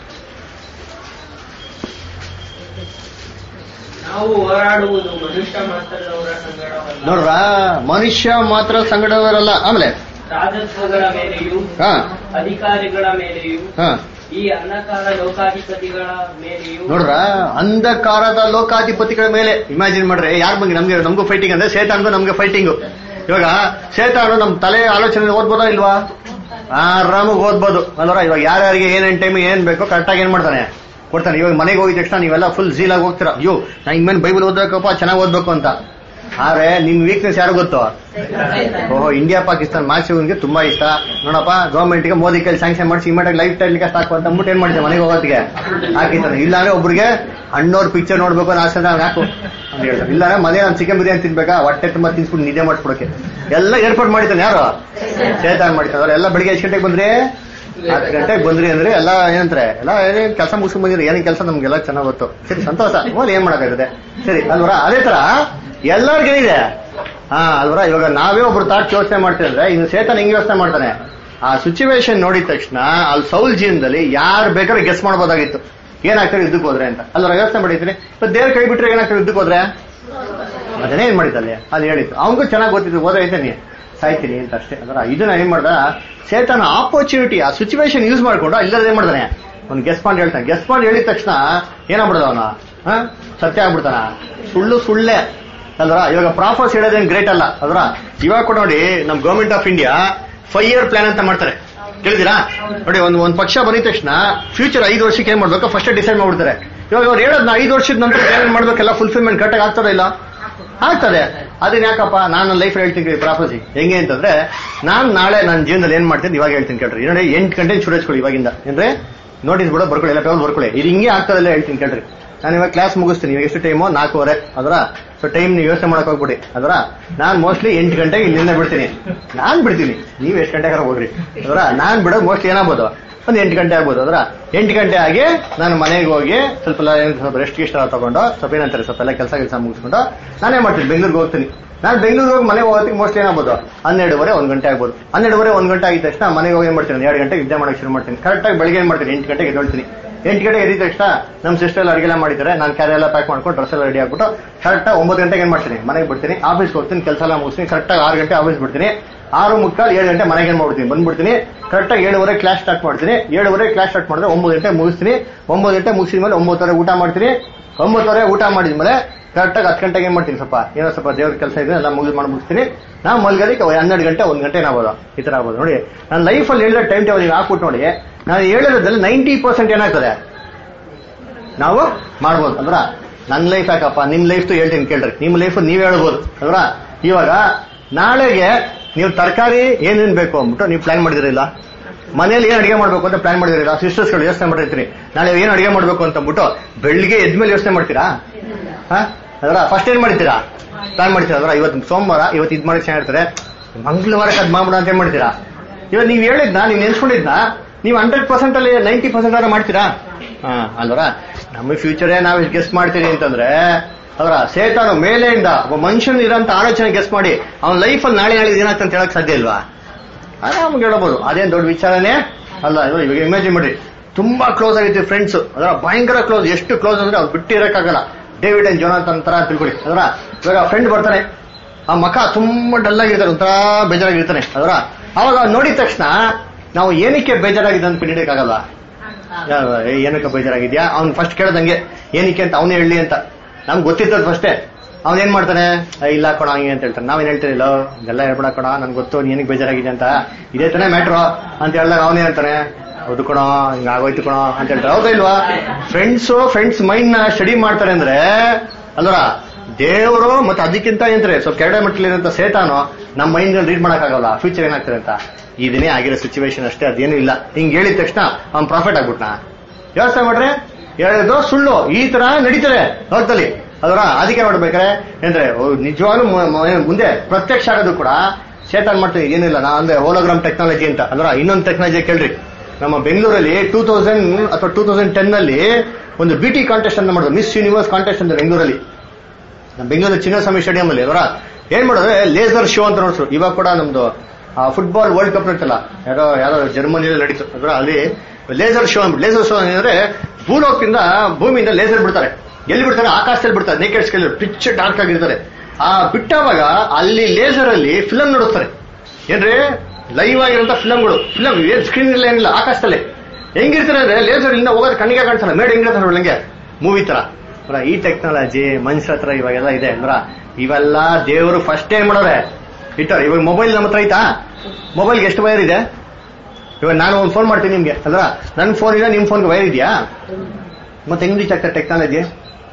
ನಾವು ಹೋರಾಡುವುದು ಮನುಷ್ಯ ಮಾತ್ರದವರ ಸಂಗಡವಲ್ಲ ನೋಡ್ರ ಮನುಷ್ಯ ಮಾತ್ರ ಸಂಗಡವರಲ್ಲ ಆಮೇಲೆ ರಾಜತ್ವಗಳ ಮೇಲೆಯೂ ಹಾ ಅಧಿಕಾರಿಗಳ ಮೇಲೆಯೂ ಹಾ ಈ ಅಂಧಕಾರ ಲೋಕಾಧಿಪತಿಗಳ ಮೇಲೆಯೂ ನೋಡ್ರ ಅಂಧಕಾರದ ಲೋಕಾಧಿಪತಿಗಳ ಮೇಲೆ ಇಮ್ಯಾಜಿನ್ ಮಾಡ್ರಿ ಯಾರ ಬಗ್ಗೆ ನಮ್ಗೆ ನಮಗೂ ಫೈಟಿಂಗ್ ಅಂದ್ರೆ ಸೇತಾನ್ಗೂ ನಮ್ಗೆ ಫೈಟಿಂಗ್ ಇವಾಗ ಸೇತಾನು ನಮ್ ತಲೆ ಆಲೋಚನೆ ಓದ್ಬೋದಾ ಇಲ್ವಾ ಆರಾಮಾಗಿ ಓದ್ಬೋದು ಅಲ್ವರ ಇವಾಗ ಯಾರ್ಯಾರಿಗೆ ಏನೇನ್ ಟೈಮ್ ಏನ್ ಬೇಕೋ ಕರೆಕ್ಟಾಗಿ ಏನ್ ಮಾಡ್ತಾನೆ ಕೊಡ್ತಾನೆ ಇವಾಗ ಮನೆಗೆ ಹೋಗಿದ ತಕ್ಷಣ ನೀವೆಲ್ಲ ಫುಲ್ ಜೀಲ್ ಆಗಿ ಹೋಗ್ತೀರಾ ಅಯ್ಯೋ ನಾ ಇನ್ಮೇಲೆ ಬೈಬಲ್ ಓದಬೇಕಪ್ಪ ಚೆನ್ನಾಗಿ ಓದ್ಬೇಕು ಅಂತ ಆದ್ರೆ ನಿನ್ ವೀಕ್ನೆಸ್ ಯಾರು ಗೊತ್ತು ಓಹೋ ಇಂಡಿಯಾ ಪಾಕಿಸ್ತಾನ ಮ್ಯಾಚ್ ತುಂಬಾ ಇಷ್ಟ ನೋಡಪ್ಪ ಗವರ್ಮೆಂಟ್ ಗೆ ಮೋದಿ ಕೈಲಿ ಸ್ಯಾಂಕ್ಷನ್ ಮಾಡಿಸಿ ಇಮಿಡಿಯೇಟ್ ಲೈಫ್ ಟೈಲ್ ಕಾಸ್ಟ್ ಹಾಕು ಅಂತ ಅಂದ್ಬಿಟ್ಟು ಏನ್ ಮಾಡ್ತಾರೆ ಮನೆಗೆ ಹೋಗೋದಕ್ಕೆ ಹಾಕಿರ್ತಾನೆ ಇಲ್ಲಾಂದ್ರೆ ಒಬ್ರಿಗೆ ಅಣ್ಣವ್ರ ಪಿಕ್ಚರ್ ನೋಡ್ಬೇಕು ಅನ್ನೋ ಆಸೆ ನಾವ್ ಹಾಕು ಅಂತ ಹೇಳ್ತಾರೆ ಇಲ್ಲಾಂದ್ರೆ ಮನೆ ನಾನು ಚಿಕನ್ ಬಿರಿಯಾನಿ ತಿನ್ಬೇಕಾ ಹೊಟ್ಟೆ ತುಂಬಾ ತಿನ್ಸ್ಬಿಟ್ಟು ನಿದ್ದೆ ಮಾಡ್ಕೊಡಕ್ಕೆ ಎಲ್ಲ ಏರ್ಪಾಟ್ ಮಾಡಿದ್ದಾನೆ ಯಾರು ಚೇತನ್ ಮಾಡಿರ್ತಾರೆ ಎಲ್ಲ ಬೆಳಿಗ್ಗೆ ಎಷ್ಟು ಗಂಟೆಗೆ ಬಂದ್ರಿ ಹತ್ತು ಗಂಟೆಗೆ ಬಂದ್ರಿ ಅಂದ್ರೆ ಎಲ್ಲ ಏನಂತಾರೆ ಎಲ್ಲ ಏನೇನ್ ಕೆಲಸ ಮುಗಿಸ್ಕೊಂಡ್ ಬಂದಿರಿ ಏನೇನ್ ಕೆಲಸ ನಮ್ಗೆಲ್ಲ ಚೆನ್ನಾಗ್ ಗೊತ್ತು ಸರಿ ಸಂತೋಷ ಹೋಗಿ ಏನ್ ಮಾಡಕ್ಕಾಗುತ್ತೆ ಸರಿ ಅಲ್ವರ ಅದೇ ತರ ಎಲ್ಲರಿಗೇನಿದೆ ಹಾ ಅಲ್ವರ ಇವಾಗ ನಾವೇ ಒಬ್ರು ತಾಟ್ ಯೋಚನೆ ಮಾಡ್ತೀವಿ ಅಂದ್ರೆ ಇನ್ನು ಸೇತನ್ ಹೆಂಗ್ ಯೋಚನೆ ಮಾಡ್ತಾನೆ ಆ ಸಿಚುವೇಶನ್ ನೋಡಿದ ತಕ್ಷಣ ಅಲ್ಲಿ ಸೌಲ್ ಜೀವನದಲ್ಲಿ ಯಾರು ಬೇಕಾದ್ರೆ ಗೆಸ್ ಮಾಡ್ಬೋದಾಗಿತ್ತು ಏನಾಗ್ತಾರೆ ಯುದ್ಧಕ್ಕೆ ಹೋದ್ರೆ ಅಂತ ಅಲ್ವರ ಯೋಚನೆ ಮಾಡಿದ್ದೀನಿ ಇപ്പൊ ದೇವ್ರ ಕೈ ಬಿಟ್ರೆ ಏನಾಗ್ತಾರೆ ಯುದ್ಧಕ್ಕೆ ಹೋದ್ರೆ ಅದನ್ನೇ ಏನ್ ಮಾಡಿದಲ್ಲಿ ಅಲ್ಲಿ ಹೇಳಿತ್ತು ಅವನಿಗೂ ಚೆನ್ನಾಗಿ ಗೊತ್ತಿತ್ತು ಓದೈತೇನೆ ಸಾಯ್ತೀನಿ ಅಂತ ಅಷ್ಟೇ ಅದರ ಇದನ್ನ ಏನ್ ಮಾಡ್ದ ಸೇತನ ಆಪರ್ಚುನಿಟಿ ಆ ಸಿಚುವೇಶನ್ ಯೂಸ್ ಮಾಡ್ಕೊಂಡು ಇಲ್ಲದ ಏನ್ ಮಾಡ್ತಾನೆ ಅವ್ನು ಗೆಸ್ ಮಾಡಿ ಹೇಳ್ತಾನೆ ಗೆಸ್ ಮಾಡಿ ಹೇಳಿದ ತಕ್ಷಣ ಏನಾಗ್ಬಿಡದ ಅವನ ಸತ್ಯ ಆಗ್ಬಿಡ್ತಾನ ಸುಳ್ಳು ಸುಳ್ಳೆ ಅಲ್ವರ ಇವಾಗ ಪ್ರಾಫರ್ಸ್ ಹೇಳೋದೇನ್ ಗ್ರೇಟ್ ಅಲ್ಲ ಅಲ್ವರ ಇವಾಗ ಕೂಡ ನೋಡಿ ನಮ್ government of India five year plan ಅಂತ ಮಾಡ್ತಾರೆ ತಿಳಿದಿರಾ ನೋಡಿ ಒಂದು ಒಂದು ಪಕ್ಷ ಬಂದಿದ ತಕ್ಷಣ ಫ್ಯೂಚರ್ ಐದು ವರ್ಷಕ್ಕೆ ಏನ್ ಮಾಡ್ಬೇಕು ಫಸ್ಟ್ ಡಿಸೈಡ್ ಮಾಡ್ಬಿಡ್ತಾರೆ ಇವಾಗ ಅವ್ರು ಹೇಳೋದ್ನ ಐದು ವರ್ಷದ ನಂತರ ಏನೇನ್ ಮಾಡ್ಬೇಕೆಲ್ಲ ಫುಲ್ಫಿಲ್ಮೆಂಟ್ ಕರೆಕ್ಟಾಗಿ ಆಗ್ತದ ಇಲ್ಲ ಆಗ್ತದೆ ಅದನ್ನ ಯಾಕಪ್ಪ ನಾನು ಲೈಫ್ ಹೇಳ್ತೀನಿ ಪ್ರಾಪಸಿ ಹೆಂಗೆ ಅಂತಂದ್ರೆ ನಾನ್ ನಾಳೆ ನನ್ನ ಜೀವನದಲ್ಲಿ ಏನ್ ಮಾಡ್ತೀನಿ ಇವಾಗ ಹೇಳ್ತೀನಿ ಕೇಳ್ರಿ ನೋಡಿ ಎಂಟು ಗಂಟೆ ಶುರು ಹಚ್ಕೊಳ್ಳಿ ಇವಾಗಿಂದ ಅಂದ್ರೆ ನೋಟಿಸ್ ಬಿಡೋ ಬರ್ಕೊಳ್ಳಿ ಎಲ್ಲ ಪೇಪರ್ ಬರ್ಕೊಳ್ಳಿ ಇದು ಹಿಂಗೆ ಆಗ್ತದಲ್ಲ ಹೇಳ್ತೀನಿ ಕೇಳ್ರಿ ನಾನು ಇವಾಗ ಕ್ಲಾಸ್ ಮುಗಿಸ್ತೀನಿ ಇವಾಗ ಎಷ್ಟು ಟೈಮು ನಾಲ್ಕೂವರೆ ಅದರ ಸೊ ಟೈಮ್ ನೀವು ಯೋಚನೆ ಮಾಡಕ್ ಹೋಗ್ಬಿಡಿ ಅದರ ನಾನ್ ಮೋಸ್ಟ್ಲಿ ಎಂಟು ಗಂಟೆಗೆ ಇಲ್ಲಿಂದ ಬಿಡ್ತೀನಿ ನಾನ್ ಬಿಡ್ತೀನಿ ನೀವು ಎಷ್ಟು ಗಂಟೆಗಾರ ಹೋಗ್ರಿ ಅದರ ನಾನ್ ಬಿಡೋದು ಮೋಸ್ಟ್ಲಿ ಏನಾಗ್ಬೋದು ಒಂದು ಎಂಟು ಗಂಟೆ ಆಗ್ಬೋದು ಅದರ ಎಂಟು ಗಂಟೆ ಆಗಿ ನಾನು ಮನೆಗೆ ಹೋಗಿ ಸ್ವಲ್ಪ ಎಲ್ಲ ಏನ್ ಸ್ವಲ್ಪ ರೆಸ್ಟ್ ಗಿಸ್ಟ್ ಎಲ್ಲ ತಗೊಂಡು ಸ್ವಲ್ಪ ಏನಂತಾರೆ ಸ್ವಲ್ಪ ಎಲ್ಲ ಕೆಲಸ ಕೆಲಸ ಮುಗಿಸ್ಕೊಂಡು ನಾನೇ ಮಾಡ್ತೀನಿ ಬೆಂಗಳೂರಿಗೆ ಹೋಗ್ತೀನಿ ನಾನು ಬೆಂಗಳೂರಿಗೆ ಹೋಗಿ ಮನೆಗೆ ಹೋಗೋದಕ್ಕೆ ಮೋಸ್ಟ್ಲಿ ಏನಾಗ್ಬೋದು ಹನ್ನೆರಡುವರೆ ಒಂದು ಗಂಟೆ ಆಗ್ಬೋದು ಹನ್ನೆರಡುವರೆ ಒಂದು ಗಂಟೆ ಆಗಿದ ತಕ್ಷಣ ಮನೆಗೆ ಹೋಗಿ ಏನ್ ಮಾಡ್ತೀನಿ ಎರಡು ಗಂಟೆಗೆ ವಿದ್ಯೆ ಮಾಡಕ್ಕೆ ಶುರು ಮಾಡ್ತೀನಿ ಕರೆಕ್ಟಾಗಿ ಬೆಳಿಗ್ಗೆ ಏನ್ ಮಾಡ್ತೀನಿ ಎಂಟು ಗಂಟೆಗೆ ಎದ್ದೇಳ್ತೀನಿ ಎಂಟು ಗಂಟೆಗೆ ಎದ್ದ ತಕ್ಷಣ ನಮ್ಮ ಸಿಸ್ಟರ್ ಎಲ್ಲ ಅಡಿಗೆ ಮಾಡಿದ್ದಾರೆ ನಾನು ಕ್ಯಾರಿ ಎಲ್ಲ ಪ್ಯಾಕ್ ಮಾಡ್ಕೊಂಡು ಡ್ರೆಸ್ ಎಲ್ಲ ರೆಡಿ ಆಗ್ಬಿಟ್ಟು ಕರೆಕ್ಟಾಗಿ ಒಂಬತ್ತು ಗಂಟೆಗೆ ಏನ್ ಮಾಡ್ತೀನಿ ಮನೆಗೆ ಬಿಡ್ತೀನಿ ಆಫೀಸ್ಗೆ ಹೋಗ್ತೀನಿ ಕೆಲಸ ಎಲ್ಲ ಮುಗಿಸ್ತೀನಿ ಕರೆಕ್ಟಾಗಿ ಆರು ಗಂಟೆ ಆಫೀಸ್ ಬಿಡ್ತೀನಿ ಆರು ಮುಕ್ಕಾಲು ಏಳು ಗಂಟೆ ಮನೆಗೆ ಏನ್ ಮಾಡ್ಬಿಡ್ತೀನಿ ಬಂದ್ಬಿಡ್ತೀನಿ ಕರೆಕ್ಟಾಗಿ ಏಳುವರೆ ಕ್ಲಾಸ್ ಸ್ಟಾರ್ಟ್ ಮಾಡ್ತೀನಿ ಏಳುವರೆ ಕ್ಲಾಸ್ ಸ್ಟಾರ್ಟ್ ಮಾಡಿದ್ರೆ ಒಂಬತ್ತು ಗಂಟೆ ಮುಗಿಸ್ತೀನಿ ಒಂಬತ್ತು ಗಂಟೆ ಮುಗಿಸಿದ ಮೇಲೆ ಒಂಬತ್ತುವರೆ ಊಟ ಮಾಡ್ತೀನಿ ಒಂಬತ್ತುವರೆ ಊಟ ಮಾಡಿದ್ಮೇಲೆ ಕರೆಕ್ಟಾಗಿ ಹತ್ತು ಗಂಟೆಗೆ ಏನ್ ಮಾಡ್ತೀನಿ ಸ್ವಲ್ಪ ಏನೋ ಸ್ವಲ್ಪ ದೇವ್ರ ಕೆಲಸ ಇದೆ ಎಲ್ಲ ಮುಗಿದು ಮಾಡಿ ಮುಗಿಸ್ತೀನಿ ನಾವು ಮಲ್ಗೋದಕ್ಕೆ ಹನ್ನೆರಡು ಗಂಟೆ ಒಂದು ಗಂಟೆ ಏನಾಗ್ಬೋದು ಈ ತರ ಆಗ್ಬೋದು ನೋಡಿ ನನ್ನ ಲೈಫಲ್ಲಿ ಹೇಳಿದ ಟೈಮ್ ಟೇಬಲ್ ನೀವು ಹಾಕ್ಬಿಟ್ಟು ನೋಡಿ ನಾನು ಹೇಳಿರೋದ್ರಲ್ಲಿ ನೈಂಟಿ ಪರ್ಸೆಂಟ್ ಏನಾಗ್ತದೆ ನಾವು ಮಾಡ್ಬೋದು ಅಂದ್ರ ನನ್ನ ಲೈಫ್ ಯಾಕಪ್ಪ ನಿಮ್ ಲೈಫ್ ಹೇಳ್ತೀನಿ ಕೇಳ್ರಿ ನಿಮ್ ಲೈಫ್ ನೀವ್ ಹೇಳ್ಬೋದು ಅಂದ್ರ ಇವಾಗ ನಾಳೆಗೆ ನೀವು ತರಕಾರಿ ಏನೇನ್ ಬೇಕು ಅಂದ್ಬಿಟ್ಟು ನೀವು ಪ್ಲಾನ್ ಮಾಡಿದಿರಿಲ್ಲ ಮನೇಲಿ ಏನ್ ಅಡಿಗೆ ಮಾಡ್ಬೇಕು ಅಂತ ಪ್ಲಾನ್ ಮಾಡಿದಿರಿಲ್ಲ ಸಿಸ್ಟರ್ಸ್ಗಳು ಯೋಚನೆ ಮಾಡಿರ್ತೀರಿ ನಾಳೆ ಏನ್ ಅಡಿಗೆ ಮಾಡ್ಬೇಕು ಅಂತ ಅಂದ್ಬಿಟ್ಟು ಬೆಳಿಗ್ಗೆ ಎದ್ಮೇಲೆ ಯೋಚನೆ ಮಾಡ್ತೀರಾ ಹಾ ಅದರ ಫಸ್ಟ್ ಏನ್ ಮಾಡ್ತೀರಾ ಪ್ಲಾನ್ ಮಾಡ್ತೀರಾ ಅದರ ಇವತ್ತು ಸೋಮವಾರ ಇವತ್ತು ಇದ್ ಮಾಡಿ ಚೆನ್ನಾಗಿರ್ತಾರೆ ಮಂಗಳವಾರಕ್ಕೆ ಅದ್ ಮಾಡ್ಬಿಡ ಅಂತ ಏನ್ ಮಾಡ್ತೀರಾ ಇವಾಗ ನೀವ್ ಹೇಳಿದ್ನ ನೀವ್ ನೆನ್ಸ್ಕೊಂಡಿದ್ನ ನೀವು ಹಂಡ್ರೆಡ್ ಪರ್ಸೆಂಟ್ ಅಲ್ಲಿ ನೈಂಟಿ ಪರ್ಸೆಂಟ್ ಆದ್ರೆ ಮಾಡ್ತೀರಾ ಹಾ ಅಲ್ವರ ನಮ್ಮ ಫ್ಯೂಚರೇ ನಾವು ಗೆಸ್ ಮಾಡ್ತೀವಿ ಅಂತಂದ್ರೆ ಅದರ ಸೇತಾನು ಮೇಲೆಯಿಂದ ಒಬ್ಬ ಮನುಷ್ಯನ ಇರೋಂತ ಆಲೋಚನೆ ಗೆಸ್ ಮಾಡಿ ಅವನ ಲೈಫಲ್ಲಿ ನಾಳೆ ನಾಳೆ ಏನಾಗ್ತಂತ ಅಂತ ಹೇಳಕ್ ಸಾಧ್ಯ ಇಲ್ವಾ ಆರಾಮಾಗಿ ಹೇಳ್ಬೋದು ಅದೇನ್ ದೊಡ್ಡ ವಿಚಾರನೇ ಅಲ್ಲ ಇವಾಗ ಇವಾಗ ಇಮ್ಯಾಜಿನ್ ಮಾಡಿ ತುಂಬಾ ಕ್ಲೋಸ್ ಆಗಿರ್ತೀವಿ ಫ್ರೆಂಡ್ಸ್ ಅದರ ಭಯಂಕರ ಕ್ಲೋಸ್ ಎಷ್ಟು ಕ್ಲೋಸ್ ಅಂದ್ರೆ ಅವ್ರು ಬಿಟ್ಟು ಇರಕ್ಕಾಗಲ್ಲ ಡೇವಿಡ್ ಅಂಡ್ ಜೋನಾಥನ್ ತರ ಅಂತ ತಿಳ್ಕೊಳ್ಳಿ ಅದರ ಇವಾಗ ಫ್ರೆಂಡ್ ಬರ್ತಾನೆ ಆ ಮಖ ತುಂಬಾ ಡಲ್ ಆಗಿರ್ತಾರೆ ಒಂಥರ ಬೇಜಾರಾಗಿರ್ತಾನೆ ಅದರ ಅವಾಗ ಅವ್ನ್ ನೋಡಿದ ತಕ್ಷಣ ನಾವು ಏನಕ್ಕೆ ಬೇಜಾರಾಗಿದೆ ಅಂತ ಹಿಡಿಯಕ್ಕಾಗಲ್ಲ ಏನಕ್ಕೆ ಬೇಜಾರಾಗಿದ್ಯಾ ಅವ್ನು ಫಸ್ಟ್ ಕೇಳ್ದಂಗೆ ಏನಕ್ಕೆ ಅಂತ ಅವನೇ ಹೇಳಿ ಅಂತ ನಮ್ಗೆ ಗೊತ್ತಿರ್ತದ ಫಸ್ಟೇ ಅವ್ನ್ ಏನ್ ಮಾಡ್ತಾನೆ "ಏ, ಇಲ್ಲ ಕೊಡ ಹಂಗೆ ಅಂತ ಹೇಳ್ತಾನೆ ನಾವೇನ್ ಹೇಳ್ತೀವಿ ಇಲ್ಲ ಇದೆಲ್ಲ ಹೇಳ್ಬೇಡ ಕೊಡ ನನ್ಗೆ ಗೊತ್ತು ನೀ ಏನಕ್ಕೆ ಬೇಜಾರಾಗಿದೆ ಅಂತ ಇದೇ ತಾನೇ ಮ್ಯಾಟ್ರು ಅಂತ ಹೇಳಿದಾಗ ಅವನೇ ಹೇಳ್ತಾನೆ ಹೌದು ಕಣೋ ಹಿಂಗ ಆಗೋಯ್ತು ಕಣೋ ಅಂತ ಹೇಳ್ತಾರೆ ಹೌದಾ ಇಲ್ವಾ ಫ್ರೆಂಡ್ಸ್ ಫ್ರೆಂಡ್ಸ್ ಮೈಂಡ್ ನ ಸ್ಟಡಿ ಮಾಡ್ತಾರೆ ಅಂದ್ರೆ ಅಲ್ವರ ದೇವರು ಮತ್ತೆ ಅದಕ್ಕಿಂತ ಏನಂತಾರೆ ಸ್ವಲ್ಪ ಕೆರಡೆ ಮಟ್ಟಲಿರೋಂಥ ಸೇತಾನು ನಮ್ಮ ಮೈಂಡ್ ರೀಡ್ ಮಾಡಕ್ಕಾಗಲ್ಲ ಫ್ಯೂಚರ್ ಏನಾಗ್ತದೆ ಅಂತ ಇದನ್ನೇ ಆಗಿರೋ ಸಿಚುವೇಶನ್ ಅಷ್ಟೇ ಅದೇನು ಇಲ್ಲ ಹಿಂಗ್ ಹೇಳಿದ ತಕ್ಷಣ ಅವ್ನ್ ಪ್ರಾಫಿಟ್ ಆಗ್ಬಿಟ್ನಾ ಯೋಚನೆ ಮಾಡ್ರೆ ಹೇಳಿದ್ರು ಸುಳ್ಳು ಈ ತರ ನಡೀತದೆ ಲೋಕದಲ್ಲಿ ಅದರ ಅದಕ್ಕೆ ಮಾಡ್ಬೇಕಾರೆ ಅಂದ್ರೆ ನಿಜವಾಗ್ಲೂ ಮ- ಮ- ಮುಂದೆ ಪ್ರತ್ಯಕ್ಷ ಆಗೋದು ಕೂಡ ಶೇತಾನ್ ಮಾಡ್ತೀವಿ ಏನಿಲ್ಲ ನಾ ಅಂದ್ರೆ ಹೋಲೋಗ್ರಾಮ್ ಟೆಕ್ನಾಲಜಿ ಅಂತ ಅಲ್ರ ಇನ್ನೊಂದು ಟೆಕ್ನಾಲಜಿ ಕೇಳ್ರಿ ನಮ್ಮ ಬೆಂಗಳೂರಲ್ಲಿ ಟೂ ತೌಸಂಡ್ ಅಥವಾ ಟೂ ತೌಸಂಡ್ ಟೆನ್ ನಲ್ಲಿ ಒಂದು ಬಿಟಿ ಕಾಂಟೆಸ್ಟ್ ಅಂತ ಮಾಡಿದ್ರು ಮಿಸ್ ಯೂನಿವರ್ಸ್ ಕಾಂಟೆಸ್ಟ್ ಅಂತ ಬೆಂಗಳೂರಲ್ಲಿ ನಮ್ಮ ಬೆಂಗಳೂರು ಚಿನ್ನಸ್ವಾಮಿ ಸ್ಟೇಡಿಯಂ ಅಲ್ಲಿ ಅವರ ಏನ್ ಮಾಡೋದು ಲೇಸರ್ ಶೋ ಅಂತ ನೋಡ್ರು ಇವಾಗ ಕೂಡ ನಮ್ದು ಫುಟ್ಬಾಲ್ ವರ್ಲ್ಡ್ ಕಪ್ ಇರ್ತಲ್ಲ ಯಾರೋ ಯಾರೋ ಜರ್ಮನಿಯಲ್ಲಿ ನಡೀತು ಅದರ ಅಲ್ಲಿ ಲೇಸರ್ ಶೋ ಅಂದ್ಬಿಟ್ಟು ಲೇಸರ್ ಶೋ ಅಂದ್ರೆ ಭೂಲೋಕದಿಂದ ಭೂಮಿಯಿಂದ ಲೇಸರ್ ಬಿಡ್ತಾರೆ ಎಲ್ಲಿ ಬಿಡ್ತಾರೆ ಆಕಾಶದಲ್ಲಿ ಬಿಡ್ತಾರೆ ನೇಕೆಡ್ ಸ್ಕೇಲ್ ಪಿಚ್ ಡಾರ್ಕ್ ಆಗಿರ್ತಾರೆ ಆ ಬಿಟ್ಟಾಗ ಅಲ್ಲಿ ಲೇಸರ್ ಅಲ್ಲಿ ಫಿಲಂ ನೋಡುತ್ತಾರೆ ಏನ್ರಿ ಲೈವ್ ಆಗಿರೋಂಥ ಫಿಲಂಗಳು ಫಿಲಂ ಏನ್ ಸ್ಕ್ರೀನ್ ಇಲ್ಲ ಏನಿಲ್ಲ ಆಕಾಶದಲ್ಲಿ ಹೆಂಗಿರ್ತಾರೆ ಅಂದ್ರೆ ಲೇಸರ್ ಇಂದ ಹೋಗೋದು ಕಣ್ಣಿಗೆ ಕಾಣಿಸಲ್ಲ ಮೇಡ್ ಹೆಂಗಿರ್ತಾರೆ ಒಳಗೆ ಮೂವಿ ತರ ಅಂದ್ರ ಈ ಟೆಕ್ನಾಲಜಿ ಮನುಷ್ಯ ಹತ್ರ ಇವಾಗೆಲ್ಲ ಇದೆ ಅಂದ್ರ ಇವೆಲ್ಲ ದೇವರು ಫಸ್ಟ್ ಏನ್ ಮಾಡೋರೆ ಇಟ್ಟಾರೆ ಇವಾಗ ಮೊಬೈಲ್ ನಮ್ಮ ಹತ್ರ ಐತಾ ಮೊಬೈಲ್ಗೆ ಎಷ್ಟು ವೈರ್ ಇದೆ ಇವಾಗ ನಾನು ಒಂದು ಫೋನ್ ಮಾಡ್ತೀನಿ ನಿಮ್ಗೆ ಅಲ್ರ ನನ್ನ ಫೋನ್ ಇದೆ ನಿಮ್ ಫೋನ್ಗೆ ವೈರ್ ಇದೆಯಾ ಮತ್ತೆ ಹೆಂಗ್ ರೀಚ್ ಆಗ್ತದೆ ಟೆಕ್ನಾಲಜಿ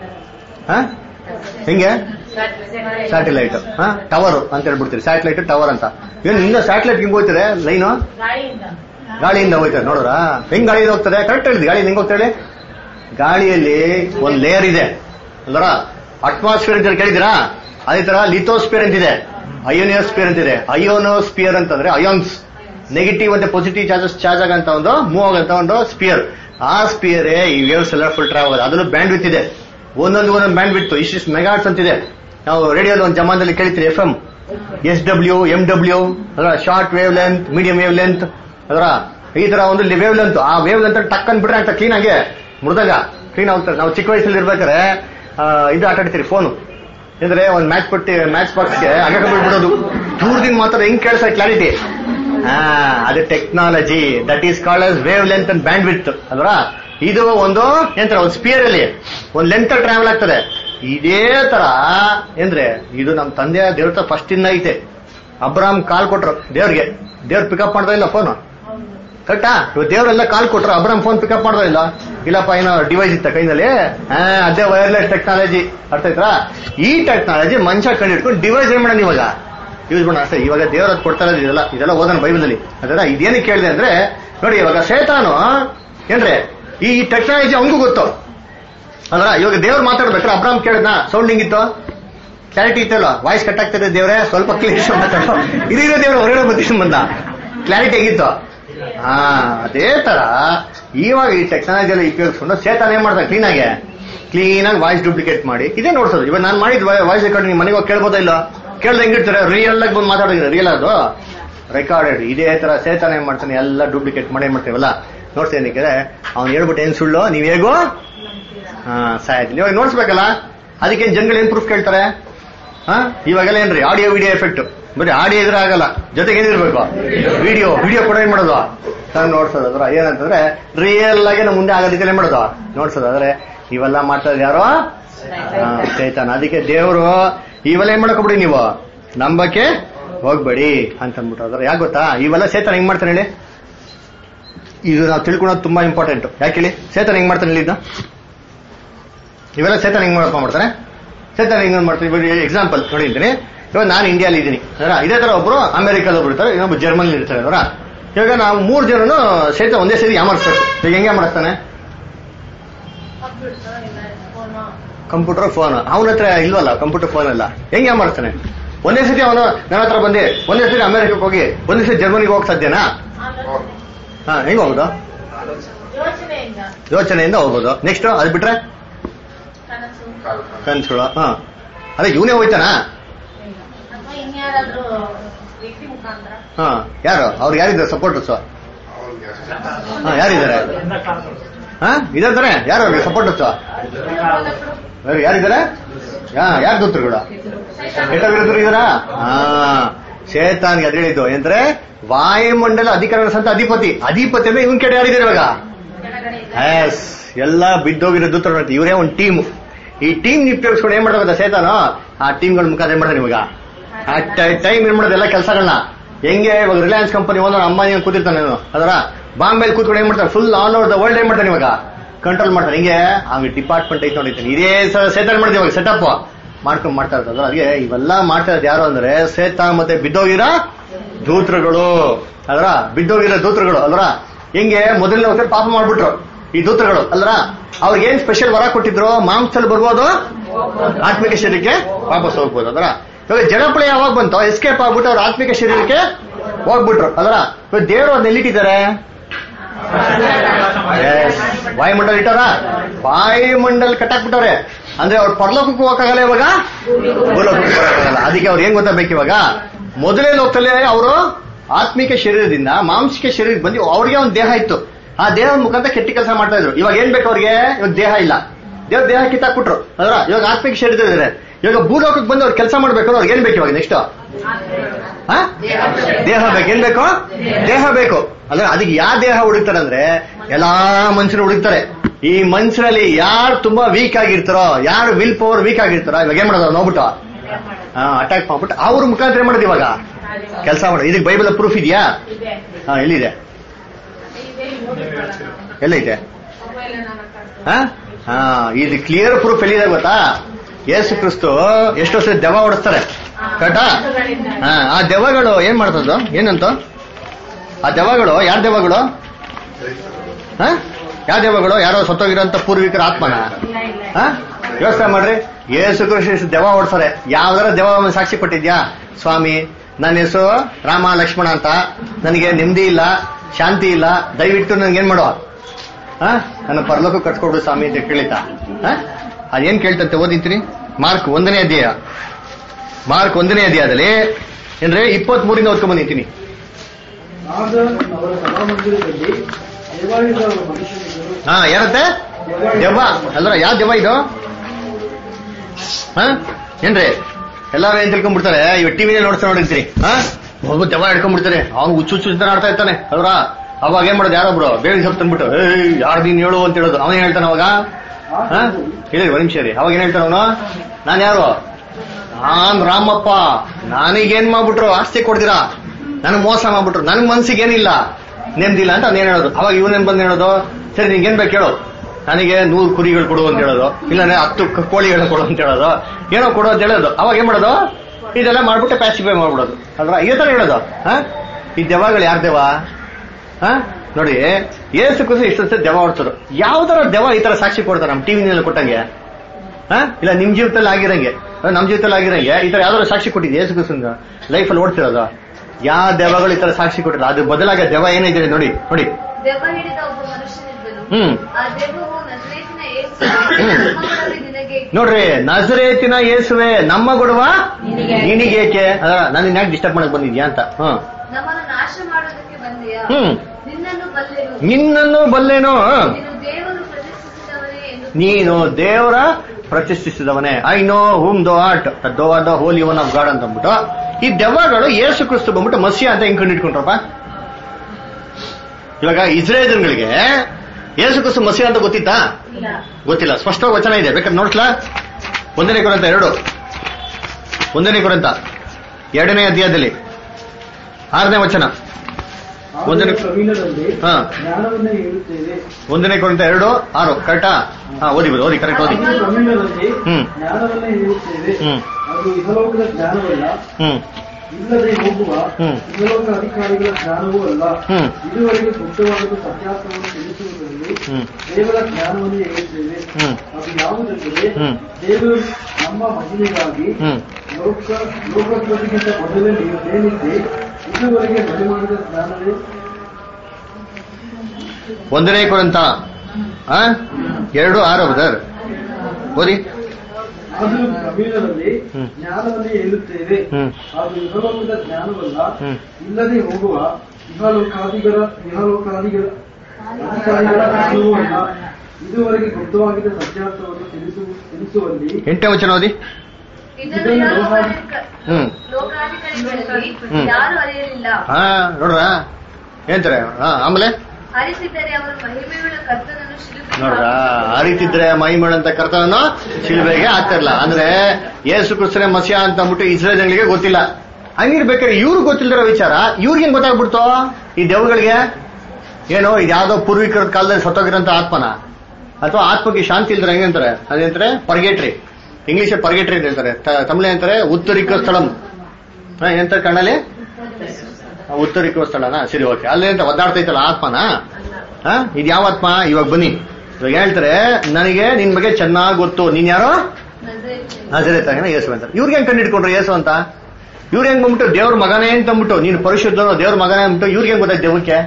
ಹಾ ಹೆಂಗೆ ಸ್ಯಾಟಲೈಟ್ ಹಾ ಟವರ್ ಅಂತ ಹೇಳ್ಬಿಡ್ತೀರಿ ಸ್ಯಾಟಲೈಟ್ ಟವರ್ ಅಂತ ಏನು ಇನ್ನ ಸ್ಯಾಟಲೈಟ್ ಹಿಂಗ್ ಹೋಗ್ತಾರೆ ಲೈನು ಗಾಳಿಯಿಂದ ಹೋಗ್ತಾರೆ ನೋಡ್ರ ಹೆಂಗ್ ಗಾಳಿಯಿಂದ ಹೋಗ್ತದೆ ಕರೆಕ್ಟ್ ಹೇಳಿದ್ವಿ ಗಾಳಿಯಿಂದ ಹೆಂಗ್ ಹೋಗ್ತಾರೆ ಗಾಳಿಯಲ್ಲಿ ಒಂದ್ ಲೇಯರ್ ಇದೆ ಅಲ್ರ ಅಟ್ಮಾಸ್ಫಿಯರ್ ಅಂತ ಕೇಳಿದಿರಾ ಅದೇ ತರ ಲಿಥೋಸ್ಫಿಯರ್ ಅಂತಿದೆ ಅಯೋನಿಯೋಸ್ಫಿಯರ್ ಅಂತಿದೆ ಅಯೋನೋಸ್ಫಿಯರ್ ಅಂತಂದ್ರೆ ಅಯೋನ್ಸ್ ನೆಗೆಟಿವ್ ಮತ್ತೆ ಪಾಸಿಟಿವ್ ಚಾರ್ಜಸ್ ಚಾರ್ಜ್ ಆಗಂತ ಒಂದು ಮೂವ್ ಆಗಂತ ಒಂದು ಸ್ಪಿಯರ್ ಆ ಸ್ಪಿಯರೇ ಈ ವೇವ್ಸ್ ಎಲ್ಲ ಫಿಲ್ಟರ್ ಆಗೋದು ಅದರಲ್ಲೂ ಬ್ಯಾಂಡ್ ವಿತ್ ಇದೆ ಒಂದೊಂದು ಒಂದೊಂದು ಬ್ಯಾಂಡ್ ವಿತ್ ಇಷ್ಟಿಷ್ಟು ಮೆಗಾಟ್ಸ್ ಅಂತಿದೆ ನಾವು ರೇಡಿಯೋದಲ್ಲಿ ಒಂದು ಜಮಾನದಲ್ಲಿ ಕೇಳ್ತೀರಿ F M S W M W ಅದರ short wave length medium wave length ಅದರ ಈ ತರ ಒಂದು ವೇವ್ ಲೆಂತ್ ಆ ವೇವ್ ಲೆಂತ್ ಟಕ್ ಅಂದ್ಬಿಟ್ರೆ ಅಂತ ಕ್ಲೀನ್ ಆಗಿ ಮುರಿದಾಗ ಕ್ಲೀನ್ ಆಗ್ತಾರೆ ನಾವು ಚಿಕ್ಕ ವಯಸ್ಸಲ್ಲಿ ಇರ್ಬೇಕಾದ್ರೆ ಆ, ಇದು ಆಟ ಆಡ್ತೀರಿ ಫೋನು ಅಂದ್ರೆ ಒಂದು ಮ್ಯಾಚ್ ಪಟ್ಟಿ ಮ್ಯಾಚ್ ಬಾಕ್ಸ್ಗೆ ಅಗಕ ಬಿಡ್ಬಿಡೋದು ದೂರದಿಂದ ಮಾತ್ರ ಹೆಂಗ್ ಕೇಳಿಸ ಕ್ಲಾರಿಟಿ ಹಾ ಅದು technology that is called as wave length and bandwidth ಅಲ್ವಾ ಇದು ಒಂದು ಎಂತ ಒಂದು ಸ್ಪಿಯರ್ ಅಲ್ಲಿ ಒಂದು ಲೆಂತ್ ಟ್ರಾವೆಲ್ ಆಗ್ತದೆ ಇದೇ ತರ ಅಂದ್ರೆ ಇದು ನಮ್ಮ ತಂದೆಯ ದೇವ್ರ ಫಸ್ಟ್ ಇಂದ ಐತೆ ಅಬ್ರಾಮ್ ಕಾಲ್ ಕೊಟ್ರು ದೇವ್ರಿಗೆ ದೇವ್ರ ಪಿಕಪ್ ಮಾಡ್ತಾ ಇಲ್ಲ ಫೋನ್ ಕರೆಕ್ಟಾ ಇವತ್ತು ದೇವರೆಲ್ಲ ಕಾಲ್ ಕೊಟ್ರು ಅಬ್ರಾಮ್ ಫೋನ್ ಪಿಕಪ್ ಮಾಡ್ತಾ ಇಲ್ಲ ಇಲ್ಲಪ್ಪ ಏನೋ ಡಿವೈಸ್ ಇತ್ತ ಕೈನಲ್ಲಿ ಹಾ ಅದೇ ವೈರ್ಲೆಸ್ ಟೆಕ್ನಾಲಜಿ ಅರ್ಥ ಆಯ್ತಾ ಈ ಟೆಕ್ನಾಲಜಿ ಮನುಷ್ಯ ಕಂಡಿಡ್ಕೊಂಡು ಡಿವೈಸ್ ಏನ್ ಮಾಡೋಣ ಇವಾಗ ಯೂಸ್ ಮಾಡೋಣ ಅಷ್ಟೇ ಇವಾಗ ದೇವರ ಕೊಡ್ತಾ ಇರೋದು ಇದೆಲ್ಲ ಇದೆಲ್ಲ ಓದೋಣ ಬೈಬಲಲ್ಲಿ ಅದರ ಇದೇನಕ್ಕೆ ಕೇಳಿದೆ ಅಂದ್ರೆ ನೋಡಿ ಇವಾಗ ಶೇತಾನು ಏನ್ರೆ ಈ ಟೆಕ್ನಾಲಜಿ ಅವನಿಗೂ ಗೊತ್ತು ಅಂದ್ರ ಇವಾಗ ದೇವ್ರು ಮಾತಾಡ್ಬೇಕಾರೆ ಅಬ್ರಾಮ್ ಕೇಳಿದ್ನ ಸೌಂಡ್ ಹಿಂಗಿತ್ತು ಕ್ಲಾರಿಟಿ ಇತ್ತಲ್ಲ ವಾಯ್ಸ್ ಕಟ್ ಆಗ್ತದೆ ದೇವ್ರೆ ಸ್ವಲ್ಪ ಕ್ಲಿಯರ್ ಮಾತಾಡೋ ಇದೀಗ ದೇವ್ರ ಹೊರಗಡೆ ಬಂದಿದ್ದು ಬಂದ ಕ್ಲಾರಿಟಿ ಹೇಗಿತ್ತು ಹಾ ಅದೇ ತರ ಇವಾಗ ಈ ಟೆಕ್ನಾಲಜಿ ಎಲ್ಲ ಉಪಯೋಗಿಸ್ಕೊಂಡು ಸೇತಾನ ಏನ್ ಮಾಡ್ತಾರೆ ಕ್ಲೀನ್ ಆಗಿ ಕ್ಲೀನ್ ಆಗಿ ವಾಯ್ಸ್ ಡೂಪ್ಲಿಕೇಟ್ ಮಾಡಿ ಇದೇ ನೋಡ್ಸೋದು ಇವಾಗ ನಾನು ಮಾಡಿದ ವಾಯ್ಸ್ ರೆಕಾರ್ಡ್ ನಿಮ್ಮ ಮನೆಗೆ ಹೋಗಿ ಕೇಳ್ಬೋದಾ ಇಲ್ಲ ಕೇಳ್ದೆ ಹೆಂಗಿರ್ತಾರೆ ರಿಯಲ್ ಆಗಿ ಬಂದು ಮಾತಾಡಿದ್ರೆ ರಿಯಲ್ ಅದು ರೆಕಾರ್ಡೆಡ್ ಇದೇ ತರ ಸೇತಾನ ಏನ್ ಮಾಡ್ತಾನೆ ಎಲ್ಲ ಡೂಪ್ಲಿಕೇಟ್ ಮಾಡಿ ಏನ್ ಮಾಡ್ತೀವಲ್ಲ ನೋಡ್ತೇನೆ ಏನಕ್ಕೆ ಅವ್ನು ಹೇಳ್ಬಿಟ್ಟು ಏನ್ ಸುಳ್ಳು ನೀವ್ ಹೇಗೋ ಹಾ ಸಾಯ್ತು ಇವಾಗ ನೋಡ್ಸ್ಬೇಕಲ್ಲ ಅದಕ್ಕೆ ಜನಗಳು ಏನ್ ಪ್ರೂಫ್ ಕೇಳ್ತಾರೆ ಹಾ ಇವಾಗೆಲ್ಲ ಏನ್ರಿ ಆಡಿಯೋ ವಿಡಿಯೋ ಎಫೆಕ್ಟ್ ಬರೀ ಆಡಿಯೋ ಇದ್ರೆ ಆಗಲ್ಲ ಜೊತೆಗೆ ಏನಿರ್ಬೇಕು ವಿಡಿಯೋ ವಿಡಿಯೋ ಕೂಡ ಏನ್ ಮಾಡೋದು ತಾನು ನೋಡ್ಸೋದು ಅದ್ರ ಏನಂತಂದ್ರೆ ರಿಯಲ್ ಆಗಿ ನಮ್ಮ ಮುಂದೆ ಆಗೋದಕ್ಕೆ ಏನ್ ಮಾಡೋದು ನೋಡ್ಸೋದು ಆದ್ರೆ ಇವೆಲ್ಲ ಮಾಡ್ತಾ ಇರೋದು ಯಾರು ಹಾ, ಚೈತನ್ಯ ಅದಕ್ಕೆ ದೇವರು ಇವೆಲ್ಲ ಏನ್ ಮಾಡಕೋಬಿಡಿ ನೀವು ನಂಬಕ್ಕೆ ಹೋಗ್ಬೇಡಿ ಅಂತ ಅಂದ್ಬಿಟ್ಟು ಅದ್ರ ಯಾಕೆ ಗೊತ್ತಾ ಇವೆಲ್ಲ ಸೇತನ ಹೆಂಗ್ ಮಾಡ್ತಾನೆ ಹೇಳಿ ಇದು ನಾವು ತಿಳ್ಕೊಳ್ಳೋದು ತುಂಬಾ ಇಂಪಾರ್ಟೆಂಟ್ ಯಾಕೆ ಹೇಳಿ ಸೇತನ ಹೆಂಗ್ ಮಾಡ್ತಾನೆ ಹೇಳಿ ಇದನ್ನ ಇವೆಲ್ಲ ಸೇತನ ಹೆಂಗ್ ಮಾಡಪ್ಪ ಮಾಡ್ತಾನೆ ಸೇತನ ಹೆಂಗ್ ಮಾಡ್ತಾನೆ ಇವಾಗ ಎಕ್ಸಾಂಪಲ್ ನೋಡಿದ್ದೀನಿ ಇವಾಗ ನಾನು ಇಂಡಿಯಾಲಿ ಇದ್ದೀನಿ ಅದರ ಇದೇ ತರ ಒಬ್ರು ಅಮೆರಿಕದ ಒಬ್ರು ಇರ್ತಾರೆ ಇನ್ನೊಬ್ಬ ಜರ್ಮನಿ ಇರ್ತಾರೆ ಅವರ ಇವಾಗ ನಾವು ಮೂರ್ ಜನನು ಸೇತ ಒಂದೇ ಸೇರಿ ಯಾಮರ್ಸ್ಬೇಕು ಈಗ ಹೆಂಗೆ ಮಾಡಿಸ್ತಾನೆ ಕಂಪ್ಯೂಟರ್ ಫೋನ್ ಅವನ ಹತ್ರ ಇಲ್ವಲ್ಲ ಕಂಪ್ಯೂಟರ್ ಫೋನ್ ಎಲ್ಲ ಹೆಂಗೆ ಮಾಡ್ತಾನೆ ಒಂದೇ ಸತಿ ಅವನು ನನ್ನ ಹತ್ರ ಬಂದು ಒಂದೇ ಸತಿ ಅಮೆರಿಕಕ್ಕೆ ಹೋಗಿ ಒಂದೇ ಸತಿ ಜರ್ಮನಿಗೆ ಹೋಗಕ್ ಸಾಧ್ಯನಾ ಹಾ ಹೆಂಗ್ ಹೋಗುದು ಯೋಚನೆಯಿಂದ ಯೋಚನೆಯಿಂದ ಹೋಗ್ಬೋದು ನೆಕ್ಸ್ಟ್ ಅದು ಬಿಟ್ರೆ ಕನಸು ಕನ್ಸುಗಳು ಹಾ ಅದೇ ಇವನೇ ಹೋಯ್ತಾನ ಅಥವಾ ಇನ್ಯಾರಾದ್ರೂ ವ್ಯಕ್ತಿ ಮುಖಾಂತರ ಹಾ ಯಾರು ಅವ್ರಿಗೆ ಯಾರಿದ್ದಾರೆ ಸಪೋರ್ಟರ್ಸ್ ಹಾ ಯಾರಿದ್ದಾರೆ ಹಾ ಇದ್ದಾರೆ ಯಾರು ಅವ್ರಿಗೆ ಸಪೋರ್ಟರ್ಸ್ ಯಾರಿದ್ದಾರೆ ಹಾ ಯಾರು ದೂತರುಗಳು ಕೆಟ್ಟ ವಿರುದ್ಧರು ಇದಾರಾ ಹಾ ಶೇತಾನ್ಗೆ ಅದ್ ಹೇಳಿದ್ದು ಅಂದ್ರೆ ವಾಯುಮಂಡಲ ಅಧಿಕಾರ ಸಂತ ಅಧಿಪತಿ ಅಧಿಪತಿ ಅಂದ್ರೆ ಇವನ್ ಕೆಡೆ ಯಾರಿದ್ದಾರೆ ಇವಾಗ ಕೆಳಗಡೆ ಇದೆ ಎಸ್ ಎಲ್ಲ ಬಿದ್ದೋಗಿರೋ ದೂತರು ಇವರೇ ಒಂದು ಟೀಮ್ ಈ ಟೀಮ್ ಉಪಯೋಗಿಸ್ಕೊಂಡು ಏನ್ ಮಾಡ್ಬೇಕು ಸೇತಾನ ಆ ಟೀಮ್ಗಳ ಮುಖಾಂತರ ಏನ್ ಮಾಡ್ತಾನೆ ಇವಾಗ ಆ ಟೈಮ್ ಏನ್ ಮಾಡೋದು ಎಲ್ಲ ಕೆಲಸಗಳನ್ನ ಹೆಂಗೆ ಇವಾಗ ರಿಲಯನ್ಸ್ ಕಂಪನಿ ಓನರ್ ಅಂಬಾನಿ ಕೂತಿರ್ತಾನೆ ಅವನು ಅದರ ಬಾಂಬೆಲ್ ಕೂತ್ಕೊಂಡು ಏನ್ ಮಾಡ್ತಾನೆ full all over the world ಏನ್ ಮಾಡ್ತಾನೆ ಇವಾಗ ಕಂಟ್ರೋಲ್ ಮಾಡ್ತಾನೆ ಹಿಂಗೆ ಅವ್ನಿಗೆ ಡಿಪಾರ್ಟ್ಮೆಂಟ್ ಐತೆ ನೋಡಿರ್ತಾನೆ ಇದೇ ಸೇತಾನ್ ಮಾಡ್ತೀವಿ ಇವಾಗ ಸೆಟಪ್ ಮಾಡ್ಕೊಂಡ್ ಮಾಡ್ತಾ ಇರ್ತದ ಅದಕ್ಕೆ ಇವೆಲ್ಲ ಮಾಡ್ತಾ ಇರೋದು ಯಾರು ಅಂದ್ರೆ ಸೇತ ಮತ್ತೆ ಬಿದ್ದೋಗಿರೋ ದೂತರುಗಳು ಅದರ ಬಿದ್ದೋಗಿರೋ ದೂತರುಗಳು ಅದರ ಹಿಂಗೆ ಮೊದಲನೇ ವರ್ಷ ಪಾಪ ಮಾಡ್ಬಿಟ್ರು ಈ ದೂತರುಗಳು ಅಲ್ರ ಅವ್ರಿಗೆ ಏನ್ ಸ್ಪೆಷಲ್ ವರ ಕೊಟ್ಟಿದ್ರು ಮಾಂಸದಲ್ಲಿ ಬರ್ಬೋದು ಆತ್ಮಿಕ ಶರೀರಕ್ಕೆ ವಾಪಸ್ ಹೋಗ್ಬೋದು ಅದರ ಇವಾಗ ಜನಪ್ರಿಯ ಯಾವಾಗ ಬಂತು ಎಸ್ಕೇಪ್ ಆಗ್ಬಿಟ್ಟು ಅವ್ರ ಆತ್ಮಿಕ ಶರೀರಕ್ಕೆ ಹೋಗ್ಬಿಟ್ರು ಅದರ ಇವಾಗ ದೇವರು ಅದನ್ನ ಎಲ್ಲಿಟ್ಟಿದ್ದಾರೆ Yes. ವಾಯುಮಂಡಲ ಇಟ್ಟಾರ ವಾಯುಮಂಡಲ್ ಕಟ್ಟಾಕ್ಬಿಟ್ಟವ್ರೆ ಅಂದ್ರೆ ಅವ್ರು ಪರಲೋಕಕ್ಕೂ ಹೋಗಕ್ಕಾಗಲ್ಲ ಇವಾಗ ಭೂಲೋಕಕ್ಕೂ ಬರೋಕ್ಕಾಗಲ್ಲ ಅದಕ್ಕೆ ಅವ್ರು ಏನ್ ಗೊತ್ತಾಗಬೇಕು ಇವಾಗ ಮೊದಲೇ ಲೋಕದಲ್ಲಿ ಅವರು ಆತ್ಮಿಕ ಶರೀರದಿಂದ ಮಾಂಸಿಕ ಶರೀರಕ್ಕೆ ಬಂದು ಅವ್ರಿಗೆ ಒಂದು ದೇಹ ಇತ್ತು ಆ ದೇಹದ ಮುಖಾಂತರ ಕೆಟ್ಟ ಕೆಲಸ ಮಾಡ್ತಾ ಇದ್ರು ಇವಾಗ ಏನ್ ಬೇಕು ಅವ್ರಿಗೆ ಇವಾಗ ದೇಹ ಇಲ್ಲ ದೇವ್ರ ದೇಹ ಕಿತ್ತಾಕ್ಬಿಟ್ರು ಅದರ ಇವಾಗ ಆತ್ಮಿಕ ಶರೀರ ಇದ್ದಾರೆ ಇವಾಗ ಭೂಲೋಕಕ್ಕೆ ಬಂದು ಅವ್ರು ಕೆಲಸ ಮಾಡ್ಬೇಕು ಅವ್ರಿಗೆ ಏನ್ ಬೇಕು ಇವಾಗ ನೆಕ್ಸ್ಟ್ ದೇಹ ಬೇಕು ಏನ್ ಬೇಕು ದೇಹ ಬೇಕು ಅಂದ್ರೆ ಅದಕ್ಕೆ ಯಾವ ದೇಹ ಹುಡುಕ್ತಾರೆ ಅಂದ್ರೆ ಎಲ್ಲಾ ಮನುಷ್ಯರು ಹುಡುಕ್ತಾರೆ ಈ ಮನುಷ್ಯರಲ್ಲಿ ಯಾರು ತುಂಬಾ ವೀಕ್ ಆಗಿರ್ತಾರೋ ಯಾರು ವಿಲ್ ಪವರ್ ವೀಕ್ ಆಗಿರ್ತಾರೋ ಇವಾಗ ಏನ್ ಮಾಡೋದು ನೋಡ್ಬಿಟ್ಟು ಅಟ್ಯಾಕ್ ಮಾಡ್ಬಿಟ್ಟು ಅವ್ರ ಮುಖಾಂತರ ಏನ್ ಮಾಡೋದು ಇವಾಗ ಕೆಲಸ ಮಾಡೋದು ಇದಕ್ಕೆ ಬೈಬಲ್ ಪ್ರೂಫ್ ಇದೆಯಾ ಹಾ ಎಲ್ಲಿದೆ ಎಲ್ಲೈತೆ ಹಾ ಹಾ ಇದು ಕ್ಲಿಯರ್ ಪ್ರೂಫ್ ಎಲ್ಲಿದೆ ಗೊತ್ತಾ ಯೇಸು ಕ್ರಿಸ್ತು ಎಷ್ಟು ವರ್ಷ ದೆವ ಓಡಿಸ್ತಾರೆ ಕರೆಕ್ಟಾ ಹಾ ಆ ದೆವ್ವಗಳು ಏನ್ ಮಾಡ್ತದ್ದು ಏನಂತ ಆ ದೆವ್ವಗಳು ಯಾರ ದೆವ್ವಗಳು ಹಾ ಯಾವ ದೆವ್ವಗಳು ಯಾರೋ ಸತ್ತೋಗಿರೋಂತ ಪೂರ್ವಿಕರ ಆತ್ಮನ ಹಾ ಯೋಚನೆ ಮಾಡ್ರಿ ಯೇಸು ಕೃಷ್ಣ ದೆವ ಓಡಿಸ್ತಾರೆ ಯಾವ್ದಾರ ದೆವ ಸಾಕ್ಷಿ ಕೊಟ್ಟಿದ್ಯಾ ಸ್ವಾಮಿ ನನ್ನ ಹೆಸರು ರಾಮ ಲಕ್ಷ್ಮಣ ಅಂತ ನನಗೆ ನೆಮ್ಮದಿ ಇಲ್ಲ ಶಾಂತಿ ಇಲ್ಲ ದಯವಿಟ್ಟು ನನ್ಗೆ ಏನ್ ಮಾಡುವ ಹಾ ನನ್ನ ಪರಲೋಕ ಕಟ್ಕೊಡು ಸ್ವಾಮಿ ಅಂತ ಕೇಳಿತ ಅದೇನ್ ಕೇಳ್ತಂತೆ ಓದಿರ್ತೀನಿ ಮಾರ್ಕ್ ಒಂದನೇ ಅಧ್ಯಾಯ ಮಾರ್ಕ್ ಒಂದನೇ ಅಧ್ಯಾಯದಲ್ಲಿ ಏನ್ರೆ ಇಪ್ಪತ್ತ್ ಮೂರಿಂದ ಓದ್ಕೊಂಡ್ ಬಂದಿರ್ತೀನಿ ಆಗ ಅವರ ಸಭಾಮಂದಿರದಲ್ಲಿ ದೇವಾಲಯದ ಒಬ್ಬ ಮನುಷ್ಯನಿದ್ದರು ಹಾ ಯಾರತ್ತೆ ದೆವ್ವ ಅಲ್ರ ಯಾವ ದೆವ್ವ ಇದು ಹಾ ಏನ್ರಿ ಎಲ್ಲಾರು ಏನ್ ತಿಳ್ಕೊಂಡ್ಬಿಡ್ತಾರೆ ಇವ್ ಟಿವಿನಲ್ಲಿ ನೋಡ್ತಾ ನೋಡಿರ್ತೀರಿ ಹಾ ಒಬ್ಬ ದೆವ್ವ ಹಿಡ್ಕೊಂಡ್ಬಿಡ್ತಾರೆ ಅವ್ನು ಹುಚ್ಚು ಹುಚ್ಚು ಅಂತ ಆಡ್ತಾ ಇರ್ತಾನೆ ಅಲ್ರ ಅವಾಗ ಏನ್ ಮಾಡೋದು ಯಾರೊಬ್ರು ಬೇಗ ಸ್ವಲ್ಪ ತಂದ್ಬಿಟ್ಟು ಏಯ್ ಯಾರು ನೀನ್ ಹೇಳು ಅಂತ ಹೇಳೋದು ಅವನ್ ಹೇಳ್ತಾನೆ ಅವಾಗ ಹಾ ಹೇಳಿ ಒಂದ್ ನಿಮಿಷ ರೀ ಅವಾಗ ಏನ್ ಹೇಳ್ತಾನ ಅವನು ನಾನ್ ಯಾರು ನಾನ್ ರಾಮಪ್ಪ ನನಗೇನ್ ಮಾಡ್ಬಿಟ್ರು ಆಸ್ತಿ ಕೊಡ್ತೀರಾ ನನಗ್ ಮೋಸ ಮಾಡ್ಬಿಟ್ರು ನನ್ ಮನ್ಸಿಗೆ ಏನಿಲ್ಲ ನೆಮ್ಮದಿಲ್ಲ ಅಂತ ಅವ್ನು ಏನ್ ಹೇಳೋದು ಅವಾಗ ಇವನೇನ್ ಬಂದ್ ಹೇಳೋದು ಸರಿ ನಿಂಗೇನ್ ಬೇಕು ಹೇಳು ನನಗೆ ನೂರು ಕುರಿಗಳು ಕೊಡು ಅಂತ ಹೇಳೋದು ಇಲ್ಲಾಂದ್ರೆ ಹತ್ತು ಕ- ಕೋಳಿಗಳು ಕೊಡು ಅಂತ ಹೇಳೋದು ಏನೋ ಕೊಡು ಅಂತ ಹೇಳೋದು ಅವಾಗ ಏನ್ ಮಾಡೋದು ಇದೆಲ್ಲ ಮಾಡ್ಬಿಟ್ಟು ಪ್ಯಾಸಿಫೈ ಮಾಡ್ಬಿಡೋದು ಅಲ್ವಾ ಇದೇ ತರ ಹೇಳೋದು ಹಾ ಈ ದೆವ್ವಗಳು ಯಾರ್ ದೆವ್ವ ಹಾ ನೋಡಿ ಏಸು ಕುಸು ಇಷ್ಟೊತ್ತ ದೆವ್ವ ಹೊಡ್ತರು ಯಾವ್ದಾರ ದೆವ್ವ ಈ ತರ ಸಾಕ್ಷಿ ಕೊಡ್ತಾರೆ ನಮ್ಮ ಟಿವಿನಲ್ಲಿ ಕೊಟ್ಟಂಗೆ ಹಾ ಇಲ್ಲ ನಿಮ್ ಜೀವಿತದಲ್ಲಿ ಆಗಿರಂಗೆ ಅಹ್, ನಮ್ ಜೀವಿತದಲ್ಲಿ ಆಗಿರಂಗೆ ಈ ತರ ಯಾವ್ದಾದ್ರು ಸಾಕ್ಷಿ ಕೊಟ್ಟಿದ್ದೆ ಏಸು ಕುಸಂಗ ಲೈಫಲ್ಲಿ ಓಡ್ತಿರೋದು ಯಾವ ದೆವ್ವಗಳು ಈ ತರ ಸಾಕ್ಷಿ ಕೊಟ್ಟಿಲ್ಲ ಅದು ಬದಲಾಗ ದೆವ್ವ ಏನಿದೆ ನೋಡಿ ನೋಡಿ ದೆವ್ವ ಹಿಡಿದ ಒಬ್ಬ ಮನುಷ್ಯನಿದ್ದನು ಹ್ಮ್ ಆ ದೆವ್ವವು ನಜರೇತಿನ ಯೇಸು ನಮ್ಮಗಳಲ್ಲಿ ನಿನಗೆ ನೋಡ್ರಿ ನಜರೇತಿನ ಯೇಸುವೆ ನಮ್ಮ ಗುಡುವ ನಿನಗೇಕೆ ನಾನು ಯಾಕೆ ಡಿಸ್ಟರ್ಬ್ ಮಾಡಕ್ ಬಂದಿದ್ಯಾ ಅಂತ ಹ್ಮ್ ನಮ್ಮನ್ನು ನಾಶ ಮಾಡೋದಕ್ಕೆ ಬಂದೆಯಾ ಹ್ಮ್ ನಿನ್ನನ್ನು ಬಲ್ಲೆನು ನಿನ್ನನ್ನು ಬಲ್ಲೇನೋ ನೀನು ದೇವರು ಪ್ರತಿಷ್ಠಿಸಿದವನೇ ಎಂದು ನೀನು ದೇವರ ಪ್ರತಿಷ್ಠಿಸಿದವನೇ I know whom thou art thou art the holy one of God ಅಂತ ಅಂದ್ಬಿಟ್ಟು ಈ ದೆವ್ವಗಳು ಯೇಸು ಕ್ರಿಸ್ತು ಬಂದ್ಬಿಟ್ಟು ಮಸಿಯ ಅಂತ ಹಿಂಗ್ ಕಂಡಿಟ್ಕೊಂಡ್ರಪ್ಪ ಇವಾಗ ಇಸ್ರೇಲ್ಗಳಿಗೆ ಯೇಸು ಕ್ರಿಸ್ತು ಮಸಿಯ ಅಂತ ಗೊತ್ತಿತ್ತಾ ಗೊತ್ತಿಲ್ಲ ಸ್ಪಷ್ಟ ವಚನ ಇದೆ ಬೇಕಾದ್ರೆ ನೋಡ್ಸ್ಲಾ ಒಂದನೇ ಕೊರಂತ ಎರಡು ಒಂದನೇ ಕೊರಂತ ಎರಡನೇ ಅಧ್ಯಾಯದಲ್ಲಿ ಆರನೇ ವಚನ ಒಂದನೇ- ಆದರೂ ಪ್ರವೀಣರಲ್ಲಿ ಹಾ. ಜ್ಞಾನವನ್ನೇ ಹೇಳುತ್ತೇವೆ ಒಂದನೇ ಕೊರಂತ ಎರಡು ಆರು ಕರೆಕ್ಟಾ ಹಾ ಓದಿ ಬಿಡು ಓದಿ ಕರೆಕ್ಟ್ ಓದಿ ಆದರೂ ಪ್ರವೀಣರಲ್ಲಿ ಹ್ಮ್. ಜ್ಞಾನವನ್ನೇ ಹೇಳುತ್ತೇವೆ ಹ್ಮ್. ಅದು ಇಹಲೋಕದ ಜ್ಞಾನವಲ್ಲ ಹ್ಮ್ ಇಲ್ಲದೆ ಹೋಗುವ ಹ್ಮ್. ಇಹಲೋಕ ಅಧಿಕಾರಿಗಳ ಜ್ಞಾನವೂ ಅಲ್ಲ ಹ್ಮ್. ಇದುವರೆಗೆ ಗುಪ್ತವಾದ ಸತ್ಯಾರ್ಥವನ್ನು ತಿಳಿಸುವುದರಲ್ಲಿ ಹ್ಮ್. ದೇವರ ಜ್ಞಾನವನ್ನೇ ಹೇಳುತ್ತೇವೆ ಹ್ಮ್. ಅದು ಯಾವುದೆಂದರೆ ಹ್ಮ್. ದೇವರು ನಮ್ಮ ಮಹಿಳೆಗಾಗಿ ಹ್ಮ್ ಲೋಕ ಲೋಕತ್ವಕ್ಕಿಂತ ಮೊದಲೇ ನೀವು ಏನಿದ್ದೆ ಇದುವರೆಗೆ ಮನೆ ಮಾಡಿದ ಜ್ಞಾನವೇ ಒಂದನೇ ಕೊರಂತ ಆ ಎರಡು ಆರು ಬದರ್ ಓದಿ ಆದರೂ ಪ್ರವೀಣರಲ್ಲಿ ಹ್ಮ್. ಜ್ಞಾನವನ್ನೇ ಹೇಳುತ್ತೇವೆ ಹ್ಮ್. ಅದು ಇಹಲೋಕದ ಜ್ಞಾನವಲ್ಲ ಹ್ಮ್. ಇಲ್ಲದೆ ಹೋಗುವ ಇಹಲೋಕಾದಿಗಳ ಇಹಲೋಕಾದಿಗಳ ಅಧಿಕಾರಿಗಳ ಜ್ಞಾನವೂ ಅಲ್ಲ ಇದುವರೆಗೆ ಗುಪ್ತವಾಗಿದ್ದ ಸತ್ಯಾರ್ಥವನ್ನು ತಿಳಿಸು ತಿಳಿಸುವಲ್ಲಿ ಎಂಟನೇ ವಚನ ಓದಿ ಇದನ್ನು ಲೋಕಾಧಿಕ- ಹ್ಮ್ ಲೋಕಾಧಿಕಾರಿಗಳಲ್ಲಿ ಹ್ಮ್. ಯಾರು ಅರಿಯಲಿಲ್ಲ ಹಾ ನೋಡ್ರ ಏನಂತಾರೆ ಹಾ ಆಮೇಲೆ ಅರಿತಿದ್ದರೆ ಅವರು ಮಹಿಮೆಯುಳ್ಳ ಕರ್ತನನ್ನು ಶಿಲುಬೆಗೆ ನೋಡ್ರ ಹಾಕಿದರು. ಅರಿತಿದ್ರೆ ಮಹಿಮಳ ಅಂತ ಕರ್ತನನ್ನು ಶಿಲ್ಬೆಗೆ ಆಗ್ತಿರ್ಲ ಅಂದ್ರೆ ಯೇಸು ಕ್ರಿಸ್ತನೇ ಮಸಿಯ ಅಂತ ಅಂದ್ಬಿಟ್ಟು ಇಸ್ರೇಲ್ಗಳಿಗೆ ಗೊತ್ತಿಲ್ಲ ಹಂಗಿರ್ಬೇಕಾದ್ರೆ ಇವ್ರು ಗೊತ್ತಿಲ್ದಿರೋ ವಿಚಾರ ಇವ್ರಿಗೇನ್ ಗೊತ್ತಾಗ್ಬಿಡ್ತು ಈ ದೆವ್ವಗಳಿಗೆ ಏನು ಇದು ಯಾವ್ದೋ ಪೂರ್ವಿಕರ ಕಾಲದಲ್ಲಿ ಸತ್ತೋಗಿರೋಂತ ಆತ್ಮನ ಅಥವಾ ಆತ್ಮಕ್ಕೆ ಶಾಂತಿ ಇಲ್ದ್ರೆ ಹೆಂಗಂತಾರೆ ಅದೇಂತಾರೆ ಪರ್ಗೇಟ್ರಿ ಇಂಗ್ಲಿಷ್ ಪರ್ಗೇಟ್ರಿ ಅಂತ ಹೇಳ್ತಾರೆ ತ- ತಮಿಳು ಅಂತಾರೆ ಉತ್ತರಿಕ ಸ್ಥಳಂ ಹಾ, ಏನಂತಾರೆ ಕಣ್ಣಲ್ಲಿ ಉತ್ತರಿಕೋ ಸ್ಥಳನ ಸರಿ ಓಕೆ ಅಲ್ಲಿ ಅಂತ ಒದ್ದಾಡ್ತೈತಲ್ಲ ಆತ್ಮನ ಹಾ ಇದು ಯಾವ ಆತ್ಮ ಇವಾಗ ಬನ್ನಿ ಇವಾಗ ಹೇಳ್ತಾರೆ ನನಗೆ ನಿನ್ ಬಗ್ಗೆ ಚೆನ್ನಾಗಿ ಗೊತ್ತು ನೀನ್ ಯಾರೋ ನಜರೇತ ಯೇಸು ಅಂತ ಇವ್ರಿಗೆ ಹೆಂಗ್ ಕಂಡು ಹಿಡ್ಕೊಂಡ್ರು ಯೇಸು ಅಂತ ಇವ್ರು ಹೆಂಗ್ ಬಂದ್ಬಿಟ್ಟು ದೇವ್ರ ಮಗನೇ ಅಂತ ಅಂದ್ಬಿಟ್ಟು ನೀನು ಪರಿಶುದ್ಧ ದೇವ್ರ ಮಗನೇ ಅಂದ್ಬಿಟ್ಟು ಇವ್ರಿಗೆ ಹೆಂಗ್ ಗೊತ್ತಾಯ್ತು ದೇವಕ್ಕೆ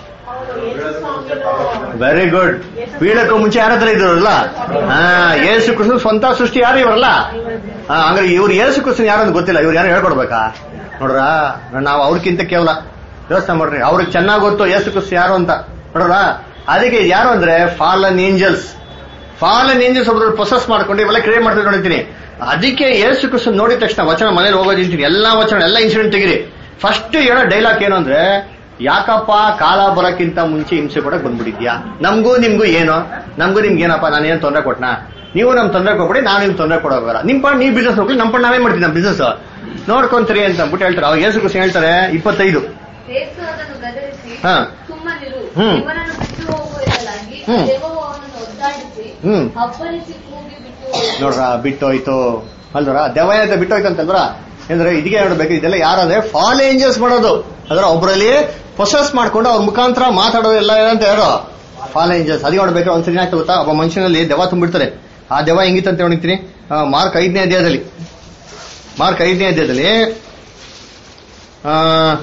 ವೆರಿ ಗುಡ್ ಬೀಳಕ್ಕೂ ಮುಂಚೆ ಯಾರ ಹತ್ರ ಇದ್ರಲ್ಲ ಹಾ ಯೇಸು ಕೃಷ್ಣ ಸ್ವಂತ ಸೃಷ್ಟಿ ಯಾರು ಇವರಲ್ಲ ಹಾ ಹಂಗಾರೆ ಇವ್ರು ಯೇಸು ಕೃಷ್ಣ ಯಾರು ಅಂತ ಗೊತ್ತಿಲ್ಲ ಇವ್ರು ಯಾರು ಹೇಳ್ಕೊಡ್ಬೇಕಾ ನೋಡ್ರ ನಾವು ಅವ್ರಕ್ಕಿಂತ ಕೇವಲ ಯೋಚನೆ ಮಾಡ್ರಿ ಅವ್ರಿಗೆ ಚೆನ್ನಾಗ್ ಗೊತ್ತು ಯೇಸು ಕೃಷ್ಣ ಯಾರು ಅಂತ ನೋಡ್ರ ಅದಕ್ಕೆ ಯಾರು ಅಂದ್ರೆ ಫಾಲನ್ ಏಂಜಲ್ಸ್ ಫಾಲನ್ ಏಂಜಲ್ಸ್ ಒಬ್ರು ಪ್ರೊಸೆಸ್ ಮಾಡ್ಕೊಂಡು ಇವೆಲ್ಲ ಕ್ರಿಯೇಟ್ ಮಾಡ್ತಾರೆ ನೋಡಿದ್ದೀನಿ ಅದಕ್ಕೆ ಯೇಸು ಕೃಷ್ಣ ನೋಡಿದ ತಕ್ಷಣ ವಚನ ಮನೇಲಿ ಹೋಗೋದಿಂತೀನಿ ಎಲ್ಲಾ ವಚನ ಎಲ್ಲಾ ಇನ್ಸಿಡೆಂಟ್ ತೆಗಿರಿ ಫಸ್ಟ್ ಹೇಳೋ ಡೈಲಾಗ್ ಏನು ಅಂದ್ರೆ ಯಾಕಪ್ಪ ಕಾಲ ಬರೋಕ್ಕಿಂತ ಮುಂಚೆ ಹಿಂಸೆ ಕೊಡಕ್ ಬಂದ್ಬಿಟ್ಟಿದ್ಯಾ ನಮಗೂ ನಿಮ್ಗೂ ಏನು ನಮಗೂ ನಿಮ್ಗೆ ಏನಪ್ಪ ನಾನು ಏನ್ ತೊಂದರೆ ಕೊಟ್ನಾ ನೀವು ನಮ್ ತೊಂದರೆ ಕೊಟ್ಬಿಡಿ ನಾವು ನಿಮ್ಗೆ ತೊಂದರೆ ಕೊಡೋಗಲ್ಲ ನಿಮ್ ಪಾಡ್ ನೀವು ಬಿಸ್ನೆಸ್ ಹೋಗ್ಲಿ ನಮ್ಮ ಪಾಡ್ ನಾವೇ ಮಾಡ್ತೀವಿ ನಮ್ಮ ಬಿಸ್ನೆಸ್ ನೋಡ್ಕೊಂತೀರಿ ಅಂತ ಅಂದ್ಬಿಟ್ಟು ಹೇಳ್ತಾರೆ ಅವಾಗ ಯೇಸು ಕೃಷ್ಣ ಹೇಳ್ತಾರೆ ಇಪ್ಪತ್ತೈದು ಯೇಸು ಅದನ್ನು ಗದರಿಸಿ ಹಾ. ಸುಮ್ಮನಿರು ಹ್ಮ್. ಇವನನ್ನು ಬಿಟ್ಟು ಹೋಗುವುದಲ್ಲಾಗಿ ಹ್ಮ್. ದೆವ್ವವು ಅವನನ್ನು ಒದ್ದಾಡಿಸಿ ಹ್ಮ್. ಅಬ್ಬರಿಸಿ ಕೂಗಿ ಬಿಟ್ಟು ಹೋಯಿತು. ನೋಡ್ರ ಬಿಟ್ಟೋಯ್ತು ಅಲ್ವರ ದೆವ್ವ ಅಂತ ಬಿಟ್ಟೋಯ್ತು ಅಂತಂದ್ರ ಅಂದ್ರೆ ಇದಕ್ಕೆ ನೋಡ್ಬೇಕು ಇದೆಲ್ಲ ಯಾರಂದ್ರೆ ಫಾಲ್ ಏಂಜಲ್ಸ್ ಮಾಡೋದು ಅದರ ಒಬ್ಬರಲ್ಲಿ ಪ್ರೊಸೆಸ್ ಮಾಡ್ಕೊಂಡು ಅವ್ರ ಮುಖಾಂತರ ಮಾತಾಡೋದು ಎಲ್ಲ ಏನಂತ ಯಾರು ಫಾಲ್ ಏಂಜಲ್ಸ್ ಅದಕ್ಕೆ ನೋಡ್ಬೇಕು ಒಂದ್ಸರಿ ಏನಾಗ್ತದೆ ಗೊತ್ತಾ ಒಬ್ಬ ಮನುಷ್ಯನಲ್ಲಿ ದೆವ್ವ ತುಂಬಿಡ್ತಾರೆ ಆ ದೆವ್ವ ಹೆಂಗಿತ್ತಂತ ನೋಡಿರ್ತೀನಿ ಮಾರ್ಕ್ ಐದನೇ ಅಧ್ಯಾಯದಲ್ಲಿ ಮಾರ್ಕ್ ಐದನೇ ಅಧ್ಯಾಯದಲ್ಲಿ ಆ,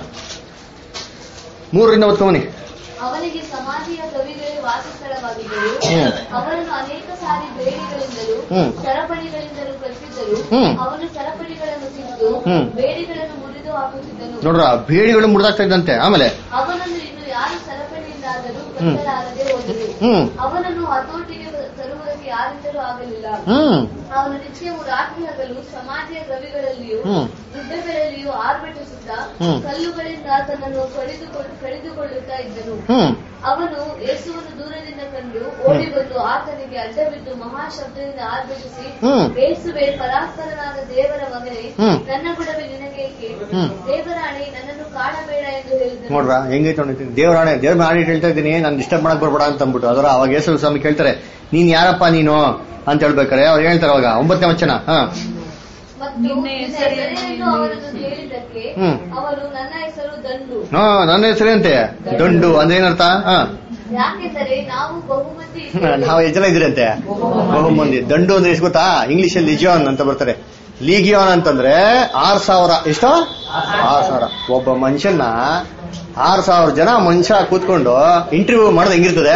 ಮೂರರಿಂದ ಓದ್ಕೊಂಬನಿ ಅವನಿಗೆ ಸಮಾಧಿಯ ಗವಿಗಳೇ ವಾಸಸ್ಥಳವಾಗಿದ್ದರು ಹ್ಮ್. ಅವರನ್ನು ಅನೇಕ ಸಾರಿ ಬೇಡಿಗಳಿಂದಲೂ ಹ್ಮ್. ಸರಪಳಿಗಳಿಂದಲೂ ಕಟ್ಟಿದ್ದರು ಹ್ಮ್. ಅವನು ಸರಪಳಿಗಳನ್ನು ತಿಂದು ಹ್ಮ್. ಬೇಡಿಗಳನ್ನು ಮುರಿದು ಹಾಕುತ್ತಿದ್ದನು ನೋಡ್ರ ಬೇಡಿಗಳು ಮುರಿದಾಗ್ತಾ ಇದ್ದಂತೆ ಆಮೇಲೆ ಅವನನ್ನು ಇನ್ನು ಯಾರು ಸರಪಳಿಯಿಂದಾದರೂ ಕಟ್ಟಲಾಗದೆ ಹೋದರು ಹ್ಮ್ ಅವನನ್ನು ಹತೋಟಿಗೆ ತರುವುದಕ್ಕೆ ಯಾರಿಂದಲೂ ಆಗಲಿಲ್ಲ ಹ್ಮ್ ಅವನು ನಿತ್ಯವೂ ರಾತ್ರಿ ಹಗಲು ಸಮಾಧಿಯ ಗವಿಗಳಲ್ಲಿಯೂ ಹ್ಮ್. ಗುಡ್ಡಗಳಲ್ಲಿಯೂ ಆರ್ಭಟಿಸುತ್ತಾ ಹ್ಮ್. ಕಲ್ಲುಗಳಿಂದ ತನ್ನನ್ನು ಕಡಿದುಕೊಂಡು ಕಡಿದುಕೊಳ್ಳುತ್ತಾ ಇದ್ದನು ಹ್ಮ್ ಅವನು ಯೇಸುವನ್ನು ದೂರದಿಂದ ಕಂಡು ಓಡಿ ಬಂದು ಆತನಿಗೆ ಅಡ್ಡಬಿದ್ದು ಮಹಾಶಬ್ದದಿಂದ ಆರ್ಭಟಿಸಿ ಹ್ಮ್. ಯೇಸುವೆ ಪರಾತ್ಪರನಾದ ದೇವರ ಮಗನೇ ಹ್ಮ್. ನನ್ನ ಗುಡವೆ ನಿನಗೇಕೆ ಹ್ಮ್. ದೇವರಾಣಿ ನನ್ನನ್ನು ಕಾಣಬೇಡ ಎಂದು ಹೇಳಿದನು ನೋಡ್ರ ಹೆಂಗೈತೆ ನೋಡಿದ್ದೀನಿ ದೇವ್ರ ಆಣೆ ದೇವ್ರ ಆಣೆ ಹೇಳ್ತಾ ಇದ್ದೀನಿ ನಾನು ಡಿಸ್ಟರ್ಬ್ ಮಾಡಕ್ ಬರ್ಬೇಡ ಅಂತ ಅಂದ್ಬಿಟ್ಟು ಅದರ ಅವಾಗ ಯೇಸು ಸ್ವಾಮಿ ಕೇಳ್ತಾರೆ ನೀನ್ ಯಾರಪ್ಪ ನೀನು ಅಂತ ಹೇಳ್ಬೇಕಾರೆ ಅವ್ರು ಹೇಳ್ತಾರೆ ಅವಾಗ ಒಂಬತ್ತನೇ ವಚನ ಹಾ ಮತ್ತು ನಿನ್ನ ನಿನ್ನ ಹೆಸರೇನು ಹೆಸರೇನು ಅವರನ್ನು ಕೇಳಿದ್ದಕ್ಕೆ ಹ್ಮ್. ಅವರು ನನ್ನ ಹೆಸರು ದಂಡು ಹಾ ನನ್ನ ಹೆಸರೇಂತೆ ದಂಡು ಅಂದ್ರೆ ಏನರ್ಥ ಹಾ ಯಾಕೆಂದರೆ ನಾವು ಬಹುಮಂದಿ ನಾವು ಎಷ್ಟು ಜನ ಇದ್ರಂತೆ ಬಹು ಮಂದಿ ದಂಡು ಅಂದ್ರೆ ಎಷ್ಟು ಗೊತ್ತಾ ಇಂಗ್ಲಿಷ್ ಅಲ್ಲಿ ಲಿಜಿಯಾನ್ ಅಂತ ಬರ್ತಾರೆ ಲೀಗಿಯಾನ್ ಅಂತಂದ್ರೆ ಆರ್ ಸಾವಿರ ಎಷ್ಟು ಆರ್ ಸಾವಿರ ಒಬ್ಬ ಮನುಷ್ಯನ ಆರ್ ಸಾವಿರ ಜನ ಮನುಷ್ಯ ಕೂತ್ಕೊಂಡು ಇಂಟರ್ವ್ಯೂ ಮಾಡೋದು ಹೆಂಗಿರ್ತದೆ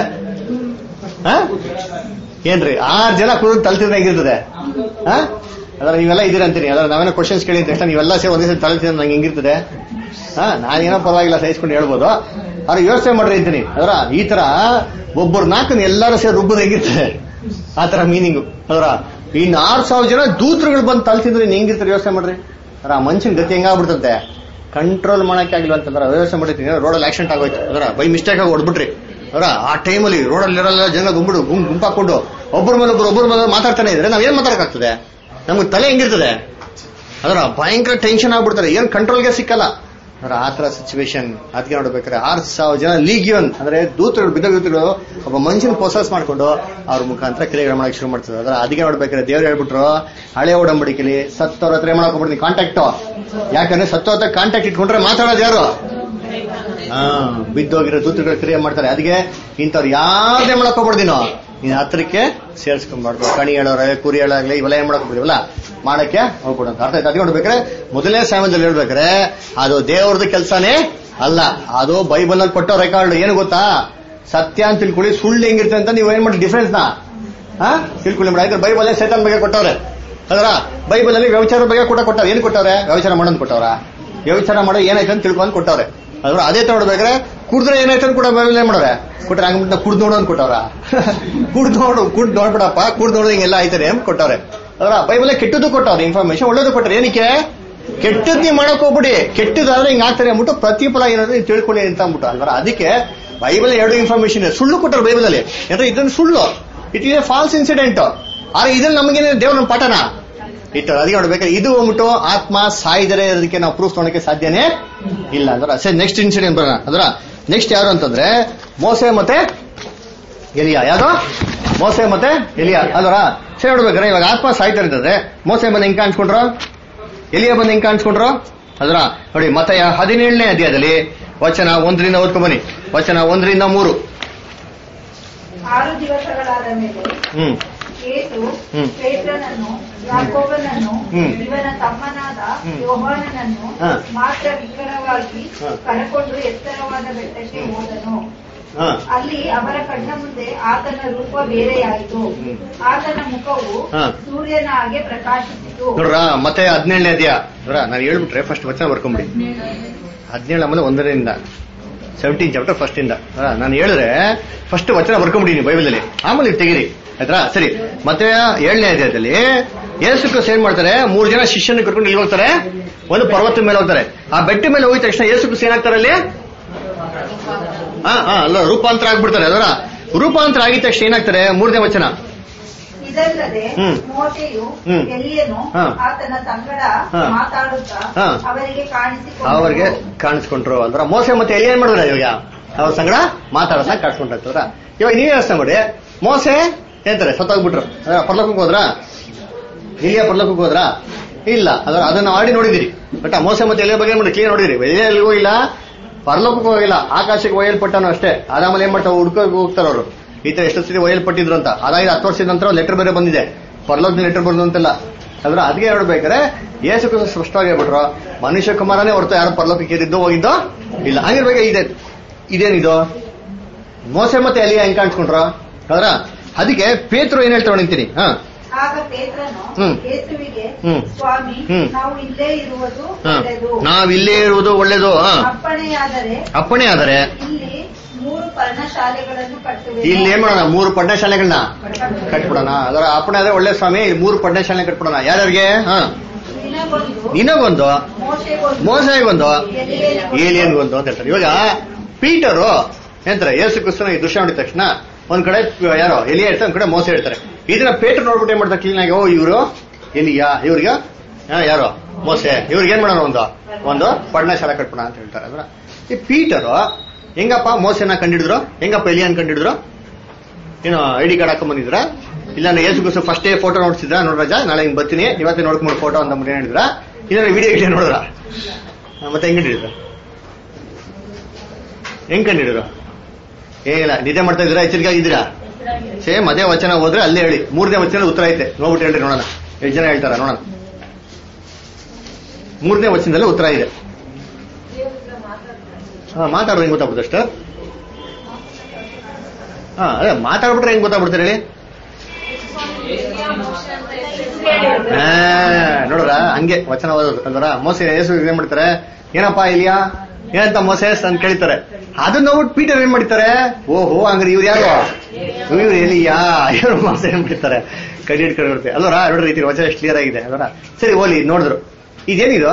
ಹ? ಏನ್ರಿ ಆರ್ ಜನ ಕೂತ್ ತಲ್ತಿದ್ರೆ ಹೆಂಗಿರ್ತದೆ ಹ? ಅದ್ರ ನೀವೆಲ್ಲ ಇದೀರಂತೀನಿ ಅದ್ರ ನಾವೇನೋ ಕ್ವಶನ್ಸ್ ಕೇಳಿದ ತಕ್ಷಣ ನೀವೆಲ್ಲ ಸೇರಿ ಒಂದೇ ಸಲ ತಲೆ ನಂಗೆ ಹೆಂಗಿರ್ತದೆ ಹಾ ನಾನೇನೋ ಪರವಾಗಿಲ್ಲ ಸಹಿಸ್ಕೊಂಡು ಹೇಳ್ಬೋದು ಅವ್ರು ಯೋಚನೆ ಮಾಡ್ರಿ ಅಂತೀನಿ ಅದರ ಈ ತರ ಒಬ್ಬರು ನಾಲ್ಕನ್ನ ಎಲ್ಲರೂ ಸೇರಿ ರುಬ್ಬದ ಹೆಂಗಿರ್ತದೆ ಆ ತರ ಮೀನಿಂಗು ಅದರ ಇನ್ನು ಆರ್ ಸಾವಿರ ಜನ ದೂತರುಗಳು ಬಂದು ತಲ್ತಿದ್ರೆ ಇನ್ನು ಹೆಂಗಿರ್ತಾರೆ ಯೋಚನೆ ಮಾಡ್ರಿ ಅದರ ಆ ಮನುಷ್ಯನ ಗತಿ ಹೆಂಗಾಗ್ಬಿಡ್ತಂತೆ ಕಂಟ್ರೋಲ್ ಮಾಡಕ್ಕೆ ಆಗಿಲ್ಲ ಅಂತಂದ್ರೆ ಯೋಚನೆ ಮಾಡಿರ್ತೀನಿ ರೋಡಲ್ಲಿ ಆಕ್ಸಿಡೆಂಟ್ ಆಗೋಯ್ತು ಅದರ ಬೈ ಮಿಸ್ಟೇಕ್ ಆಗಿ ಹೊಡ್ಬಿಟ್ರಿ ಅವರ ಆ ಟೈಮಲ್ಲಿ ರೋಡಲ್ಲಿ ಇರಲ್ಲ ಜನ ಗುಂಬಿಡು ಗುಂಪು ಗುಂಪಾಕೊಂಡು ಒಬ್ಬರ ಮೇಲೆ ಒಬ್ರು ಒಬ್ಬರ ಮೇಲೆ ಮಾತಾಡ್ತಾನೆ ಇದ್ರೆ ನಾವ್ ಏನ್ ಮಾತಾಡಕ್ಕಾಗ್ತದೆ ನಮ್ಗೆ ತಲೆ ಹೆಂಗಿರ್ತದೆ ಅದರ ಭಯಂಕರ ಟೆನ್ಷನ್ ಆಗ್ಬಿಡ್ತಾರೆ ಏನ್ ಕಂಟ್ರೋಲ್ಗೆ ಸಿಕ್ಕಲ್ಲ ಅದರ ಆ ತರ ಸಿಚುವೇಶನ್ ಅದಕ್ಕೆ ನೋಡ್ಬೇಕಾದ್ರೆ ಆರ್ ಸಾವಿರ ಜನ ಲೀಗಿಯನ್ ಅಂದ್ರೆ ದೂತರು ಬಿದ್ದ ದೂತರು ಒಬ್ಬ ಮನುಷ್ಯನ ಪ್ರೊಸೆಸ್ ಮಾಡ್ಕೊಂಡು ಅವ್ರ ಮುಖಾಂತರ ಕ್ರಿಯೆಗಳು ಮಾಡಕ್ ಶುರು ಮಾಡ್ತಾರೆ ಅದರ ಅದಕ್ಕೆ ನೋಡ್ಬೇಕಾದ್ರೆ ದೇವ್ರು ಹೇಳ್ಬಿಟ್ರು ಹಳೆ ಒಡಂಬಡಿಕೆಲಿ ಸತ್ತವ್ರ ಹತ್ರ ಏನ್ ಮಾಡಕ್ ಹೋಗ್ಬಿಡ್ತೀನಿ ಕಾಂಟ್ಯಾಕ್ಟ್ ಯಾಕಂದ್ರೆ ಸತ್ತವ್ರ ಹತ್ರ ಕಾಂಟ್ಯಾಕ್ಟ್ ಇಟ್ಕೊಂಡ್ರೆ ಮಾತಾಡೋದು ಯಾರು ಹಾ ಬಿದ್ದೋಗಿರೋ ದೂತರುಗಳು ಕ್ರಿಯೆ ಮಾಡ್ತಾರೆ ಅದಕ್ಕೆ ಇಂಥವ್ರು ಯಾರನ್ನೇ ಮಾಡಕ್ ಹೋಗ್ಬಿಡ್ತೀನೋ ನೀನ್ ಹತ್ರಕ್ಕೆ ಸೇರ್ಸ್ಕೊಂಡ್ಬಾರ್ದು ಕಣಿ ಹೇಳೋರೆ ಕುರಿ ಹೇಳಾಗ್ಲಿ ಇವೆಲ್ಲ ಏನ್ ಮಾಡಕ್ ಹೋಗ್ಬಿಡಿವಲ್ಲ ಮಾಡಕ್ಕೆ ಹೋಗ್ಬಿಡು ಅಂತ ಅರ್ಥ ಆಯ್ತು ಅದಕ್ಕೆ ನೋಡ್ಬೇಕಾರೆ ಮೊದಲನೇ ಸಾಮಂತಲ್ಲಿ ಹೇಳ್ಬೇಕಾರೆ ಅದು ದೇವ್ರದ್ದು ಕೆಲಸನೇ ಅಲ್ಲ ಅದು ಬೈಬಲ್ ಅಲ್ಲಿ ಕೊಟ್ಟೋ ರೆಕಾರ್ಡ್ ಏನು ಗೊತ್ತಾ ಸತ್ಯ ಅಂತ ತಿಳ್ಕೊಳ್ಳಿ ಸುಳ್ಳು ಹೆಂಗಿರುತ್ತೆ ಅಂತ ನೀವು ಏನ್ ಮಾಡಿ ಡಿಫ್ರೆನ್ಸ್ ನಾ ಹಾ ತಿಳ್ಕೊಳ್ಳಿ ಮೇಡಮ್ ಯಾಕಂದ್ರೆ ಬೈಬಲ್ ಸೈತಾನ್ ಬಗ್ಗೆ ಕೊಟ್ಟವ್ರೆ ಅದರ ಬೈಬಲ್ ಅಲ್ಲಿ ವ್ಯವಚಾರ ಬಗ್ಗೆ ಕೂಡ ಕೊಟ್ಟವ್ರೆ ಏನ್ ಕೊಟ್ಟವ್ರೆ ವ್ಯವಚಾರ ಮಾಡೋದು ಕೊಟ್ಟವ್ರ ವ್ಯವಚಾರ ಮಾಡೋ ಏನಾಯ್ತು ಅಂತ ತಿಳ್ಕೊಂಡು ಕೊಟ್ಟವ್ರೆ ಅದ್ರ ಅದೇ ತರ ನೋಡ್ಬೇಕಾದ್ರೆ ಕುಡಿದ್ರೆ ಏನಾಯ್ತು ಅಂತ ಕೂಡ ಬೈಬಲ್ ಏನ್ ಮಾಡೋರೆ ಕೊಟ್ರೆ ಹಂಗ ಕುಡ್ದು ನೋಡು ಅಂತ ಕೊಟ್ಟವ್ರ ಕುಡ್ದು ನೋಡು ಕುಡ್ದು ನೋಡ್ಬಿಡಪ್ಪ ಕುಡ್ದು ನೋಡು ಹಿಂಗೆಲ್ಲ ಆಯ್ತಾರೆ ಅಂತ ಕೊಟ್ಟವ್ರೆ ಅದರ ಬೈಬಲ್ ಕೆಟ್ಟದ್ದು ಕೊಟ್ಟವ್ರೆ ಇನ್ಫಾರ್ಮೇಶನ್ ಒಳ್ಳೇದು ಕೊಟ್ಟರೆ ಏನಕ್ಕೆ ಕೆಟ್ಟದ್ ನೀವು ಮಾಡಕ್ ಹೋಗ್ಬಿಡಿ ಕೆಟ್ಟದಾದ್ರೆ ಹಿಂಗ್ ಆಗ್ತಾರೆ ಅಂದ್ಬಿಟ್ಟು ಪ್ರತಿಫಲ ಏನಾದ್ರೆ ನೀವು ತಿಳ್ಕೊಳ್ಳಿ ಅಂತ ಅಂದ್ಬಿಟ್ಟು ಅಲ್ವರ ಅದಕ್ಕೆ ಬೈಬಲ್ ಎರಡು ಇನ್ಫಾರ್ಮೇಶನ್ ಇದೆ ಸುಳ್ಳು ಕೊಟ್ಟರು ಬೈಬಲ್ ಅಲ್ಲಿ ಯಾಕಂದ್ರೆ ಇದನ್ನ ಸುಳ್ಳು it is a false incident ಆದ್ರೆ ಇದ್ರಲ್ಲಿ ನಮಗೇನೆ ದೇವ್ರ ನಮ್ಮ ಪಾಠನ ಇಟ್ಟು ಅದಕ್ಕೆ ನೋಡ್ಬೇಕಾದ್ರೆ ಇದು ಹೋಗ್ಬಿಟ್ಟು ಆತ್ಮ ಸಾಯ್ದರೆ ಅದಕ್ಕೆ ನಾವು ಪ್ರೂಫ್ ತೊಗೊಳಕ್ಕೆ ಸಾಧ್ಯನೇ ಇಲ್ಲ ಅಂದ್ರೆ ಸರಿ ನೆಕ್ಸ್ಟ್ ಇನ್ಸಿಡೆಂಟ್ ಬರೋಣ ಅದರ ನೆಕ್ಸ್ಟ್ ಯಾರು ಅಂತಂದ್ರೆ ಮೋಸೆ ಮತ್ತೆ ಎಲಿಯಾ ಯಾವ್ದು ಮೋಸೆ ಮತ್ತೆ ಎಲಿಯಾ ಅಲ್ವರ ಸರಿ ನೋಡ್ಬೇಕಾರೆ ಇವಾಗ ಆತ್ಮ ಸಾಯ್ತಾ ಇರ್ತದೆ ಮೋಸೆ ಬಂದು ಹೆಂಗ್ ಕಾಣಿಸ್ಕೊಂಡ್ರು ಎಲಿಯಾ ಬಂದು ಹೆಂಗ್ ಕಾಣಿಸ್ಕೊಂಡ್ರು ಅದರ ನೋಡಿ ಮತ ಹದಿನೇಳನೇ ಅಧ್ಯಾಯದಲ್ಲಿ ವಚನ ಒಂದರಿಂದ ಓದ್ಕೊಂಬನಿ ವಚನ ಒಂದರಿಂದ ಮೂರು ಆರು ದಿವಸಗಳಾದ ಮೇಲೆ ಹ್ಮ್ ಏಸು ಹ್ಮ್. ಪೇತ್ರನನ್ನು ಯಾಕೋಬನನ್ನು ಹ್ಮ್. ಇವನ ತಮ್ಮನಾದ ಹ್ಮ್. ಯೋಹಾನನನ್ನು ಹಾ. ಮಾತ್ರ ವಿಗ್ರಹವಾಗಿ ಹಾ. ಕರಕೊಂಡು ಎತ್ತರವಾದ ಬೆಟ್ಟಕ್ಕೆ ಹೋದನು ಹಾ ಅಲ್ಲಿ ಅವರ ಕಣ್ಣ ಮುಂದೆ ಆತನ ರೂಪ ಬೇರೆಯಾಯಿತು ಹ್ಮ್. ಆತನ ಮುಖವು ಹಾ. ಸೂರ್ಯನ ಹಾಗೆ ಪ್ರಕಾಶಿಸಿತು ನೋಡ್ರ ಮತ್ತೆ ಹದಿನೇಳನೇ ಅಧ್ಯಾಯ ನೋಡ್ರ ನಾನು ಹೇಳ್ಬಿಟ್ರೆ ಫಸ್ಟ್ ವಚನ ಬರ್ಕೊಂಬಿಡಿ ಹದಿನೇಳು ಆಮೇಲೆ ಒಂದರಿಂದ ಸೆವೆಂಟೀನ್ ಚಾಪ್ಟರ್ ಫಸ್ಟ್ ಇಂದ ಆ, ನಾನು ಹೇಳಿದ್ರೆ ಫಸ್ಟ್ ವಚನ ಬರ್ಕೊಂಬಿಡಿ ನೀವು ಬೈಬಲಲ್ಲಿ ಆಮೇಲೆ ಇದು ತೆಗೀರಿ ಆಯ್ತಾ ಸರಿ ಮತ್ತೆ ಏಳನೇ ಅಧ್ಯಾಯದಲ್ಲಿ ಯೇಸು ಕ್ರಿಸ್ತ ಏನ್ ಮಾಡ್ತಾರೆ ಮೂರು ಜನ ಶಿಷ್ಯನ ಕರ್ಕೊಂಡು ಇಲ್ಲಿ ಹೋಗ್ತಾರೆ ಒಂದು ಪರ್ವತದ ಮೇಲೆ ಹೋಗ್ತಾರೆ ಆ ಬೆಟ್ಟ ಮೇಲೆ ಹೋಗಿದ ತಕ್ಷಣ ಯೇಸು ಕ್ರಿಸ್ತ ಏನಾಗ್ತಾರೆ ಅಲ್ಲಿ ಹಾ ಹಾ ಅಲ್ಲ ರೂಪಾಂತರ ಆಗ್ಬಿಡ್ತಾರೆ ಅದರ ರೂಪಾಂತರ ಆಗಿದ ತಕ್ಷಣ ಏನಾಗ್ತಾರೆ ಮೂರನೇ ವಚನ ಇದಲ್ಲದೆ ಹ್ಮ್. ಮೋಶೆಯು ಹ್ಮ್. ಎಲಿಯನು ಹಾ. ಆತನ ಸಂಗಡ ಹಾ. ಮಾತಾಡುತ್ತಾ ಹಾ. ಅವರಿಗೆ ಕಾಣಿಸಿಕೊಂಡು ಅವ್ರಿಗೆ ಕಾಣಿಸ್ಕೊಂಡ್ರು ಅಂದ್ರ ಮೋಸ ಮತ್ತೆ ಎಲ್ಲಿ ಏನ್ ಮಾಡಿದ್ರ ಇವಾಗ ಅವ್ರ ಸಂಗಡ ಮಾತಾಡೋದನ್ನ ಕಾಣಿಸ್ಕೊಂಡ್ರ ಇವಾಗ ನೀವೇ ಯೋಚನೆ ಮಾಡಿ ಮೋಸೆ ಹೇಳ್ತಾರೆ ಸತ್ತೋಗ್ಬಿಟ್ರು ಅದ್ರ ಪರ್ಲೋಕಕ್ಕೆ ಹೋದ್ರ ಇಲ್ಲಿಯ ಪರ್ಲೋಕಕ್ಕೆ ಹೋದ್ರ ಇಲ್ಲ ಅದರ ಅದನ್ನ ಆಡಿ ನೋಡಿದಿರಿ ಬಟ್ ಮೋಸ ಮತ್ತೆ ಎಲ್ಲಿಯ ಬಗ್ಗೆ ಮಾಡಿ ಕ್ಲಿಯರ್ ನೋಡಿದಿರಿ ಎಲ್ಲಿಗೂ ಇಲ್ಲ ಪರಲೋಕಕ್ಕೂ ಹೋಗಿಲ್ಲ ಆಕಾಶಕ್ಕೆ ಒಯ್ಯಲ್ಪಟ್ಟನು ಅಷ್ಟೇ ಅದಾಮೇಲೆ ಏನ್ ಮಾಡ್ತಾವ ಹುಡ್ಕೋಕ್ ಹೋಗ್ತಾರ ಅವರು ಈ ತರ ಎಷ್ಟು ಸತಿ ಒಯ್ಯಲ್ಪಟ್ಟಿದ್ರು ಅಂತ ಅದಾಗಿ ಹತ್ತು ವರ್ಷದ ನಂತರ ಲೆಟರ್ ಬೇರೆ ಬಂದಿದೆ ಪರಲೋಕದ ಲೆಟರ್ ಬಂದು ಅಂತೆಲ್ಲ ಅದ್ರ ಅದಕ್ಕೆ ನೋಡ್ಬೇಕಾದ್ರೆ ಯೇಸು ಕ್ರಿಸ್ತ ಸ್ಪಷ್ಟವಾಗಿ ಹೇಳ್ಬಿಟ್ರು ಮನುಷ್ಯ ಕುಮಾರನೇ ಹೊರತು ಯಾರು ಪರಲೋಕಕ್ಕೆ ಏರಿದ್ದೋ ಹೋಗಿದ್ದೋ ಇಲ್ಲ ಹಂಗಿರ್ಬೇಕು ಇದೆ ಇದೇನಿದು ಮೋಸೆ ಮತ್ತೆ ಎಲ್ಲಿ ಹೆಂಗ್ ಕಾಣಿಸ್ಕೊಂಡ್ರ ಅದ್ರ ಅದಕ್ಕೆ ಪೇತ್ರು ಏನ್ ಹೇಳ್ತಾವ ನಿಂತೀನಿ ಹಾ ಆಗ ಪೇತ್ರನು ಹ್ಮ್. ಯೇಸುವಿಗೆ ಹ್ಮ್. ಸ್ವಾಮಿ ಹ್ಮ್. ನಾವು ಇಲ್ಲೇ ಇರುವುದು ಹಾ ಒಳ್ಳೆಯದು ನಾವ್ ಇಲ್ಲೇ ಇರುವುದು ಒಳ್ಳೇದು ಹಾ ಅಪ್ಪಣೆಯಾದರೆ ಅಪ್ಪಣೆ ಆದರೆ ಇಲ್ಲಿ ಮೂರು ಪರ್ಣಶಾಲೆಗಳನ್ನು ಕಟ್ಟುವೆ ಇಲ್ಲಿ ಏನ್ ಮಾಡೋಣ ಮೂರು ಪಡ್ಡಶಾಲೆಗಳನ್ನ ಕಟ್ಬಿಡೋಣ ಅದರ ಅಪ್ಪಣೆ ಆದ್ರೆ ಒಳ್ಳೆ ಸ್ವಾಮಿ ಇಲ್ಲಿ ಮೂರು ಪಡ್ಡಶಾಲೆ ಕಟ್ಬಿಡೋಣ ಯಾರ್ಯಾರಿಗೆ ಹಾ ನಿನಗೊಂದು ನಿನಗೊಂದು ಮೋಶೆಗೊಂದು ಮೋಸಗೊಂದು ಎಲಿಯನಿಗೊಂದು. ಏಲಿಯನ್ಗೊಂದು ಅಂತ ಹೇಳ್ತಾರೆ ಇವಾಗ ಪೀಟರು ಎಂತಾರೆ ಯೇಸು ಕ್ರಿಸ್ತನ ಈ ದೃಶ್ಯ ನೋಡಿದ ತಕ್ಷಣ ಒಂದ್ ಕಡೆ ಯಾರೋ ಎಲಿಯ ಹೇಳ್ತಾರೆ ಒಂದ್ ಕಡೆ ಮೋಸ ಹೇಳ್ತಾರೆ ಇದನ್ನ ಪೇಟರ್ ನೋಡ್ಬಿಟ್ಟು ಏನ್ ಮಾಡ್ತಾರೆ ಕ್ಲೀನ್ ಆಗಿ ಓ ಇವರು ಎಲಿಯಾ ಇವ್ರಿಗೆ ಹಾ, ಯಾರು ಮೋಸೆ ಇವ್ರಿಗೆ ಏನ್ ಮಾಡೋಣ ಒಂದು ಒಂದು ಪರ್ಣಶಾಲೆ ಕಟ್ಬಿಡ ಅಂತ ಹೇಳ್ತಾರೆ ಅದ್ರ ಈ ಪೀಟರು ಹೆಂಗಪ್ಪ ಮೋಸೆನ ಕಂಡಿಡಿದ್ರು ಹೆಂಗಪ್ಪ ಎಲಿಯನ್ ಕಂಡಿಡಿದ್ರು ಏನು ಐ ಡಿ ಕಾರ್ಡ್ ಹಾಕೊಂಡ್ ಬಂದಿದ್ರ ಇಲ್ಲ ನಾನು ಯೇಸು ಕ್ರಿಸ್ತ ಫಸ್ಟ್ ಫೋಟೋ ನೋಡ್ಸಿದ್ರ ನೋಡ್ರಾಜ ನಾಳೆ ಹಿಂಗ್ ಬರ್ತೀನಿ ಇವತ್ತೇ ನೋಡ್ಕೊಂಡು ಫೋಟೋ ಅಂತ ಏನ್ ಹೇಳಿದ್ರ ಇಲ್ಲ ವಿಡಿಯೋ ಗಿಡಿಯೋ ನೋಡಿದ್ರ ಆ, ಮತ್ತೆ ಹೆಂಗ್ ಕಂಡಿಡಿದ್ರ ಹೆಂಗ್ ಕಂಡಿಡಿದ್ರು ಏನಿಲ್ಲ ನಿದ್ದೆ ಮಾಡ್ತಾ ಇದ್ದೀರಾ ಎಚ್ಚರಿಕೆ ಆಗಿದ್ದೀರಾ ಸೇಮ್ ಅದೇ ವಚನ ಹೋದ್ರೆ ಅಲ್ಲೇ ಹೇಳಿ ಮೂರನೇ ವಚನ ಉತ್ತರ ಐತೆ ನೋಡ್ಬಿಟ್ಟು ಹೇಳ್ರಿ ನೋಡೋಣ ಎಷ್ಟು ಜನ ಹೇಳ್ತಾರ ನೋಡೋಣ ಮೂರನೇ ವಚನದಲ್ಲಿ ಉತ್ತರ ಇದೆ ಹಾ ಮಾತಾಡೋದು ಹೆಂಗ್ ಗೊತ್ತಾಗ್ಬಿಡುತ್ತೆ ಅಷ್ಟು ಹಾ ಅದೇ ಮಾತಾಡ್ಬಿಟ್ರೆ ಹೆಂಗ್ ಗೊತ್ತಾಗ್ಬಿಡ್ತಾರೆ ಹೇಳಿ ಹಾ, ನೋಡ್ರ ಹಂಗೆ ವಚನ ಓದೋದು ಅಲ್ವರ ಮೋಸ ಯೇಸು ಏನ್ ಮಾಡ್ತಾರೆ ಏನಪ್ಪಾ ಇಲ್ಲಿಯಾ ಏನಂತ ಮೋಸೆಸ್ ಅಂತ ಕೇಳ್ತಾರೆ ಅದನ್ನ ನೋಡ್ಬಿಟ್ಟು ಪೀಟರ್ ಏನ್ ಮಾಡ್ತಾರೆ ಓಹೋ ಹಂಗ್ರಿ ಇವ್ರು ಯಾರು ಇವ್ರು ಎಲಿಯಾ ಇವ್ರು ಮೋಸ ಏನ್ ಮಾಡ್ತಾರೆ ಕಡಿ ಹಿಡ್ಕೊಂಡಿರುತ್ತೆ ಅಲ್ವರ ನೋಡ್ರಿ ಈ ವಚನ ಎಷ್ಟು ಕ್ಲಿಯರ್ ಆಗಿದೆ ಅಲ್ವರ ಸರಿ ಓಲಿ ನೋಡಿದ್ರು ಇದೇನಿದು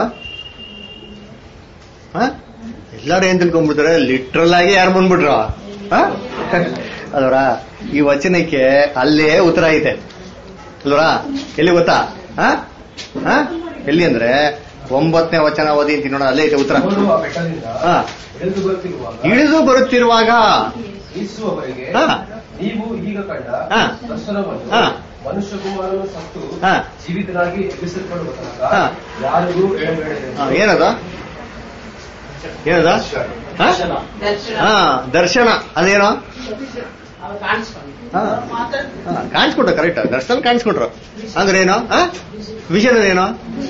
ಹ? ಎಲ್ಲಾರು ಏನ್ ತಿಳ್ಕೊಂಡ್ಬಿಡ್ತಾರೆ ಲಿಟ್ರಲ್ ಆಗಿ ಯಾರು ಬಂದ್ಬಿಟ್ರು ಹ? ಅಲ್ವರ ಈ ವಚನಕ್ಕೆ ಅಲ್ಲೇ ಉತ್ತರ ಐತೆ ಅಲ್ವರ ಎಲ್ಲಿ ಗೊತ್ತಾ ಹ? ಹ? ಎಲ್ಲಿ ಅಂದ್ರೆ ಒಂಬತ್ತನೇ ವಚನ ಓದಿ ಅಂತೀನಿ ನೋಡ ಅಲ್ಲೇ ಐತೆ ಉತ್ತರ ಅವರು ಆ ಬೆಟ್ಟದಿಂದ ಹಾ. ಇಳಿದು ಬರುತ್ತಿರುವಾಗ ಇಳಿದು ಬರುತ್ತಿರುವಾಗ ಯೇಸು ಅವರಿಗೆ ಹಾ. ನೀವು ಈಗ ಕಂಡ ಹಾ. ದರ್ಶನವನ್ನು ಹಾ. ಮನುಷ್ಯ ಕುಮಾರನು ಸತ್ತು ಹಾ. ಜೀವಿತನಾಗಿ ಎಬ್ಬಿಸಲ್ಪಡುವ ತನಕ ಹಾ. ಯಾರಿಗೂ ಹೇಳಬೇಡ ಹ, ಏನದ ಏನದ ಹ? ಹಾ ದರ್ಶನ ಅದೇನೋ ಹಾ. ಹಾ, ಕಾಣಿಸ್ಕೊಟ್ರು ಕರೆಕ್ಟ್ ದರ್ಶನ ಕಾಣಿಸ್ಕೊಟ್ರು ಅಂದ್ರೆ ಏನು ವಿಷನ್ ಏನು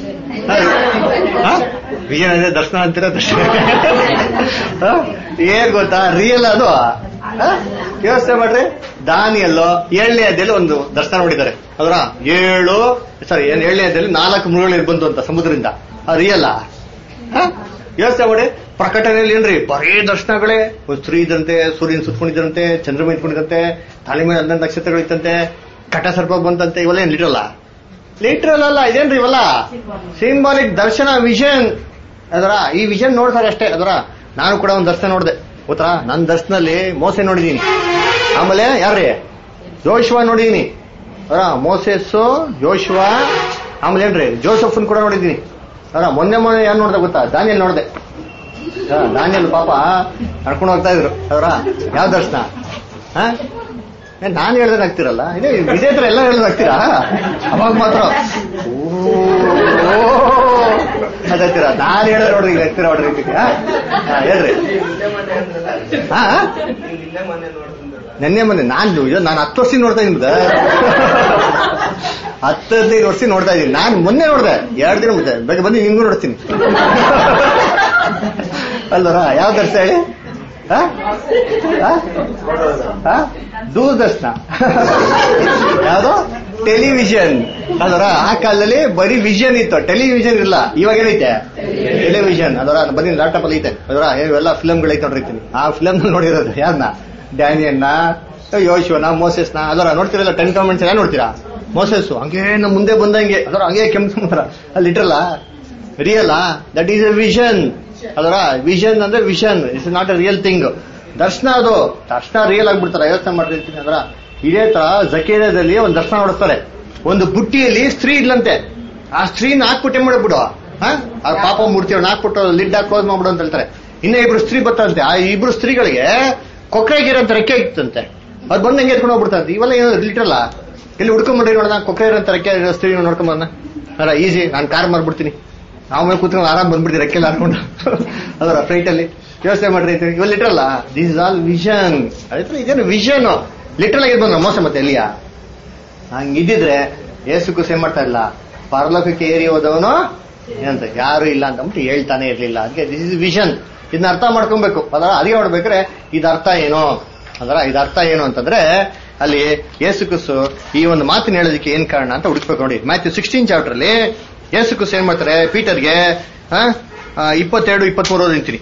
ವಿಷನ್ ಅಂದ್ರೆ ದರ್ಶನ ಅಂತೀರ ದರ್ಶನ ಹ? ಏನ್ ಗೊತ್ತಾ ರಿಯಲ್ ಅದು ಹ? ಯೋಚನೆ ಮಾಡ್ರಿ ದಾನಿಯಲ್ಲೋ ಏಳನೇ ಅಧ್ಯಾಯಲ್ಲಿ ಒಂದು ದರ್ಶನ ನೋಡಿದ್ದಾರೆ ಅದರ ಏಳು ಸಾರಿ ಏನ್ ಏಳನೇ ಅಧ್ಯಾಯಲ್ಲಿ ನಾಲ್ಕು ಮೃಗಗಳು ಬಂತು ಅಂತ ಸಮುದ್ರದಿಂದ ರಿಯಲ್ ಯೋಚನೆ ಮಾಡಿ ಪ್ರಕಟಣೆಯಲ್ಲಿ ಏನ್ರಿ ಬರೀ ದರ್ಶನಗಳೇ ಒಂದ್ ಸ್ತ್ರೀ ಇದ್ದಂತೆ ಸೂರ್ಯನ ಸುತ್ಕೊಂಡಿದ್ರಂತೆ ಚಂದ್ರಮ ಇಟ್ಕೊಂಡಿದ್ದಂತೆ ತಲೆ ಮೇಲೆ ಹನ್ನೊಂದು ನಕ್ಷತ್ರಗಳು ಇತ್ತಂತೆ ಕಟ ಸರ್ಪ ಬಂತಂತೆ ಇವೆಲ್ಲ ಏನ್ ಲಿಟ್ರಲ್ಲ ಲಿಟ್ರಲ್ ಅಲ್ಲ ಇದೇನ್ರಿ ಇವೆಲ್ಲ ಸಿಂಬಾಲಿಕ್ ದರ್ಶನ ವಿಷನ್ ಅದರ ಈ ವಿಷನ್ ನೋಡ್ತಾರೆ ಅಷ್ಟೇ ಅದರ ನಾನು ಕೂಡ ಒಂದು ದರ್ಶನ ನೋಡಿದೆ ಗೊತ್ತಾ ನನ್ನ ದರ್ಶನಲ್ಲಿ ಮೋಸೆ ನೋಡಿದೀನಿ ಆಮೇಲೆ ಯಾರ್ರಿ ಜೋಶ್ವ ನೋಡಿದೀನಿ ಅದರ ಮೋಸೆಸ್ಸು ಜೋಶ್ವ ಆಮೇಲೆ ಏನ್ರಿ ಜೋಸಫನ್ ಕೂಡ ನೋಡಿದೀನಿ ಅದರ ಮೊನ್ನೆ ಮೊನ್ನೆ ಯಾರು ನೋಡ್ದೆ ಗೊತ್ತಾ ದಾನಿಯಲ್ ನೋಡ್ದೆ ಹಾ, ದಾನಿಯಲ್ ಪಾಪ ನಡ್ಕೊಂಡು ಹೋಗ್ತಾ ಇದ್ರು ಅದರ ಯಾವ ದರ್ಶನ ಹಾ ಏ, ನಾನ್ ಹೇಳ್ದಂಗ್ ಆಗ್ತಿರಲ್ಲ ಇದೇ ಇದೇ ತರ ಎಲ್ಲ ಹೇಳ್ದಂಗ್ ಆಗ್ತೀರಾ ಅವಾಗ ಮಾತ್ರ ಓ ಅದಂತೀರ ನಾ ನಾನು ಹೇಳೋ ನೋಡ್ರಿ ಈಗ ಎತ್ತರ ನೋಡ್ರಿ ಇದಕ್ಕೆ. ಹಾ? ಹಾ, ಹೇಳ್ರಿ ಹಾ ನೆನ್ನೆ ಮೊನ್ನೆ ನಾನು ಇದು ನಾನು ಹತ್ತು ವರ್ಷ ನೋಡ್ತಾ ಇದ್ದೀನಿ ಹತ್ತು ಹದಿನೈದು ವರ್ಷ ನೋಡ್ತಾ ಇದ್ದೀನಿ ನಾನು ಮೊನ್ನೆ ನೋಡ್ದೆ ಎರಡು ದಿನ ಮುಂದೆ ಬೆಳಗ್ಗೆ ಬಂದು ನಿಮ್ಗೂ ನೋಡ್ತೀನಿ ಅಲ್ವರ ಯಾವ ದರ್ಶನ ಹೇಳಿ ಹಾ? ಹಾ? ಹಾ? ದೂರದರ್ಶನ ಯಾವುದು ಟೆಲಿವಿಷನ್ ಅದರ ಆ ಕಾಲದಲ್ಲಿ ಬರೀ ವಿಷನ್ ಇತ್ತು ಟೆಲಿವಿಷನ್ ಇಲ್ಲ ಇವಾಗ ಏನೈತೆ ಟೆಲಿವಿಷನ್ ಅದರ ಬನ್ನಿ ಲ್ಯಾಪ್ಟಾಪ್ ಅಲ್ಲಿ ಐತೆ ಅದರ ಇವೆಲ್ಲ ಫಿಲಮ್ಗಳು ಐತೆ ನೋಡಿರ್ತೀನಿ ಆ ಫಿಲಮ್ ನೋಡಿರೋದು ಯಾರನ್ನ ಡ್ಯಾನಿಯನ್ನ ಯೋಶುವನ ಮೋಸೆಸ್ನ ಅದರ ನೋಡ್ತಿರಲ್ಲ ಟೆನ್ ಕಮೆಂಟ್ಸ್ ಎಲ್ಲ ನೋಡ್ತೀರಾ ಮೋಸೆಸ್ ಹಂಗೆ ನಮ್ಮ ಮುಂದೆ ಬಂದಂಗೆ ಅದರ ಹಂಗೆ ಕೆಂಪು ಸಮುದ್ರ ಅಲ್ಲಿ ಇಟ್ರಲ್ಲ real that is a vision ಅದರ ವಿಷನ್ ಅಂದ್ರೆ vision it's not a real thing ದರ್ಶನ ಅದು ದರ್ಶನ ರಿಯಲ್ ಆಗ್ಬಿಡ್ತಾರೆ ಯೋಚನೆ ಮಾಡಿರ್ತೀನಿ ಅದರ ಇದೇ ತರ ಜಕೇರಿಯಾದಲ್ಲಿ ಒಂದು ದರ್ಶನ ನೋಡಿಸ್ತಾರೆ ಒಂದು ಬುಟ್ಟಿಯಲ್ಲಿ ಸ್ತ್ರೀ ಇದ್ಲಂತೆ ಆ ಸ್ತ್ರೀನ ಹಾಕ್ಬಿಟ್ಟೆ ಮಾಡ್ಬಿಡು ಹಾ ಆ ಪಾಪ ಮೂರ್ತಿ ಹಾಕ್ಬಿಟ್ಟು ಲಿಡ್ ಹಾಕಿ ಕ್ಲೋಸ್ ಮಾಡ್ಬಿಡು ಅಂತ ಹೇಳ್ತಾರೆ ಇನ್ನ ಇಬ್ರು ಸ್ತ್ರೀ ಬರ್ತಾರಂತೆ ಆ ಇಬ್ರು ಸ್ತ್ರೀಗಳಿಗೆ ಕೊಕ್ರೆಗಿರಂತ ರೆಕ್ಕೆ ಇತ್ತಂತೆ ಅದು ಬಂದು ಹೆಂಗೆ ಎತ್ಕೊಂಡು ಹೋಗ್ಬಿಡ್ತಾರಂತೆ ಇವೆಲ್ಲ ಏನು ಲಿಟ್ರಲ್ಲ ಇಲ್ಲಿ ಹುಡ್ಕೊಂಡ್ಬಿಡ್ರಿ ನೋಡೋಣ ಕೊಕ್ರೆ ಇರೋಂತ ರೆಕ್ಕೆ ಇರೋ ಸ್ತ್ರೀ ನೋಡ್ಕೊಂಬಂದ ಅಲ್ಲ ಈಸಿ ನಾನು ಕಾರ್ ಮಾರ್ಬಿಡ್ತೀನಿ ಆಮೇಲೆ ಕೂತ್ಕೊಂಡು ಆರಾಮ್ ಬಂದ್ಬಿಡ್ತೀವಿ ರೆಕ್ಕೆಲ್ಲ ಹಾಕೊಂಡು ಅದರ ಫ್ಲೈಟ್ ಅಲ್ಲಿ ಯೋಚನೆ ಮಾಡ್ರಿ ಇವೆಲ್ಲ ಲಿಟ್ರಲ್ಲ ದಿಸ್ ಇಸ್ ಆಲ್ ವಿಷನ್ ಅದಕ್ಕೆ ಇದೇನು ವಿಷನ್ ಲಿಟ್ರಲ್ ಆಗಿ ಬಂದ ಮೋಸ ಮತ್ತೆ ಎಲ್ಲಿಯ ಹಂಗಿದ್ದಿದ್ರೆ ಏಸು ಕುಸೆ ಮಾಡ್ತಾ ಇಲ್ಲ ಪರಲೋಕಕ್ಕೆ ಏರಿ ಹೋದವನು ಏನಂತ ಯಾರು ಇಲ್ಲ ಅಂತ ಅಂದ್ಬಿಟ್ಟು ಹೇಳ್ತಾನೆ ಇರ್ಲಿಲ್ಲ ಅದಕ್ಕೆ ದಿಸ್ ಇಸ್ ವಿಷನ್ ಇದನ್ನ ಅರ್ಥ ಮಾಡ್ಕೊಬೇಕು ಅದರ ಅರಿವು ಮಾಡ್ಬೇಕಾದ್ರೆ ಇದು ಅರ್ಥ ಏನು ಅದರ ಇದು ಅರ್ಥ ಏನು ಅಂತಂದ್ರೆ ಅಲ್ಲಿ ಏಸು ಕುಸು ಈ ಒಂದು ಮಾತಿನ ಹೇಳೋದಕ್ಕೆ ಏನ್ ಕಾರಣ ಅಂತ ಹುಡುಕ್ಬೇಕು ನೋಡಿ ಮ್ಯಾಥ್ಯೂ ಸಿಕ್ಸ್ಟೀನ್ ಚಾಪ್ಟರ್ ಅಲ್ಲಿ ಏಸು ಕುಸು ಏನ್ ಮಾಡ್ತಾರೆ ಪೀಟರ್ಗೆ ಆ, ಆ, ಇಪ್ಪತ್ತೆರಡು ಇಪ್ಪತ್ಮೂರು ನಿಂತೀನಿ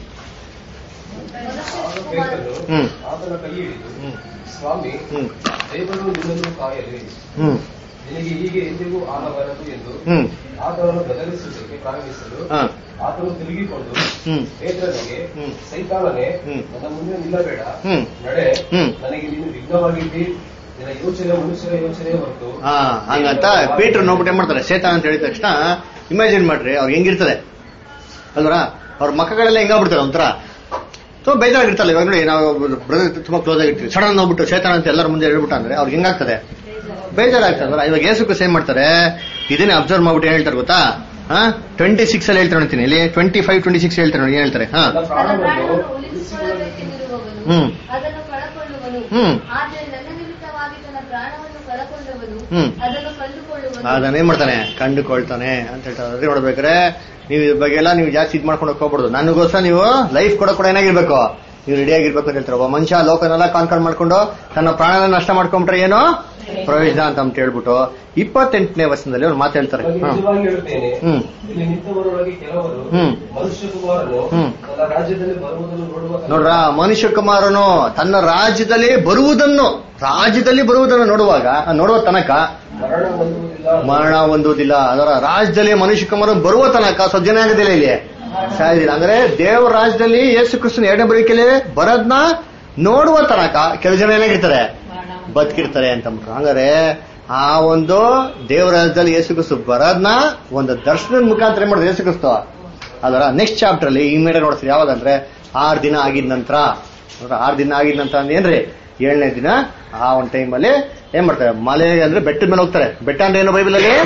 ಹ್ಮ್ ಆತನ ಕೈ ಹಿಡಿದು ಹ್ಮ್ ಸ್ವಾಮಿ ಹ್ಮ್ ದೇವರು ನಿನ್ನನ್ನು ಕಾಯಲಿ ಹ್ಮ್ ನಿನಗೆ ಹೀಗೆ ಎಂದಿಗೂ ಆಗಬಾರದು ಎಂದು ಹ್ಮ್ ಆತನನ್ನು ಬದಲಿಸುವುದಕ್ಕೆ ಪ್ರಾರಂಭಿಸಲು ಹಾ ಆತನು ತಿರುಗಿಕೊಂಡು ಹ್ಮ್ ಪೇತ್ರನಿಗೆ ಹ್ಮ್. ಸೈತಾನನೇ ಹ್ಮ್. ನನ್ನ ಮುಂದೆ ನಿಲ್ಲಬೇಡ ಹ್ಮ್. ನಡೆ ಹ್ಮ್. ನನಗೆ ನೀನು ವಿಘ್ನವಾಗಿದ್ದಿ ನಿನ್ನ ಯೋಚನೆ ಮನುಷ್ಯರ ಯೋಚನೆ ಹೊರತು ಹಾ ಹಂಗಂತ ಪೀಟರ್ ನೋಡ್ಬಿಟ್ಟು ಏನ್ ಮಾಡ್ತಾರೆ ಸೇತಾನ್ ಅಂತ ಹೇಳಿದ ತಕ್ಷಣ ಇಮ್ಯಾಜಿನ್ ಮಾಡ್ರಿ ಅವ್ರು ಹೆಂಗಿರ್ತದೆ ಅಲ್ವರ ಅವ್ರ ಮಕ್ಕಳೆಲ್ಲ ಹೆಂಗಾಗ್ಬಿಡ್ತಾರೆ ಒಂಥರ ಸೊ ಬೇಜಾರಾಗಿರ್ತಲ್ಲ ಇವಾಗ ನೋಡಿ ನಾವು ಬ್ರದರ್ ತುಂಬಾ ಕ್ಲೋಸ್ ಆಗಿರ್ತೀವಿ ಸಡನ್ ಹೋಗ್ಬಿಟ್ಟು ಸೇತಾನ ಅಂತ ಎಲ್ಲರ ಮುಂದೆ ಹೇಳ್ಬಿಟ್ಟು ಅಂದ್ರೆ ಅವ್ರಿಗೆ ಹೆಂಗಾಗ್ತದೆ ಬೇಜಾರಾಗ್ತದಲ್ಲ ಇವಾಗ ಏಸುಕು ಸೇಮ್ ಮಾಡ್ತಾರೆ ಇದನ್ನೇ ಅಬ್ಸರ್ವ್ ಮಾಡ್ಬಿಟ್ಟು ಏನ್ ಹೇಳ್ತಾರೆ ಗೊತ್ತಾ ಹಾ ಟ್ವೆಂಟಿ ಸಿಕ್ಸ್ ಅಲ್ಲಿ ಹೇಳ್ತಾರೆ ನೋಡ್ತೀನಿ ಇಲ್ಲಿ ಟ್ವೆಂಟಿ ಫೈವ್ ಟ್ವೆಂಟಿ ಸಿಕ್ಸ್ ಹೇಳ್ತಾರೆ ನೋಡಿ ಏನ್ ಹೇಳ್ತಾರೆ ಹಾ ನನ್ನ ತನ್ನ ಪ್ರಾಣವನ್ನು ಪ್ರಾಣವನ್ನು ಉಳಿಸಿಕೊಳ್ಳಬೇಕೆಂದಿರುವವನು ಹ್ಮ್. ಅದನ್ನು ಕಳಕೊಳ್ಳುವನು ಹ್ಮ್. ಆದರೆ ನನ್ನ ನಿಮಿತ್ತವಾಗಿ ತನ್ನ ಪ್ರಾಣವನ್ನು ಕಳಕೊಂಡವನು ಹ್ಮ್. ಅದನ್ನು ಕಂಡುಕೊಳ್ಳುವನು ಅದನ್ನೇನ್ ಮಾಡ್ತಾನೆ ಕಂಡುಕೊಳ್ತಾನೆ ಅಂತ ಹೇಳ್ತಾರೆ ಅದೇ ನೋಡ್ಬೇಕಾದ್ರೆ ನೀವು ಇದ್ರ ಬಗ್ಗೆ ಎಲ್ಲ ನೀವು ಜಾಸ್ತಿ ಇದ್ ಮಾಡ್ಕೊಂಡು ಹೋಗ್ಬಾರ್ದು ನನಗೋಸ್ಕರ ನೀವು ಲೈಫ್ ಕೊಡೋ ಕೂಡ ಏನಾಗಿರ್ಬೇಕು ನೀವು ರೆಡಿ ಆಗಿರ್ಬೇಕು ಅಂತ ಹೇಳ್ತಾರೆ ಒಬ್ಬ ಮನುಷ್ಯ ಲೋಕನೆಲ್ಲ ಕಾನ್ಕರ್ ಮಾಡ್ಕೊಂಡು ತನ್ನ ಪ್ರಾಣನ ನಷ್ಟ ಮಾಡ್ಕೊಂಡ್ರೆ ಏನು ಪ್ರಯೋಜನ ಅಂತ ಅಂತ ಹೇಳ್ಬಿಟ್ಟು ಇಪ್ಪತ್ತೆಂಟನೇ ವರ್ಷದಲ್ಲಿ ಅವ್ರು ಮಾತಾಡ್ತಾರೆ ನಿಮಗೆ ಹ್ಮ್. ನಿಜವಾಗಿ ಹೇಳುತ್ತೇನೆ ಹ್ಮ್. ಇಲ್ಲಿ ನಿಂತವರೊಳಗೆ ಕೆಲವರು ಹ್ಮ್. ಮನುಷ್ಯ ಕುಮಾರನು ಹ್ಮ್. ತನ್ನ ರಾಜ್ಯದಲ್ಲಿ ಬರುವುದನ್ನು ನೋಡುವ ತನಕ ನೋಡ್ರ ಮನುಷ್ಯ ಕುಮಾರನು ತನ್ನ ರಾಜ್ಯದಲ್ಲಿ ಬರುವುದನ್ನು ರಾಜ್ಯದಲ್ಲಿ ಬರುವುದನ್ನು ನೋಡುವಾಗ ಆ ನೋಡುವ ತನಕ ಮರಣ ಹೊಂದುವುದಿಲ್ಲ ಮರಣ ಹೊಂದುವುದಿಲ್ಲ ಅದರ ರಾಜ್ಯದಲ್ಲಿ ಮನುಷ್ಯ ಕುಮಾರನು ಬರುವ ತನಕ ಸಜ್ಜನ ಆಗೋದಿಲ್ಲ ಇಲ್ಲಿ ಸಾಯೋದಿಲ್ಲ ಅಂದ್ರೆ ದೇವರ ರಾಜ್ಯದಲ್ಲಿ ಯೇಸು ಕ್ರಿಸ್ತನ ಎರಡನೇ ಬರೀಕೆಯಲ್ಲಿ ಬರೋದ್ನ ನೋಡುವ ತನಕ ಕೆಲವು ಜನ ಏನಾಗಿರ್ತಾರೆ ಬದುಕಿರ್ತಾರೆ ಅಂತ ಅಂದ್ಬಿಟ್ರು ಹಂಗಾರೆ ಆ ಒಂದು ದೇವರ ರಾಜ್ಯದಲ್ಲಿ ಯೇಸು ಕ್ರಿಸ್ತು ಬರೋದ್ನ ಒಂದು ದರ್ಶನದ ಮುಖಾಂತರ ಏನ್ ಮಾಡಿದ್ರು ಯೇಸು ಕ್ರಿಸ್ತು ಅದರ ನೆಕ್ಸ್ಟ್ ಚಾಪ್ಟರ್ ಅಲ್ಲಿ ಈ ಮೇಲೆ ನೋಡ್ತೀರಿ ಯಾವ್ದಂದ್ರೆ ಆರು ದಿನ ಆಗಿದ ನಂತರ ಅಂದ್ರೆ ಆರು ದಿನ ಆಗಿದ ನಂತರ ಅಂದ್ರೆ ಏನ್ರಿ ಏಳನೇ ದಿನ ಆ ಒಂದು ಟೈಮಲ್ಲಿ ಏನ್ ಮಾಡ್ತಾರೆ ಮಲೆ ಅಂದ್ರೆ ಬೆಟ್ಟದ ಮೇಲೆ ಹೋಗ್ತಾರೆ ಬೆಟ್ಟ ಅಂದ್ರೆ ಏನು ಬೈಬಲ್ ಅಲ್ಲಿ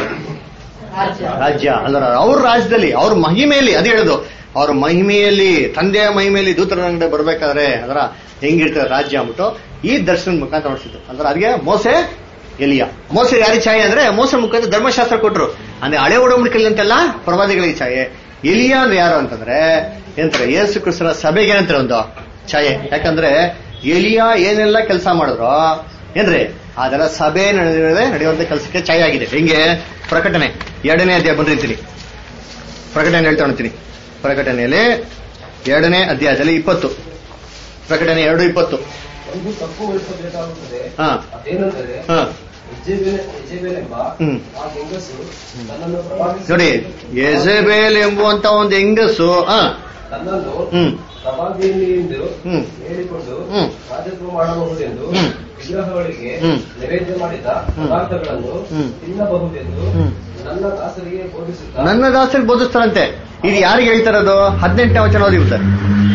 ರಾಜ್ಯ ಅಲ್ಲರ ಅವ್ರ ರಾಜ್ಯದಲ್ಲಿ ಅವ್ರ ಮಹಿಮೆಯಲ್ಲಿ ಅದೇ ಹೇಳುದು ಅವ್ರ ಮಹಿಮೆಯಲ್ಲಿ ತಂದೆಯ ಮಹಿಮೆಯಲ್ಲಿ ದೂತರ ಅಂಗಡಿ ಬರ್ಬೇಕಾದ್ರೆ ಅದರ ಹೆಂಗಿರ್ತದೆ ರಾಜ್ಯ ಅಂದ್ಬಿಟ್ಟು ಈ ದರ್ಶನ ಮುಖಾಂತರ ನೋಡ್ತಿದ್ರು ಅಂದ್ರೆ ಅದಕ್ಕೆ ಮೋಸೆ ಎಲಿಯ ಮೋಸೆ ಯಾರಿ ಛಾಯೆ ಅಂದ್ರೆ ಮೋಸ ಮುಖಾಂತರ ಧರ್ಮಶಾಸ್ತ್ರ ಕೊಟ್ರು ಅಂದ್ರೆ ಹಳೆ ಒಡಂಬಡಿಕೆಯಲ್ಲಿ ಅಂತೆಲ್ಲ ಪ್ರವಾದಿಗಳಿಗೆ ಛಾಯೆ ಎಲಿಯ ಅಂದ್ರೆ ಯಾರು ಅಂತಂದ್ರೆ ಏನಂತಾರೆ ಯೇಸು ಕ್ರಿಸ್ತನ ಸಭೆಗೆ ಏನಂತಾರೆ ಒಂದು ಛಾಯೆ ಯಾಕಂದ್ರೆ ಎಲಿಯ ಏನೆಲ್ಲ ಕೆಲಸ ಮಾಡಿದ್ರು ಏನ್ರಿ ಅದೆಲ್ಲ ಸಭೆ ನಡೆಯುವುದೇ ನಡೆಯುವಂತ ಕೆಲಸಕ್ಕೆ ಛಾಯೆ ಆಗಿದೆ ಹೆಂಗೆ ಪ್ರಕಟಣೆ ಎರಡನೇ ಅಧ್ಯಾಯ ಬಂದಿರ್ತೀನಿ ಪ್ರಕಟಣೆ ಹೇಳ್ತಾ ಹೊಣ್ತೀನಿ ಪ್ರಕಟಣೆಯಲ್ಲಿ ಎರಡನೇ ಅಧ್ಯಾಯದಲ್ಲಿ ಇಪ್ಪತ್ತು ಪ್ರಕಟಣೆ ಎರಡು ಇಪ್ಪತ್ತು ಒಂದು ತಪ್ಪು ವಹಿಸಬೇಕಾಗುತ್ತದೆ ಹಾ ಅದೇನೆಂದರೆ ಹಾ ಯಜೆಬೇಲ್ ಯಜೆಬೇಲೆಂಬ ಹ್ಮ್. ಆ ಹೆಂಗಸು ತನ್ನನ್ನು ಪ್ರವಾದಿಸಿ ನೋಡಿ ಯೆಜೆಬೇಲ್ ಎಂಬುವಂತ ಒಂದು ಹೆಂಗಸು ಹಾ ತನ್ನನ್ನು ಹ್ಮ್ ಪ್ರವಾದಿಯಲ್ಲಿ ಎಂದು ಹ್ಮ್. ಹೇಳಿಕೊಂಡು ಹ್ಮ್. ರಾಜತ್ವ ಮಾಡಬಹುದೆಂದು ಹ್ಮ್. ವಿಗ್ರಹಗಳಿಗೆ ಹ್ಮ್. ನೈವೇದ್ಯ ಮಾಡಿದ ಹ್ಮ್. ಪದಾರ್ಥಗಳನ್ನು ಹ್ಮ್. ತಿನ್ನಬಹುದೆಂದು ಹ್ಮ್. ನನ್ನ ದಾಸರಿಗೆ ಬೋಧಿಸುತ್ತಾ ನನ್ನ ದಾಸರಿಗೆ ಬೋಧಿಸ್ತಾರಂತೆ ಇದು ಯಾರಿಗೆ ಹೇಳ್ತಾರದು ಹದಿನೆಂಟನೇ ವಚನ ಓದಿರ್ತಾರೆ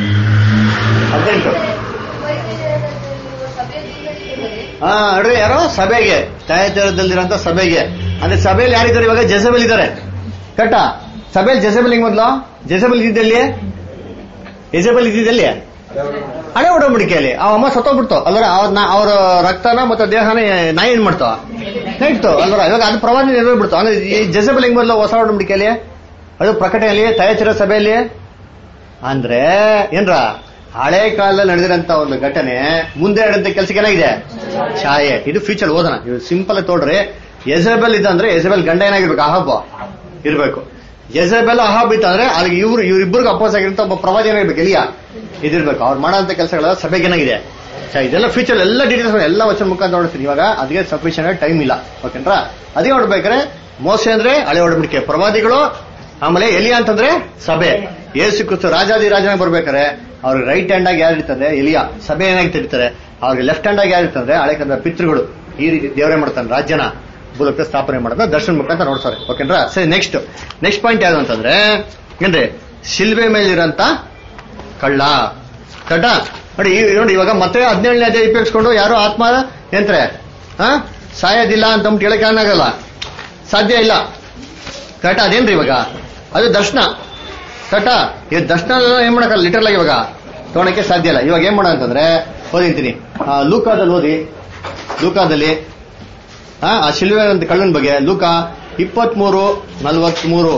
ಹದಿನೆಂಟು ವೈದ್ಯರಲ್ಲಿರುವ ಸಭೆಯಲ್ಲಿದ್ದರೆ ಹಾ ನೋಡ್ರಿ ಯಾರೋ ಸಭೆಗೆ ತಾಯತೀರದಲ್ಲಿರೋಂಥ ಸಭೆಗೆ ಅಂದ್ರೆ ಸಭೆಯಲ್ಲಿ ಯಾರಿದ್ದಾರೆ ಇವಾಗ ಜೆಸಬೆಲ್ ಇದ್ದಾರೆ ಕಟ್ಟ ಸಭೆಯಲ್ಲಿ ಜೆಸಬಲ್ ಹೆಂಗ್ ಮೊದ್ಲು ಜೆಸಬಲ್ ಇದ್ದಲ್ಲಿ ಎಜಬಲ್ ಇದ್ದಿದ್ದಲ್ಲಿ ಹಳೆ ಒಡಂಬಡಿಕೆಯಲ್ಲಿ ಆ ಅಮ್ಮ ಸತ್ತೋಗ್ಬಿಡ್ತು ಅಲ್ವರ ಅವ್ರನ್ನ ಅವ್ರ ರಕ್ತನ ಮತ್ತೆ ದೇಹನ ನಾಯಿ ಏನ್ ಮಾಡ್ತಾವ ಇಟ್ಟು ಅಲ್ವರ ಇವಾಗ ಅದು ಪ್ರವಾದಿ ನೆರವೇರ್ಬಿಡ್ತು ಅಂದ್ರೆ ಈ ಜೆಸಬಲ್ ಹೆಂಗ್ ಮೊದ್ಲು ಹೊಸ ಒಡಂಬಡಿಕೆಯಲ್ಲಿ ಅದು ಪ್ರಕಟಣೆಯಲ್ಲಿ ತಯಾಚಿರ ಸಭೆಯಲ್ಲಿ ಅಂದ್ರೆ ಏನ್ರ ಹಳೆ ಕಾಲದಲ್ಲಿ ನಡೆದಿರಂತ ಒಂದು ಘಟನೆ ಮುಂದೆ ನಡೆದಂತ ಕೆಲಸಕ್ಕೆ ಏನಾಗಿದೆ ಛಾಯೆ ಇದು ಫ್ಯೂಚರ್ ಓದೋಣ ಇದು ಸಿಂಪಲ್ ಆಗಿ ತೋಡ್ರಿ ಎಜಬೆಲ್ ಇದಂದ್ರೆ ಎಜಬೆಲ್ ಗಂಡ ಏನಾಗಿರ್ಬೇಕು ಅಹಬ ಇರ್ಬೇಕು ಎಜಬೆಲ್ ಅಹಾಬ್ ಇತ್ತಂದ್ರೆ ಅಲ್ಲಿ ಇವ್ರು ಇವ್ರಿಬ್ಬರಿಗೂ ಅಪೋಸ್ ಆಗಿರಂತ ಒಬ್ಬ ಪ್ರವಾದಿ ಏನಾಗಿರ್ಬೇಕು ಎಲಿಯ ಇದಿರ್ಬೇಕು ಅವ್ರು ಮಾಡೋಂತ ಕೆಲಸಗಳ ಸಭೆಗೆ ಏನಾಗಿದೆ ಛಾಯೆ, ಇದೆಲ್ಲ ಫ್ಯೂಚರ್ ಎಲ್ಲ ಡೀಟೇಲ್ಸ್ ಎಲ್ಲ ವಚನ ಮುಖಾಂತರ ನೋಡ್ತೀನಿ ಇವಾಗ ಅದಕ್ಕೆ ಸಫಿಷಿಯಂಟ್ ಟೈಮ್ ಇಲ್ಲ ಓಕೆನ್ರಾ ಅದೇ ನೋಡ್ಬೇಕಾದ್ರೆ ಮೋಸೆ ಅಂದ್ರೆ ಹಳೆ ಒಡಂಬಡಿಕೆ ಪ್ರವಾದಿಗಳು ಆಮೇಲೆ ಎಲಿಯಾ ಅಂತಂದ್ರೆ ಸಭೆ ಏಸು ಕ್ರಿಸ್ತು ರಾಜಾದಿ ರಾಜನ ಬರ್ಬೇಕಾರೆ ಅವ್ರಿಗೆ ರೈಟ್ ಹ್ಯಾಂಡ್ ಆಗಿ ಯಾರು ಇರ್ತಾರೆ ಎಲಿಯಾ ಸಭೆ ಏನಾಗಿ ತಿರ್ತಾರೆ ಅವ್ರಿಗೆ ಲೆಫ್ಟ್ ಹ್ಯಾಂಡ್ ಆಗಿ ಯಾರು ಇರ್ತಾರೆ ಹಳೆ ಕಾಲದ ಪಿತೃಗಳು ಈ ರೀತಿ ದೇವರೇ ಮಾಡ್ತಾನೆ ರಾಜ್ಯನ ಮೂಲಕ ಸ್ಥಾಪನೆ ಮಾಡೋದು ದರ್ಶನ ಮುಖಾಂತರ ನೋಡ್ತಾರೆ ಓಕೆನ್ರಾ ಸರಿ ನೆಕ್ಸ್ಟ್ ನೆಕ್ಸ್ಟ್ ಪಾಯಿಂಟ್ ಯಾವ್ದು ಅಂತಂದ್ರೆ ಏನ್ರಿ ಶಿಲ್ಬೆ ಮೇಲಿರಂತ ಕಳ್ಳ ಕಟ ನೋಡಿ ಈ- ನೋಡಿ ಇವಾಗ ಮತ್ತೆ ಹದಿನೇಳನೇ ಅದೇ ಉಪಯೋಗಿಸ್ಕೊಂಡು ಯಾರು ಆತ್ಮ ಎಂತ್ರೆ ಹಾ ಸಾಯೋದಿಲ್ಲ ಅಂತ ಅಂದ್ಬಿಟ್ಟು ಹೇಳಕ್ ಏನಾಗಲ್ಲ ಸಾಧ್ಯ ಇಲ್ಲ ಕರೆಕ್ಟ್ ಅದೇನ್ರಿ ಇವಾಗ ಅದು ದರ್ಶನ ಕರೆಕ್ಟಾ ಈ ದರ್ಶನ ಏನ್ ಮಾಡಕ್ಕಲ್ಲ ಲಿಟರಲ್ ಆಗಿ ಇವಾಗ ತಗೊಳಕ್ಕೆ ಸಾಧ್ಯ ಇಲ್ಲ ಇವಾಗ ಏನ್ ಮಾಡೋ ಅಂತಂದ್ರೆ ಓದಿಂತೀನಿ ಆ, ಲೂಕಾದಲ್ಲಿ ಓದಿ ಲೂಕಾದಲ್ಲಿ ಆ ಆ ಶಿಲ್ವೆ ಅಂತ ಕಳ್ಳನ ಬಗ್ಗೆ ಲೂಕ ಇಪ್ಪತ್ಮೂರು ನಲ್ವತ್ಮೂರು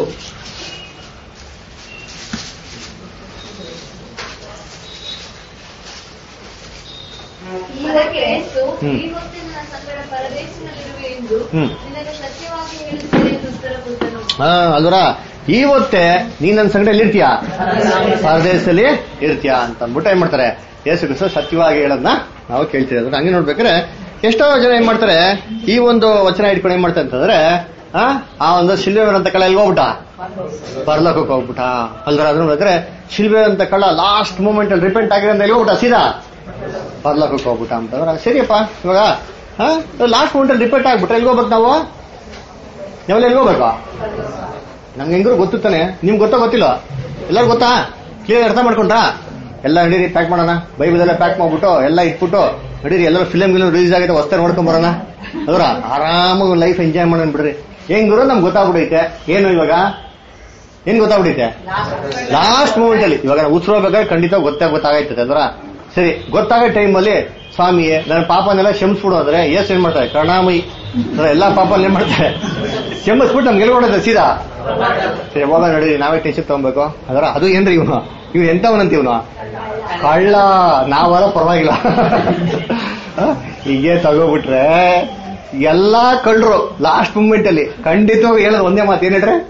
ಅದಕ್ಕೆ ಯೇಸು, ಹ್ಮ್. ಈ ಹೊತ್ತಿನ ನನ್ನ ಸಂಗಡ ಪರದೇಶಿನಲ್ಲಿರುವೆ ಎಂದು ಹ್ಮ್. ನಿನಗೆ ಸತ್ಯವಾಗಿ ಹೇಳುತ್ತೇನೆ ಎಂದು ಉತ್ತರ ಕೊಟ್ಟನು ಹಾ ಅಲ್ವರ ಇವತ್ತೇ ನೀನ್ ನನ್ನ ಸಂಗಡ ಎಲ್ಲಿರ್ತೀಯ ಪರದೇಶದಲ್ಲಿ ಇರ್ತೀಯ ಅಂತ ಅಂದ್ಬಿಟ್ಟು ಏನ್ ಮಾಡ್ತಾರೆ ಯೇಸು ಕ್ರಿಸ್ತ ಸತ್ಯವಾಗಿ ಹೇಳೋದನ್ನ ನಾವು ಕೇಳ್ತೀವಿ ಅದ್ರ ಹಂಗೆ ನೋಡ್ಬೇಕಾದ್ರೆ ಎಷ್ಟೋ ಜನ ಏನ್ ಮಾಡ್ತಾರೆ ಈ ಒಂದು ವಚನ ಇಟ್ಕೊಂಡು ಏನ್ ಮಾಡ್ತಾರೆ ಅಂತಂದ್ರೆ ಆ ಆ ಒಂದು ಶಿಲ್ವೆ ಅಂತ ಕಳ್ಳ ಎಲ್ಲಿ ಹೋಗ್ಬಿಟ್ಟ ಪರ್ಲೋಕಕ್ಕೆ ಹೋಗ್ಬಿಟ್ಟ ಅಲ್ದ್ರ ಅದ್ರ ನೋಡಿದ್ರೆ ಶಿಲ್ವೆ ಅಂತ ಕಳ್ಳ ಲಾಸ್ಟ್ ಮೂಮೆಂಟ್ ಅಲ್ಲಿ ರಿಪೆಂಟ್ ಆಗಿರೋದ್ರಿಂದ ಎಲ್ಲಿ ಹೋಗ್ಬಿಟ್ಟ ಸೀದಾ ಪರ್ಲೋಕಕ್ಕೆ ಹೋಗ್ಬಿಟ್ಟ ಅಂತಂದ್ರೆ ಸರಿಯಪ್ಪ ಇವಾಗ ಲಾಸ್ಟ್ ಮೂಮೆಂಟ್ ಅಲ್ಲಿ ರಿಪೆಂಟ್ ಆಗ್ಬಿಟ್ರೆ ಎಲ್ಲಿ ಹೋಗ್ಬೇಕು ನಾವು ನಾವೆಲ್ಲ ಎಲ್ಲಿ ಹೋಗ್ಬೇಕು ನಂಗೆ ಹೆಂಗ್ರು ಗೊತ್ತು ತಾನೆ ನಿಮ್ಗೆ ಗೊತ್ತಾ ಗೊತ್ತಿಲ್ಲ ಎಲ್ಲರೂ ಗೊತ್ತಾ ಕ್ಲಿಯರ್ ಅರ್ಥ ಮಾಡ್ಕೊಂಡ್ರಾ ಎಲ್ಲ ನಡೀರಿ ಪ್ಯಾಕ್ ಮಾಡೋಣ ಬೈಬಲ್ ಎಲ್ಲ ಪ್ಯಾಕ್ ಮಾಡ್ಬಿಟ್ಟು ಎಲ್ಲ ಇಟ್ಬಿಟ್ಟು ನಡೀರಿ ಎಲ್ಲರೂ ಫಿಲಮ್ ಗಿಲಮ್ ರಿಲೀಸ್ ಆಗಿದೆ ಹೊಸ್ತಾರ ನೋಡ್ಕೊಂಡ್ ಬರೋಣ ಅದರ ಆರಾಮಾಗಿ ಲೈಫ್ ಎಂಜಾಯ್ ಮಾಡೋಣ ಬಿಡ್ರಿ ಹೆಂಗ್ರು ನಮ್ಗೆ ಗೊತ್ತಾಗ್ಬಿಡೈತೆ ಏನು ಇವಾಗ ಏನ್ ಗೊತ್ತಾಗ್ಬಿಡೈತೆ ಲಾಸ್ಟ್ ಮೂಮೆಂಟ್ ಅಲ್ಲಿ ಇವಾಗ ನಾವು ಉಸಿರೋಬೇಕಾದ್ರೆ ಖಂಡಿತ ಗೊತ್ತೇ ಗೊತ್ತಾಗೈತದೆ ಅಂದ್ರ ಸರಿ ಗೊತ್ತಾಗೋ ಟೈಮ್ ಅಲ್ಲಿ ಸ್ವಾಮಿ ನನ್ನ ಪಾಪನೆಲ್ಲ ಕ್ಷಮಿಸ್ಬಿಡು ಅಂದ್ರೆ ಏಸ್ ಏನ್ ಮಾಡ್ತಾರೆ ಕರುಣಾಮಯಿ ಅಂದ್ರೆ ಎಲ್ಲಾ ಪಾಪ ಏನ್ ಮಾಡ್ತಾರೆ ಕ್ಷಮಿಸ್ಬಿಟ್ಟು ನಮ್ಗೆ ಎಲ್ಗೊಡೋದು ಸೀದಾ ಸರಿ ಹೋಗ ನೋಡಿ ನಾವೇ ಟೆನ್ಷನ್ ತಗೊಬೇಕು ಅದರ ಅದು ಏನ್ರಿ ಇವನು ಇವ್ನು ಎಂತವನಂತ ಇವನು ಕಳ್ಳ ನಾವರ ಪರವಾಗಿಲ್ಲ ಆ, ಹೀಗೆ ತಗೋಬಿಟ್ರೆ ಎಲ್ಲಾ ಕಳ್ಳರು ಲಾಸ್ಟ್ ಮೂಮೆಂಟ್ ಅಲ್ಲಿ ಖಂಡಿತವಾಗಿ ಹೇಳೋದು ಒಂದೇ ಮಾತು ಏನ್ ಹೇಳ್ರೆ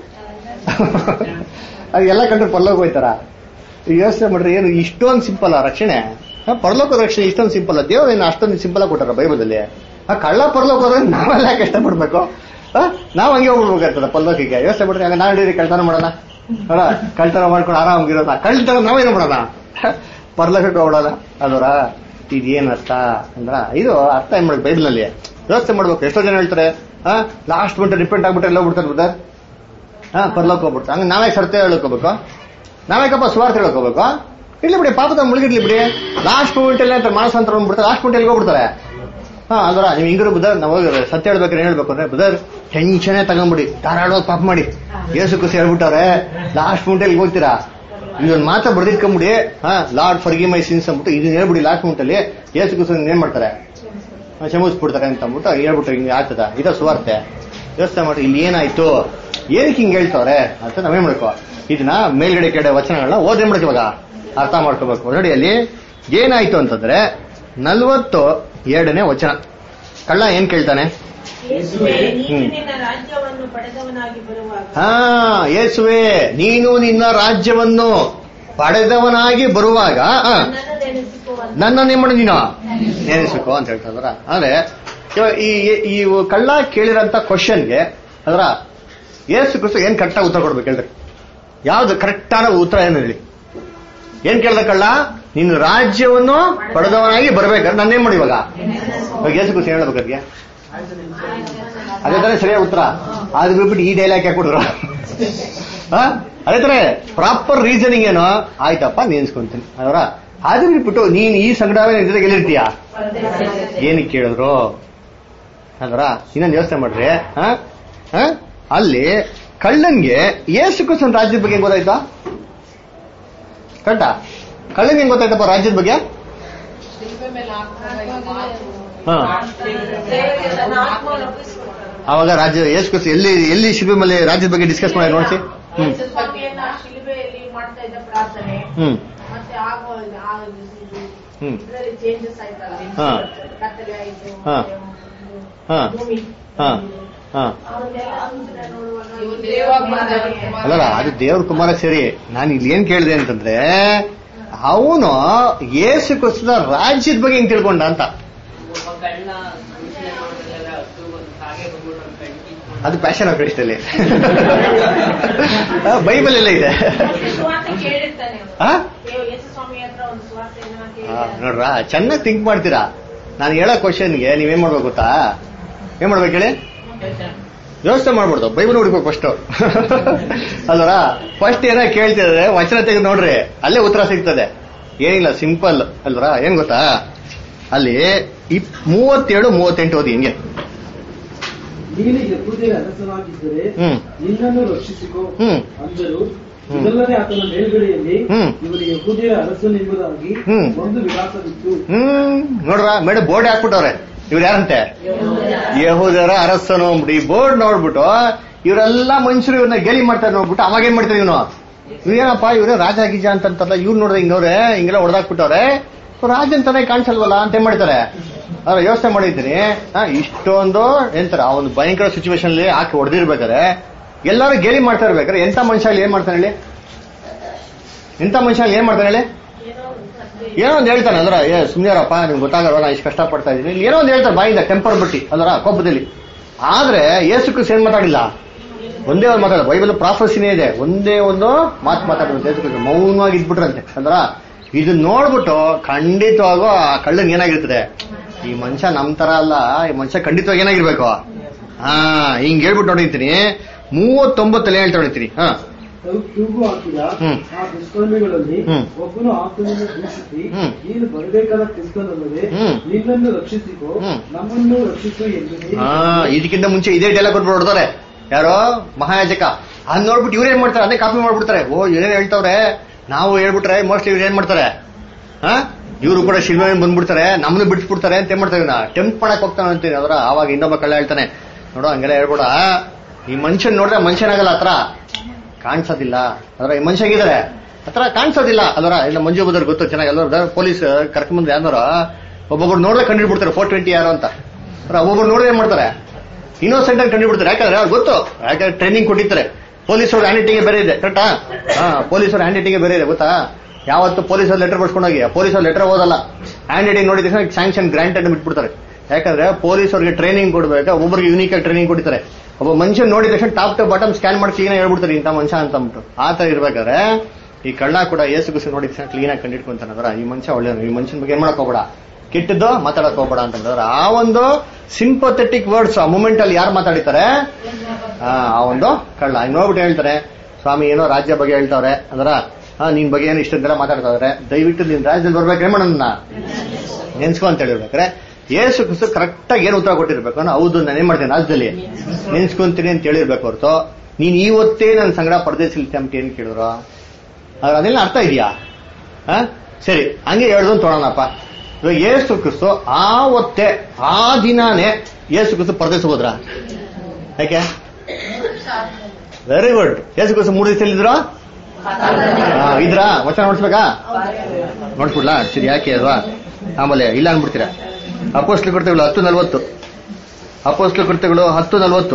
ಅದು ಎಲ್ಲ ಕಂಡ್ರೆ ಪರಲೋಕ ಹೋಯ್ತಾರ ಯೋಚನೆ ಮಾಡ್ರಿ ಏನು ಇಷ್ಟೊಂದು ಸಿಂಪಲ್ ರಕ್ಷಣೆ ಆ, ಪರಲೋಕ ರಕ್ಷಣೆ ಇಷ್ಟೊಂದು ಸಿಂಪಲ್ ದೇವ್ರ ಏನು ಅಷ್ಟೊಂದು ಸಿಂಪಲ್ ಆಗಿ ಕೊಟ್ಟಾರ ಬೈಬಲಲ್ಲಿ ಆ ಕಳ್ಳ ಪರಲೋಕ ಹೋದ್ರೆ ನಾವೆಲ್ಲ ಯಾಕೆ ಕಷ್ಟಪಡ್ಬೇಕು ಆ, ನಾವ್ ಹಂಗೆ ಹೋಗ್ಬೇಕಾಗ್ತದ ಪರಲೋಕಕ್ಕೆ ಯೋಚನೆ ಮಾಡ್ರಿ ಹಂಗ ನಾವು ಹಿಡಿದ್ರಿ ಕಳ್ತನ ಮಾಡೋಣ ಅಲ್ಲ ಕಳ್ತನ ಮಾಡ್ಕೊಂಡು ಆರಾಮಾಗಿರೋಣ ಕಳ್ತನ ನಾವೇನು ಮಾಡೋಣ ಪರಲೋಕಕ್ಕೆ ಹೋಗೋಣ ಅದರ ಇದೇನ್ ಅರ್ಥ ಅಂದ್ರ ಇದು ಅರ್ಥ ಏನ್ ಮಾಡ್ಬೇಕು ಬೈಬಲ್ನಲ್ಲಿ ಯೋಚನೆ ಮಾಡ್ಬೇಕು ಎಷ್ಟೋ ಜನ ಹೇಳ್ತಾರೆ ಲಾಸ್ಟ್ ಮಿನಿಟ್ ರಿಪೆಂಟ್ ಆಗ್ಬಿಟ್ರೆ ಎಲ್ಲ ಹೋಗ್ಬಿಡ್ತಾರೆ ಬ್ರದರ್ ಹಾ ಪರ್ಲೋಕ್ ಹೋಗ್ಬಿಡ್ತು ಹಂಗ ನಾವೇ ಸತ್ಯ ಹೇಳ್ಕೋಬೇಕು ನಾವೇಕಪ್ಪ ಸ್ವಾರ್ಥ ಹೇಳ್ಕೋಬೇಕು ಇರ್ಲಿ ಬಿಡಿ ಪಾಪದ ಮುಳುಗಿರ್ಲಿ ಬಿಡಿ ಲಾಸ್ಟ್ ಮೂಮೆಂಟ್ ಅಲ್ಲಿ ಅಂತ ಮಾನಸಾಂತರ ಬಂದ್ಬಿಡ್ತಾರೆ ಲಾಸ್ಟ್ ಮೂಮೆಂಟ್ ಎಲ್ಲಿ ಹೋಗ್ಬಿಡ್ತಾರೆ ಹಾ ಅಂದ್ರ ನೀವು ಹಿಂಗಿರು ಬುಧರ್ ನಾವು ಸತ್ಯ ಹೇಳ್ಬೇಕಾದ್ರೆ ಏನ್ ಹೇಳ್ಬೇಕು ಅಂದ್ರೆ ಬುಧರ್ ಟೆನ್ಷನೇ ತಗೊಂಬಿಡಿ ಧಾರಾಳವಾಗಿ ಪಾಪ ಮಾಡಿ ಏಸು ಕುಸಿ ಹೇಳ್ಬಿಟ್ಟಾರೆ ಲಾಸ್ಟ್ ಮೂಮೆಂಟ್ ಅಲ್ಲಿ ಹೋಗ್ತೀರಾ ಇದೊಂದು ಮಾತ ಬರ್ದಿಟ್ಕೊಂಬಿಡಿ ಹಾ ಲಾರ್ಡ್ ಫರ್ಗಿ ಮೈ ಸಿನ್ಸ್ ಅಂದ್ಬಿಟ್ಟು ಇದನ್ನ ಹೇಳ್ಬಿಡಿ ಲಾಸ್ಟ್ ಮೂಮೆಂಟ್ ಅಲ್ಲಿ ಏಸು ಕುಸಿ ಏನ್ ಮಾಡ್ತಾರೆ ಕ್ಷಮಿಸ್ಬಿಡ್ತಾರೆ ಅಂತ ಅಂದ್ಬಿಟ್ಟು ಹೇಳ್ಬಿಟ್ಟು ಹಿಂಗೆ ಆಗ್ತದ ಇದ ಸುವಾರ್ತೆ ಯೋಚನೆ ಮಾಡಿ ಇಲ್ಲಿ ಏನಾಯ್ತು ಏನಕ್ಕೆ ಹಿಂಗೆ ಹೇಳ್ತವ್ರೆ ಅಂತ ನಾವೇನ್ ಮಾಡ್ಕೋ ಇದನ್ನ ಮೇಲ್ಗಡೆ ಕೆಡೆ ವಚನಗಳನ್ನ ಓದೇ ಮಾಡ್ಕೋ ಇವಾಗ ಅರ್ಥ ಮಾಡ್ಕೋಬೇಕು ನೋಡಿ ಅಲ್ಲಿ ಏನಾಯ್ತು ಅಂತಂದ್ರೆ ನಲ್ವತ್ತು ಎರಡನೇ ವಚನ ಕಳ್ಳ ಏನ್ ಕೇಳ್ತಾನೆ ಯೇಸುವೇ, ನೀನು ಹ್ಮ್. ನಿನ್ನ ರಾಜ್ಯವನ್ನು ಪಡೆದವನಾಗಿ ಬರುವಾಗ ಹಾ ಯೇಸುವೆ ನೀನು ನಿನ್ನ ರಾಜ್ಯವನ್ನು ಪಡೆದವನಾಗಿ ಬರುವಾಗ ಆ, ನನ್ನನ್ನು ನೆನೆಸಿಕೊಳ್ಳುವಂತ ನನ್ನ ನೇಮಣ ನೀನು ನೆನೆಸಿಕೋ ಅಂತ ಹೇಳ್ತಾ ಇದಾರ ಆದ್ರೆ ಇವಾಗ ಈ ಈ ಕಳ್ಳ ಕೇಳಿರಂತ ಕ್ವಶನ್ಗೆ ಅದರ ಏಸು ಕ್ರಿಸ್ತು ಏನ್ ಕರೆಕ್ಟಾಗಿ ಉತ್ತರ ಕೊಡ್ಬೇಕು ಹೇಳ್ರಿ ಯಾವ್ದು ಕರೆಕ್ಟ್ ಆದ ಉತ್ತರ ಏನು ಹೇಳಿ ಏನ್ ಕೇಳ್ದ ಕಳ್ಳ ನೀನು ರಾಜ್ಯವನ್ನು ಪಡೆದವನಾಗಿ ಬರ್ಬೇಕಾದ್ರೆ ನನ್ನೇನ್ ಮಾಡಿ ಇವಾಗ ಇವಾಗ ಏಸು ಕ್ರಿಸ್ತು ಹೇಳ್ಬೇಕು ಅದಕ್ಕೆ ಅದೇ ತರ ಸರಿಯಾದ ಉತ್ತರ ಅದು ಬಿಟ್ಬಿಟ್ಟು ಈ ಡೈಲಾಗ್ ಹಾಕೊಡ್ರು ಅದೇ ತರ ಪ್ರಾಪರ್ ರೀಸನಿಂಗ್ ಏನು ಆಯ್ತಪ್ಪ ನೆನ್ಸ್ಕೊಂತೀನಿ ಅದರ ಅದು ಬಿಟ್ಬಿಟ್ಟು ನೀನ್ ಈ ಸಂಗಡವೇ ನಿನ್ ಜೊತೆಗೆ ಎಲ್ಲಿರ್ತೀಯ ಏನಕ್ಕೆ ಕೇಳಿದ್ರು ಅಂದ್ರ ಇನ್ನೊಂದು ಯೋಚನೆ ಮಾಡ್ರಿ ಆ? ಆ? ಅಲ್ಲಿ ಕಳ್ಳನ್ಗೆ ಏಸು ಕ್ರಿಸ್ತನ ರಾಜ್ಯದ ಬಗ್ಗೆ ಹೆಂಗ್ ಗೊತ್ತಾಯ್ತಾ ಕರೆಕ್ಟಾ ಕಳ್ಳನ್ಗೆ ಹೆಂಗ್ ಗೊತ್ತಾಯ್ತಪ್ಪ ರಾಜ್ಯದ ಬಗ್ಗೆ ಹಾ ದೇವರಿಗೆ ತನ್ನ ಆತ್ಮವನ್ನು ಒಪ್ಪಿಸಿಕೊಟ್ಟರು. ಅವಾಗ ರಾಜ್ಯ ಏಸು ಕ್ರಿಸ್ತ ಎಲ್ಲಿ ಎಲ್ಲಿ ಶಿಲ್ಪೆ ಮೇಲೆ ರಾಜ್ಯದ ಬಗ್ಗೆ ಡಿಸ್ಕಸ್ ಮಾಡಿ ನೋಡ್ಸಿ ಹ್ಮ್ ಯೇಸು ಸ್ವಾಮಿಯನ್ನ ಶಿಲುಬೆಯಲ್ಲಿ ಮಾಡ್ತಾ ಇದ್ದ ಪ್ರಾರ್ಥನೆ ಹ್ಮ್ ಮತ್ತೆ ಆಗೋ ಆ ಇದು ಹ್ಮ್ ಇದರಲ್ಲಿ ಚೇಂಜಸ್ ಆಯ್ತಲ್ಲ ಹಾ. ಕತ್ತಲೆ ಆಯ್ತು ಹಾ. ಮತ್ತೆ ಹಾ. ಭೂಮಿ ಹಾ ಹಾ ಅವನ್ನೆಲ್ಲ ಸಮುದ್ರ ನೋಡುವಾಗ ಇವ್ರು ದೇವಾತ್ಮ ಅಲ್ಲಲ್ಲ ಅದು ದೇವ್ರ ಕುಮಾರ ಸರಿ ನಾನು ಇಲ್ಲಿ ಏನ್ ಕೇಳಿದೆ ಅಂತಂದ್ರೆ ಅವನು ಏಸು ಕ್ರಿಸ್ತನ ರಾಜ್ಯದ ಬಗ್ಗೆ ಹೆಂಗ್ ತಿಳ್ಕೊಂಡ ಅಂತ ಒಬ್ಬ ಕಳ್ಳ ಮನುಷ್ಯನ ನೋಡಿದಾಗ ಹತ್ತು ಒಂದು ಹಾಗೆ ಬಂದ್ಬಿಟ್ಟು ಅವ್ನ್ ಕಣ್ ಕಿತ್ಕೊಂಡು ಅದು ಪ್ಯಾಷನ್ ಆಫ್ ಕ್ರೈಸ್ಟಲ್ಲಿ ಬೈಬಲ್ ಎಲ್ಲ ಇದೆ ಸುವಾರ್ತೆ ಕೇಳಿರ್ತಾನೆ ಅವನು. ಆ? ದೇವ- ಯೇಸು ಸ್ವಾಮಿ ಹತ್ರ ಒಂದು ಸುವಾರ್ತೆಯನ್ನ ಆ, ಕೇಳಿರ್ತಾನೆ. ನೋಡ್ರ ಚೆನ್ನಾಗಿ ಥಿಂಕ್ ಮಾಡ್ತೀರಾ ನಾನು ಹೇಳೋ ಕ್ವಶನ್ಗೆ ನೀವೇನ್ ಮಾಡ್ಬೇಕು ಗೊತ್ತಾ ಏನ್ ಮಾಡ್ಬೇಕು ಹೇಳಿ ಯೋಚನೆ ಮಾಡ್ಬಿಡ್ದು ಬೈಬಲ್ ಹುಡುಕ್ಬೇಕು ಫಸ್ಟ್ ಅಲ್ವರ ಫಸ್ಟ್ ಏನೋ ಕೇಳ್ತಿದ್ರೆ ವಚನ ತೆಗೆದು ನೋಡ್ರಿ ಅಲ್ಲೇ ಉತ್ತರ ಸಿಗ್ತದೆ ಏನಿಲ್ಲ ಸಿಂಪಲ್ ಅಲ್ವರ ಏನ್ ಗೊತ್ತಾ ಅಲ್ಲಿ ಇಪ್ ಮೂವತ್ತೇಳು ಮೂವತ್ತೆಂಟು ಓದಿ ಹಿಂಗೆ ನೀನು ಯಹೂದ್ಯರ ಅರಸನಾಗಿದ್ದರೆ ಹ್ಮ್. ನಿನ್ನನ್ನು ರಕ್ಷಿಸಿಕೋ ಹ್ಮ್. ಅಂದರು ಹ್ಮ್. ಇದಲ್ಲದೆ ಆತನ ಮೇಲ್ಗಡೆಯಲ್ಲಿ ಹ್ಮ್. ಇವರು ಯಹೂದ್ಯರ ಅರಸನೆಂಬುದಾಗಿ ಹ್ಮ್. ಒಂದು ವಿಳಾಸವಿತ್ತು ಹ್ಮ್ ನೋಡ್ರ ಮೇಡಮ್ ಬೋರ್ಡ್ ಹಾಕ್ಬಿಟ್ಟವ್ರೆ ಇವ್ರು ಯಾರಂತೆ ಯಹೂದರ ಅರಸನು ಅಂದ್ಬಿಟ್ಟು ಈ ಬೋರ್ಡ್ ನೋಡ್ಬಿಟ್ಟು ಇವರೆಲ್ಲ ಮನುಷ್ಯರು ಇವ್ರನ್ನ ಗೇಲಿ ಮಾಡ್ತಾರೆ ನೋಡ್ಬಿಟ್ಟು ಅವಾಗ ಏನ್ ಮಾಡ್ತಾರೆ ಇವನು ಇವ್ರೇನಪ್ಪ ಇವ್ರೆ ರಾಜ ಗೀಜ ಅಂತಂತಲ್ಲ ಇವ್ರು ನೋಡಿದ್ರೆ ಹಿಂಗವ್ರೆ ಹಿಂಗೆಲ್ಲ ಹೊಡೆದಾಕ್ಬಿಟ್ಟವ್ರೆ ರಾಜ ಅಂತಾನೆ ಕಾಣಿಸಲ್ವಲ್ಲ ಅಂತ ಏನ್ ಮಾಡ್ತಾರೆ ಅವ್ರ ಯೋಚನೆ ಮಾಡಿದ್ದೀನಿ ಹಾ, ಇಷ್ಟೊಂದು ಎಂತಾರೆ ಆ ಒಂದು ಭಯಂಕರ ಸಿಚುವೇಶನ್ ಅಲ್ಲಿ ಹಾಕಿ ಹೊಡೆದಿರ್ಬೇಕಾದ್ರೆ ಎಲ್ಲರೂ ಗೇಲಿ ಮಾಡ್ತಾ ಇರ್ಬೇಕಾದ್ರೆ ಎಂತ ಮನುಷ್ಯ ಅಲ್ಲಿ ಏನ್ ಮಾಡ್ತಾನೆ ಹೇಳಿ ಎಂತ ಮನುಷ್ಯ ಅಲ್ಲಿ ಏನ್ ಮಾಡ್ತಾನೆ ಹೇಳಿ ಏನೋ ಒಂದು ಸತ್ಯ ಏನೋ ಒಂದು ಹೇಳ್ತಾನೆ ಅದ್ರ ಏ ಸುಮ್ನಿರಪ್ಪ ನಿಮ್ಗೆ ಗೊತ್ತಾಗಲ್ಲ ನಾ ಇಷ್ಟು ಕಷ್ಟಪಡ್ತಾ ಇದ್ದೀನಿ ಇಲ್ಲಿ ಏನೋ ಒಂದು ಹೇಳ್ತಾರೆ ಬಾಯಿಂದ ಟೆಂಪರ್ ಬಿಟ್ಟಿ ಅದರ ಕೋಪದಲ್ಲಿ ಆದ್ರೆ ಏಸು ಕ್ರಿಸ್ತ ಏನ್ ಮಾತಾಡಿಲ್ಲ ಒಂದೇ ಒಂದು ಮಾತಾಡ ಬೈಬಲ್ ಪ್ರಾಫಸಿನೇ ಇದೆ ಒಂದೇ ಒಂದು ಮಾತು ಮಾತಾಡೋದು ಏಸು ಕ್ರಿಸ್ತ ಮೌನವಾಗಿ ಇದ್ಬಿಟ್ರಂತೆ ಅಂದ್ರ ಇದನ್ನ ನೋಡ್ಬಿಟ್ಟು ಖಂಡಿತವಾಗೂ ಆ ಕಳ್ಳನ್ ಏನಾಗಿರ್ತದೆ ಈ ಮನುಷ್ಯ ನಮ್ ತರ ಅಲ್ಲ ಈ ಮನುಷ್ಯ ಖಂಡಿತವಾಗಿ ಏನಾಗಿರ್ಬೇಕು ಹಾ ಹಿಂಗ್ ಹೇಳ್ಬಿಟ್ಟು ನೋಡಿರ್ತೀನಿ ಮೂವತ್ತೊಂಬತ್ತಲ್ಲಿ ಹೇಳ್ತಾ ನೋಡಿರ್ತೀನಿ ಹಾ ತಾವು ತೂಗು ಹಾಕಿದ ಹ್ಮ್. ಆ ದುಷ್ಕರ್ಮಿಗಳಲ್ಲಿ ಹ್ಮ್. ಒಬ್ಬನು ಆತನನ್ನು ದೂಷಿಸಿ ಹ್ಮ್. ನೀನು ಬರಬೇಕಾದ ಕ್ರಿಸ್ತನಲ್ಲದೆ ಹ್ಮ್. ನಿನ್ನನ್ನು ರಕ್ಷಿಸಿಕೋ ಹ್ಮ್. ನಮ್ಮನ್ನು ರಕ್ಷಿಸು ಎಂದು ನೀನು ಹಾ ಇದಕ್ಕಿಂತ ಮುಂಚೆ ಇದೇ ಡೈಲಾಗ್ ಕೊಟ್ಬಿಟ್ಟು ಹೊಡ್ತಾರೆ ಯಾರೋ ಮಹಾಯಾಜಕ ಅದ್ ನೋಡ್ಬಿಟ್ಟು ಇವ್ರು ಏನ್ ಮಾಡ್ತಾರೆ ಅದೇ ಕಾಪಿ ಮಾಡ್ಬಿಡ್ತಾರೆ ಓ ಏನೇನ್ ಹೇಳ್ತಾವ್ರೆ ನಾವು ಹೇಳ್ಬಿಟ್ರೆ ಮೋಸ್ಟ್ಲಿ ಇವ್ರು ಏನ್ ಮಾಡ್ತಾರೆ ಹಾ ಇವರು ಕೂಡ ಶಿಲ್ವೆ ಬಂದ್ಬಿಡ್ತಾರೆ ನಮ್ಮನ್ನು ಬಿಡಿಸ್ಬಿಡ್ತಾರೆ ಅಂತ ಏನ್ ಮಾಡ್ತಾರೆ ನಾ ಟೆಂಪ್ ಮಾಡಕ್ ಹೋಗ್ತಾನೆ ಅಂತೀನಿ ಅದರ ಅವಾಗ ಇನ್ನೊಬ್ಬ ಕಳ್ಳ ಹೇಳ್ತಾನೆ ನೋಡೋ ಹಂಗೆಲ್ಲ ಹೇಳ್ಬೇಡ ಈ ಮನುಷ್ಯನ್ ನೋಡಿದ್ರೆ ಮನುಷ್ಯನಾಗಲ್ಲ ಹತ್ರ ಕಾಣಿಸೋದಿಲ್ಲ ಅದರ ಈ ಮನುಷ್ಯ ಹೇಗಿದ್ದಾರೆ ಹತ್ರ ಕಾಣಿಸೋದಿಲ್ಲ ಅದರ ಇಲ್ಲ ಮಂಜು ಬದರ್ ಗೊತ್ತು ಚೆನ್ನಾಗಿ ಎಲ್ಲರೂ ಪೊಲೀಸ್ ಕರ್ಕೊಂಬಂದ್ರೆ ಯಾರು ಒಬ್ಬೊಬ್ರು ನೋಡ್ದೆ ಕಂಡಿಡ್ಬಿಡ್ತಾರೆ ಫೋರ್ ಟ್ವೆಂಟಿ ಯಾರು ಅಂತ ಅದ್ರ ಒಬ್ಬೊಬ್ರು ನೋಡಿದ್ರೆ ಏನ್ ಮಾಡ್ತಾರೆ ಇನ್ನೋಸೆಂಟ್ ಅಂತ ಕಂಡುಬಿಡ್ತಾರೆ ಯಾಕಂದ್ರೆ ಅವ್ರಿಗೆ ಗೊತ್ತು ಯಾಕಂದ್ರೆ ಟ್ರೈನಿಂಗ್ ಕೊಟ್ಟಿರ್ತಾರೆ ಪೊಲೀಸರು ಹ್ಯಾಂಡ್ ರೈಟಿಂಗ್ ಬೇರೆ ಇದೆ ಕರೆಕ್ಟಾ ಹಾ ಪೊಲೀಸರು ಹ್ಯಾಂಡ್ ರೈಟಿಂಗ್ ಬೇರೆ ಇದೆ ಗೊತ್ತಾ ಯಾವತ್ತು ಪೊಲೀಸರು ಲೆಟರ್ ಬರ್ಸ್ಕೊಂಡೋಗಿ ಪೊಲೀಸರು ಲೆಟರ್ ಓದಲ್ಲ ಹ್ಯಾಂಡ್ ರೈಟಿಂಗ್ ನೋಡಿದ ತಕ್ಷಣ ಸ್ಯಾಂಕ್ಷನ್ ಗ್ರಾಂಟ್ ಅಂತ ಬಿಟ್ಬಿಡ್ತಾರೆ ಯಾಕಂದ್ರೆ ಪೊಲೀಸರಿಗೆ ಟ್ರೈನಿಂಗ್ ಕೊಡ್ಬೇಕು ಒಬ್ಬರಿಗೆ ಯೂನಿಕ್ ಆಗಿ ಟ್ರೈನಿಂಗ್ ಕೊಡ್ತಾರೆ ಒಬ್ಬ ಮನುಷ್ಯ ನೋಡಿದ ತಕ್ಷಣ ಟಾಪ್ ಟು ಬಾಟಮ್ ಸ್ಕ್ಯಾನ್ ಮಾಡಿ ಕ್ಲೀನ್ ಹೇಳ್ಬಿಡ್ತಾರೆ ಇಂಥ ಮನುಷ್ಯ ಅಂತ ಅಂದ್ಬಿಟ್ಟು ಆ ತರ ಇರ್ಬೇಕಾದ್ರೆ ಈ ಕಳ್ಳ ಕೂಡ ಏಸು ಗುಸು ನೋಡಿದ ತಕ್ಷಣ ಕ್ಲೀನ್ ಆಗಿ ಕಂಡಿಡ್ಕೊಂತಾನಂದ್ರ ಈ ಮನುಷ್ಯ ಒಳ್ಳೆಯವನು ಈ ಮನುಷ್ಯನ ಬಗ್ಗೆ ಏನ್ ಮಾಡಕ್ ಹೋಗ್ಬೇಡ ಕೆಟ್ಟದ್ದು ಮಾತಾಡಕ್ ಹೋಗ್ಬೇಡ ಅಂತಂದ್ರೆ ಆ ಒಂದು ಸಿಂಪಥೆಟಿಕ್ ವರ್ಡ್ಸ್ ಆ ಮೂಮೆಂಟ್ ಅಲ್ಲಿ ಯಾರು ಮಾತಾಡಿತಾರೆ ಆ ಆ ಒಂದು ಕಳ್ಳ ಇನ್ನು ನೋಡ್ಬಿಟ್ಟು ಹೇಳ್ತಾರೆ ಸ್ವಾಮಿ ಏನೋ ರಾಜ್ಯ ಬಗ್ಗೆ ಹೇಳ್ತಾವ್ರೆ ಅಂದ್ರ ಹಾ ನಿನ್ ಬಗ್ಗೆ ಏನು ಇಷ್ಟೊಂದೆಲ್ಲ ಮಾತಾಡ್ತಾವ್ರೆ ದಯವಿಟ್ಟು ನಿನ್ ರಾಜ್ಯದಲ್ಲಿ ಬರ್ಬೇಕು ಏನ್ ಮಾಡೋಣ ನೆನ್ಸ್ಕೊ ಅಂತ ಹೇಳಿರ್ಬೇಕ್ರೆ ಏಸು ಕ್ರಿಸ್ತು ಕರೆಕ್ಟ್ ಆಗಿ ಏನು ಉತ್ತರ ಕೊಟ್ಟಿರ್ಬೇಕು ಅಂದ್ರೆ ಹೌದು ನಾನು ಏನ್ ಮಾಡ್ತೇನೆ ರಾಜ್ಯದಲ್ಲಿ ನೆನ್ಸ್ಕೊಂತೀನಿ ಅಂತ ಹೇಳಿರ್ಬೇಕು ಹೊರತು ನೀನ್ ಇವತ್ತೇ ನನ್ನ ಸಂಗಡ ಪರದೇಶಿಲ್ತೆ ಅಂತ ಏನ್ ಕೇಳಿದ್ರು ಆದ್ರೆ ಅದೆಲ್ಲ ಅರ್ಥ ಇದೆಯಾ ಆ? ಸರಿ ಹಂಗೆ ಹೇಳ್ದು ತೊಗೊಳೋಣಪ್ಪ ಇವಾಗ ಏಸು ಕ್ರಿಸ್ತು ಆವತ್ತೇ ಆ ದಿನಾನೇ ಏಸು ಕ್ರಿಸ್ತು ಪರದೇಶ ಹೋದ್ರ ಯಾಕೆ ವೆರಿ ಗುಡ್ ಏಸು ಕ್ರಿಸ್ತು ಮೂರು ದಿವಸ ಇದ್ರ ಇದ್ರಾ ವಚನ ನೋಡ್ಸ್ಬೇಕಾ ನೋಡ್ಸ್ಬಿಡ್ಲಾ ಸರಿ ಯಾಕೆ ಅಲ್ವಾ ಆಮೇಲೆ ಇಲ್ಲ ಅನ್ಬಿಡ್ತೀರಾ ಅಪೋಸ್ಟ್ಲ ಕೃತ್ಯಗಳು ಹತ್ತು ನಲ್ವತ್ತು ಅಪೋಸ್ಟ್ಲ ಕೃತ್ಯಗಳು ಹತ್ತು ನಲ್ವತ್ತು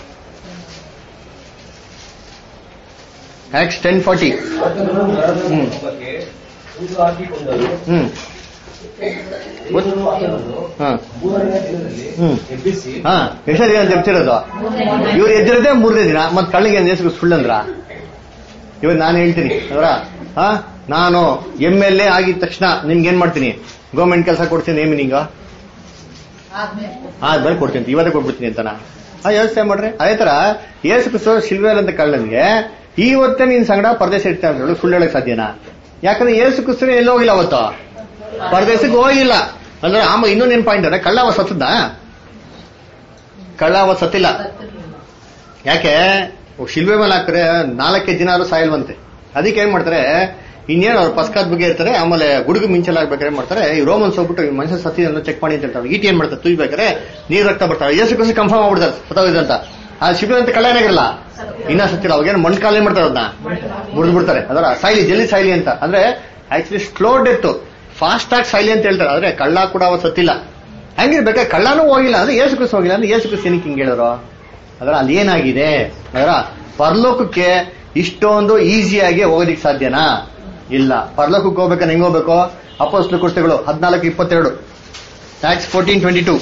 ಆಕ್ಸ್ ಟೆನ್ ಫಾರ್ಟಿ ಹ್ಮ್ ಹಾಕಿಕೊಂಡರು ಹ್ಮ್ ದೇವರು ಆತನನ್ನು ಹಾ ಮೂರನೆಯ ದಿನದಲ್ಲಿ ಹ್ಮ್. ಎಬ್ಬಿಸಿ ಹಾ ಎಷ್ಟೇ ದಿನ ಅಂತ ಎಬ್ಸಿರೋದು ಇವ್ರು ಎದ್ದಿರೋದೇ ಮೂರನೇ ದಿನ ಮತ್ ಕಳ್ಳಿಗೆ ಹೆಸರು ಸುಳ್ಳಂದ್ರ ಇವತ್ತು ನಾನು ಹೇಳ್ತೀನಿ ಅವರ ಹಾ ನಾನು ಎಮ್ ಎಲ್ ಎ ಆಗಿದ ತಕ್ಷಣ ನಿಮ್ಗೆ ಏನ್ ಮಾಡ್ತೀನಿ ಗೌರ್ಮೆಂಟ್ ಕೆಲಸ ಕೊಡ್ತೀನಿ ಏಮಿ ನಿಂಗ ಆದ್ಮೇಲೆ ಕೊಡ್ತೀನಿ ಇವತ್ತೇ ಕೊಟ್ಬಿಡ್ತೀನಿ ಅಂತನಾ ಆ ವ್ಯವಸ್ಥೆ ಮಾಡ್ರಿ ಅದೇ ತರ ಏಸು ಕ್ರಿಸ್ತು ಶಿಲ್ವೇಲ್ ಅಂತ ಕಳ್ಳನ್ಗೆ ಇವತ್ತೇ ನಿನ್ ಸಂಗಡ ಪರದೇಶ ಇರ್ತಾ ಅಂತ ಹೇಳಿ ಸುಳ್ಳು ಹೇಳಕ್ ಸಾಧ್ಯನಾ ಯಾಕಂದ್ರೆ ಏಸು ಕ್ರಿಸ್ತನೇ ಎಲ್ಲೂ ಹೋಗಿಲ್ಲ ಅವತ್ತು ಪರದೇಶಕ್ಕೆ ಹೋಗಿಲ್ಲ ಅಂದ್ರೆ ಆಮ ಇನ್ನೊಂದ್ ಏನ್ ಪಾಯಿಂಟ್ ಅಂದ್ರೆ ಕಳ್ಳ ಅವತ್ತು ಸತ್ತದ ಕಳ್ಳ ಅವತ್ತು ಸತ್ತಿಲ್ಲ ಯಾಕೆ ಶಿಲ್ವೆ ಮೇಲೆ ಹಾಕ್ತಾರೆ ನಾಲ್ಕೈದು ದಿನ ಆದ್ರೂ ಸಾಯಲ್ವಂತೆ ಅದಕ್ಕೆ ಏನ್ ಮಾಡ್ತಾರೆ ಇನ್ನೇನು ಅವ್ರು ಪಸ್ಕಾದ ಬಗ್ಗೆ ಇರ್ತಾರೆ ಆಮೇಲೆ ಗುಡುಗು ಮಿಂಚಲ್ ಆಗ್ಬೇಕಾದ್ರೆ ಏನ್ ಮಾಡ್ತಾರೆ ಈ ರೋಮನ್ಸ್ ಹೋಗ್ಬಿಟ್ಟು ಈ ಮನುಷ್ಯ ಸತ್ಯವನ್ನು ಚೆಕ್ ಮಾಡಿ ಅಂತ ಹೇಳ್ತಾರೆ ಈಟಿ ಏನ್ ಮಾಡ್ತಾರೆ ತುಯ್ಬೇಕಾದ್ರೆ ನೀರ್ ರಕ್ತ ಬರ್ತಾರೆ ಯೇಸು ಕೃಷಿ ಕನ್ಫರ್ಮ್ ಆಗ್ಬಿಡ್ತಾರೆ ಸತ್ತೋಗಿದೆ ಅಂತ ಆ ಶಿಬಿರ ಅಂತ ಕಳ್ಳ ಏನಾಗಿರಲ್ಲ ಇನ್ನ ಸತ್ತಿಲ್ಲ ಅವಾಗೇನು ಮಣ್ ಕಾಲ ಏನ್ ಮಾಡ್ತಾರೆ ಅದನ್ನ ಮುರಿದು ಬಿಡ್ತಾರೆ ಅದರ ಸಾಯ್ಲಿ ಜಲ್ದಿ ಸಾಯ್ಲಿ ಅಂತ ಅಂದ್ರೆ ಆಕ್ಚುಲಿ ಸ್ಲೋ ಡೆತ್ ಫಾಸ್ಟ್ ಆಗಿ ಸಾಯ್ಲಿ ಅಂತ ಹೇಳ್ತಾರೆ ಆದ್ರೆ ಕಳ್ಳ ಕೂಡ ಅವತ್ತು ಸತ್ತಿಲ್ಲ ಹಂಗಿರ್ಬೇಕಾದ್ರೆ ಕಳ್ಳನೂ ಹೋಗಿಲ್ಲ ಅಂದ್ರೆ ಏಸು ಕ್ರಿಸ್ತ ಹೋಗಿಲ್ಲ ಅಂದ್ರೆ ಏಸು ಕ್ರಿಸ್ತ ಏನಕ್ಕೆ ಹಿಂಗೆ ಹೇಳಿದ್ರು ಅದರ ಅಲ್ಲಿ ಏನಾಗಿದೆ ಅದರ ಪರಲೋಕಕ್ಕೆ ಇಷ್ಟೊಂದು ಈಸಿಯಾಗಿ ಹೋಗೋದಿಕ್ ಸಾಧ್ಯನಾ ಇಲ್ಲ ಪರಲೋಕಕ್ಕೆ ಹೋಗ್ಬೇಕಾದ್ರೆ ಹೆಂಗ್ ಹೋಗ್ಬೇಕು ಅಪೋಸ್ಲು ಕೃತ್ಯಗಳು ಹದಿನಾಲ್ಕು ಇಪ್ಪತ್ತೆರಡು ಟ್ಯಾಕ್ಸ್ ಫೋರ್ಟೀನ್ ಟ್ವೆಂಟಿ ಟೂ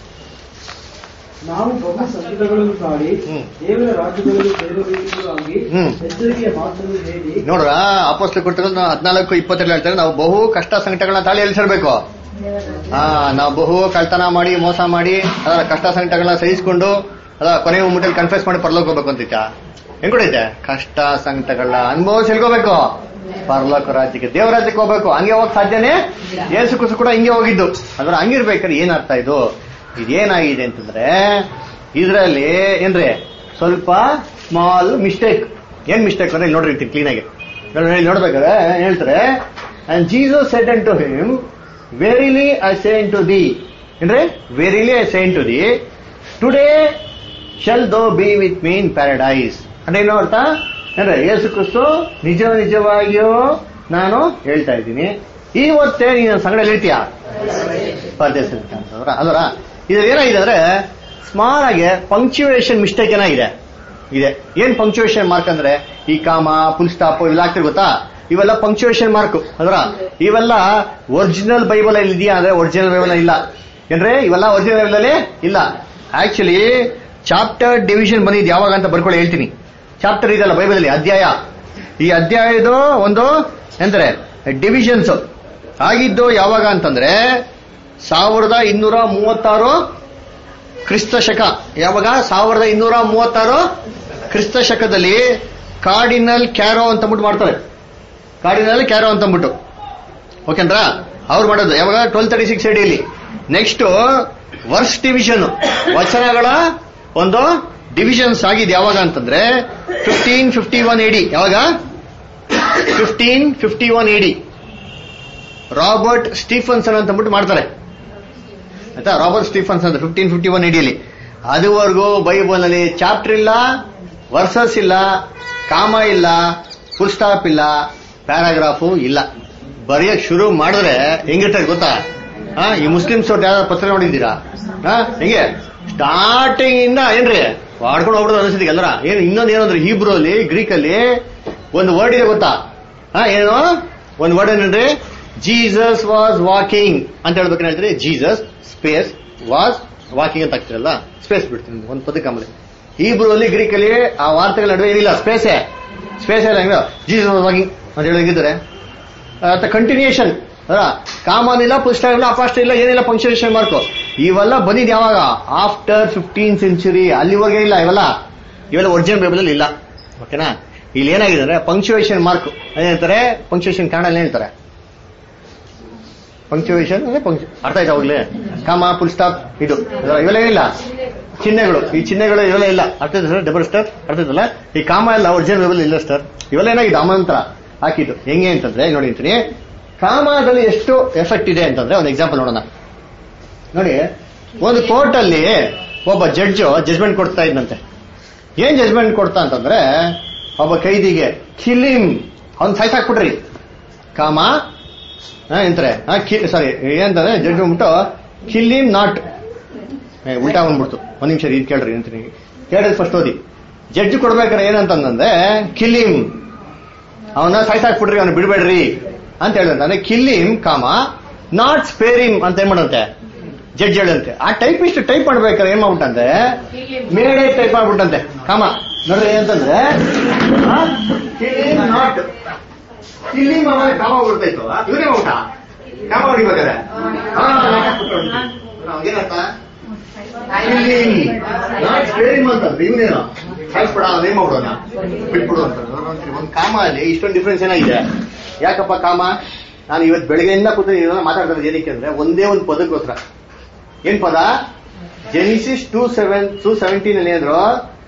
ನಾವು ಬಹು ಸಂಕಟಗಳನ್ನು ತಾಳಿ ಹ್ಮ್. ದೇವರ ರಾಜ್ಯದಲ್ಲಿ ಸೇರಬೇಕೆಂಬುದಾಗಿ ಹ್ಮ್. ಎಚ್ಚರಿಕೆಯ ಮಾತನ್ನು ಹೇಳಿ ನೋಡ್ರ ಅಪೋಸ್ಲು ಕೃತ್ಯಗಳು ಹದಿನಾಲ್ಕು ಇಪ್ಪತ್ತೆರಡು ಹೇಳ್ತಾರೆ ನಾವು ಬಹು ಕಷ್ಟ ಸಂಕಟಗಳನ್ನ ತಾಳಿ ಎಲ್ಸಿರ್ಬೇಕು ಹಾ ನಾವು ಬಹು ಕಳ್ತನ ಮಾಡಿ ಮೋಸ ಮಾಡಿ ಅದರ ಕಷ್ಟ ಸಂಕಟಗಳನ್ನ ಸಹಿಸಿಕೊಂಡು ಅದ ಕೊನೆಯ ಮುಟ್ಟಲ್ಲಿ ಕನ್ಫ್ಯೂಸ್ ಮಾಡಿ ಪರಲೋಕ ಹೋಗ್ಬೇಕು ಅಂತಿತ್ತ ಹೆಂಗ್ ಕೊಡೈತೆ ಕಷ್ಟ ಸಂಕಟಗಳನ್ನ ಅನುಭವಿಸಿ ಎಲ್ಗೋಬೇಕು ಪರಲೋಕ ರಾಜ್ಯಕ್ಕೆ ದೇವ ರಾಜ್ಯಕ್ಕೆ ಹೋಗ್ಬೇಕು ಹಂಗೆ ಹೋಗಕ್ ಸಾಧ್ಯನೇ ಏಸು ಕುಸು ಕೂಡ ಹಿಂಗೆ ಹೋಗಿದ್ದು ಅದ್ರ ಹಂಗಿರ್ಬೇಕಾದ್ರೆ ಏನ್ ಅರ್ಥ ಇದು ಇದೇನಾಗಿದೆ ಅಂತಂದ್ರೆ ಇದ್ರಲ್ಲಿ ಏನ್ರಿ ಸ್ವಲ್ಪ ಸ್ಮಾಲ್ ಮಿಸ್ಟೇಕ್ ಏನ್ ಮಿಸ್ಟೇಕ್ ಅಂದ್ರೆ ಇಲ್ಲಿ ನೋಡ್ರಿ ಕ್ಲೀನ್ ಆಗಿ ಇಲ್ಲಿ ನೋಡ್ಬೇಕಾದ್ರೆ ಏನ್ ಹೇಳ್ತಾರೆ and Jesus said unto him verily I say unto thee ಏನ್ರಿ verily I say unto the today shalt thou be with me in paradise ಅಂದ್ರೆ ಏನು ಅರ್ಥ ಅಂದ್ರೆ ಯೇಸು ಕ್ರಿಸ್ತು ನಿಜ ನಿಜವಾಗಿಯೂ ನಾನು ಹೇಳ್ತಾ ಇದ್ದೀನಿ ಇವತ್ತೇ ನೀನು ಸಂಗಡ ಹೇಳ್ತೀಯ ಪರದೇಶ ಅಂತಂದ್ರ ಅಲ್ವರ ಇದು ಏನಾಗಿದೆ ಅಂದ್ರೆ ಸ್ಮಾಲ್ ಆಗಿ ಪಂಕ್ಚುವೇಶನ್ ಮಿಸ್ಟೇಕ್ ಏನಾಗಿದೆ ಇದೆ ಏನ್ ಪಂಕ್ಚುವೇಶನ್ ಮಾರ್ಕ್ ಅಂದ್ರೆ ಈ ಕಾಮ ಫುಲ್ ಸ್ಟಾಪ್ ಇವೆಲ್ಲ ಆಗ್ತಿರ್ ಗೊತ್ತಾ ಇವೆಲ್ಲ ಪಂಕ್ಚುವೇಶನ್ ಮಾರ್ಕ್ ಅದರ ಇವೆಲ್ಲ ಒರಿಜಿನಲ್ ಬೈಬಲ್ ಅಲ್ಲಿ ಇದೆಯಾ ಅಂದ್ರೆ ಒರಿಜಿನಲ್ ಬೈಬಲ್ ಇಲ್ಲ ಏನ್ರಿ ಇವೆಲ್ಲ ಒರಿಜಿನಲ್ ಬೈಬಲ್ ಅಲ್ಲಿ ಇಲ್ಲ ಆಕ್ಚುಲಿ ಚಾಪ್ಟರ್ ಡಿವಿಷನ್ ಬಂದಿದ್ದು ಯಾವಾಗ ಅಂತ ಬರ್ಕೊಳ್ಳಿ ಹೇಳ್ತೀನಿ ಚಾಪ್ಟರ್ ಇದೆಲ್ಲ ಬೈಬಲ್ ಅಲ್ಲಿ ಅಧ್ಯಾಯ ಈ ಅಧ್ಯಾಯದ ಒಂದು ಎಂದ್ರೆ ಡಿವಿಷನ್ಸ್ ಆಗಿದ್ದು ಯಾವಾಗ ಅಂತಂದ್ರೆ ಸಾವಿರದ ಇನ್ನೂರ ಮೂವತ್ತಾರು ಕ್ರಿಸ್ತ ಶಕ ಯಾವಾಗ ಸಾವಿರದ ಇನ್ನೂರ ಮೂವತ್ತಾರು ಕ್ರಿಸ್ತ ಶಕದಲ್ಲಿ ಕಾರ್ಡಿನಲ್ ಕ್ಯಾರೋ ಅಂತ ಅಂದ್ಬಿಟ್ಟು ಮಾಡ್ತಾರೆ ಕಾರ್ಡಿನಲ್ ಕ್ಯಾರೋ ಅಂತ ಅಂದ್ಬಿಟ್ಟು ಓಕೆನ್ರಾ ಅವ್ರು ಮಾಡೋದು ಯಾವಾಗ ಟ್ವೆಲ್ ತರ್ಟಿ ಸಿಕ್ಸ್ ಎಡಿಯಲ್ಲಿ ನೆಕ್ಸ್ಟ್ ವರ್ಸ್ ಡಿವಿಷನ್ ವಚನಗಳ ಒಂದು ಡಿವಿಷನ್ಸ್ ಆಗಿದೆ ಯಾವಾಗ ಅಂತಂದ್ರೆ ಫಿಫ್ಟೀನ್ ಫಿಫ್ಟಿ ಒನ್ ಎಡಿ ಯಾವಾಗ fifteen fifty one AD Robert Stephenson ಅಂತ ಅಂದ್ಬಿಟ್ಟು ಮಾಡ್ತಾರೆ ಆಯ್ತಾ ರಾಬರ್ಟ್ ಸ್ಟೀಫನ್ಸ್ ಅಂತ ಫಿಫ್ಟೀನ್ ಫಿಫ್ಟಿ ಒನ್ ಎಡಿಯಲ್ಲಿ ಅದುವರೆಗೂ ಬೈಬಲ್ ಅಲ್ಲಿ ಚಾಪ್ಟರ್ ಇಲ್ಲ ವರ್ಸಸ್ ಇಲ್ಲ ಕಾಮ ಇಲ್ಲ ಫುಲ್ ಸ್ಟಾಪ್ ಇಲ್ಲ ಪ್ಯಾರಾಗ್ರಾಫು ಇಲ್ಲ ಬರೆಯಕ್ ಶುರು ಮಾಡಿದ್ರೆ ಹೆಂಗಿರ್ತಾರೆ ಗೊತ್ತಾ ಹಾ ಈ ಮುಸ್ಲಿಮ್ಸ್ ಅವ್ರು ಯಾವ್ದಾದ್ರು ಪತ್ರ ನೋಡಿದ್ದೀರಾ ಹಾ ಹೆಂಗೆ ಸ್ಟಾರ್ಟಿಂಗ್ ಇಂದ ಏನ್ರಿ ಮಾಡ್ಕೊಂಡು ಹೋಗ್ಬಿಡೋದು ಅನಿಸ್ತಿದೆ ಎಲ್ಲರ ಏನು ಇನ್ನೊಂದು ಏನಂದ್ರೆ ಹೀಬ್ರು ಅಲ್ಲಿ ಗ್ರೀಕ್ ಅಲ್ಲಿ ಒಂದು ವರ್ಡ್ ಇದೆ ಗೊತ್ತಾ ಹಾ ಏನು ಒಂದು ವರ್ಡ್ ಏನಂದ್ರೆ ಜೀಸಸ್ ವಾಸ್ ವಾಕಿಂಗ್ ಅಂತ ಹೇಳ್ಬೇಕು ಹೇಳ್ತಾರೆ ಜೀಸಸ್ ಸ್ಪೇಸ್ ವಾಸ್ ವಾಕಿಂಗ್ ಅಂತ ಆಗ್ತಿರಲ್ಲ ಸ್ಪೇಸ್ ಬಿಡ್ತೀನಿ ಒಂದು ಪದಕ್ಕೆ ಆಮೇಲೆ ಹೀಬ್ರು ಅಲ್ಲಿ ಗ್ರೀಕ್ ಅಲ್ಲಿ ಆ ವಾರ್ತೆಗಳ ನಡುವೆ ಏನಿಲ್ಲ ಸ್ಪೇಸೇ ಸ್ಪೇಸ್ ಇಲ್ಲ ಹೆಂಗ ಜೀಸಸ್ ವಾಸ್ ವಾಕಿಂಗ್ ಅಂತ ಹೇಳೋಗಿದ್ದಾರೆ ಕಂಟಿನ್ಯೂಷನ್ ಅಲ್ಲ ಕಾಮನ್ ಇಲ್ಲ ಪುಷ್ಟ ಇಲ್ಲ ಅಪಾಷ್ಟ ಇಲ್ಲ ಏನಿಲ್ಲ ಪಂಕ್ಚುಯೇಷನ್ ಮಾರ್ಕು ಇವೆಲ್ಲ ಬಂದಿದ್ ಯಾವಾಗ ಆಫ್ಟರ್ ಫಿಫ್ಟೀನ್ ಸೆಂಚುರಿ ಅಲ್ಲಿವರೆಗೆ ಇಲ್ಲ ಇವೆಲ್ಲ ಇವೆಲ್ಲ ಒರಿಜಿನಲ್ ಬೈಬಲ್ ಅಲ್ಲಿ ಇಲ್ಲ ಓಕೆನಾ ಇಲ್ಲಿ ಏನಾಗಿದೆ ಅಂದ್ರೆ ಪಂಕ್ಚುಯೇಷನ್ ಮಾರ್ಕ್ ಏನಂತಾರೆ ಪಂಕ್ಚುಯೇಷನ್ ಕನ್ನಡ ಹೇಳ್ತಾರೆ ಪಂಕ್ಚುಯೇಷನ್ ಅಂದ್ರೆ ಪಂಕ್ಚು ಅರ್ಥ ಆಯ್ತಾ ಹೋಗ್ಲಿ ಕಾಮ ಫುಲ್ ಸ್ಟಾಪ್ ಇದು ಅದರ ಇವೆಲ್ಲ ಏನಿಲ್ಲ ಚಿಹ್ನೆಗಳು ಈ ಚಿಹ್ನೆಗಳು ಇವೆಲ್ಲ ಇಲ್ಲ ಅರ್ಥ ಆಯ್ತಾ ಸರ್ ಡಬಲ್ ಸ್ಟಾರ್ ಅರ್ಥ ಆಯ್ತಲ್ಲ ಈ ಕಾಮ ಎಲ್ಲ ಒರಿಜಿನಲ್ ಬೈಬಲ್ ಇಲ್ಲ ಸರ್ ಇವೆಲ್ಲ ಏನಾಗಿದೆ ಅಮಂತ್ರ ಹಾಕಿದ್ದು ಹೆಂಗೆ ಅಂತಂದ್ರೆ ನೋಡಿ ಅಂತೀನಿ ಕಾಮದಲ್ಲಿ ಎಷ್ಟು ಎಫೆಕ್ಟ್ ಇದೆ ಅಂತಂದ್ರೆ ಒಂದು ಎಕ್ಸಾಂಪಲ್ ನೋಡೋಣ ನೋಡಿ ಒಂದು ಕೋರ್ಟ್ ಅಲ್ಲಿ ಒಬ್ಬ ಜಡ್ಜ್ ಜಜ್ಮೆಂಟ್ ಕೊಡ್ತಾ ಇದ್ದಂತೆ ಏನ್ ಜಜ್ಮೆಂಟ್ ಕೊಡ್ತಾ ಅಂತಂದ್ರೆ ಒಬ್ಬ ಕೈದಿಗೆ ಕಿಲಿಂ ಅವ್ನ್ ಸಾಯ್ಸಾಕ್ಬಿಟ್ರಿ ಕಾಮ ಹಾ, ಎಂತಾರೆ ಸಾರಿ ಏನಂತಂದ್ರೆ ಜಡ್ಜ್ ಬಂದ್ಬಿಟ್ಟು ಕಿಲ್ಲಿಂ ನಾಟ್ ಉಲ್ಟಾ ಬಂದ್ಬಿಡ್ತು ಒಂದ್ ನಿಮಿಷ ಇದು ಕೇಳ್ರಿ ಅಂತೀನಿ ಕೇಳಿದ್ ಫಸ್ಟ್ ಓದಿ ಜಡ್ಜ್ ಕೊಡ್ಬೇಕಾರೆ ಏನಂತಂದ್ರೆ ಕಿಲ್ಲಿಂ ಅವನ ಸಾಯ್ಸಾಕ್ಬಿಡ್ರಿ ಅವನು ಬಿಡ್ಬೇಡ್ರಿ ಅಂತ ಹೇಳಿದಂತೆ ಅಂದ್ರೆ ಕಿಲ್ಲಿಂ ಕಾಮ ನಾಟ್ ಸ್ಪೇರಿಮ್ ಅಂತ ಏನ್ ಮಾಡಂತೆ ಜಡ್ಜ್ ಹೇಳಂತೆ ಆ ಟೈಪ್ ಇಷ್ಟು ಟೈಪ್ ಮಾಡ್ಬೇಕಾದ್ರೆ ಏನ್ ಮಾಡ್ಬಿಟ್ಟಂತೆ ಮೇಡೆ ಟೈಪ್ ಮಾಡ್ಬಿಟ್ಟಂತೆ ಕಾಮ ನೋಡ್ರಿ ಏನಂತಂದ್ರೆ ನಾಟ್ ಕಿಲ್ಲಿಂ ಅವನ ಕಾಮ ಬಿಡ್ತಾಯ್ತು ಇವನೇ ಊಟ ಕಾಮ ಹೊಡಿಬೇಕಾದ್ರೆ ಏನರ್ಥ ನಾಟ್ ಸ್ಪೇರಿಂಗ್ ಅಂತಂದ್ರೆ ಇವನೇನು ಸಾಯಿಸ್ಬಿಡ ಅದೇ ಮಾಡೋಣ ಬಿಟ್ಬಿಡು ಅಂತ ಒಂದು ಕಾಮ ಅಲ್ಲಿ ಇಷ್ಟೊಂದು ಡಿಫ್ರೆನ್ಸ್ ಏನಾಗಿದೆ ಯಾಕಪ್ಪ ಕಾಮ ನಾನು ಇವತ್ತು ಬೆಳಗ್ಗೆಯಿಂದ ಕೂತು ಇದನ್ನ ಮಾತಾಡ್ತಾರೆ ಏನಕ್ಕೆ ಅಂದ್ರೆ ಒಂದೇ ಒಂದು ಪದಕ್ಕೋಸ್ಕರ ಏನ್ ಪದ Genesis two seven two seventeen ಅಲ್ಲಿ ಏನಾದ್ರು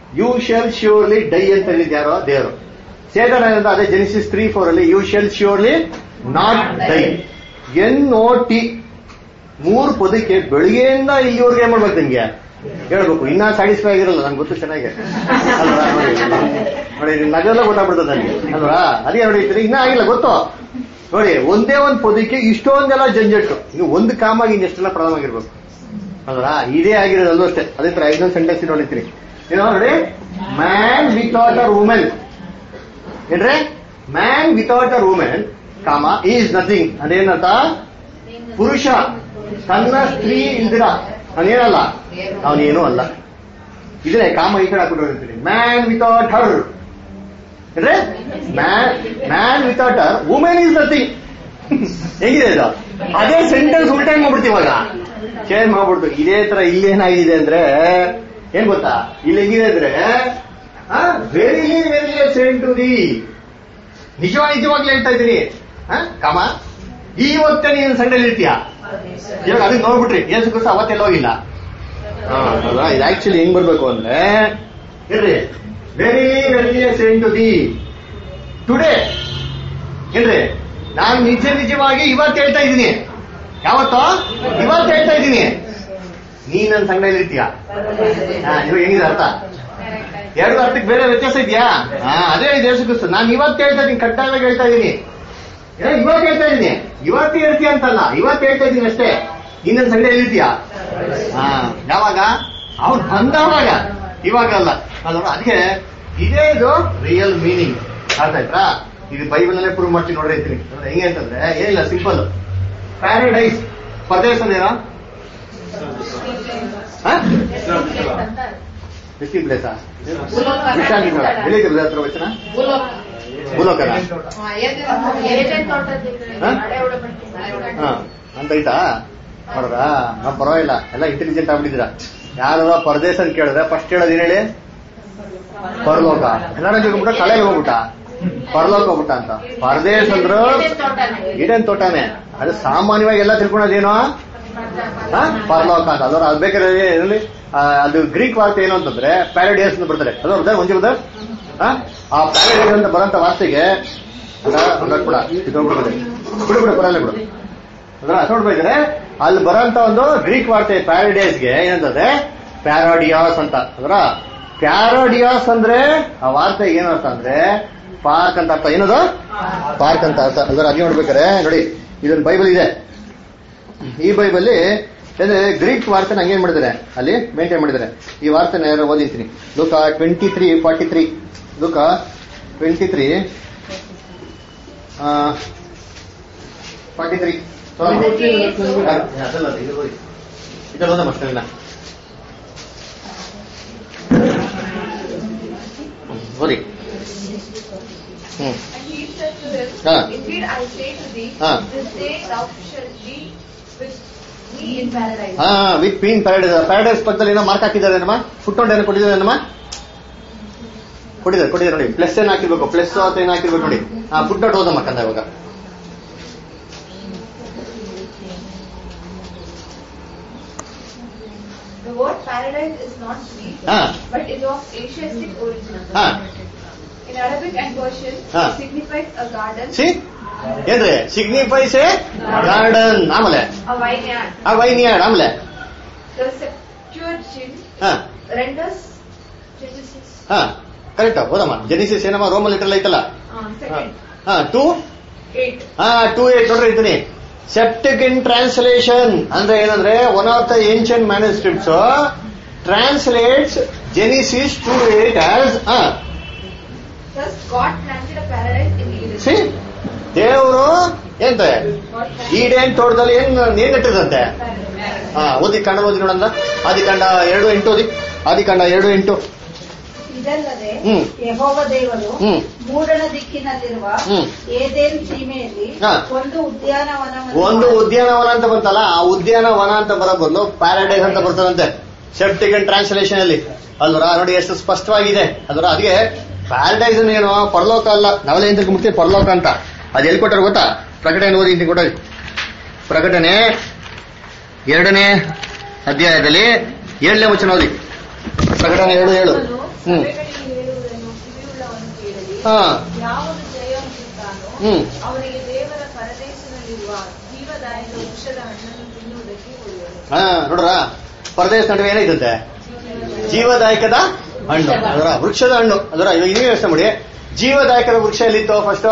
ಯು ಶೆಲ್ ಶ್ಯೂರ್ಲಿ ಡೈ ಅಂತ ಹೇಳಿದ್ ಯಾರೋ ದೇವರು ಸೇದನ ಅಂತ ಅದೇ ಜೆನಿಸಿಸ್ ತ್ರೀ ಫೋರ್ ಅಲ್ಲಿ you shall surely not die N O T ಮೂರು ಪದಕ್ಕೆ ಬೆಳಿಗ್ಗೆಯಿಂದ ಇಲ್ಲಿವರೆಗೆ ಏನ್ ಮಾಡ್ಬೇಕು ನಿಮ್ಗೆ ಹೇಳ್ಬೇಕು ಇನ್ನ ಸ್ಯಾಟಿಸ್ಫೈ ಆಗಿರಲ್ಲ ನಂಗೆ ಗೊತ್ತು ಚೆನ್ನಾಗಿ ಅಲ್ವಾ ನೋಡಿ ನೋಡಿ ನಿಮ್ ನಗರೆಲ್ಲ ಗೊತ್ತಾಗ್ಬಿಡ್ತದೆ ನನಗೆ ಅಲ್ವಾ ಅದೇ ನೋಡಿ ಇನ್ನ ಆಗಿಲ್ಲ ಗೊತ್ತು ನೋಡಿ ಒಂದೇ ಒಂದ್ ಪದಕ್ಕೆ ಇಷ್ಟೊಂದೆಲ್ಲ ಜಂಜಟ್ಟು ನೀವು ಒಂದು ಕಾಮಾಗಿ ಇನ್ನೆಷ್ಟೆಲ್ಲ ಪ್ರಾಬ್ಲಮ್ ಆಗಿರ್ಬೇಕು ಅಲ್ವಾ ಇದೇ ಆಗಿರೋದಲ್ಲೂ ಅಷ್ಟೇ ಅದೇ ತರ ಇನ್ನೊಂದು ಸೆಂಟೆನ್ಸ್ ನೋಡಿರ್ತೀನಿ ಏನೋ ನೋಡಿ ಮ್ಯಾನ್ ವಿತೌಟ್ ಅ ವುಮೆನ್ ಏನ್ರಿ man without a woman comma is nothing ಅದೇನಂತ ಪುರುಷ ತನ್ನ ಸ್ತ್ರೀ ಇಲ್ದಿರ ಅವನೇನಲ್ಲ ಅವನೇನೂ ಅಲ್ಲ ಇದನ್ನೇ ಕಾಮ ಈ ಕಡೆ ಹಾಕೊಂಡು ಹೋಗಿರ್ತೀನಿ ಮ್ಯಾನ್ ವಿತೌಟ್ ಹರ್ ಅಂದ್ರೆ man man without her woman is nothing ಹೆಂಗಿದೆ ಇದು ಅದೇ ಸೆಂಟೆನ್ಸ್ ಉಲ್ಟಾ ಮಾಡ್ಬಿಡ್ತೀವಿ ಇವಾಗ ಚೇಂಜ್ ಮಾಡ್ಬಿಡ್ತು ಇದೇ ತರ ಇಲ್ಲೇನಾಗಿದೆ ಅಂದ್ರೆ ಏನ್ ಗೊತ್ತಾ ಇಲ್ಲಿ ಹೆಂಗಿದೆ ಅಂದ್ರೆ very very same to the ನಿಜವಾಗಿ ನಿಜವಾಗ್ಲೂ ಹೇಳ್ತಾ ಇದ್ದೀನಿ ಆ, ಕಾಮ ಇವತ್ತೇ ನೀನು ಸಂಡೇಲಿ ಇರ್ತೀಯ ಇವಾಗ ಅದಕ್ಕೆ ನೋಡ್ಬಿಟ್ರಿ ಏಸು ಕ್ರಿಸ್ತ ಅವತ್ತೆಲ್ಲ ಹೋಗಿಲ್ಲ ಹಾ, ಅಲ್ವಾ? ಇದು ಆಕ್ಚುಲಿ ಹೆಂಗ್ ಬರ್ಬೇಕು ಅಂದ್ರೆ ಇರ್ರಿ very very same to the today ಏನ್ರಿ ನಾನು ನಿಜ ನಿಜವಾಗಿ ಇವತ್ತು ಹೇಳ್ತಾ ಇದ್ದೀನಿ ಯಾವತ್ತೋ ಇವತ್ತು ಹೇಳ್ತಾ ಇದ್ದೀನಿ ನೀನ್ ನನ್ನ ಸಂಘದಲ್ಲಿ ಇರ್ತೀಯ ಹಾ, ಇವಾಗ ಹೆಂಗಿದೆ ಅರ್ಥ ಎರಡು ಅರ್ಥಕ್ಕೆ ಬೇರೆ ವ್ಯತ್ಯಾಸ ಇದೆಯಾ ಹಾ ಅದೇ ದೇಶ ಕ್ರಿಸ್ತ ನಾನು ಇವತ್ತು ಹೇಳ್ತಾ ಇದ್ದೀನಿ ಕಡ್ಡಾಯವಾಗಿ ಹೇಳ್ತಾ ಇದ್ದೀನಿ ಏ, ಇವತ್ತು ಹೇಳ್ತಾ ಇದ್ದೀನಿ ಇವತ್ತು ಹೇಳ್ತೀಯ ಅಂತಲ್ಲ ಇವತ್ತು ಹೇಳ್ತಾ ಇದ್ದೀನಿ ಅಷ್ಟೇ ನೀನ್ ನನ್ನ ಸಂಘದಲ್ಲಿ ಇರ್ತೀಯ ಹಾ ಯಾವಾಗ ಅವ್ರು ಬಂದವಾಗ ಇವಾಗಲ್ಲ ಅಲ್ವಾ ಅದಕ್ಕೆ ಇದೇ ಇದು ರಿಯಲ್ ಮೀನಿಂಗ್ ಅರ್ಥ ಆಯ್ತಾ ಇದು ಬೈಬಲ್ ಅಲ್ಲೇ ಪ್ರೂವ್ ಮಾಡ್ತೀನಿ ನೋಡ್ರಿ ಇರ್ತೀನಿ ಹೆಂಗೆ ಅಂತಂದ್ರೆ ಏನಿಲ್ಲ ಸಿಂಪಲ್ ಪ್ಯಾರಡೈಸ್ ಪರದೇಶ ಏನೋ ರೆಸ್ಟಿಂಗ್ ಪ್ಲೇಸಾ ವಿಶ್ರಾಂತಿ ಸ್ಥಳ ಎಲ್ಲಿದೆ ಬ್ರದರ್ ಹತ್ರ ವಚನ ಭೂಲೋಕನ ಹಾ? ಹಾ ಅಂತ ಐತಾ ನೋಡ್ರ ನಾವ್ ಪರವಾಗಿಲ್ಲ ಎಲ್ಲ ಇಂಟೆಲಿಜೆಂಟ್ ಆಗ್ಬಿಟ್ಟಿದ್ದೀರಾ ಯಾರು ಪರದೇಶ ಅಂತ ಕೇಳಿದ್ರೆ ಫಸ್ಟ್ ಹೇಳೋದು ಏನ್ ಹೇಳಿ ಪರಲೋಕ ಎಲ್ಲಾರ ಹೋಗ್ಬಿಟ್ಟ ಕಳೆ ಹೋಗ್ಬಿಟ್ಟ ಪರಲೋಕ ಹೋಗ್ಬಿಟ್ಟ ಅಂತ ಪರದೇಶ ಅಂದ್ರು ಈಡೇನ್ ತೋಟನೇ ಅದು ಸಾಮಾನ್ಯವಾಗಿ ಎಲ್ಲ ತಿಳ್ಕೊಳೋದೇನೋ ಹಾ? ಪರಲೋಕ ಅಂತ ಅದರ ಅದು ಬೇಕಾದ್ರೆ ಏನಲ್ಲಿ ಆ, ಅದು ಗ್ರೀಕ್ ವಾರ್ತೆ ಏನು ಅಂತಂದ್ರೆ ಪ್ಯಾರಡೇಸ್ ಅಂತ ಬರ್ತಾರೆ ಅದು ಬರ್ತಾರೆ ಒಂದೇ ಬರ್ತಾರೆ ಆ ಪ್ಯಾರಡೇಸ್ ಅಂತ ಬರೋಂತ ವಾರ್ತೆಗೆ ಅಲ್ಲ ಒಂದೊಂದು ಕೂಡ ಇದೊಂದ್ಬಿಡ್ತದೆ ಬಿಡು ಬಿಡು ಬರಲ್ಲ ಬಿಡು ಅದರ ನೋಡ್ಬೇಕಾದ್ರೆ ಅಲ್ಲಿ ಬರೋಂತ ಒಂದು ಗ್ರೀಕ್ ವಾರ್ತೆ ಪ್ಯಾರಡೇಸ್ಗೆ ಏನಂತಂದ್ರೆ ಪ್ಯಾರಾಡಿಯಾಸ್ ಅಂತ ಅದರ ಪ್ಯಾರಾಡಿಯಾಸ್ ಅಂದ್ರೆ ಆ ವಾರ್ತೆ ಏನು ಅರ್ಥ ಅಂದ್ರೆ ಪಾರ್ಕ್ ಅಂತ ಅರ್ಥ ಏನದು ಪಾರ್ಕ್ ಅಂತ ಅರ್ಥ ಅದರ ಅದೇ ನೋಡ್ಬೇಕಾರೆ ನೋಡಿ ಇದೊಂದು ಬೈಬಲ್ ಇದೆ ಈ ಬೈಬಲ್ಲಿ ಅಂದ್ರೆ ಗ್ರೀಕ್ ವಾರ್ತೆ ಹಂಗೇನ್ ಮಾಡಿದ್ದಾರೆ ಅಲ್ಲಿ ಮೇಂಟೈನ್ ಮಾಡಿದ್ದಾರೆ ಈ ವಾರ್ತೆನ ಯಾರು ಓದಿರ್ತೀನಿ ಲುಕ ಟ್ವೆಂಟಿ ತ್ರೀ ಫಾರ್ಟಿ ತ್ರೀ ಲುಕ ಟ್ವೆಂಟಿ ತ್ರೀ ಫಾರ್ಟಿ ತ್ರೀ ಅದಲ್ಲ ಅದು, ಇದು ಓದಿ ಇದಲ್ಲ ಓದ ಮಕ್ಕಳನ್ನ ಓದಿ hmm And he said to them, ಹಾ Indeed I say to thee, ಹಾ this day thou shalt be with me in paradise. ಹಾ ವಿತ್ ಪೀನ್ ಪ್ಯಾರಡೈಸ್ ಪ್ಯಾರಡೈಸ್ ಪಕ್ಕದಲ್ಲಿ ಏನೋ ಮಾರ್ಕ್ ಹಾಕಿದ್ದಾರೆ ನಮ್ಮ ಫುಟ್ ನೋಟ್ ಏನೋ ಕೊಟ್ಟಿದ್ದಾರೆ ನಮ್ಮ ಕೊಟ್ಟಿದ್ದಾರೆ ಕೊಟ್ಟಿದ್ದಾರೆ ನೋಡಿ ಪ್ಲಸ್ ಏನ್ ಹಾಕಿರ್ಬೇಕು ಪ್ಲಸ್ ಅಥವಾ ಏನ್ ಹಾಕಿರ್ಬೇಕು ನೋಡಿ ಹಾ ಫುಟ್ ನೋಟ್ ಓದಮ್ಮ ಕಂದ ಇವಾಗ The word paradise is not Greek, ಹಾ but is of Asiatic origin. ಹಾ In Arabic and Persian, ಹಾ. it signifies a garden, see ಏನ್ರಿ ಸಿಗ್ನಿಫೈಸ್ ಗಾರ್ಡನ್ ಆಮೇಲೆ a vineyard. ಆ ವೈನಿಯಾಡ್ ಆಮೇಲೆ The Septuagint ಹಾ renders Genesis ಹಾ ಕರೆಕ್ಟ್ ಓದಮ್ಮ ಜೆನಿಸಿಸ್ ಏನಮ್ಮ ರೋಮಲ್ ಲಿಟರ್ ಐತಲ್ಲ uh, second ಹಾ ಟೂ eight. ಹಾ ಟೂ ಏಟ್ ನೋಡ್ರಿ ಇದ್ದೀನಿ ಸೆಪ್ಟಿಕ್ ಇನ್ ಟ್ರಾನ್ಸ್ಲೇಷನ್ ಅಂದ್ರೆ ಏನಂದ್ರೆ one of the ancient manuscripts translates Genesis two eight as Thus God planted a paradise in Eden. See ದೇವರು ಎಂತ God planted ಈಡೇನ್ ತೋಟದಲ್ಲಿ ಏನ್ ಏನ್ ನೆಟ್ಟಿದಂತೆ paradise. ಹಾ ಓದಿ ಕಂಡ ಓದಿ ನೋಡಂದ ಆದಿಕಾಂಡ ಎರಡು ಎಂಟು ಓದಿ ಆದಿಕಾಂಡ ಎರಡು ಎಂಟು ಇದಲ್ಲದೆ ಹ್ಮ್. ಯಹೋವ ದೇವರು ಹ್ಮ್ ಮೂಡಣ ದಿಕ್ಕಿನಲ್ಲಿರುವ ಹ್ಮ್. ಏದೇನ್ ಸೀಮೆಯಲ್ಲಿ ಹಾ. ಒಂದು ಉದ್ಯಾನವನವನ್ನು ಒಂದು ಉದ್ಯಾನವನ ಅಂತ ಬಂತಲ್ಲ ಆ ಉದ್ಯಾನವನ ಅಂತ ಬರೋ ಬದಲು ಪ್ಯಾರಡೈಸ್ ಅಂತ ಬರ್ತದಂತೆ ಸೆಪ್ಟಿಕ್ ಅಂಡ್ ಟ್ರಾನ್ಸ್ಲೇಷನ್ ಅಲ್ಲಿ ಅಲ್ವರ ನೋಡಿ ಎಷ್ಟು ಸ್ಪಷ್ಟವಾಗಿದೆ ಅಲ್ವರ ಅದಕ್ಕೆ ಪ್ಯಾರಡೈಸ್ ಏನು ಪರಲೋಕ ಅಲ್ಲ ನಾವೆಲ್ಲ ಏನ್ ತಿಳ್ಕೊಂಡ್ಬಿಡ್ತೀವಿ ಪರಲೋಕ ಅಂತ ಅದು ಎಲ್ಲಿ ಕೊಟ್ಟಾರ ಗೊತ್ತಾ ಪ್ರಕಟಣೆ ಓದಿ ಇಲ್ಲಿ ಕೊಟ್ಟರಿ ಪ್ರಕಟಣೆ ಎರಡನೇ ಅಧ್ಯಾಯದಲ್ಲಿ ಏಳನೇ ವಚನ ಓದಿ ಪ್ರಕಟಣೆ ಎರಡು ಏಳು ಹ್ಮ್. ಸಭೆಗಳಿಗೆ ಹೇಳುವುದನ್ನು ಕಿವಿಯುಳ್ಳವನು ಕೇಳಲಿ ಹಾ ಯಾವುದು ಜಯವಂತಿರ್ತಾನೋ ಹ್ಮ್. ಅವನಿಗೆ ದೇವರ ಪರದೇಶದಲ್ಲಿರುವ ಜೀವದಾಯಕ ವೃಕ್ಷದ ಹಣ್ಣನ್ನು ತಿನ್ನುವುದಕ್ಕೆ ಕೊಡುವನು ಹಾ ನೋಡ್ರ ಪರದೇಶ ನಡುವೆ ಏನೈತಂತೆ ಜೀವದಾಯಕದ ಹಣ್ಣು ಅದರ ವೃಕ್ಷದ ಹಣ್ಣು ಅದರ ಇವಾಗ ನೀವು ಯೋಚನೆ ಮಾಡಿ ಜೀವದಾಯಕದ ವೃಕ್ಷ ಎಲ್ಲಿತ್ತು ಫಸ್ಟ್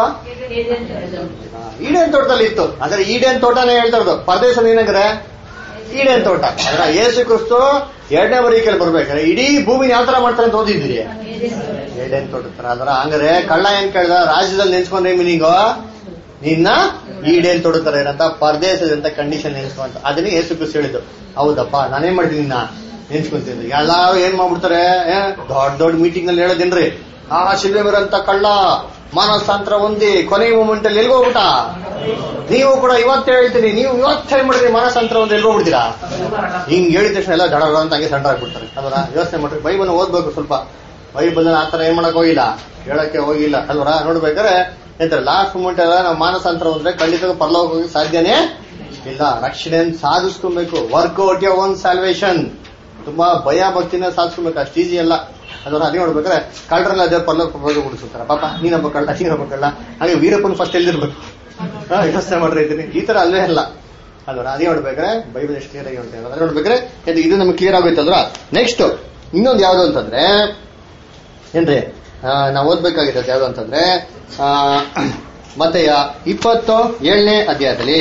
ಈಡೇನ್ ತೋಟದಲ್ಲಿ ಇತ್ತು ಆದ್ರೆ ಈಡೇನ್ ತೋಟನೇ ಹೇಳ್ತಾ ಇರೋದು ಪರದೇಶ ಏನಂದ್ರೆ ಈಡೇನ್ ತೋಟ ಅದರ ಯೇಸು ಕ್ರಿಸ್ತು ಎರಡನೇ ಬರೀಕೆಯಲ್ಲಿ ಬರ್ಬೇಕಾದ್ರೆ ಇಡೀ ಭೂಮಿನ ಯಾವ ತರ ಮಾಡ್ತಾರೆ ಅಂತ ಓದಿದ್ದೀರಿ ಏಡೇನ್ ತೋಟ ತರ ಅದರ ಹಂಗಾರೆ ಕಳ್ಳ ಏನ್ ಕೇಳ್ದ ರಾಜ್ಯದಲ್ಲಿ ನೆನ್ಸ್ಕೊಂಡ್ರೆ ಮೀನಿಂಗು ನಿನ್ನ ಈಡೇನ್ ತೊಡುತ್ತಾರೆ ಏನಂತ ಪರದೇಶದಂತ ಕಂಡೀಷನ್ ನೆನ್ಸ್ಕೊ ಅಂತ ಅದನ್ನೇ ಯೇಸು ಕ್ರಿಸ್ತು ಹೇಳಿದ್ದು ಹೌದಪ್ಪ ನಾನೇನ್ ಮಾಡ್ತೀನಿ ನಿನ್ನ ನೆನ್ಸ್ಕೊಂತೀನಿ ಎಲ್ಲಾರು ಏನ್ ಮಾಡ್ಬಿಡ್ತಾರೆ ಏ, ದೊಡ್ಡ ದೊಡ್ಡ ಮೀಟಿಂಗ್ ನಲ್ಲಿ ಹೇಳೋದೇನ್ರಿ ಆ ಶಿಲ್ವೆ ಬರಂತ ಕಳ್ಳ ಮಾನಸಾಂತರ ಹೊಂದಿ ಕೊನೆ ಮೂಮೆಂಟ್ ಅಲ್ಲಿ ಎಲ್ಗೋಗ್ಬಿಟ್ಟ ನೀವು ಕೂಡ ಇವತ್ತೇ ಹೇಳ್ತೀನಿ ನೀವು ಇವತ್ತೇ ಏನ್ ಮಾಡಿದ್ರಿ ಮಾನಸಾಂತರ ಒಂದು ಎಲ್ಗೋಗ್ಬಿಡ್ತೀರಾ ಹಿಂಗ್ ಹೇಳಿದ ತಕ್ಷಣ ಎಲ್ಲ ಜಡ ಅಂತ ಹಂಗೆ ಸಣ್ಣ ಆಗ್ಬಿಡ್ತಾರೆ ಅದರ ಯೋಚನೆ ಮಾಡ್ರಿ ಬೈಬಲ್ ಓದ್ಬೇಕು ಸ್ವಲ್ಪ ಬೈಬಲ್ ಆತರ ಏನ್ ಮಾಡಕ್ ಹೋಗಿಲ್ಲ ಹೇಳಕ್ಕೆ ಹೋಗಿಲ್ಲ ಅಲ್ವರ ನೋಡ್ಬೇಕಾದ್ರೆ ಎಂತಾರೆ ಲಾಸ್ಟ್ ಮೂಮೆಂಟ್ ಎಲ್ಲ ನಾವು ಮಾನಸಾಂತರ ಅಂದ್ರೆ ಖಂಡಿತ ಪರಲೋಕ ಹೋಗಿ ಸಾಧ್ಯನೇ ಇಲ್ಲ ರಕ್ಷಣೆ ಸಾಧಿಸ್ಕೊಬೇಕು ವರ್ಕೌಟ್ ಯೋ ಒನ್ ಸ್ಯಾಲ್ವೇಶನ್ ತುಂಬಾ ಭಯ ಭಕ್ತಿನ ಸಾಧಿಸ್ಕೊಬೇಕು ಅಷ್ಟು ಈಸಿ ಅಲ್ಲ ಅದನ್ನ ಅದೇ ನೋಡ್ಬೇಕಾದ್ರೆ ಕಳ್ಳರೆಲ್ಲ ಅದೇ ಪರ್ಲೋಕ ಬಗ್ಗೆ ಹುಡುಕ್ತಾರೆ ಪಾಪ ನೀನೊಬ್ಬ ಕಳ್ಳ ನೀನೊಬ್ಬ ಕಳ್ಳ ಹಾಗೆ ವೀರಪ್ಪನ ಫಸ್ಟ್ ಎಲ್ಲಿರ್ಬೇಕು ಹಾ, ಯೋಚನೆ ಮಾಡ್ರಿ ಇದೀನಿ ಈ ತರ ಅಲ್ವೇ ಅಲ್ಲ ಅಲ್ವರ ಅದೇ ನೋಡ್ಬೇಕಾದ್ರೆ ಬೈಬಲ್ ಎಷ್ಟು ಕ್ಲಿಯರ್ ಆಗಿ ಹೇಳ್ತೇವೆ ಅದೇ ನೋಡ್ಬೇಕಾದ್ರೆ ಇದು- ಇದು ನಮ್ಗೆ ಕ್ಲಿಯರ್ ಆಗೋಯ್ತಲ್ರ ನೆಕ್ಸ್ಟ್ ಇನ್ನೊಂದು ಯಾವ್ದು ಅಂತಂದ್ರೆ ಏನ್ರಿ ಆ, ನಾವು ಓದ್ಬೇಕಾಗಿರೋದು ಯಾವ್ದು ಅಂತಂದ್ರೆ ಆ, ಮತ್ತೆ ಇಪ್ಪತ್ತು ಏಳನೇ ಅಧ್ಯಾಯದಲ್ಲಿ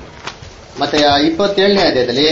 ಮತ್ತೆ ಇಪ್ಪತ್ತೇಳನೇ ಅಧ್ಯಾಯದಲ್ಲಿ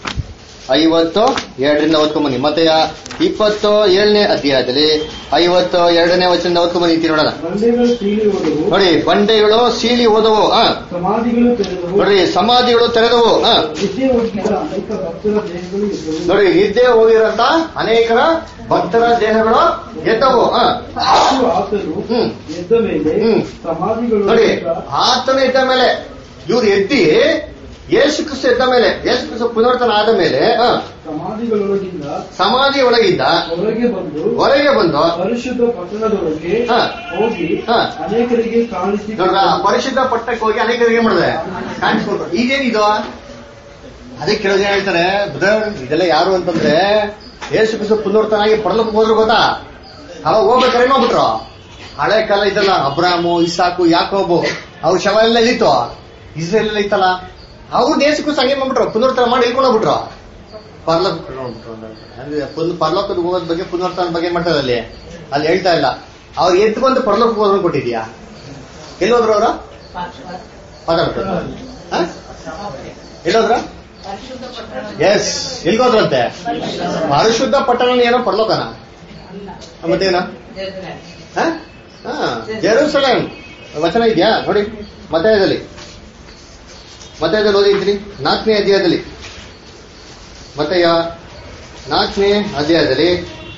ಐವತ್ತು ಎರಡರಿಂದ ಓದ್ಕೊಂಬನ್ನಿ ಮತ್ತೆ ಇಪ್ಪತ್ತು ಏಳನೇ ಅಧ್ಯಾಯದಲ್ಲಿ ಐವತ್ತು ಎರಡನೇ ವಚನದಿಂದ ಓದ್ಕೊಂಬನ್ನಿ ಅಂತೀವಿ ನೋಡೋಣ ಬಂಡೆಗಳು ಸೀಳಿ ಹೋದವು ನೋಡಿ ಬಂಡೆಗಳು ಸೀಳಿ ಹೋದವು ಆ ಸಮಾಧಿಗಳು ತೆರೆದವು ನೋಡಿ ಸಮಾಧಿಗಳು ತೆರೆದವು ಆ ನಿದ್ದೆ ಹೋಗಿದ್ದ ಅನೇಕ ಭಕ್ತರ ದೇಹಗಳು ಇದ್ದವು ನೋಡಿ ನಿದ್ದೆ ಹೋಗಿರಂತ ಅನೇಕರ ಭಕ್ತರ ದೇಹಗಳು ಎದ್ದವು ಆ ಮತ್ತು ಆತನು ಹ್ಮ್. ಎದ್ದ ಮೇಲೆ ಹ್ಮ್. ಸಮಾಧಿಗಳು ನೋಡಿ ಆತನ ಇದ್ದ ಮೇಲೆ ಇವ್ರು ಎದ್ದಿ ಯೇಸು ಕ್ರಿಸ್ತು ಎದ್ದ ಮೇಲೆ ಯೇಸು ಕ್ರಿಸ್ತು ಪುನರ್ತನ ಆದ ಮೇಲೆ ಆ, ಸಮಾಧಿಗಳೊಳಗಿಂದ ಸಮಾಧಿ ಒಳಗಿದ್ದ ಹೊರಗೆ ಬಂದು ಹೊರಗೆ ಬಂದು ಪರಿಶುದ್ಧ ಪಟ್ಟಣದೊಳಗೆ ಹಾ. ಹೋಗಿ ಹಾ. ಅನೇಕರಿಗೆ ಕಾಣಿಸಿ ನೋಡ್ರ ಪರಿಶುದ್ಧ ಪಟ್ಟಕ್ಕೆ ಹೋಗಿ ಅನೇಕರಿಗೆ ಏನ್ ಮಾಡಿದೆ ಕಾಣಿಸ್ಕೊಟ್ರು ಈಗೇನಿದು ಅದಕ್ಕೆ ಕೆಲವು ಜನ ಹೇಳ್ತಾರೆ ಬ್ರದರ್ ಇದೆಲ್ಲ ಯಾರು ಅಂತಂದ್ರೆ ಯೇಸು ಕ್ರಿಸ್ತು ಪುನರ್ತನಾಗಿ ಪರಲೋಕ ಹೋದ್ರು ಗೊತ್ತಾ ಅವಾಗ ಹೋಗ್ಬೇಕಾರೆ ಏನ್ ಮಾಡ್ಬಿಟ್ರು ಹಳೆ ಕಾಲ ಇದಲ್ಲ ಅಬ್ರಾಮು ಇಸಾಕು ಯಾಕೋಬು ಅವ್ರ ಶವ ಎಲ್ಲ ಇಲ್ಲಿತ್ತು ಇಸ್ರೇಲ್ ಎಲ್ಲ ಇತ್ತಲ್ಲ ಅವ್ರು ಯೇಸು ಕ್ರಿಸ್ತು ಹಂಗೆ ಮಾಡ್ಬಿಟ್ರು ಪುನರ್ತನ ಮಾಡಿ ಇಳ್ಕೊಂಡು ಹೋಗ್ಬಿಟ್ರು ಪರ್ಲೋಕ ನೋಡ್ಬಿಟ್ರು ಅಂದ್ರೆ ಪುನ್- ಪರಲೋಕದ ಹೋಗೋದ್ ಬಗ್ಗೆ ಪುನರ್ತನ ಬಗ್ಗೆ ಏನ್ ಮಾಡ್ತಾರೆ ಅಲ್ಲಿ ಅಲ್ಲಿ ಹೇಳ್ತಾ ಇಲ್ಲ ಅವ್ರು ಎದ್ದು ಬಂದು ಪರಲೋಕಕ್ಕೆ ಹೋದ್ರು ಕೊಟ್ಟಿದ್ಯಾ ಎಲ್ಲೋದ್ರು ಅವರು ಎಲ್ಲೋದ್ರ ಎಸ್ ಎಲ್ಗೋದ್ರಂತೆ ಪರಿಶುದ್ಧ ಪಟ್ಟಣ ಏನೋ ಪರಲೋಕನ ಮತ್ತೇನ ಜೆರೂಸಲೇಮ್ ವಚನ ಇದೆಯಾ ನೋಡಿ ಮತಯದಲ್ಲಿ ಮತಯದಲ್ಲಿ ಓದಿದ್ದೀನಿ ನಾಲ್ಕನೇ ಅಧ್ಯಾಯದಲ್ಲಿ ಮತಯ ನಾಲ್ಕನೇ ಅಧ್ಯಾಯದಲ್ಲಿ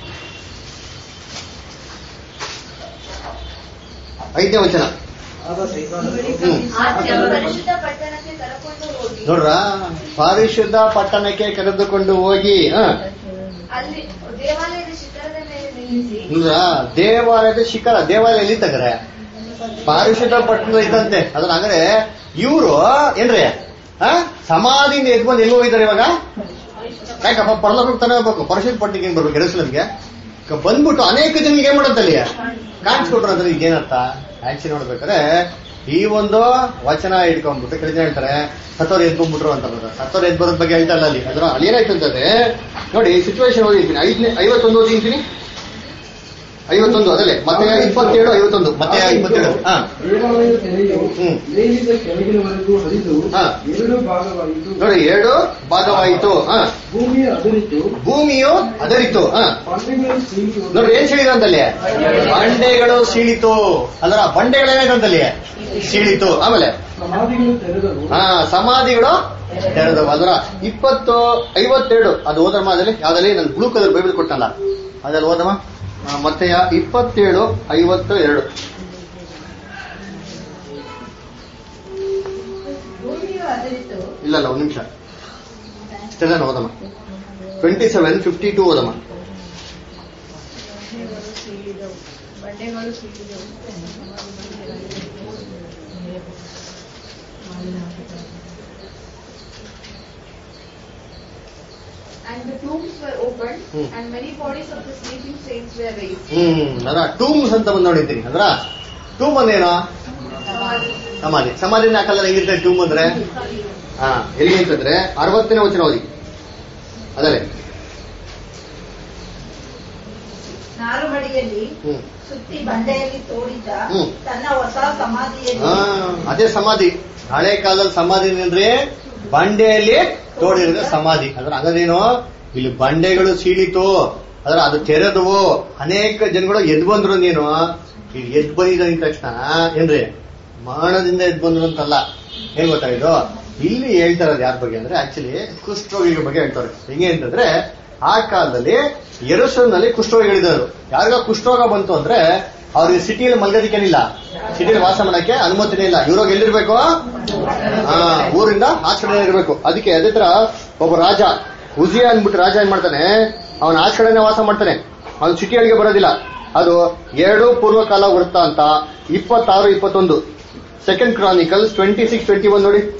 ಐದನೇ ವಚನ ಆದ ಸೈತಾನನು ಹ್ಮ್ ಆತನು ಪರಿಶುದ್ಧ ಪಟ್ಟಣಕ್ಕೆ ಕರಕೊಂಡು ಹೋಗಿ ನೋಡ್ರ ಪರಿಶುದ್ಧ ಪಟ್ಟಣಕ್ಕೆ ಕರೆದುಕೊಂಡು ಹೋಗಿ ಹ ಅಲ್ಲಿ ದೇವಾಲಯದ ಶಿಖರದ ಮೇಲೆ ನಿಲ್ಲಿಸಿ ನೋಡ್ರ ದೇವಾಲಯದ ಶಿಖರ ದೇವಾಲಯ ಎಲ್ಲಿ ತಗರೆ ಪಾರಿಶುದ್ಧ ಪಟ್ಟಣ ಇದ್ದಂತೆ ಅದನ್ನ ಅಂದ್ರೆ ಇವರು ಏನ್ರಿ ಆ ಸಮಾಧಿಯಿಂದ ಎದ್ಕೊಂಡು ಎಲ್ಲಿ ಹೋಗಿದ್ದಾರೆ ಇವಾಗ ಯಾಕಪ್ಪ ಪರಲೋಕಕ್ಕೆ ತಾನೇ ಹೋಗ್ಬೇಕು ಪರಿಶುದ್ಧ ಪಟ್ಟಣಕ್ಕೆ ಹೆಂಗ್ ಬರ್ಬೇಕು ಎರಸ್ಲಮ್ಗೆ ಬಂದ್ಬಿಟ್ಟು ಅನೇಕ ಜನರಿಗೆ ಏನ್ ಮಾಡತ್ತಲ್ಲಿ ಕಾಣಿಸ್ಕೊಟ್ರು ಅಂದ್ರೆ ಈಗ ಏನರ್ಥ ಆಕ್ಚುಲಿ ನೋಡ್ಬೇಕಾದ್ರೆ ಈ ಒಂದು ವಚನ ಇಟ್ಕೊಂಡ್ಬಿಟ್ಟು ಕೆಲವು ಜನ ಹೇಳ್ತಾರೆ ಸತ್ತೋರು ಎದ್ಕೊಂಡ್ಬಿಟ್ರು ಅಂತ ಬರ್ತಾರೆ ಸತ್ತೋರು ಎದ್ ಬರೋದ್ ಬಗ್ಗೆ ಹೇಳ್ತಾ ಇಲ್ಲ ಅಲ್ಲಿ ಅದ್ರ ಅಲ್ಲಿ ಏನಾಯ್ತು ಅಂತಂದ್ರೆ ನೋಡಿ ಸಿಚುವೇಶನ್ ಓದಿದ್ದೀನಿ ಐದನೇ ಐವತ್ತೊಂದು ಓದಿದ್ದೀನಿ ಐವತ್ತೊಂದು ಅದಲ್ಲೇ ಮತ್ತೆ ಇಪ್ಪತ್ತೇಳು ಐವತ್ತೊಂದು ಮತ್ತೆ ಇಪ್ಪತ್ತೇಳು ಹಾ ದೇವಾಲಯದ ತೆರೆಯು ಹ್ಮ್. ಮೇಲಿಂದ ಕೆಳಗಿನವರೆಗೂ ಹರಿದು ಹಾ. ಎರಡು ಭಾಗವಾಯಿತು ನೋಡಿ ಎರಡು ಭಾಗವಾಯಿತು ಹಾ ಭೂಮಿ ಅದರಿತು ಭೂಮಿಯು ಅದರಿತು ಹಾ ಬಂಡೆಗಳು ಸೀಳಿ ಹೋದವು. ನೋಡಿ ಏನ್ ಸೀಳಿದಂತಲ್ಲಿ ಬಂಡೆಗಳು ಸೀಳಿತು ಅದರ ಬಂಡೆಗಳೇನಾಯ್ತಂತಲ್ಲಿ ಸೀಳಿತು ಆಮೇಲೆ ಸಮಾಧಿಗಳು ತೆರೆದವು ಹಾ ಸಮಾಧಿಗಳು ತೆರೆದವು ಅದರ ಇಪ್ಪತ್ತು ಐವತ್ತೆರಡು ಅದು ಓದಮ್ಮ ಅದಲ್ಲಿ ಯಾವ್ದಲ್ಲಿ ನಾನು ಬ್ಲೂ ಕಲರ್ ಬೈಬಲ್ ಕೊಟ್ಟಲ್ಲ ಅದ್ರಲ್ಲಿ ಓದಮ್ಮ ಆ, ಮತ್ತೆ ಇಪ್ಪತ್ತೇಳು ಐವತ್ತು ಎರಡು ಭೂಮಿಯು ಅದರಿತು ಇಲ್ಲ ಇಲ್ಲ ಒಂದು ನಿಮಿಷ ಇಷ್ಟೆಲ್ಲ ಓದಮ್ಮ ಟ್ವೆಂಟಿ ಸೆವೆನ್ ಫಿಫ್ಟಿ ಟೂ ಓದಮ್ಮ ಬಂಡೆಗಳು ಸಿಡಿದವು And the tombs were opened, Hmm. and many bodies of the sleeping saints were raised. ಹ್ಮ್ ಅದರ ಟೂಮ್ಸ್ ಅಂತ ಬಂದು ನೋಡಿದ್ದೀನಿ ಅಂದ್ರ ಟೂಮ್ ಅಂದೇನೋ ಸಮಾಧಿ ಸಮಾಧಿನ ಹಾಕಲ್ಲ ಹೆಂಗಿರ್ತದೆ ಟೂಮ್ ಅಂದ್ರೆ ಹಾ ಎಲ್ಲಿ ಅಂತಂದ್ರೆ ಅರವತ್ತನೇ ವಚನ ಓದಿ ಅದರೇ ನಾರುಮಡಿಯಲ್ಲಿ ಹ್ಮ್ ಸುತ್ತಿ ಬಂಡೆಯಲ್ಲಿ ತೋಡಿದ್ದ ಹ್ಮ್. ತನ್ನ ಹೊಸ ಸಮಾಧಿಯಲ್ಲಿ ಹಾ ಅದೇ ಸಮಾಧಿ ಹಳೆ ಕಾಲದಲ್ಲಿ ಸಮಾಧಿ ಅಂದ್ರೆ ಬಂಡೆಯಲ್ಲಿ ತೋಡಿರೋದು ಸಮಾಧಿ ಅಂದ್ರೆ ಹಂಗದೇನು ಇಲ್ಲಿ ಬಂಡೆಗಳು ಸೀಳಿತು ಅದ್ರ ಅದು ತೆರೆದವು ಅನೇಕ ಜನಗಳು ಎದ್ ಬಂದ್ರು ನೀನು ಇಲ್ಲಿ ಎದ್ ಬಂದಿದ ಅಂದ ತಕ್ಷಣ ಏನ್ರಿ ಮರಣದಿಂದ ಎದ್ ಬಂದ್ರು ಅಂತಲ್ಲ ಏನ್ ಗೊತ್ತಾಗಿದ್ದು ಇಲ್ಲಿ ಹೇಳ್ತಾ ಇರೋದು ಯಾರ ಬಗ್ಗೆ ಅಂದ್ರೆ ಆಕ್ಚುಲಿ ಕುಷ್ಠರೋಗಿಗಳ ಬಗ್ಗೆ ಹೇಳ್ತಾರೆ ಹೆಂಗೆ ಅಂತಂದ್ರೆ ಆ ಕಾಲದಲ್ಲಿ ಎರಸನಲ್ಲಿ ಕುಷ್ಠರೋಗಿಗಳಿದ್ದರು ಯಾರಿಗ ಕುಷ್ಠರೋಗ ಬಂತು ಅಂದ್ರೆ ಅವ್ರಿಗೆ ಸಿಟಿಯಲ್ಲಿ ಮಲ್ಗೋದಿಕ್ಕೇನಿಲ್ಲ ಸಿಟಿಯಲ್ಲಿ ವಾಸ ಮಾಡಕ್ಕೆ ಅನುಮತಿನೇ ಇಲ್ಲ ಇವ್ರಾಗ ಎಲ್ಲಿರ್ಬೇಕು ಆ ಊರಿಂದ ಆಚೆ ಕಡೆ ಇರಬೇಕು ಅದಕ್ಕೆ ಅದೇ ತರ ಒಬ್ಬ ರಾಜ ಉಜಿಯ ಅಂದ್ಬಿಟ್ಟು ರಾಜ ಏನ್ ಮಾಡ್ತಾನೆ ಅವನ ಆಚೆ ಕಡೆನೇ ವಾಸ ಮಾಡ್ತಾನೆ ಅವ್ನು ಸಿಟಿಯೊಳಗೆ ಬರೋದಿಲ್ಲ ಅದು ಎರಡು ಪೂರ್ವ ಕಾಲ ವೃತ್ತ ಅಂತ ಇಪ್ಪತ್ತಾರು ಇಪ್ಪತ್ತೊಂದು second Chronicles twenty six twenty one ನೋಡಿ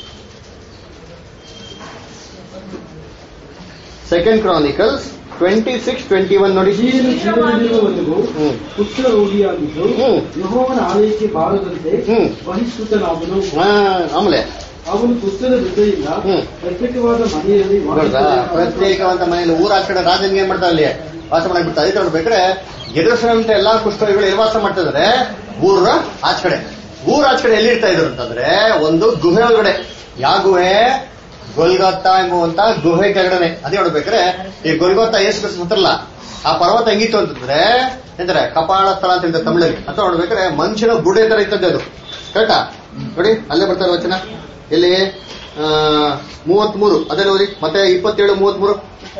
second Chronicles twenty six twenty one ನೋಡಿ ಜೀವನ ಜೀವನದಲ್ಲಿರುವವರೆಗೂ ಹ್ಮ್. ಕುಷ್ಠರೋಗಿಯಾಗಿದ್ದು ಹ್ಮ್. ಯಹೋವನ ಆಲಯಕ್ಕೆ ಬಾರದಂತೆ ಹ್ಮ್. ಬಹಿಷ್ಕೃತನಾದನು ಆ, ಆಮೇಲೆ ಅವನು ಕುಷ್ಠದ ಬಿದ್ದೆಯಿಂದ ಹ್ಮ್. ಪ್ರತ್ಯೇಕವಾದ ಮನೆಯಲ್ಲಿ ನೋಡ್ರಾ ವಾಸಿಸುತ್ತಿದ್ದನು. ಪ್ರತ್ಯೇಕವಂತ ಮನೆಯಲ್ಲಿ ಊರ ಆ ಕಡೆ ರಾಜನ್ಗೆ ಏನ್ ಮಾಡ್ತಾರೆ ಅಲ್ಲಿ ವಾಸ ಮಾಡಕ್ ಬಿಡ್ತಾರೆ ಅದಕ್ಕೆ ನೋಡ್ಬೇಕ್ರೆ ಎದುರಿಸಿದಂತ ಎಲ್ಲಾ ಕುಷ್ಠರೋಗಿಗಳು ಎಲ್ಲಿ ವಾಸ ಮಾಡ್ತಿದ್ರೆ ಊರ ಆಚ ಕಡೆ ಊರ ಆಚ ಕಡೆ ಎಲ್ಲಿ ಇರ್ತಾ ಇದ್ರು ಅಂತಂದ್ರೆ ಒಂದು ಗುಹೆ ಒಳಗಡೆ ಯಾವ ಗುಹೆ ಗೊಲ್ಗೊತ್ತ ಎಂಬುವಂತ ಗುಹೆ ಕೆಳಗಡೆ ಅದೇ ನೋಡ್ಬೇಕ್ರೆ ಈ ಗೊಲ್ಗೊತ್ತ ಏಸು ಸುತ್ತರಲ್ಲ ಆ ಪರ್ವತ ಹೆಂಗಿತ್ತು ಅಂತಂದ್ರೆ ಎಂದ್ರೆ ಕಪಾಳ ಸ್ಥಳ ಅಂತ ಹೇಳ್ತಾರೆ ತಮಿಳಲ್ಲಿ ಅಂತ ನೋಡ್ಬೇಕ್ರೆ ಮನುಷ್ಯನ ಬುಡೆ ತರ ಇರ್ತದೆ ಅದು ಕರೆಕ್ಟಾ ನೋಡಿ ಅಲ್ಲೇ ಬರ್ತಾರೆ ವಚನ ಎಲ್ಲಿ ಮೂವತ್ಮೂರು ಅದೇ ನೋಡಿ ಮತ್ತೆ ಇಪ್ಪತ್ತೇಳು ಮೂವತ್ಮೂರು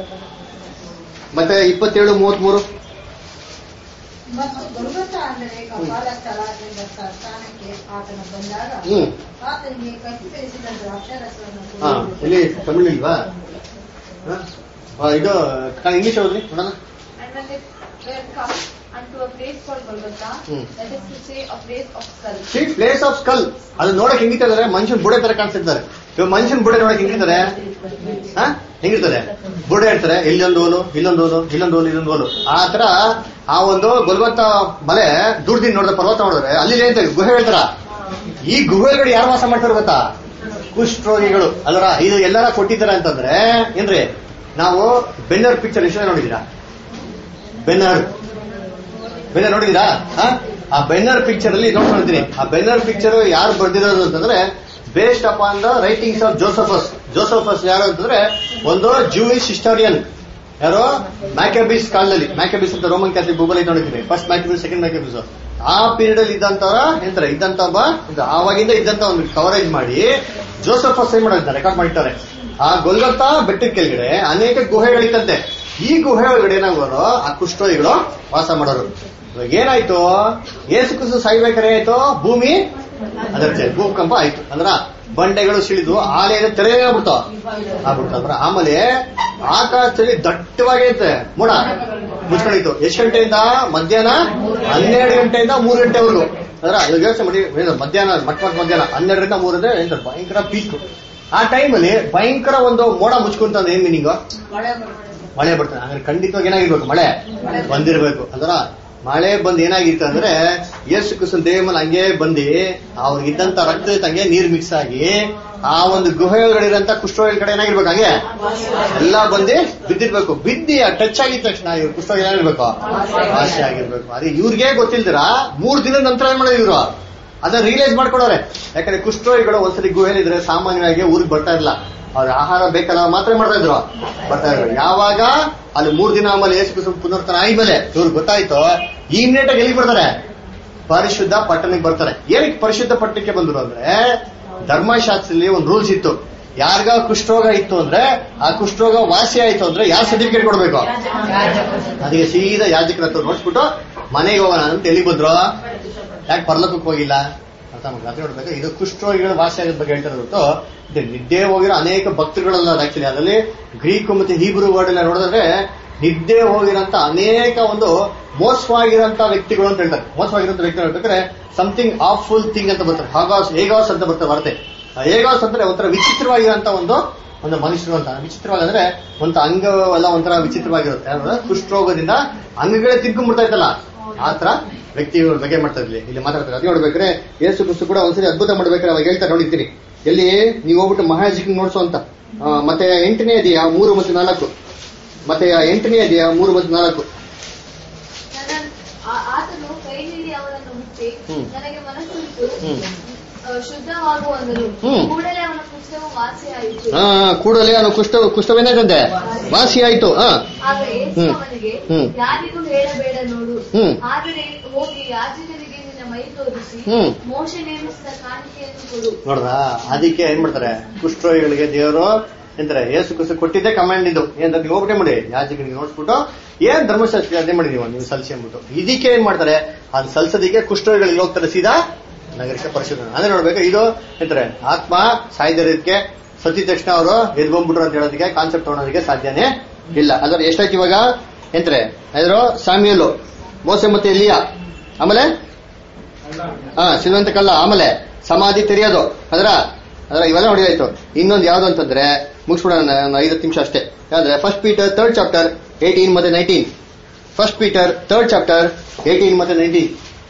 ಮತ್ತೆ ಇಪ್ಪತ್ತೇಳು ಮೂವತ್ಮೂರು ಮತ್ತು ದುರ್ಗತ ಅಂದರೆ ಕಪಾಲ ಸ್ಥಳ ಎಂಬ ಸ್ಥಾನಕ್ಕೆ ಆತನ ಬಂದಾಗ ಹ್ಮ್ ಆತನಿಗೆ ಕಹಿ ಬೆರೆಸಿದ ದ್ರಾಕ್ಷಾರಸವನ್ನು ಹಾ ಕುಡಿಯುವುದು. ಇಲ್ಲಿ ತಮಿಳ್ ಇಲ್ವಾ ಹ? ಆ, ಇದು ಇಂಗ್ಲಿಷ್ ಓದ್ರಿ ನೋಡೋಣ And when they were come unto a place called Golgotha, Hmm. that is to say, a place of skull. See place of skull ಅದು ನೋಡಕ್ ಹೆಂಗಿರ್ತದೆ ಮನುಷ್ಯನ್ ಬುಡೆ ತರ ಕಾಣಿಸ್ತಿರ್ತಾರೆ ಇವಾಗ ಮನುಷ್ಯನ್ ಬುಡೆ ನೋಡಕ್ ಹೆಂಗಿರ್ತಾರೆ ಹಾ ಹೆಂಗಿರ್ತಾರೆ ಬುಡೆ ಇರ್ತಾರೆ ಇಲ್ಲೊಂದು ಓಲು ಇಲ್ಲೊಂದು ಓಲು ಇಲ್ಲೊಂದು ಓಲು ಇಲ್ಲೊಂದು ಓಲು ಆ ತರ ಆ ಒಂದು ಗೊಲ್ಗೊತ್ತ ಮಲೆ ದೂರದಿಂದ ನೋಡಿದ ಪರ್ವತ ನೋಡಿದ್ರೆ ಅಲ್ಲಿ ಏನಿದೆ ಗುಹೆ ಹೇಳ್ತಾರ ಈ ಗುಹೆಗಳು ಯಾರು ವಾಸ ಮಾಡ್ತಾರೆ ಗೊತ್ತಾ ಕುಷ್ಠರೋಗಿಗಳು ಅಲ್ಲರ ಇದು ಎಲ್ಲಾರ ಕೊಟ್ಟಿದ್ದಾರೆ ಅಂತಂದ್ರೆ ಏನ್ರಿ ನಾವು ಬೆನ್ನರ್ ಪಿಕ್ಚರ್ ಎಷ್ಟು ನೋಡಿದೀರಾ ಬೆನ್ನರ್ ಬೆನ್ನರ್ ನೋಡಿದೀರಾ ಹ? ಆ ಬೆನ್ನರ್ ಪಿಕ್ಚರ್ ಅಲ್ಲಿ ನೋಡ್ಕೊಂಡಿದ್ದೀನಿ ಆ ಬೆನ್ನರ್ ಪಿಕ್ಚರ್ ಯಾರು ಬರ್ದಿರೋದು ಅಂತಂದ್ರೆ based upon the writings of Josephus Josephus ಯಾರು ಅಂತಂದ್ರೆ ಒಂದು ಜೂಯಿಶ್ ಹಿಸ್ಟೋರಿಯನ್ ಯಾರು ಮ್ಯಾಕಬಿಸ್ ಕಾಲದಲ್ಲಿ ಮ್ಯಾಕಬಿಸ್ ಅಂತ ರೋಮನ್ ಕ್ಯಾಥಲಿಕ್ ಬುಬಲ್ ನೋಡಿದ್ದೀನಿ ಫಸ್ಟ್ ಮ್ಯಾಕಬಿಸ್ ಸೆಕೆಂಡ್ ಮ್ಯಾಕಬಿಸ್ ಆ ಪೀರಿಯಡ್ ಅಲ್ಲಿ ಇದ್ದಂತ ಎಂತಾರೆ ಇದ್ದಂತ ಒಬ್ಬ ಇದು ಆವಾಗಿಂದ ಇದ್ದಂತ ಒಂದು ಕವರೇಜ್ ಮಾಡಿ ಜೋಸಫಸ್ ಏನ್ ಮಾಡಿದ್ದಾರೆ ರೆಕಾರ್ಡ್ ಮಾಡಿರ್ತಾರೆ ಆ ಗೊಲ್ಗತ್ತಾ ಬೆಟ್ಟದ ಕೆಳಗಡೆ ಅನೇಕ ಗುಹೆಗಳಿತ್ತಂತೆ ಈ ಗುಹೆ ಒಳಗಡೆ ಏನಾಗೋರು ಆ ಕುಷ್ಠರೋಗಿಗಳು ವಾಸ ಮಾಡೋರು ಇವಾಗ ಏನಾಯ್ತು ಏಸು ಕುಸು ಸಾಯ್ಬೇಕಾರೆ ಆಯ್ತು ಭೂಮಿ ಅದರ ಜೆ- ಭೂಕಂಪ ಆಯ್ತು ಅಂದ್ರ ಬಂಡೆಗಳು ಸಿಳಿದು ಆಲೆಯ ತೆರೆ ಆಗ್ಬಿಡ್ತಾವ ಆಗ್ಬಿಡ್ತಾವ ಅಂದ್ರ ಆಮೇಲೆ ಆಕಾಶದಲ್ಲಿ ದಟ್ಟವಾಗಿ ಐತೆ ಮೋಡ ಮುಚ್ಕೊಂಡಿತ್ತು ಎಷ್ಟು ಗಂಟೆಯಿಂದ ಮಧ್ಯಾಹ್ನ ಹನ್ನೆರಡು ಗಂಟೆಯಿಂದ ಮೂರು ಗಂಟೆವರೆಗೂ ಅಂದ್ರ ಇವಾಗ ಯೋಚನೆ ಮಾಡಿ ಏನು ಮಧ್ಯಾಹ್ನ ಮಟ್ ಮಟ್ ಮಧ್ಯಾಹ್ನ ಹನ್ನೆರಡರಿಂದ ಮೂರು ಅಂದ್ರೆ ಎಂತ ಭಯಂಕರ ಪೀಕ್ ಆ ಟೈಮಲ್ಲಿ ಭಯಂಕರ ಒಂದು ಮೋಡ ಮುಚ್ಕೊಂತ ಏನ್ ಮೀನಿಂಗ್ ಮಳೆ ಬರ್ತದೆ ಅಂದ್ರೆ ಖಂಡಿತವಾಗಿ ಏನಾಗಿರ್ಬೇಕು ಮಳೆ ಬಂದಿರಬೇಕು ಅಂದ್ರ ಮಳೆ ಬಂದ್ ಏನಾಗಿತ್ತು ಅಂದ್ರೆ ಯೇಸು ಕುಸನ್ ದೇವ ಮೇಲೆ ಹಂಗೆ ಬಂದು ಅವ್ರಿಗೆ ಇದ್ದಂತ ರಕ್ತ ಹಂಗೆ ನೀರ್ ಮಿಕ್ಸ್ ಆಗಿ ಆ ಒಂದು ಗುಹೆ ಒಳಗಡೆ ಇರೋಂತ ಕುಷ್ಠರೋಗಿ ಕಡೆ ಏನಾಗಿರ್ಬೇಕು ಹಂಗೆ ಎಲ್ಲ ಬಂದು ಬಿದ್ದಿರ್ಬೇಕು ಬಿದ್ದಿ ಟಚ್ ಆಗಿದ ತಕ್ಷಣ ಇವ್ರು ಕುಷ್ಠರೋಗಿ ಏನಾಗಿರ್ಬೇಕು ವಾಸಿ ಆಗಿರ್ಬೇಕು ಅದೇ ಇವ್ರಿಗೆ ಗೊತ್ತಿಲ್ದಿರ ಮೂರ್ ದಿನದ ನಂತರ ಏನ್ ಮಾಡೋದು ಇವ್ರು ಅದನ್ನ ರಿಯಲೈಸ್ ಮಾಡ್ಕೊಡೋರೆ ಯಾಕಂದ್ರೆ ಕುಷ್ಠರೋಗಿಗಳು ಒಂದ್ಸರಿ ಗುಹೆಲಿದ್ರೆ ಸಾಮಾನ್ಯವಾಗಿ ಊರಿಗೆ ಬರ್ತಾ ಇರಲ್ಲ ಅವ್ರ ಆಹಾರ ಬೇಕಲ್ಲ ಮಾತ್ರ ಮಾಡ್ತಾ ಇದ್ರು ಬರ್ತಾ ಇದ್ರು ಯಾವಾಗ ಅಲ್ಲಿ ಮೂರ್ ದಿನ ಆಮೇಲೆ ಏಸು ಕುಸುಮ್ ಪುನರ್ತನ ಆದ್ಮೇಲೆ ಇವ್ರಿಗೆ ಗೊತ್ತಾಯ್ತು ಇಮಿಡಿಯೇಟ್ ಆಗಿ ಎಲ್ಲಿಗೆ ಬರ್ತಾರೆ ಪರಿಶುದ್ಧ ಪಟ್ಟಣಕ್ಕೆ ಬರ್ತಾರೆ ಏನಕ್ಕೆ ಪರಿಶುದ್ಧ ಪಟ್ಟಣಕ್ಕೆ ಬಂದ್ರು ಅಂದ್ರೆ ಧರ್ಮಶಾಸ್ತ್ರದಲ್ಲಿ ಒಂದು ರೂಲ್ಸ್ ಇತ್ತು ಯಾರಿಗ ಕುಷ್ಠರೋಗ ಇತ್ತು ಅಂದ್ರೆ ಆ ಕುಷ್ಠರೋಗ ವಾಸಿ ಆಯ್ತು ಅಂದ್ರೆ ಯಾರು ಸರ್ಟಿಫಿಕೇಟ್ ಕೊಡ್ಬೇಕು ಅದಕ್ಕೆ ಸೀದಾ ಯಾಜಕರ ಹತ್ರ ನೋಡ್ಸ್ಬಿಟ್ಟು ಮನೆಗೆ ಹೋಗೋಣ ಅಂತ ಎಲ್ಲಿ ಬಂದ್ರು ಯಾಕೆ ಪರ್ಲೋಕಕ್ಕೆ ಹೋಗಿಲ್ಲ ಅರ್ಥ ಮಾಡ್ಕೊಂಡು ಅದೇ ನೋಡ್ಬೇಕು ಇದು ಕುಷ್ಠರೋಗಿಗಳ ವಾಸಿ ಆಗೋದ್ ಬಗ್ಗೆ ಹೇಳ್ತಾರೆ ಹೊರತು ಇದು ನಿದ್ದೆ ಹೋಗಿರೋ ಅನೇಕ ಭಕ್ತರುಗಳಲ್ಲ ಆಕ್ಚುಲಿ ಅದರಲ್ಲಿ ಗ್ರೀಕ್ ಮತ್ತೆ ಹೀಬ್ರು ವರ್ಡ್ ಎಲ್ಲ ನೋಡಿದ್ರೆ ನಿದ್ದೆ ಹೋಗಿರೋಂತ ಅನೇಕ ಒಂದು ಮೋಸವಾಗಿರೋಂತ ವ್ಯಕ್ತಿಗಳು ಅಂತ ಹೇಳ್ತಾರೆ ಮೋಸವಾಗಿರೋಂತ ವ್ಯಕ್ತಿ ಹೇಳ್ಬೇಕಾದ್ರೆ ಸಮಥಿಂಗ್ ಆಫ್ಫುಲ್ ಥಿಂಗ್ ಅಂತ ಬರ್ತಾರೆ ಹಾಗಾಸ್ ಹೇಗಾಸ್ ಅಂತ ಬರ್ತಾರೆ ವಾರ್ತೆ ಆ ಹೇಗಾಸ್ ಅಂದ್ರೆ ಒಂಥರ ವಿಚಿತ್ರವಾಗಿರೋಂತ ಒಂದು ಒಂದು ಮನುಷ್ಯರು ಅಂತ ವಿಚಿತ್ರವಾಗಿ ಅಂದ್ರೆ ಒಂದು ಅಂಗವೆಲ್ಲ ಒಂಥರ ವಿಚಿತ್ರವಾಗಿರುತ್ತೆ ಅಂದ್ರೆ ಕುಷ್ಠರೋಗದಿಂದ ಅಂಗಗಳೇ ತಿರ್ಕೊಂಡ್ಬಿಡ್ತಾ ಇತ್ತಲ್ಲ ಆ ತರ ವ್ಯಕ್ತಿಗಳ ಬಗ್ಗೆ ಮಾಡ್ತಾ ಇದ್ಲಿ ಇಲ್ಲಿ ಮಾತಾಡ್ತಾರೆ ಅದು ನೋಡ್ಬೇಕಾದ್ರೆ ಯೇಸು ಕ್ರಿಸ್ತು ಕೂಡ ಒಂದ್ಸರಿ ಅದ್ಭುತ ಮಾಡ್ಬೇಕಾದ್ರೆ ಅವಾಗ ಹೇಳ್ತಾರೆ ನೋಡಿದ್ದೀನಿ ಎಲ್ಲಿ ನೀವು ಹೋಗ್ಬಿಟ್ಟು ಮಹಾಯಾಜಕನ್ ನೋಡ್ಸೋ ಅಂತ ಆ, ಮತ್ತೆ ಎಂಟನೇ ಇದೆಯಾ ಮೂರು ಮತ್ತು ನಾಲ್ಕು ಮತ್ತೆ ಎಂಟನೇ ಇದೆಯಾ ಮೂರು ಮತ್ತು ನಾಲ್ಕು ನನ್ನ ಆ- ಆತನು ಕೈ ನೀಡಿ ಅವನನ್ನು ಮುಟ್ಟಿ ಹ್ಮ್. ನನಗೆ ಮನಸ್ಸುಂಟು ಹ್ಮ್. ಆ, ಶುದ್ಧವಾಗುವಂದನು ಹ್ಮ್. ಕೂಡಲೇ ಅವನ ಪುಸ್ತಕವು ವಾಸಿಯಾಯಿತು ಹಾ ಕೂಡಲೇ ಅವನು ಕುಷ್ಠ ಕುಷ್ಠವೇನಾದಂತೆ ವಾಸಿ ಆಯ್ತು ಹಾ ಆಗ ಯೇಸು ಹ್ಮ್. ಅವನಿಗೆ ಹ್ಮ್. ಯಾರಿಗೂ ಹೇಳಬೇಡ ನೋಡು ಹ್ಮ್. ಆದರೆ ಹೋಗಿ ಯಾಜಕರಿಗೆ ನಿನ್ನ ಮೈ ತೋರಿಸಿ ಹ್ಮ್. ಮೋಶ ನೇಮಿಸಿದ ಕಾಣಿಕೆಯನ್ನು ಕೊಡು ನೋಡ್ರ ಅದಕ್ಕೆ ಏನ್ ಮಾಡ್ತಾರೆ ಕುಷ್ಠರೋಗಿಗಳಿಗೆ ದೇವರು ಎಂತಾರೆ ಏಸು ಕುಸು ಕೊಟ್ಟಿದ್ದೆ ಕಮಾಂಡ್ ಇದು ಏನಂತ ನೀವು ಹೋಗ್ಬಿಟ್ಟೆ ಮಾಡಿ ಯಾಜಕರಿಗೆ ನೋಡ್ಸ್ಬಿಟ್ಟು ಏನ್ ಧರ್ಮಶಾಸ್ತ್ರ ಅದೇ ಮಾಡಿ ನೀವು ನೀವು ಸಲ್ಸಿ ಅಂದ್ಬಿಟ್ಟು ಇದಕ್ಕೆ ಏನ್ ಮಾಡ್ತಾರೆ ಅದು ಸಲ್ಸೋದಿಕ್ಕೆ ಕುಷ್ಠರೋಗಿಗಳಿಗೆ ಹೋಗ್ತಾರೆ ಸೀದಾ ನಗರಕ್ಕೆ ಪರಿಶೋಧನೆ ಅಂದ್ರೆ ನೋಡ್ಬೇಕು ಇದು ಎಂತಾರೆ ಆತ್ಮ ಸಾಯ್ದಿರೋದಕ್ಕೆ ಸತಿ ತಕ್ಷಣ ಅವರು ಎದ್ಕೊಂಡ್ಬಿಟ್ರು ಅಂತ ಹೇಳೋದಕ್ಕೆ ಕಾನ್ಸೆಪ್ಟ್ ತಗೊಳೋದಕ್ಕೆ ಸಾಧ್ಯನೇ ಇಲ್ಲ ಅದ್ರ ಎಷ್ಟಾಯ್ತು ಇವಾಗ ಎಂತಾರೆ ಅದ್ರ ಸಾಮಿಯಲ್ಲು ಮೋಸೆ ಮತ್ತೆ ಎಲಿಯಾ ಆಮೇಲೆ ಹಾ ಸಿಲ್ವಂತ ಕಲ್ಲ ಆಮೇಲೆ ಸಮಾಧಿ ತೆರೆಯೋದು ಅದರ ಅದರ ಇವೆಲ್ಲ ನೋಡಿ ಆಯ್ತು ಇನ್ನೊಂದು ಯಾವ್ದು ಅಂತಂದ್ರೆ ಮುಗಿಸ್ಬಿಡೋಣ ನಾನು ಐದು ನಿಮಿಷ ಅಷ್ಟೇ ಯಾವ್ದ್ರೆ first Peter third chapter eighteen ಮತ್ತೆ nineteen first Peter third chapter eighteen ಮತ್ತೆ ನೈನ್ಟೀನ್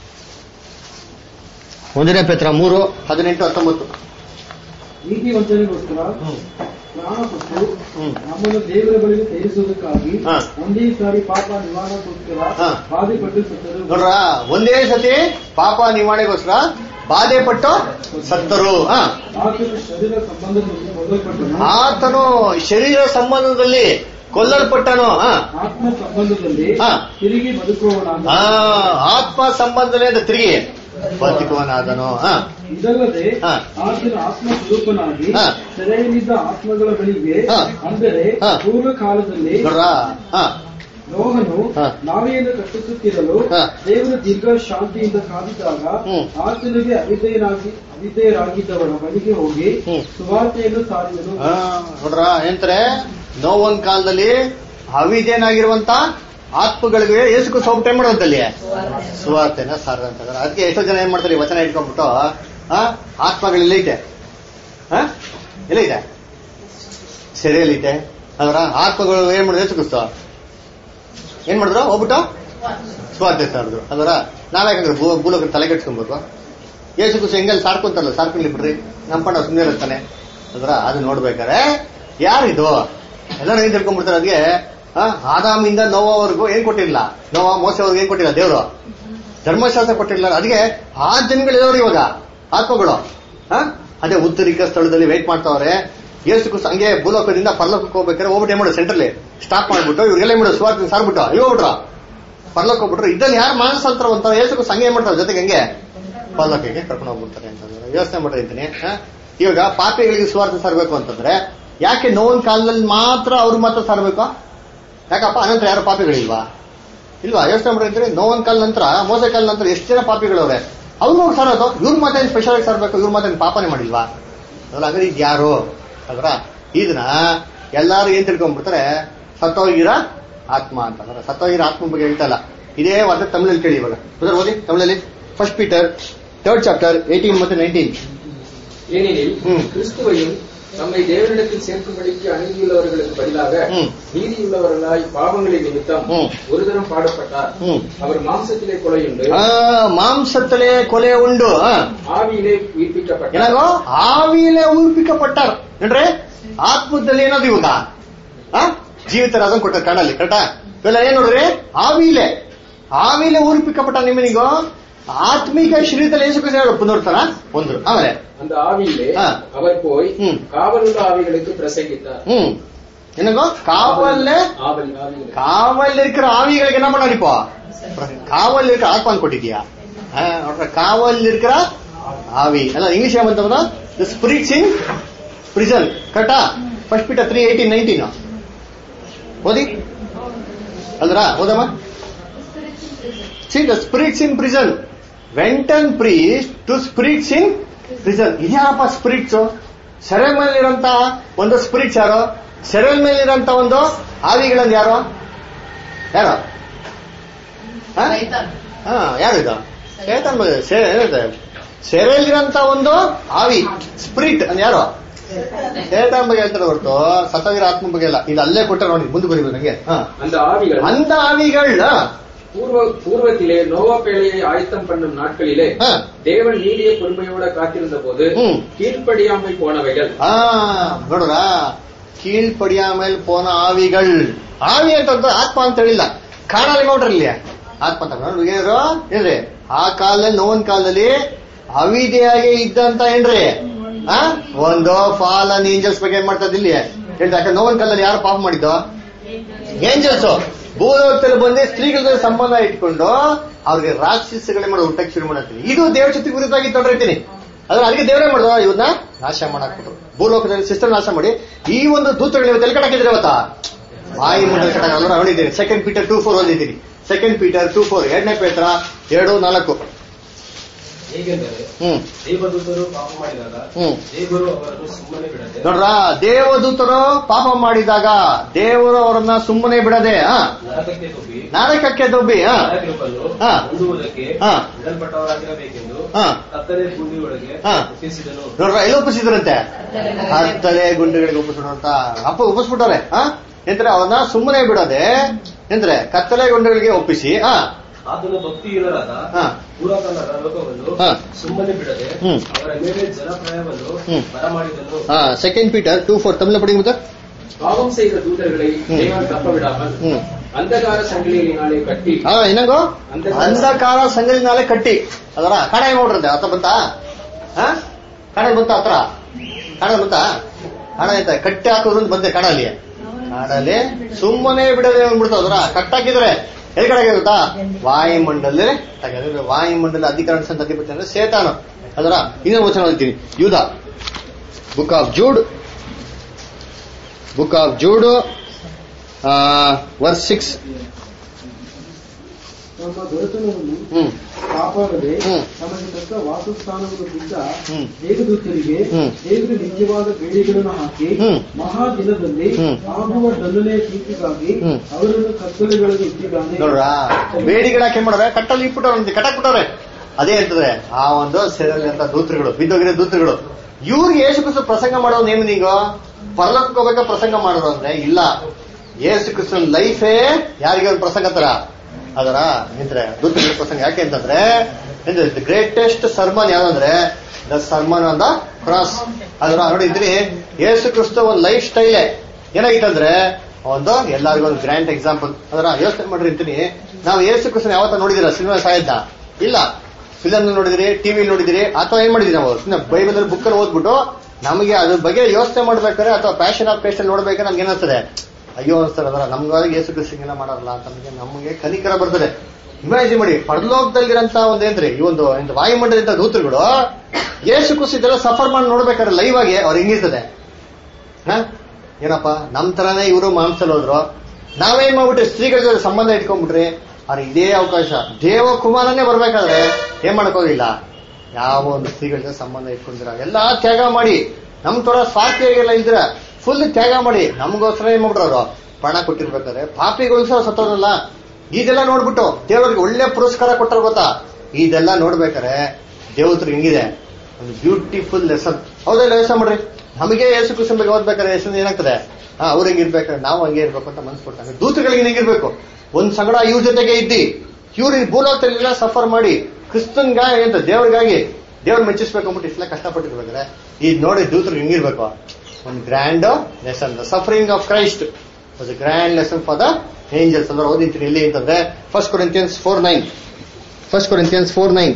ಒಂದನೇ ಪೇತ್ರ ಮೂರು ಹದಿನೆಂಟು ಹತ್ತೊಂಬತ್ತು ನೀತಿವಂತನಿಗೋಸ್ಕರ ಪ್ರಾಣ ಕೊಟ್ಟು ಹ್ಮ್. ನಮ್ಮನ್ನು ದೇವರ ಬಳಿಗೆ ಸೇರಿಸುವುದಕ್ಕಾಗಿ ಹಾ. ಒಂದೇ ಸಾರಿ ಪಾಪ ನಿವಾರಣಕ್ಕೋಸ್ಕರ ಹಾ. ಬಾಧೆಪಟ್ಟು ಸತ್ತರು ನೋಡ್ರ ಒಂದೇ ಸತಿ ಪಾಪ ನಿವಾರಣೆಗೋಸ್ಕರ ಬಾಧೆ ಪಟ್ಟು ಸತ್ತರು ಹಾ ಆತನು ಶರೀರ ಸಂಬಂಧದಲ್ಲಿ ಮೊದಲ್ಪಟ್ಟನು ಆತನು ಶರೀರ ಸಂಬಂಧದಲ್ಲಿ ಕೊಲ್ಲಲ್ಪಟ್ಟನು ಹಾ ಆತ್ಮ ಸಂಬಂಧದಲ್ಲಿ ಹಾ. ತಿರುಗಿ ಬದುಕುವವನಾದ ಆ, ಆತ್ಮ ಸಂಬಂಧನೇ ಅದು ತಿರುಗಿ ಬದುಕುವನಾದನು ಹಾ ಇದಲ್ಲದೆ ಹಾ. ಆತನ ಆತ್ಮ ಸ್ವರೂಪನಾಗಿ ಹಾ. ಸೆರೆಯಲ್ಲಿದ್ದ ಆತ್ಮಗಳ ಬಳಿಗೆ ಹಾ. ಅಂದರೆ ಹಾ. ಪೂರ್ವ ಕಾಲದಲ್ಲಿ ನೋಡ್ರಾ ಹಾ ನೋಹನು ಹಾ. ನಾವೆಯನ್ನು ಕಟ್ಟಿಸುತ್ತಿರಲು ಹಾ. ದೇವರ ದೀರ್ಘ ಶಾಂತಿಯಿಂದ ಕಾದಿದ್ದಾಗ ಹ್ಮ್. ಆತನಿಗೆ ಅವಿಧೇಯನಾಗಿ ಅವಿಧೇಯರಾಗಿದ್ದವರ ಬಳಿಗೆ ಹೋಗಿ ಹ್ಮ್. ಸುವಾರ್ತೆಯನ್ನು ಸಾರಿದನು ಆ, ನೋಡ್ರಾ ಏನಂತಾರೆ ನೋವೊಂದ್ ಕಾಲದಲ್ಲಿ ಅವಿದೇನಾಗಿರುವಂತ ಆತ್ಮಗಳಿಗೆ ಏಸು ಸೋಪ್ ಟೈಮ್ ಮಾಡುವಂತಲ್ಲಿ ಸುವಾರ್ತೆನ ಸಾರಂತ ಅದಕ್ಕೆ ಎಷ್ಟೋ ಜನ ಏನ್ ಮಾಡ್ತಾರೆ ಈ ವಚನ ಇಟ್ಕೊಂಡ್ಬಿಟ್ಟು ಆ, ಆತ್ಮಗಳೆಲ್ಲ ಐತೆ ಆ? ಎಲ್ಲ ಇದೆ ಸೆರೆಯಲ್ಲಿದೆ ಅದರ ಆತ್ಮಗಳು ಏನ್ ಮಾಡಿದ್ರು ಏಸು ಕ್ರಿಸ್ತ ಏನ್ ಮಾಡಿದ್ರು ಹೋಗ್ಬಿಟ್ಟು ಸ್ವಾರ್ಥ ಸಾರಿದ್ರು ಅದರ ನಾವ್ಯಾಕಂದ್ರೆ ಭೂ ಭೂಲೋಕ ತಲೆ ಕೆಡ್ಸ್ಕೊಬೇಕು ಯೇಸು ಕುಸ ಹೆಂಗಲ್ಲಿ ಸಾರ್ಕೊಂತಾರಲ್ಲ ಸಾರ್ಕೊಳ್ಳಿ ಬಿಡ್ರಿ ನಮ್ಮಣ್ಣ ಸುಮ್ಮನೆ ಇರ್ತಾನೆ ಅದರ ಅದು ನೋಡ್ಬೇಕಾರೆ ಯಾರಿದು ಎಲ್ಲರೂ ಏನ್ ತಿಳ್ಕೊಂಡ್ಬಿಡ್ತಾರೆ ಅದಕ್ಕೆ ಆ, ಆದಾಮಿಂದ ನೋವವರೆಗೂ ಏನ್ ಕೊಟ್ಟಿಲ್ಲ ನೋವ ಮೋಸವ್ರಿಗೆ ಏನ್ ಕೊಟ್ಟಿಲ್ಲ ದೇವರು ಧರ್ಮಶಾಸ್ತ್ರ ಕೊಟ್ಟಿಲ್ಲ ಅದಕ್ಕೆ ಆ ಜನಗಳಿದವ್ರು ಇವಾಗ ಆತ್ಮಗಳು ಆ? ಅದೇ ಉತ್ತರಿಕ ಸ್ಥಳದಲ್ಲಿ ವೇಟ್ ಮಾಡ್ತಾವ್ರೆ ಯೇಸು ಕುಸ್ ಹಂಗೆ ಭೂಲೋಕದಿಂದ ಪರಲೋಕಕ್ಕೆ ಹೋಗ್ಬೇಕಾದ್ರೆ ಹೋಗ್ಬಿಟ್ಟು ಏನ್ ಮಾಡೋದು ಸೆಂಟ್ರಲ್ಲಿ ಸ್ಟಾಪ್ ಮಾಡ್ಬಿಟ್ಟು ಇವ್ರಿಗೆಲ್ಲ ಏನ್ ಮಾಡೋದು ಸ್ವಾರ್ಥ ಸಾರ್ಬಿಟ್ಟು ಅಯ್ಯೋ ಹೋಗ್ಬಿಟ್ರ ಪರ್ಲೋಕ ಹೋಗ್ಬಿಟ್ರು ಇದ್ರಲ್ಲಿ ಯಾರು ಮಾನಸಾಂತರ ಅಂತಾರೆ ಯೇಸು ಸಂಘ ಏನ್ ಮಾಡ್ತಾರೆ ಜೊತೆಗೆ ಹೆಂಗೆ ಪರ್ಲೋಕಕ್ಕೆ ಕರ್ಕೊಂಡು ಹೋಗ್ಬಿಡ್ತಾರೆ ಅಂತಂದ್ರೆ ಯೋಚನೆ ಮಾಡಿರ್ತೀನಿ ಇವಾಗ ಪಾಪಿಗಳಿಗೆ ಸ್ವಾರ್ಥ ಸಾರಬೇಕು ಅಂತಂದ್ರೆ ಯಾಕೆ ನೋವಿನ ಕಾಲದಲ್ಲಿ ಮಾತ್ರ ಅವ್ರು ಮಾತ್ರ ಸಾರಬೇಕು ಯಾಕಪ್ಪ ಅನಂತರ ಯಾರು ಪಾಪಿಗಳಿಲ್ವಾ ಇಲ್ವಾ ಯೋಚನೆ ಮಾಡಿರ್ತೀನಿ ನೋವಿನ ಕಾಲ ನಂತರ ಮೋಸ ಕಾಲ ನಂತರ ಎಷ್ಟು ಜನ ಪಾಪಿಗಳವ್ರೆ ಅವ್ರು ಹೋಗಿ ಸಾರೋದು ಇವ್ರ ಮಾತ್ರ ಸ್ಪೆಷಲ್ ಆಗಿ ಸಾರ್ಬೇಕು ಇವ್ರ ಮಾತ್ರ ಪಾಪನೇ ಮಾಡಿಲ್ವಾ ಅದ್ರಲ್ಲಿ ಹಾಗಾದ್ರೆ ಇದು ಯಾರು ಅಲ್ರ ಇದನ್ನ ಎಲ್ಲಾರು ಏನ್ ತಿಳ್ಕೊಂಡ್ಬಿಡ್ತಾರೆ ಸತ್ತೋಗಿರ ಆತ್ಮ ಅಂತ ಅಂದ್ರೆ ಸತ್ತೋಗಿರ ಆತ್ಮ ಬಗ್ಗೆ ಹೇಳ್ತಲ್ಲ ಇದೇ ವಾದ ತಮಿಳಲ್ಲಿ ಕೇಳಿ ಇವಾಗ ಬ್ರದರ್ ಓದಿ ತಮಿಳಲ್ಲಿ first Peter third chapter eighteen ಮತ್ತೆ ನೈನ್ಟೀನ್ ஏனெனில் ம். கிறிஸ்துவையும் நம்மை தேவனிடத்தில் சேர்க்கும்படிக்கு அநீதியுள்ளவர்களுக்கு பதிலாக ம். நீதியுள்ளவர்களாய் பாவங்களின் நிமித்தம் ம். ஒரு தரம் பாடப்பட்டார் ಹ್ಮ್ அவர் மாம்சத்திலே கொலையுண்டு ಆ, ಮಾಂಸತ್ತಲೇ ಕೊಲೆ ಉಂಡು ಆ. ஆவியிலே உயிர்ப்பிக்கப்பட்டார் ಏನಾಗೋ ಆವಿಲೆ ಊರ್ಪಿಕಪಟ್ಟಾರ ಏನ್ರಿ ಆತ್ಮದಲ್ಲಿ ಏನದು ಇವಾಗ ಆ? ಜೀವಿತ ಅದನ್ನ ಕೊಟ್ಟ ಕಣ್ಣಲ್ಲಿ ಕರೆಕ್ಟಾ ಇವೆಲ್ಲ ಏನ್ ನೋಡ್ರಿ ಆವಿಲೆ ಆವಿಲೆ ಊರ್ಪಿಕಪಟ್ಟ ನಿಮ್ಮನಿಗೋ ಆತ್ಮಿಕ ಶರೀರದಲ್ಲಿ ಏಸು ಪುನರ್ತಾರ ಒಂದು ಆಮೇಲೆ அந்த ஆவியிலே ஆ. அவர் போய் ம். காவலுள்ள ஆவிகளுக்கு பிரசங்கித்தார் ಹ್ಮ್ ಏನಗೋ ಕಾವಲ್ಲೇ ஆவல் ஆவிகளுக்கு ಕಾವಲ್ இருக்கிற ஆவிகளுக்கு என்ன பண்ணாரு இப்போ காவல் இருக்கிற ஆத்மான் ಕೊಟ್ಟಿದ್ಯಾ ಆ, ನೋಡ್ರ ಕಾವಲ್ இருக்கிற ಆವಿ ಅಲ್ಲ ಇಂಗ್ಲಿಷ್ ಏನಂತಂದ್ರ ದ ಸ್ಪಿರಿಟ್ಸ್ ಇನ್ ಪ್ರಿಸನ್ ಕರೆಕ್ಟಾ first Peter three eighteen nineteen ಓದಿ ಅಲ್ರ ಓದಮ್ಮ see the spirits in prison went and preached to spirits in prison ಇದ್ಯಾರಪ್ಪ ಸ್ಪಿರಿಟ್ಸ್ ಸೆರೆ ಮೇಲಿರಂತ ಒಂದು ಸ್ಪಿರಿಟ್ಸ್ ಯಾರು ಸೆರೆ ಮೇಲಿರಂತ ಒಂದು ಆವಿಗಳಂದ್ ಯಾರು ಯಾರು ಹಾ? ಹಾ ಯಾರು ಇದು ಸೈತಾನ್ ಬಗ್ಗೆ ಸೆ- ಏನಿದೆ? ಸೆರೆಯಲ್ಲಿರಂತ ಒಂದು ಆವಿ ಸ್ಪಿರಿಟ್ ಅಂದ್ರೆ ಯಾರು ಸೇತಾನ್ ಬಗ್ಗೆ ಹೇಳ್ತಾರೆ ಹೊರತು ಸತ್ತವಿರ ಆತ್ಮ ಬಗ್ಗೆ ಇಲ್ಲ ಇದು ಅಲ್ಲೇ ಕೊಟ್ಟರೆ ನೋಡಿ ಮುಂದೆ ಬರೀಬೇಕು ನಂಗೆ ಹಾ அந்த ஆவிகள் அந்த ஆவிகள் ஆ, பூர்வ பூர்வத்திலே நோவா பேழையை ஆயத்தம் பண்ணும் நாட்களிலே ஆ. தேவன் நீடிய பொறுமையோட காத்திருந்த போது ம். கீழ்ப்படியாமை போனவைகள் ಆ ನೋಡ್ರ ಕೀಳ್ಪಡಿಯಾಮೇಲೆ ಪೋನ ಆವಿಗಳು ಆವಿ ಅಂತಂದ್ರೆ ಆತ್ಮ ಅಂತ ಹೇಳಿಲ್ಲ ಕಾಣಲ್ಲಿ ನೋಡ್ರಿ ಇಲ್ಲಿ ಆತ್ಮ ಅಂತ ನೋಡ್ರಿ ಏನ್ರು ಏನ್ರಿ ಆ ಕಾಲದಲ್ಲಿ ನೋವನ್ ಕಾಲದಲ್ಲಿ ಅವಿದೆಯಾಗಿ ಇದ್ದಂತ ಏನ್ರಿ ಆ ಒಂದು ಫಾಲನ್ ಏಂಜಲ್ಸ್ ಬಗ್ಗೆ ಏನ್ ಮಾಡ್ತದ ಇಲ್ಲಿ ಹೇಳ್ತಾ ಯಾಕಂದ್ರೆ ನೋವನ್ ಕಾಲದಲ್ಲಿ ಯಾರು ಪಾಪ ಮಾಡಿದ್ದು ಏಂಜಲ್ಸ್ ಭೂಲೋಕದಲ್ಲಿ ಬಂದು ಸ್ತ್ರೀಗಳ ಜೊತೆ ಸಂಬಂಧ ಇಟ್ಕೊಂಡು ಅವ್ರಿಗೆ ರಾಕ್ಷಸಗಳೇ ಮಾಡೋ ಹುಟ್ಟಕ್ಕೆ ಶುರು ಮಾಡತ್ತೀನಿ ಇದು ದೇವ್ರ ಜೊತೆ ವಿರುದ್ಧವಾಗಿ ತೊಡರಿತೀನಿ ಅದ್ರ ಅದಕ್ಕೆ ದೇವರೇ ಮಾಡಿದ ಇವನ್ನ ನಾಶ ಮಾಡಾಕ್ಬಿಟ್ರು ಭೂಲೋಕದಲ್ಲಿ ಸಿಸ್ಟಮ್ ನಾಶ ಮಾಡಿ ಈ ಒಂದು ದೂತಗಳು ಇವತ್ತು ಎಲ್ಲಿ ಕಟ್ಟಾಕಿದ್ರೆ ಇವತ್ತಾ ಬಾಯಿ ಮುಂದೆ ಕಟ್ಟಾಕ ಅಲ್ವಾ ಹೊಡಿದ್ದೀನಿ ಸೆಕೆಂಡ್ ಪೀಟರ್ ಟೂ ಫೋರ್ ಓದಿದ್ದೀನಿ ಸೆಕೆಂಡ್ ಪೀಟರ್ ಟೂ ಫೋರ್ ಎರಡನೇ ಪೇತ್ರ ಎರಡು ನಾಲ್ಕು ಹೇಗೆಂದರೆ ಹ್ಮ್ ದೇವದೂತರು ಪಾಪ ಮಾಡಿದಾಗ ಹ್ಮ್ ದೇವರು ಅವರನ್ನು ಸುಮ್ಮನೆ ಬಿಡದೆ ನೋಡ್ರ ದೇವದೂತರು ಪಾಪ ಮಾಡಿದಾಗ ದೇವರು ಅವರನ್ನ ಸುಮ್ಮನೆ ಬಿಡದೆ ಆ ನರಕಕ್ಕೆ ತುಪ್ಪಿ ನಾರಕಕ್ಕೆ ದೊಬ್ಬಿ ಆ ನರಕವನ್ನು ಹಾ. ಹೊಂದುವುದಕ್ಕೆ ಹಾ. ಬಿಡಲ್ಪಟ್ಟವರಾಗಿರಬೇಕೆಂದು ಹಾ. ಕತ್ತಲೆ ಗುಂಡಿಯೊಳಗೆ ಹಾ. ಒಪ್ಪಿಸಿದನು ನೋಡ್ರ ಎಲ್ಲಿ ಒಪ್ಪಿಸಿದ್ರಂತೆ ಹತ್ತಲೆ ಗುಂಡುಗಳಿಗೆ ಒಪ್ಪಿಸಿದ್ರು ಅಂತ ಅಪ್ಪ ಒಪ್ಪಿಸ್ಬಿಟ್ಟವ್ರೆ ಹಾ ಎಂದ್ರೆ ಅವನ್ನ ಸುಮ್ಮನೆ ಬಿಡದೆ ಎಂದ್ರೆ ಕತ್ತಲೆ ಗುಂಡುಗಳಿಗೆ ಒಪ್ಪಿಸಿ ಹಾ ಆತನು ಭಕ್ತಿ ಇಲ್ಲರಾದ ಹಾ. ಪುರಾತನ ಲೋಕವನ್ನು ಹಾ. ಸುಮ್ಮನೆ ಬಿಡದೆ ಹ್ಮ್. ಅವರ ಮೇಲೆ ಜಲಪ್ರಾಯವನ್ನು ಹ್ಮ್. ಬರಮಾಡಿದನು ಹಾ ಸೆಕೆಂಡ್ ಪೀಟರ್ ಟೂ ಫೋರ್ ತಮಿಳ ಪಡಿ ಮತ್ತೆ பாவம் செய்த தூதர்களை ம். தேவன் தப்ப விடாமல் ಹ್ಮ್ அந்தகார சங்கிலியினாலே கட்டி ಹಾ ಏನಂಗೋ ಅಂಧಕಾರ- ಅಂಧಕಾರ ಸಂಗಲಿನಾಲೆ ಕಟ್ಟಿ ಅದರ ಕಡೆ ನೋಡ್ರಂತೆ ಆತ ಬಂತಾ ಹಾ ಕಡೆ ಬಂತ ಹತ್ರ ಕಡೆ ಬಂತ ಕಡ ಆಯ್ತ ಕಟ್ಟಿ ಹಾಕೋದು ಅಂತ ಬಂದೆ ಕಡಲ್ಲಿ ಕಡಲೆ ಸುಮ್ಮನೆ ಬಿಡದೆ ಬಂದ್ಬಿಡ್ತು ಅದರ ಕಟ್ಟಾಕಿದ್ರೆ ಎಲ್ಲಿ ಕಡೆ ಗೊತ್ತಾ ವಾಯುಮಂಡಲ ತೆಗೆದ್ರೆ ವಾಯುಮಂಡಲ ಅಧಿಕಾರ ಸಂತತಿ ಅಂದ್ರೆ ಸೇತಾನ ಅದರ ಇನ್ನೊಂದು ವಚನ ಹೇಳ್ತೀನಿ ಯೂದ book of Jude book of Jude verse six ತಮ್ಮ ದೊರೆತನವನ್ನು ಹ್ಮ್ ಕಾಪಾಡದೆ ಹ್ಮ್. ತಮಗೆ ತಕ್ಕ ವಾಸಸ್ಥಾನವನ್ನು ಬಿದ್ದ ಹ್ಮ್. ದೇವದೂತರಿಗೆ ಹ್ಮ್. ದೇವರು ನಿಜವಾದ ಬೇಡಿಗಳನ್ನು ಹಾಕಿ ಹ್ಮ್. ಮಹಾ ದಿನದಲ್ಲಿ ಹ್ಮ್. ಆಗುವ ದಂಡನೆಯ ತೀರ್ಪಿಗಾಗಿ ಹ್ಮ್. ಅವರನ್ನು ಕತ್ತಲೆಗಳಿಗೆ ಇಟ್ಟಿದ್ದಾನೆ ನೋಡ್ರ ಬೇಡಿಗಳು ಯಾಕೆ ಮಾಡವ್ರೆ ಕಟ್ಟಲ್ಲಿ ಇಟ್ಬಿಟ್ಟವ್ರೆ ಕಟ್ಟಾಕ್ಬಿಟ್ಟವ್ರೆ ಅದೇ ಇರ್ತದೆ ಆ ಒಂದು ಸೆರಲ್ಲಿ ಅಂತ ದೂತರುಗಳು ಬಿದ್ದೋಗಿರೋ ದೂತರುಗಳು ಇವ್ರಿಗೆ ಯೇಸು ಕ್ರಿಸ್ತ ಪ್ರಸಂಗ ಮಾಡೋದು ಏನು ಈಗ ಪರಲೋಕಕ್ಕೆ ಹೋಗ್ಬೇಕ ಪ್ರಸಂಗ ಮಾಡೋದು ಅಂದ್ರೆ ಇಲ್ಲ ಯೇಸು ಕ್ರಿಸ್ತನ ಲೈಫೇ ಯಾರಿಗೆ ಒಂದು ಪ್ರಸಂಗ ತರ ಅದರ ನಿಂತ್ರೆ ದೂತರುಗಳ ಪ್ರಸಂಗ ಯಾಕೆ ಅಂತಂದ್ರೆ ದ ಗ್ರೇಟೆಸ್ಟ್ ಸರ್ಮನ್ ಯಾವ್ದಂದ್ರೆ the sermon on the cross ಅದರ ನೋಡಿದ್ರಿ ಯೇಸು ಕ್ರಿಸ್ತ ಒಂದು ಲೈಫ್ ಸ್ಟೈಲೇ ಏನಾಗಿತ್ತಂದ್ರೆ ಒಂದು ಎಲ್ಲರಿಗೂ ಒಂದು ಗ್ರ್ಯಾಂಡ್ ಎಕ್ಸಾಂಪಲ್ ಅದರ ಯೋಚನೆ ಮಾಡ್ರಿ ಅಂತೀನಿ ನಾವು ಯೇಸು ಕ್ರಿಸ್ತನ ಯಾವತ್ತ ನೋಡಿದಿರ ಸಿನಿಮಾ ಸಾಯದ್ದ ಇಲ್ಲ ಫಿಲಮ್ ನೋಡಿದಿರಿ ಟಿವಿ ನೋಡಿದಿರಿ ಅಥವಾ ಏನ್ ಮಾಡಿದ್ರಿ ನಾವು ಸುಮ್ಮನೆ ಬೈಬಲ್ ಬುಕ್ ಅಲ್ಲಿ ಓದ್ಬಿಟ್ಟು ನಮಗೆ ಅದ್ರ ಬಗ್ಗೆ ಯೋಚನೆ ಮಾಡ್ಬೇಕಾದ್ರೆ ಅಥವಾ ಪ್ಯಾಷನ್ ಆಫ್ ಪೇಸ್ಟ್ ನೋಡ್ಬೇಕಾದ್ರೆ ನಮ್ಗೆ ಏನಿಸ್ತದೆ ಅಯ್ಯೋ ಅನ್ಸ್ತಾರೆ ಅದರ ನಮ್ಗಾಗಿ ಯೇಸು ಕ್ರಿಸ್ತಂಗೆಲ್ಲ ಮಾಡಲ್ಲ ಅಂತ ನಮಗೆ ನಮಗೆ ಕನಿಕರ ಬರ್ತದೆ ಇಮ್ಯಾಜಿನ್ ಮಾಡಿ ಪರಲೋಕದಲ್ಲಿರಂತ ಒಂದು ಏನ್ರಿ ಈ ಒಂದು ಒಂದು ವಾಯುಮಂಡಲದ ದೂತರುಗಳು ಯೇಸು ಕ್ರಿಸ್ತ ಇದೆಲ್ಲ ಸಫರ್ ಮಾಡಿ ನೋಡ್ಬೇಕಾದ್ರೆ ಲೈವ್ ಆಗಿ ಅವ್ರು ಹೆಂಗಿರ್ತದೆ ಹ? ಏನಪ್ಪ ನಮ್ ತರಾನೇ ಇವರು ಮಾಂಸಲ್ ಹೋದ್ರು ನಾವೇನ್ ಮಾಡ್ಬಿಟ್ರಿ ಸ್ತ್ರೀಗಳ ಜೊತೆ ಸಂಬಂಧ ಇಟ್ಕೊಂಡ್ಬಿಟ್ರಿ ಅವ್ರಿಗೆ ಇದೇ ಅವಕಾಶ ದೇವಕುಮಾರನೇ ಬರ್ಬೇಕಾದ್ರೆ ಏನ್ ಮಾಡಕ್ಕೋಗಿಲ್ಲ ಯಾವ ಒಂದು ಸ್ತ್ರೀಗಳ ಜೊತೆ ಸಂಬಂಧ ಇಟ್ಕೊಂಡಿರ ಎಲ್ಲಾ ತ್ಯಾಗ ಮಾಡಿ ನಮ್ ತರ ಸ್ವಾರ್ಥಿಯಾಗೆಲ್ಲ ಇದ್ರ ಫುಲ್ ತ್ಯಾಗ ಮಾಡಿ ನಮಗೋಸ್ಕರ ಏನ್ ಮಾಡ್ಬಿಟ್ರು ಅವ್ರು ಪ್ರಾಣ ಕೊಟ್ಟಿರ್ಬೇಕಾದ್ರೆ ಪಾಪಿಗಳು ಸಹ ಸತ್ತೋರಲ್ಲ ಇದೆಲ್ಲ ನೋಡ್ಬಿಟ್ಟು ದೇವರಿಗೆ ಒಳ್ಳೆ ಪುರಸ್ಕಾರ ಕೊಟ್ಟರು ಗೊತ್ತಾ ಇದೆಲ್ಲ ನೋಡ್ಬೇಕಾರೆ ದೇವತ್ರ ಹಿಂಗಿದೆ ಒಂದು ಬ್ಯೂಟಿಫುಲ್ ಲೆಸನ್ ಹೌದಲ್ಲ ಯೋಚನೆ ಮಾಡ್ರಿ ನಮಗೆ ಯೇಸು ಕೃಷ್ಣ ಬಗ್ಗೆ ಓದ್ಬೇಕಾದ್ರೆ ಯೇಸು ಏನಾಗ್ತದೆ ಹಾ ಅವ್ರು ಹೆಂಗಿರ್ಬೇಕಾದ್ರೆ ನಾವು ಹಂಗೆ ಇರ್ಬೇಕು ಅಂತ ಮನ್ಸು ಕೊಡ್ತಾರೆ ದೂತಗಳಿಗೆ ಹೆಂಗಿರ್ಬೇಕು ಒಂದ್ ಸಂಗಡ ಇವ್ರ ಜೊತೆಗೆ ಇದ್ದಿ ಇವ್ರು ಈ ಭೂಲೋಕದಲ್ಲೆಲ್ಲ ಸಫರ್ ಮಾಡಿ ಕ್ರಿಸ್ತನ್ಗಾಗಿ ಅಂತ ದೇವ್ರಿಗಾಗಿ ದೇವ್ರ ಮೆಚ್ಚಿಸ್ಬೇಕು ಅಂದ್ಬಿಟ್ಟು ಇಷ್ಟೆಲ್ಲ ಕಷ್ಟಪಟ್ಟಿರ್ಬೇಕಾದ್ರೆ ಈಗ ನೋಡಿ ದೂತರು ಹೆಂಗಿರ್ಬೇಕು ಒಂದು grand lesson the suffering of Christ grand lesson for the angels ಅಂದ್ರೆ ಓದಿರ್ತೀನಿ ಎಲ್ಲಿ ಅಂತಂದ್ರೆ first Corinthians four nine first Corinthians four nine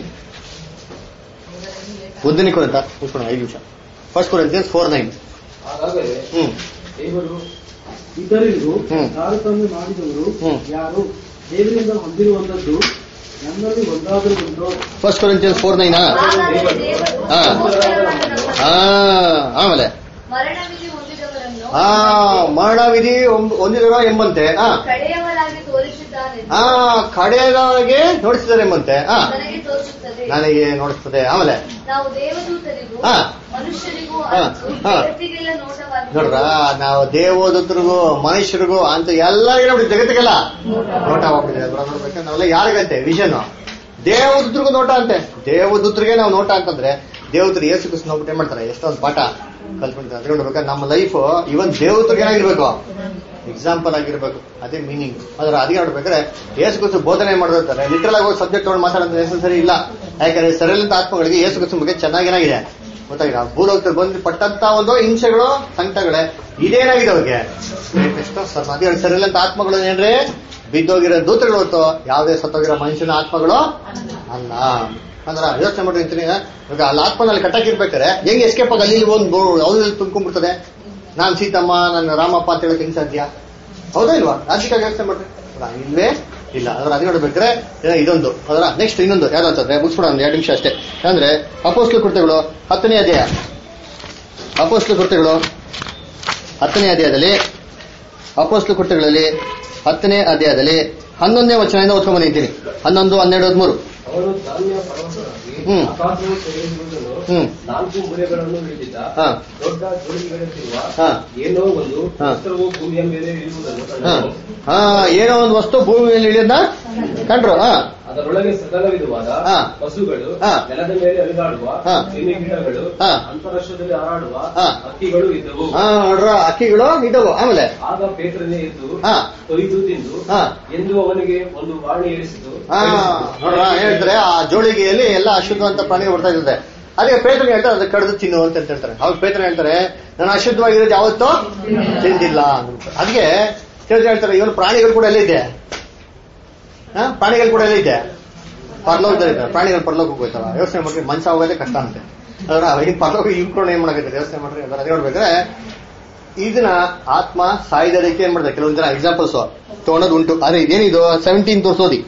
ಒಂದನೇ ಕೊರಂತ ಕೂತ್ಕೊಳ್ಳೋಣ ಐದು ನಿಮಿಷ ಫಸ್ಟ್ ಕೊರಿಂತಿಯನ್ಸ್ ಫೋರ್ ನೈನ್ ಹಾಗಾದರೆ ಹ್ಮ್ ದೇವರು ಇದರಿಗೂ ಹ್ಮ್. ತಾರತಮ್ಯ ಮಾಡಿದವರು ಹ್ಮ್. ಯಾರು ದೇವರಿಂದ ಹೊಂದಿರುವಂತದ್ದು ನನ್ನಲ್ಲಿ ಒಂದಾದರೂ ಉಂಟೋ ಫಸ್ಟ್ ಕೊರಿಂತಿಯನ್ಸ್ ಫೋರ್ ನೈನಾ ಹಾಗಾದರೆ ದೇವರು ಹಾ. ಮೋಸಗಳನ್ನು ನಮ್ಮನ್ನು ಆ ಆಮೇಲೆ ಮರಣವಿಧಿ ಹೊಂದಿದವರನ್ನು ಆ ಮರಣ ವಿಧಿ ಹೊಂದಿದರೋ ಎಂಬಂತೆ ಆ ಕಡೆಯವರಾಗಿ ತೋರಿಸಿದ್ದಾನೆ ಆ ಕಡೆಯವರೆಗೆ ನೋಡಿಸಿದ್ದಾರೆ ಎಂಬಂತೆ ಆ ನನಗೆ ತೋರಿಸುತ್ತದೆ ನನಗೆ ನೋಡಿಸ್ತದೆ ಆಮೇಲೆ ನಾವು ದೇವದೂತರಿಗೂ ಹಾ. ಮನುಷ್ಯರಿಗೂ ಹಾ. ಮತ್ತು ಹಾ. ಜಗತ್ತಿಗೆಲ್ಲ ನೋಟವಾಗಿ ನೋಡ್ರ ನಾವು ದೇವದೂತರಿಗೂ ಮನುಷ್ಯರಿಗೂ ಅಂತ ಎಲ್ಲರಿಗೂ ನೋಡಿ ಜಗತ್ತಿಗೆಲ್ಲ ನೋಟ ಹೋಗ್ಬಿಟ್ಟಿದೆ ನೋಡ್ಬೇಕಂದ್ರೆ ನಾವೆಲ್ಲ ಯಾರಿಗಂತೆ ವಿಷನ್ ದೇವದೂತರಿಗೂ ನೋಟ ಅಂತೆ ದೇವದೂತರಿಗೆ ನಾವು ನೋಟ ಅಂತಂದ್ರೆ ದೇವತರು ಏಸು ಕೃಷ್ಣ ಹೋಗ್ಬಿಟ್ಟು ಏನ್ ಮಾಡ್ತಾರೆ ಎಷ್ಟೊಂದು ಪಾಠ ಕಲ್ತ್ಕೊಂತಾರೆ ಅದ್ಕೊಂಡು ಬೇಕಾದ್ರೆ ನಮ್ಮ ಲೈಫ್ ಇವನ್ ದೇವತರಿಗೆ ಏನಾಗಿರ್ಬೇಕು ಎಕ್ಸಾಂಪಲ್ ಆಗಿರ್ಬೇಕು ಅದೇ ಮೀನಿಂಗ್ ಅದ್ರ ಅದಕ್ಕೆ ನೋಡ್ಬೇಕಾದ್ರೆ ಏಸು ಕೃಷ್ಣ ಬೋಧನೆ ಮಾಡಿರ್ತಾರೆ ಲಿಟ್ರಲ್ ಆಗಿ ಹೋಗಿ ಸಬ್ಜೆಕ್ಟ್ ತಗೊಂಡು ಮಾತಾಡೋದು ಸರಿ ಇಲ್ಲ ಯಾಕಂದ್ರೆ ಸರಳಂತ ಆತ್ಮಗಳಿಗೆ ಏಸು ಕೃಷ್ಣ ಬಗ್ಗೆ ಚೆನ್ನಾಗೇನಾಗಿದೆ ಗೊತ್ತಾಗಿದೆ ಭೂಲೋಕದಲ್ಲಿ ಬಂದು ಪಟ್ಟಂತ ಒಂದು ಹಿಂಸೆಗಳು ಸಂಕಟಗಳೇ ಇದೇನಾಗಿದೆ ಅವ್ರಿಗೆ ಎಷ್ಟೋ ಸ- ಅದೇ ಸರಿಲ್ಲಂತ ಆತ್ಮಗಳು ಏನ್ರಿ ಬಿದ್ದೋಗಿರೋ ದೂತಗಳು ಹೊತ್ತು ಯಾವುದೇ ಸತ್ತೋಗಿರೋ ಮನುಷ್ಯನ ಆತ್ಮಗಳು ಅಲ್ಲ ಅಂದ್ರ ಯೋಚನೆ ಮಾಡಿ ನಿಂತೀನಿ ಇವಾಗ ಅಲ್ಲಿ ಆತ್ಮನಲ್ಲಿ ಕಟ್ಟಾಕಿರ್ಬೇಕಾರೆ ಹೆಂಗ್ ಎಸ್ಕೇಪ್ ಆಗಿ ಅಲ್ಲಿ ಒಂದು ಅವ್ರಲ್ಲಿ ತುಂಬ್ಕೊಂಡ್ಬಿಡ್ತದೆ ನಾನ್ ಸೀತಮ್ಮ ನನ್ನ ರಾಮಪ್ಪ ಅಂತ ಹೇಳಕ್ ಹೆಂಗ್ ಸಾಧ್ಯ ಹೌದಾ ಇಲ್ವಾ ರಾಜಕೀಯ ಯೋಚನೆ ಮಾಡ್ರಿ ಅಲ್ಲ, ಇಲ್ವೇ ಇಲ್ಲ ಅದ್ರ ಅದೇ ನೋಡ್ಬೇಕಾದ್ರೆ ಏನೋ ಇದೊಂದು ಅದರ ನೆಕ್ಸ್ಟ್ ಇನ್ನೊಂದು ಯಾವ್ದು ಅಂತಂದ್ರೆ ಮುಗಿಸ್ಬಿಡೋಣ ಒಂದು ಎರಡು ನಿಮಿಷ ಅಷ್ಟೇ ಅಂದ್ರೆ ಅಪೋಸ್ಲು ಕೃತ್ಯಗಳು ಹತ್ತನೇ ಅಧ್ಯಾಯ ಅಪೋಸ್ಲು ಕೃತ್ಯಗಳು ಹತ್ತನೇ ಅಧ್ಯಾಯದಲ್ಲಿ ಅಪೋಸ್ಲು ಕೃತ್ಯಗಳಲ್ಲಿ ಹತ್ತನೇ ಅಧ್ಯಾಯದಲ್ಲಿ ಹನ್ನೊಂದನೇ ವಚನದಿಂದ ಓದ್ಕೊಂಡ್ ಬಂದಿದ್ದೀನಿ ಹನ್ನೊಂದು ಹನ್ನೆರಡು ಹದಿಮೂರು ಅವನು ಧಾನ್ಯ ಪರವಶನಾಗಿ ಹ್ಮ್. ಆಕಾಶವು ತೆರೆಯುವುದನ್ನು ಹ್ಮ್. ನಾಲ್ಕು ಮುರೆಗಳನ್ನು ಹಿಡಿದಿದ್ದ ಹಾ. ದೊಡ್ಡ ಜೋಡಿಗಳಂತಿರುವ ಹಾ. ಏನೋ ಒಂದು ಹಾ. ವಸ್ತ್ರವು ಭೂಮಿಯ ಮೇಲೆ ಇಳಿಯುವುದನ್ನು ಹಾ ಕಂಡನು ಹಾ ಏನೋ ಒಂದು ವಸ್ತು ಭೂಮಿಯಲ್ಲಿ ಇಳಿಯೋದನ್ನ ಕಂಡ್ರು ಹಾ ಅದರೊಳಗೆ ಸಕಲ ವಿಧವಾದ ಹಾ. ಪಶುಗಳು ಹಾ. ನೆಲದ ಮೇಲೆ ಅಲಿದಾಡುವ ಹಾ. ಕ್ರಿಮಿ ಗಿಡಗಳು ಹಾ. ಅಂತರಿಕ್ಷದಲ್ಲಿ ಹಾರಾಡುವ ಹಾ. ಹಕ್ಕಿಗಳು ಇದ್ದವು ಹಾ ನೋಡ್ರ ಅಕ್ಕಿಗಳು ಇದ್ದವು ಆಮೇಲೆ ಆಗ ಪೇತ್ರನೇ ಎದ್ದು ಹಾ. ತೊಯ್ದು ತಿಂದು ಹಾ. ಎಂದು ಅವನಿಗೆ ಒಂದು ವಾಣಿ ಏರಿಸಿತು ಹಾ ನೋಡ್ರ ಹೇಳ್ತಾರೆ ಆ ಜೋಳಿಗೆಯಲ್ಲಿ ಎಲ್ಲ ಅಶುದ್ಧವಂತ ಪ್ರಾಣಿಗಳು ಬರ್ತಾ ಇರ್ತದೆ ಅದೇ ಪೇತ್ರನ್ ಹೇಳ್ತಾರೆ ಅದು ಕಡಿದು ತಿನ್ನು ಅಂತ ಹೇಳ್ತಾರೆ ಅವ್ರು ಪೇತ್ರನ್ ಹೇಳ್ತಾರೆ ನಾನು ಅಶುದ್ಧವಾಗಿರೋದು ಯಾವತ್ತೂ ತಿಂದಿಲ್ಲ ಅಂದ್ಬಿಟ್ಟು. ಅದಕ್ಕೆ ಕೆಲವ್ರು ಹೇಳ್ತಾರೆ ಇವನು ಪ್ರಾಣಿಗಳು ಕೂಡ ಎಲ್ಲಿದೆ ಹಾ ಪ್ರಾಣಿಗಳು ಕೂಡ ಎಲ್ಲಿದೆ ಪರಲೋಕದಲ್ಲಿ ಇದ್ದಾರೆ ಪ್ರಾಣಿಗಳು ಪರಲೋಕ ಹೋಗ್ತಾರ ಯೋಚನೆ ಮಾಡ್ರಿ ಮನುಷ್ಯ ಹೋಗೋದೇ ಕಷ್ಟ ಅಂತೆ ಅದ್ರ ಈಗ ಪರಲೋಕ ಇವ್ಕೊಂಡು ಏನ್ ಮಾಡಕೈತೆ ಯೋಚನೆ ಮಾಡ್ರಿ ಅದರ ಅದೇ ನೋಡ್ಬೇಕಾದ್ರೆ ಇದನ್ನ ಆತ್ಮ ಸಾಯ್ದದಕ್ಕೆ ಏನ್ ಮಾಡ್ತಾರೆ ಕೆಲವೊಂದ್ ಜನ ಎಕ್ಸಾಂಪಲ್ಸ್ ತಗೊಳೋದು ಉಂಟು ಆದ್ರೆ ಇದೇನಿದು ಸೆವೆಂಟೀನ್ ತೋರ್ಸೋದಿ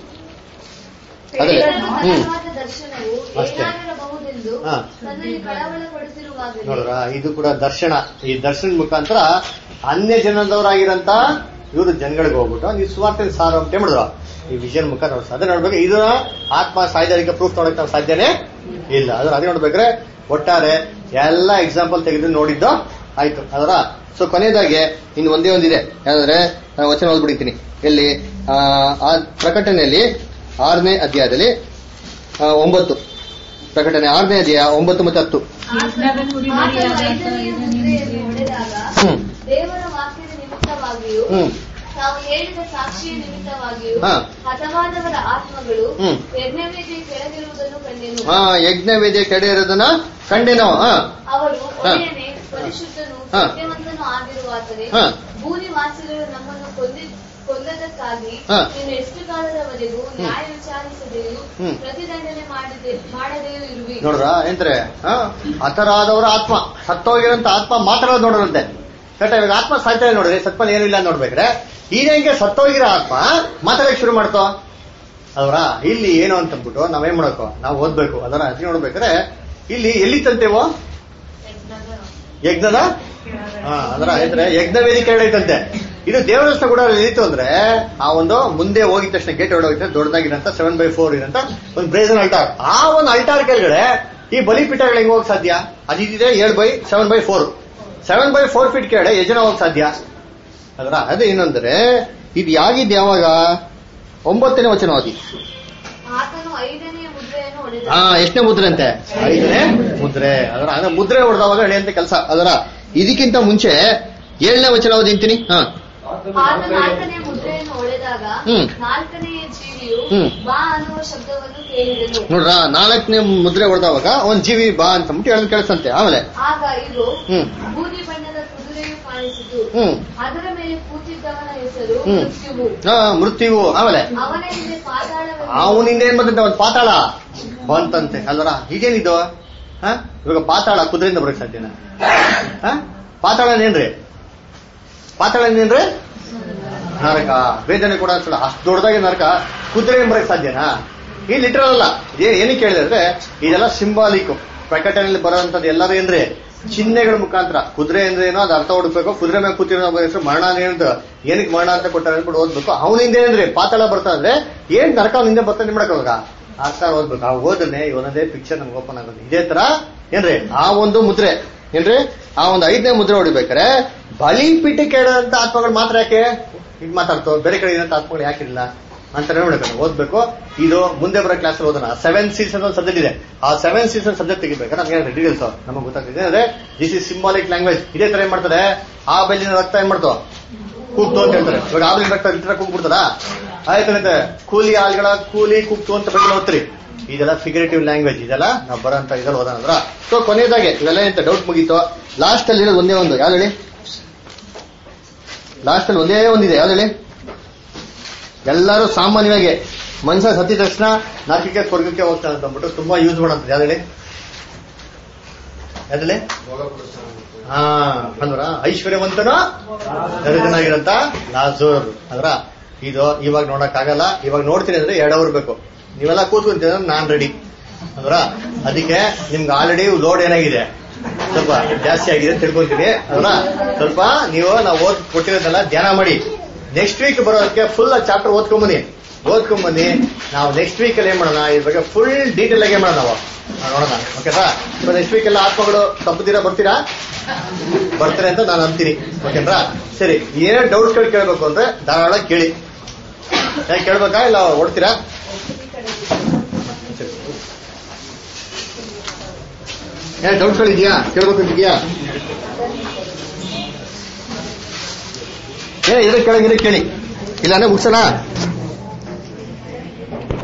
ಅದೇ ಹ್ಮ್ ಬಲವಾದ ದರ್ಶನವು ಅಷ್ಟೇ. ಏನಾಗಿರಬಹುದೆಂದು ಹಾ. ನನ್ನಲ್ಲಿ ಕಳವಳಪಡಿಸಿರುವಾಗಲೇ ನೋಡ್ರ ಇದು ಕೂಡ ದರ್ಶನ ಈ ದರ್ಶನ ಮುಖಾಂತರ ಅನ್ಯ ಜನದವರಾಗಿರಂತ ಇವರು ಜನಗಳಿಗೆ ಹೋಗ್ಬಿಟ್ಟು ನೀವು ಸುವಾರ್ತೆ ಸಾರ ಅಂತ ಮಾಡಿದ್ರು ಈ ವಿಷನ್ ಮುಖ ನೋಡ್ಸ ಅದೇ ನೋಡ್ಬೇಕು ಇದು ಆತ್ಮ ಸಾಯ್ದರಿಗೆ ಪ್ರೂಫ್ ನೋಡಕ್ ನಾವು ಸಾಧ್ಯನೇ ಇಲ್ಲ ಅದ್ರ ಅದೇ ನೋಡ್ಬೇಕ್ರೆ ಒಟ್ಟಾರೆ ಎಲ್ಲ ಎಕ್ಸಾಂಪಲ್ ತೆಗೆದು ನೋಡಿದ್ದು ಆಯ್ತು ಅದರ ಸೊ ಕೊನೆಯದಾಗಿ ಇನ್ನು ಒಂದೇ ಒಂದಿದೆ ಯಾಕಂದ್ರೆ ನಾನು ವಚನ ಓದ್ಬಿಡ್ತೀನಿ ಎಲ್ಲಿ ಆ, ಆ ಪ್ರಕಟಣೆಯಲ್ಲಿ ಆರನೇ ಅಧ್ಯಾಯದಲ್ಲಿ ಆ, ಒಂಬತ್ತು ಪ್ರಕಟಣೆ ಆರನೇ ಅಧ್ಯಾಯ ಒಂಬತ್ತು ಮತ್ತು ಹತ್ತು ಆತನು ಐದನೆಯ ಮುದ್ರೆಯನ್ನು ಹೊಡೆದಾಗ ಹ್ಮ್ ದೇವರ ವಾಕ್ಯದ ನಿಮಿತ್ತವಾಗಿಯೂ ಹ್ಮ್ ತಾವು ಹೇಳಿದ ಸಾಕ್ಷಿಯ ನಿಮಿತ್ತವಾಗಿಯೂ ಹಾ. ಹತವಾದವರ ಆತ್ಮಗಳು ಹ್ಮ್. ಯಜ್ಞವೇದಿ ಕೆಳಗಿರುವುದನ್ನು ಕಂಡೆನು ಹಾ ಯಜ್ಞ ವೇದಿಯ ಕೆಡೆ ಇರೋದನ್ನ ಕಂಡೆ ನಾವು ಹಾ ಅವರು ಹಾ. ಒಡೆಯನೆ ಪರಿಶುದ್ಧನು ಹಾ. ಸತ್ಯವಂತನು ಆಗಿರುವಾತನೇ ಹಾ. ಭೂನಿವಾಸಿಗಳು ನಮ್ಮನ್ನು ಕೊಂದಿ ಕೊಂದದಕ್ಕಾಗಿ ಹಾ. ನೀನು ಎಷ್ಟು ಕಾಲದವರೆಗೂ ನ್ಯಾಯ ವಿಚಾರಿಸದೆಯೂ ಹ್ಮ್. ಪ್ರತಿದಂಡನೆ ಮಾಡದೆ ಮಾಡದೆಯೂ ಇರುವಿ ನೋಡ್ರ ಏನ್ತಾರೆ ಹಾ ಹತರಾದವರ ಆತ್ಮ ಸತ್ತೋಗಿರೋಂತ ಆತ್ಮ ಮಾತಾಡೋದು ನೋಡೋರಂತೆ ಕರೆಕ್ಟ್ ಇವಾಗ ಆತ್ಮ ಸಾಯ್ತಾ ಇದೆ ನೋಡ್ರಿ ಸತ್ಪಲ್ ಏನಿಲ್ಲ ಅಂತ ನೋಡ್ಬೇಕ್ರೆ ಈಗ ಹೆಂಗೆ ಸತ್ತೋಗಿರೋ ಆತ್ಮ ಮಾತಾಡಕ್ ಶುರು ಮಾಡ್ತೋ ಅದರ ಇಲ್ಲಿ ಏನು ಅಂತಂದ್ಬಿಟ್ಟು ನಾವೇನ್ ಮಾಡಬೇಕು ನಾವು ಓದ್ಬೇಕು ಅದರ ಅತಿ ನೋಡ್ಬೇಕಾದ್ರೆ ಇಲ್ಲಿ ಎಲ್ಲಿ ತಂತೇವೋ ಯಜ್ಞದ ಹಾ ಅದರ ಅಂದ್ರೆ ಯಜ್ಞ ವೇದಿಕೆ ಐತಂತೆ ಇದು ದೇವರಸ್ಥ ಕೂಡ ಏನಿತ್ತು ಅಂದ್ರೆ ಆ ಒಂದು ಮುಂದೆ ಹೋಗಿದ ತಕ್ಷಣ ಗೇಟ್ ಹೊಡೋಗಿದ್ರೆ ದೊಡ್ಡದಾಗಿರಂತ ಸೆವೆನ್ ಬೈ ಫೋರ್ ಇರಂತ ಒಂದು ಬ್ರೇಸನ್ ಅಲ್ಟಾರ್ ಆ ಒಂದು ಅಲ್ಟಾರ್ ಕೆಳಗಡೆ ಈ ಬಲಿಪೀಠಗಳು ಹೆಂಗ್ ಹೋಗಕ್ ಸಾಧ್ಯ ಅದಿದೆ ಏಳು by seven by four seven by four feet ಕೆಳಗಡೆ ಎಷ್ಟು ಜನ ಹೋಗಕ್ ಸಾಧ್ಯ ಅದರ ಅದೇ ಏನಂದ್ರೆ ಇದು ಯಾಗಿದ್ ಯಾವಾಗ ಒಂಬತ್ತನೇ ವಚನವಾದಿ ಆತನು ಐದನೆಯ ಮುದ್ರೆಯನ್ನು ಹೊಡೆದ ಹಾ ಎಷ್ಟನೇ ಮುದ್ರೆ ಅಂತೆ ಐದನೇ ಮುದ್ರೆ ಅದರ ಅಂದ್ರೆ ಮುದ್ರೆ ಹೊಡೆದವಾಗ ನಡೆಯಂತ ಕೆಲಸ ಅದರ ಇದಕ್ಕಿಂತ ಮುಂಚೆ ಏಳನೇ ವಚನ ಓದಿಂತೀನಿ ಹಾ ಆತನು ಆತ ನಾಲ್ಕನೆಯ ನಾಲ್ಕನೆಯ ಮುದ್ರೆಯನ್ನು ಹೊಡೆದಾಗ ಹ್ಮ್. ನಾಲ್ಕನೆಯ ಜೀವಿಯು ಹ್ಮ್. ಬಾ ಅನ್ನುವ ಶಬ್ದವನ್ನು ಕೇಳಿದನು ನೋಡ್ರ ನಾಲ್ಕನೇ ಮುದ್ರೆ ಹೊಡೆದವಾಗ ಒಂದ್ ಜೀವಿ ಬಾ ಅಂತ ಅಂದ್ಬಿಟ್ಟು ಹೇಳೋದು ಕೇಳಿಸಂತೆ ಆಮೇಲೆ ಆಗ ಇದು ಹ್ಮ್. ಬೂದಿ ಬಣ್ಣದ ಕುದುರೆಯು ಕಾಣಿಸಿತು ಹ್ಮ್ ಅದರ ಮೇಲೆ ಕೂತಿದ್ದವನ ಹೆಸರು ಹ್ಮ್. ಮೃತ್ಯುವು ಹಾ ಮೃತ್ಯುವು ಆಮೇಲೆ ಅವನ ಹಿಂದೆ ಪಾತಾಳವೆಂದು ಅವನಿಂದ ಏನ್ ಬಂದಂತೆ ಒಂದ್ ಪಾತಾಳ ಬಂತಂತೆ ಅಲ್ವರ ಈಗೇನಿದು ಹಾ ಇವಾಗ ಪಾತಾಳ ಕುದುರೆಯಿಂದ ಬರಕ್ ಸಾಧ್ಯನಾ ಹಾ ಪಾತಾಳ ಏನ್ರಿ ಪಾತಾಳ ಏನೇನ್ರಿ ನರಕ ವೇದನೆ ಕೂಡ ಅನ್ಸಲ್ಲ ಅಷ್ಟು ದೊಡ್ಡದಾಗಿ ನರಕ ಕುದುರೆ ಬರಕ್ ಸಾಧ್ಯನಾ ಈ ಲಿಟರಲ್ ಅಲ್ಲ ಏನ್ ಏನಕ್ಕೆ ಹೇಳಿದ್ರೆ ಇದೆಲ್ಲ ಸಿಂಬಾಲಿಕ್ ಪ್ರಕಟಣೆಯಲ್ಲಿ ಬರೋಂಥದ್ದು ಎಲ್ಲರೂ ಏನ್ರಿ ಚಿಹ್ನೆಗಳ ಮುಖಾಂತರ ಕುದುರೆ ಅಂದ್ರೆ ಏನೋ ಅದು ಅರ್ಥ ಹುಡುಕ್ಬೇಕು ಕುದುರೆ ಮೇಲೆ ಕೂತಿರೋ ಒಬ್ಬ ಹೆಸರು ಮರಣ ಏನಂತ ಏನಕ್ಕೆ ಮರಣ ಅಂತ ಕೊಟ್ಟಾರೆ ಅಂದ್ಬಿಟ್ಟು ಓದ್ಬೇಕು ಅವನಿಂದ ಏನ್ರಿ ಪಾತಾಳ ಬರ್ತಾ ಅಂದ್ರೆ ಏನ್ ನರಕ ಅವನಿಂದ ಬರ್ತಾನೆ ಮಾಡಕ್ ಅವಾಗ ಅರ್ಥ ಓದ್ಬೇಕು ಆ ಓದನೆ ಇವನದೇ ಪಿಕ್ಚರ್ ನಮ್ಗೆ ಓಪನ್ ಆಗೋದು ಇದೇ ತರ ಏನ್ರಿ ಆ ಒಂದು ಮುದ್ರೆ ಏನ್ರಿ ಆ ಒಂದು ಐದನೇ ಮುದ್ರೆ ಹೊಡಿಬೇಕಾರೆ ಬಲಿಪೀಠ ಕೇಳಂತ ಆತ್ಮಗಳು ಮಾತ್ರ ಯಾಕೆ ಇದು ಮಾತಾಡ್ತೋ ಬೇರೆ ಕಡೆ ಇರೋಂಥ ಆತ್ಮಗಳು ಯಾಕಿರಲಿಲ್ಲ ಅಂತ ನೋಡ್ಬೇಕು ಓದ್ಬೇಕು ಇದು ಮುಂದೆ ಬರೋ ಕ್ಲಾಸ್ ಓದೋಣ ಸೆವೆನ್ ಸೀಸ್ ಅಂತ ಸಬ್ಜೆಕ್ಟ್ ಇದೆ ಆ ಸೆವೆನ್ ಸೀಸ್ ಸಬ್ಜೆಕ್ಟ್ ತೆಗಿಬೇಕಾದ್ರೆ ನಮಗೆ ಡೀಟೇಲ್ಸ್ ನಮಗೆ ಗೊತ್ತಾಗ್ತಿದೆ ಅಂದ್ರೆ ದಿಸ್ ಇಸ್ ಸಿಂಬಾಲಿಕ್ ಲ್ಯಾಂಗ್ವೇಜ್ ಇದೇ ತರ ಏನ್ ಮಾಡ್ತಾರೆ ಆ ಬೆಲ್ಲಿನ ರಕ್ತ ಏನ್ ಮಾಡ್ತಾವ ಕೂಗ್ತು ಅಂತ ಹೇಳ್ತಾರೆ ಇವಾಗ ಆ ಬೆಲ್ಲಿನ ರಕ್ತ ಇತರ ಕೂಗ್ಬಿಡ್ತದ ಆಯ್ತು ಮತ್ತೆ ಕೂಲಿ ಆಳ್ಗಳ ಕೂಲಿ ಕೂಗ್ತು ಅಂತ ಬಗ್ಗೆ ಓದ್ತೀರಿ ಇದೆಲ್ಲ ಫಿಗರೇಟಿವ್ ಲ್ಯಾಂಗ್ವೇಜ್ ಇದೆಲ್ಲ ನಾವು ಬರೋಂತ ಇದ್ರಲ್ಲಿ ಓದೋಣ ಅಂದ್ರ ಸೊ ಕೊನೆಯದಾಗಿ ಇವೆಲ್ಲ ಎಂತ ಡೌಟ್ ಮುಗೀತು ಲಾಸ್ಟ್ ಅಲ್ಲಿ ಇರೋದು ಒಂದೇ ಒಂದು ಯಾವ್ದು ಹೇಳಿ ಲಾಸ್ಟ್ ಅಲ್ಲಿ ಒಂದೇ ಒಂದಿದೆ ಯಾವ್ದು ಹೇಳಿ ಎಲ್ಲರೂ ಸಾಮಾನ್ಯವಾಗಿ ಮನುಷ್ಯ ಸತ್ತಿದ ತಕ್ಷಣ ನರಕಕ್ಕೆ ಸ್ವರ್ಗಕ್ಕೆ ಹೋಗ್ತಾನೆ ಅಂತ ಅಂದ್ಬಿಟ್ಟು ತುಂಬಾ ಯೂಸ್ ಮಾಡೋಂಥದ್ದು ಯಾವ್ದು ಹೇಳಿ ಯಾವ್ದು ಹೇಳಿ ಹಾ ಅಂದ್ರ ಐಶ್ವರ್ಯವಂತನು ದರಿದ್ರನಾಗಿರಂತ ಲಾಜೂರ್ ಅಂದ್ರ ಇದು ಇವಾಗ ನೋಡಕ್ ಆಗಲ್ಲ ಇವಾಗ ನೋಡ್ತೀನಿ ಅಂದ್ರೆ ಎರಡು ಅವರ್ ಬೇಕು ನೀವೆಲ್ಲ ಕೂತ್ಕೊಂತೀರ ನಾನ್ ರೆಡಿ ಅಂದ್ರ ಅದಕ್ಕೆ ನಿಮ್ಗೆ ಆಲ್ರೆಡಿ ಲೋಡ್ ಏನಾಗಿದೆ ಸ್ವಲ್ಪ ಜಾಸ್ತಿ ಆಗಿದೆ ಅಂತ ತಿಳ್ಕೊಂತೀನಿ ಅಲ್ವಾ ಸ್ವಲ್ಪ ನೀವು ನಾವು ಓದ್ ಕೊಟ್ಟಿರೋದೆಲ್ಲ ಧ್ಯಾನ ಮಾಡಿ ನೆಕ್ಸ್ಟ್ ವೀಕ್ ಬರೋದಕ್ಕೆ ಫುಲ್ ಚಾಪ್ಟರ್ ಓದ್ಕೊಂಬನ್ನಿ ಓದ್ಕೊಂಬನ್ನಿ ನಾವು ನೆಕ್ಸ್ಟ್ ವೀಕ್ ಅಲ್ಲಿ ಏನ್ ಮಾಡೋಣ ಇದ್ರ ಬಗ್ಗೆ ಫುಲ್ ಡೀಟೇಲ್ ಆಗಿ ಏನ್ ಮಾಡೋಣ ನಾವು ನಾವ್ ನೋಡೋಣ ಓಕೆನಾ ಸೊ ನೆಕ್ಸ್ಟ್ ವೀಕ್ ಎಲ್ಲ ಆತ್ಮಗಳು ತಪ್ಪದಿರಾ ಬರ್ತೀರಾ ಬರ್ತಾರೆ ಅಂತ ನಾನು ಅಂತೀನಿ ಓಕೆನಾ ಸರಿ ಏನೇ ಡೌಟ್ಸ್ಗಳು ಕೇಳಬೇಕು ಅಂದ್ರೆ ಧಾರಾಳ ಕೇಳಿ ಯಾಕೆ ಕೇಳ್ಬೇಕಾ ಇಲ್ಲ ಓಡ್ತೀರಾ ಸರಿ. ಏನ್ ಡೌಟ್ಸ್ಗಳು ಇದೆಯಾ ಕೇಳ್ಬೇಕು ಇದೆಯಾ ಏ ಇದ್ರೆ ಕೇಳಂಗಿದ್ರೆ ಕೇಳಿ ಇಲ್ಲ ಅಂದ್ರೆ ಮುಗ್ಸೋಣ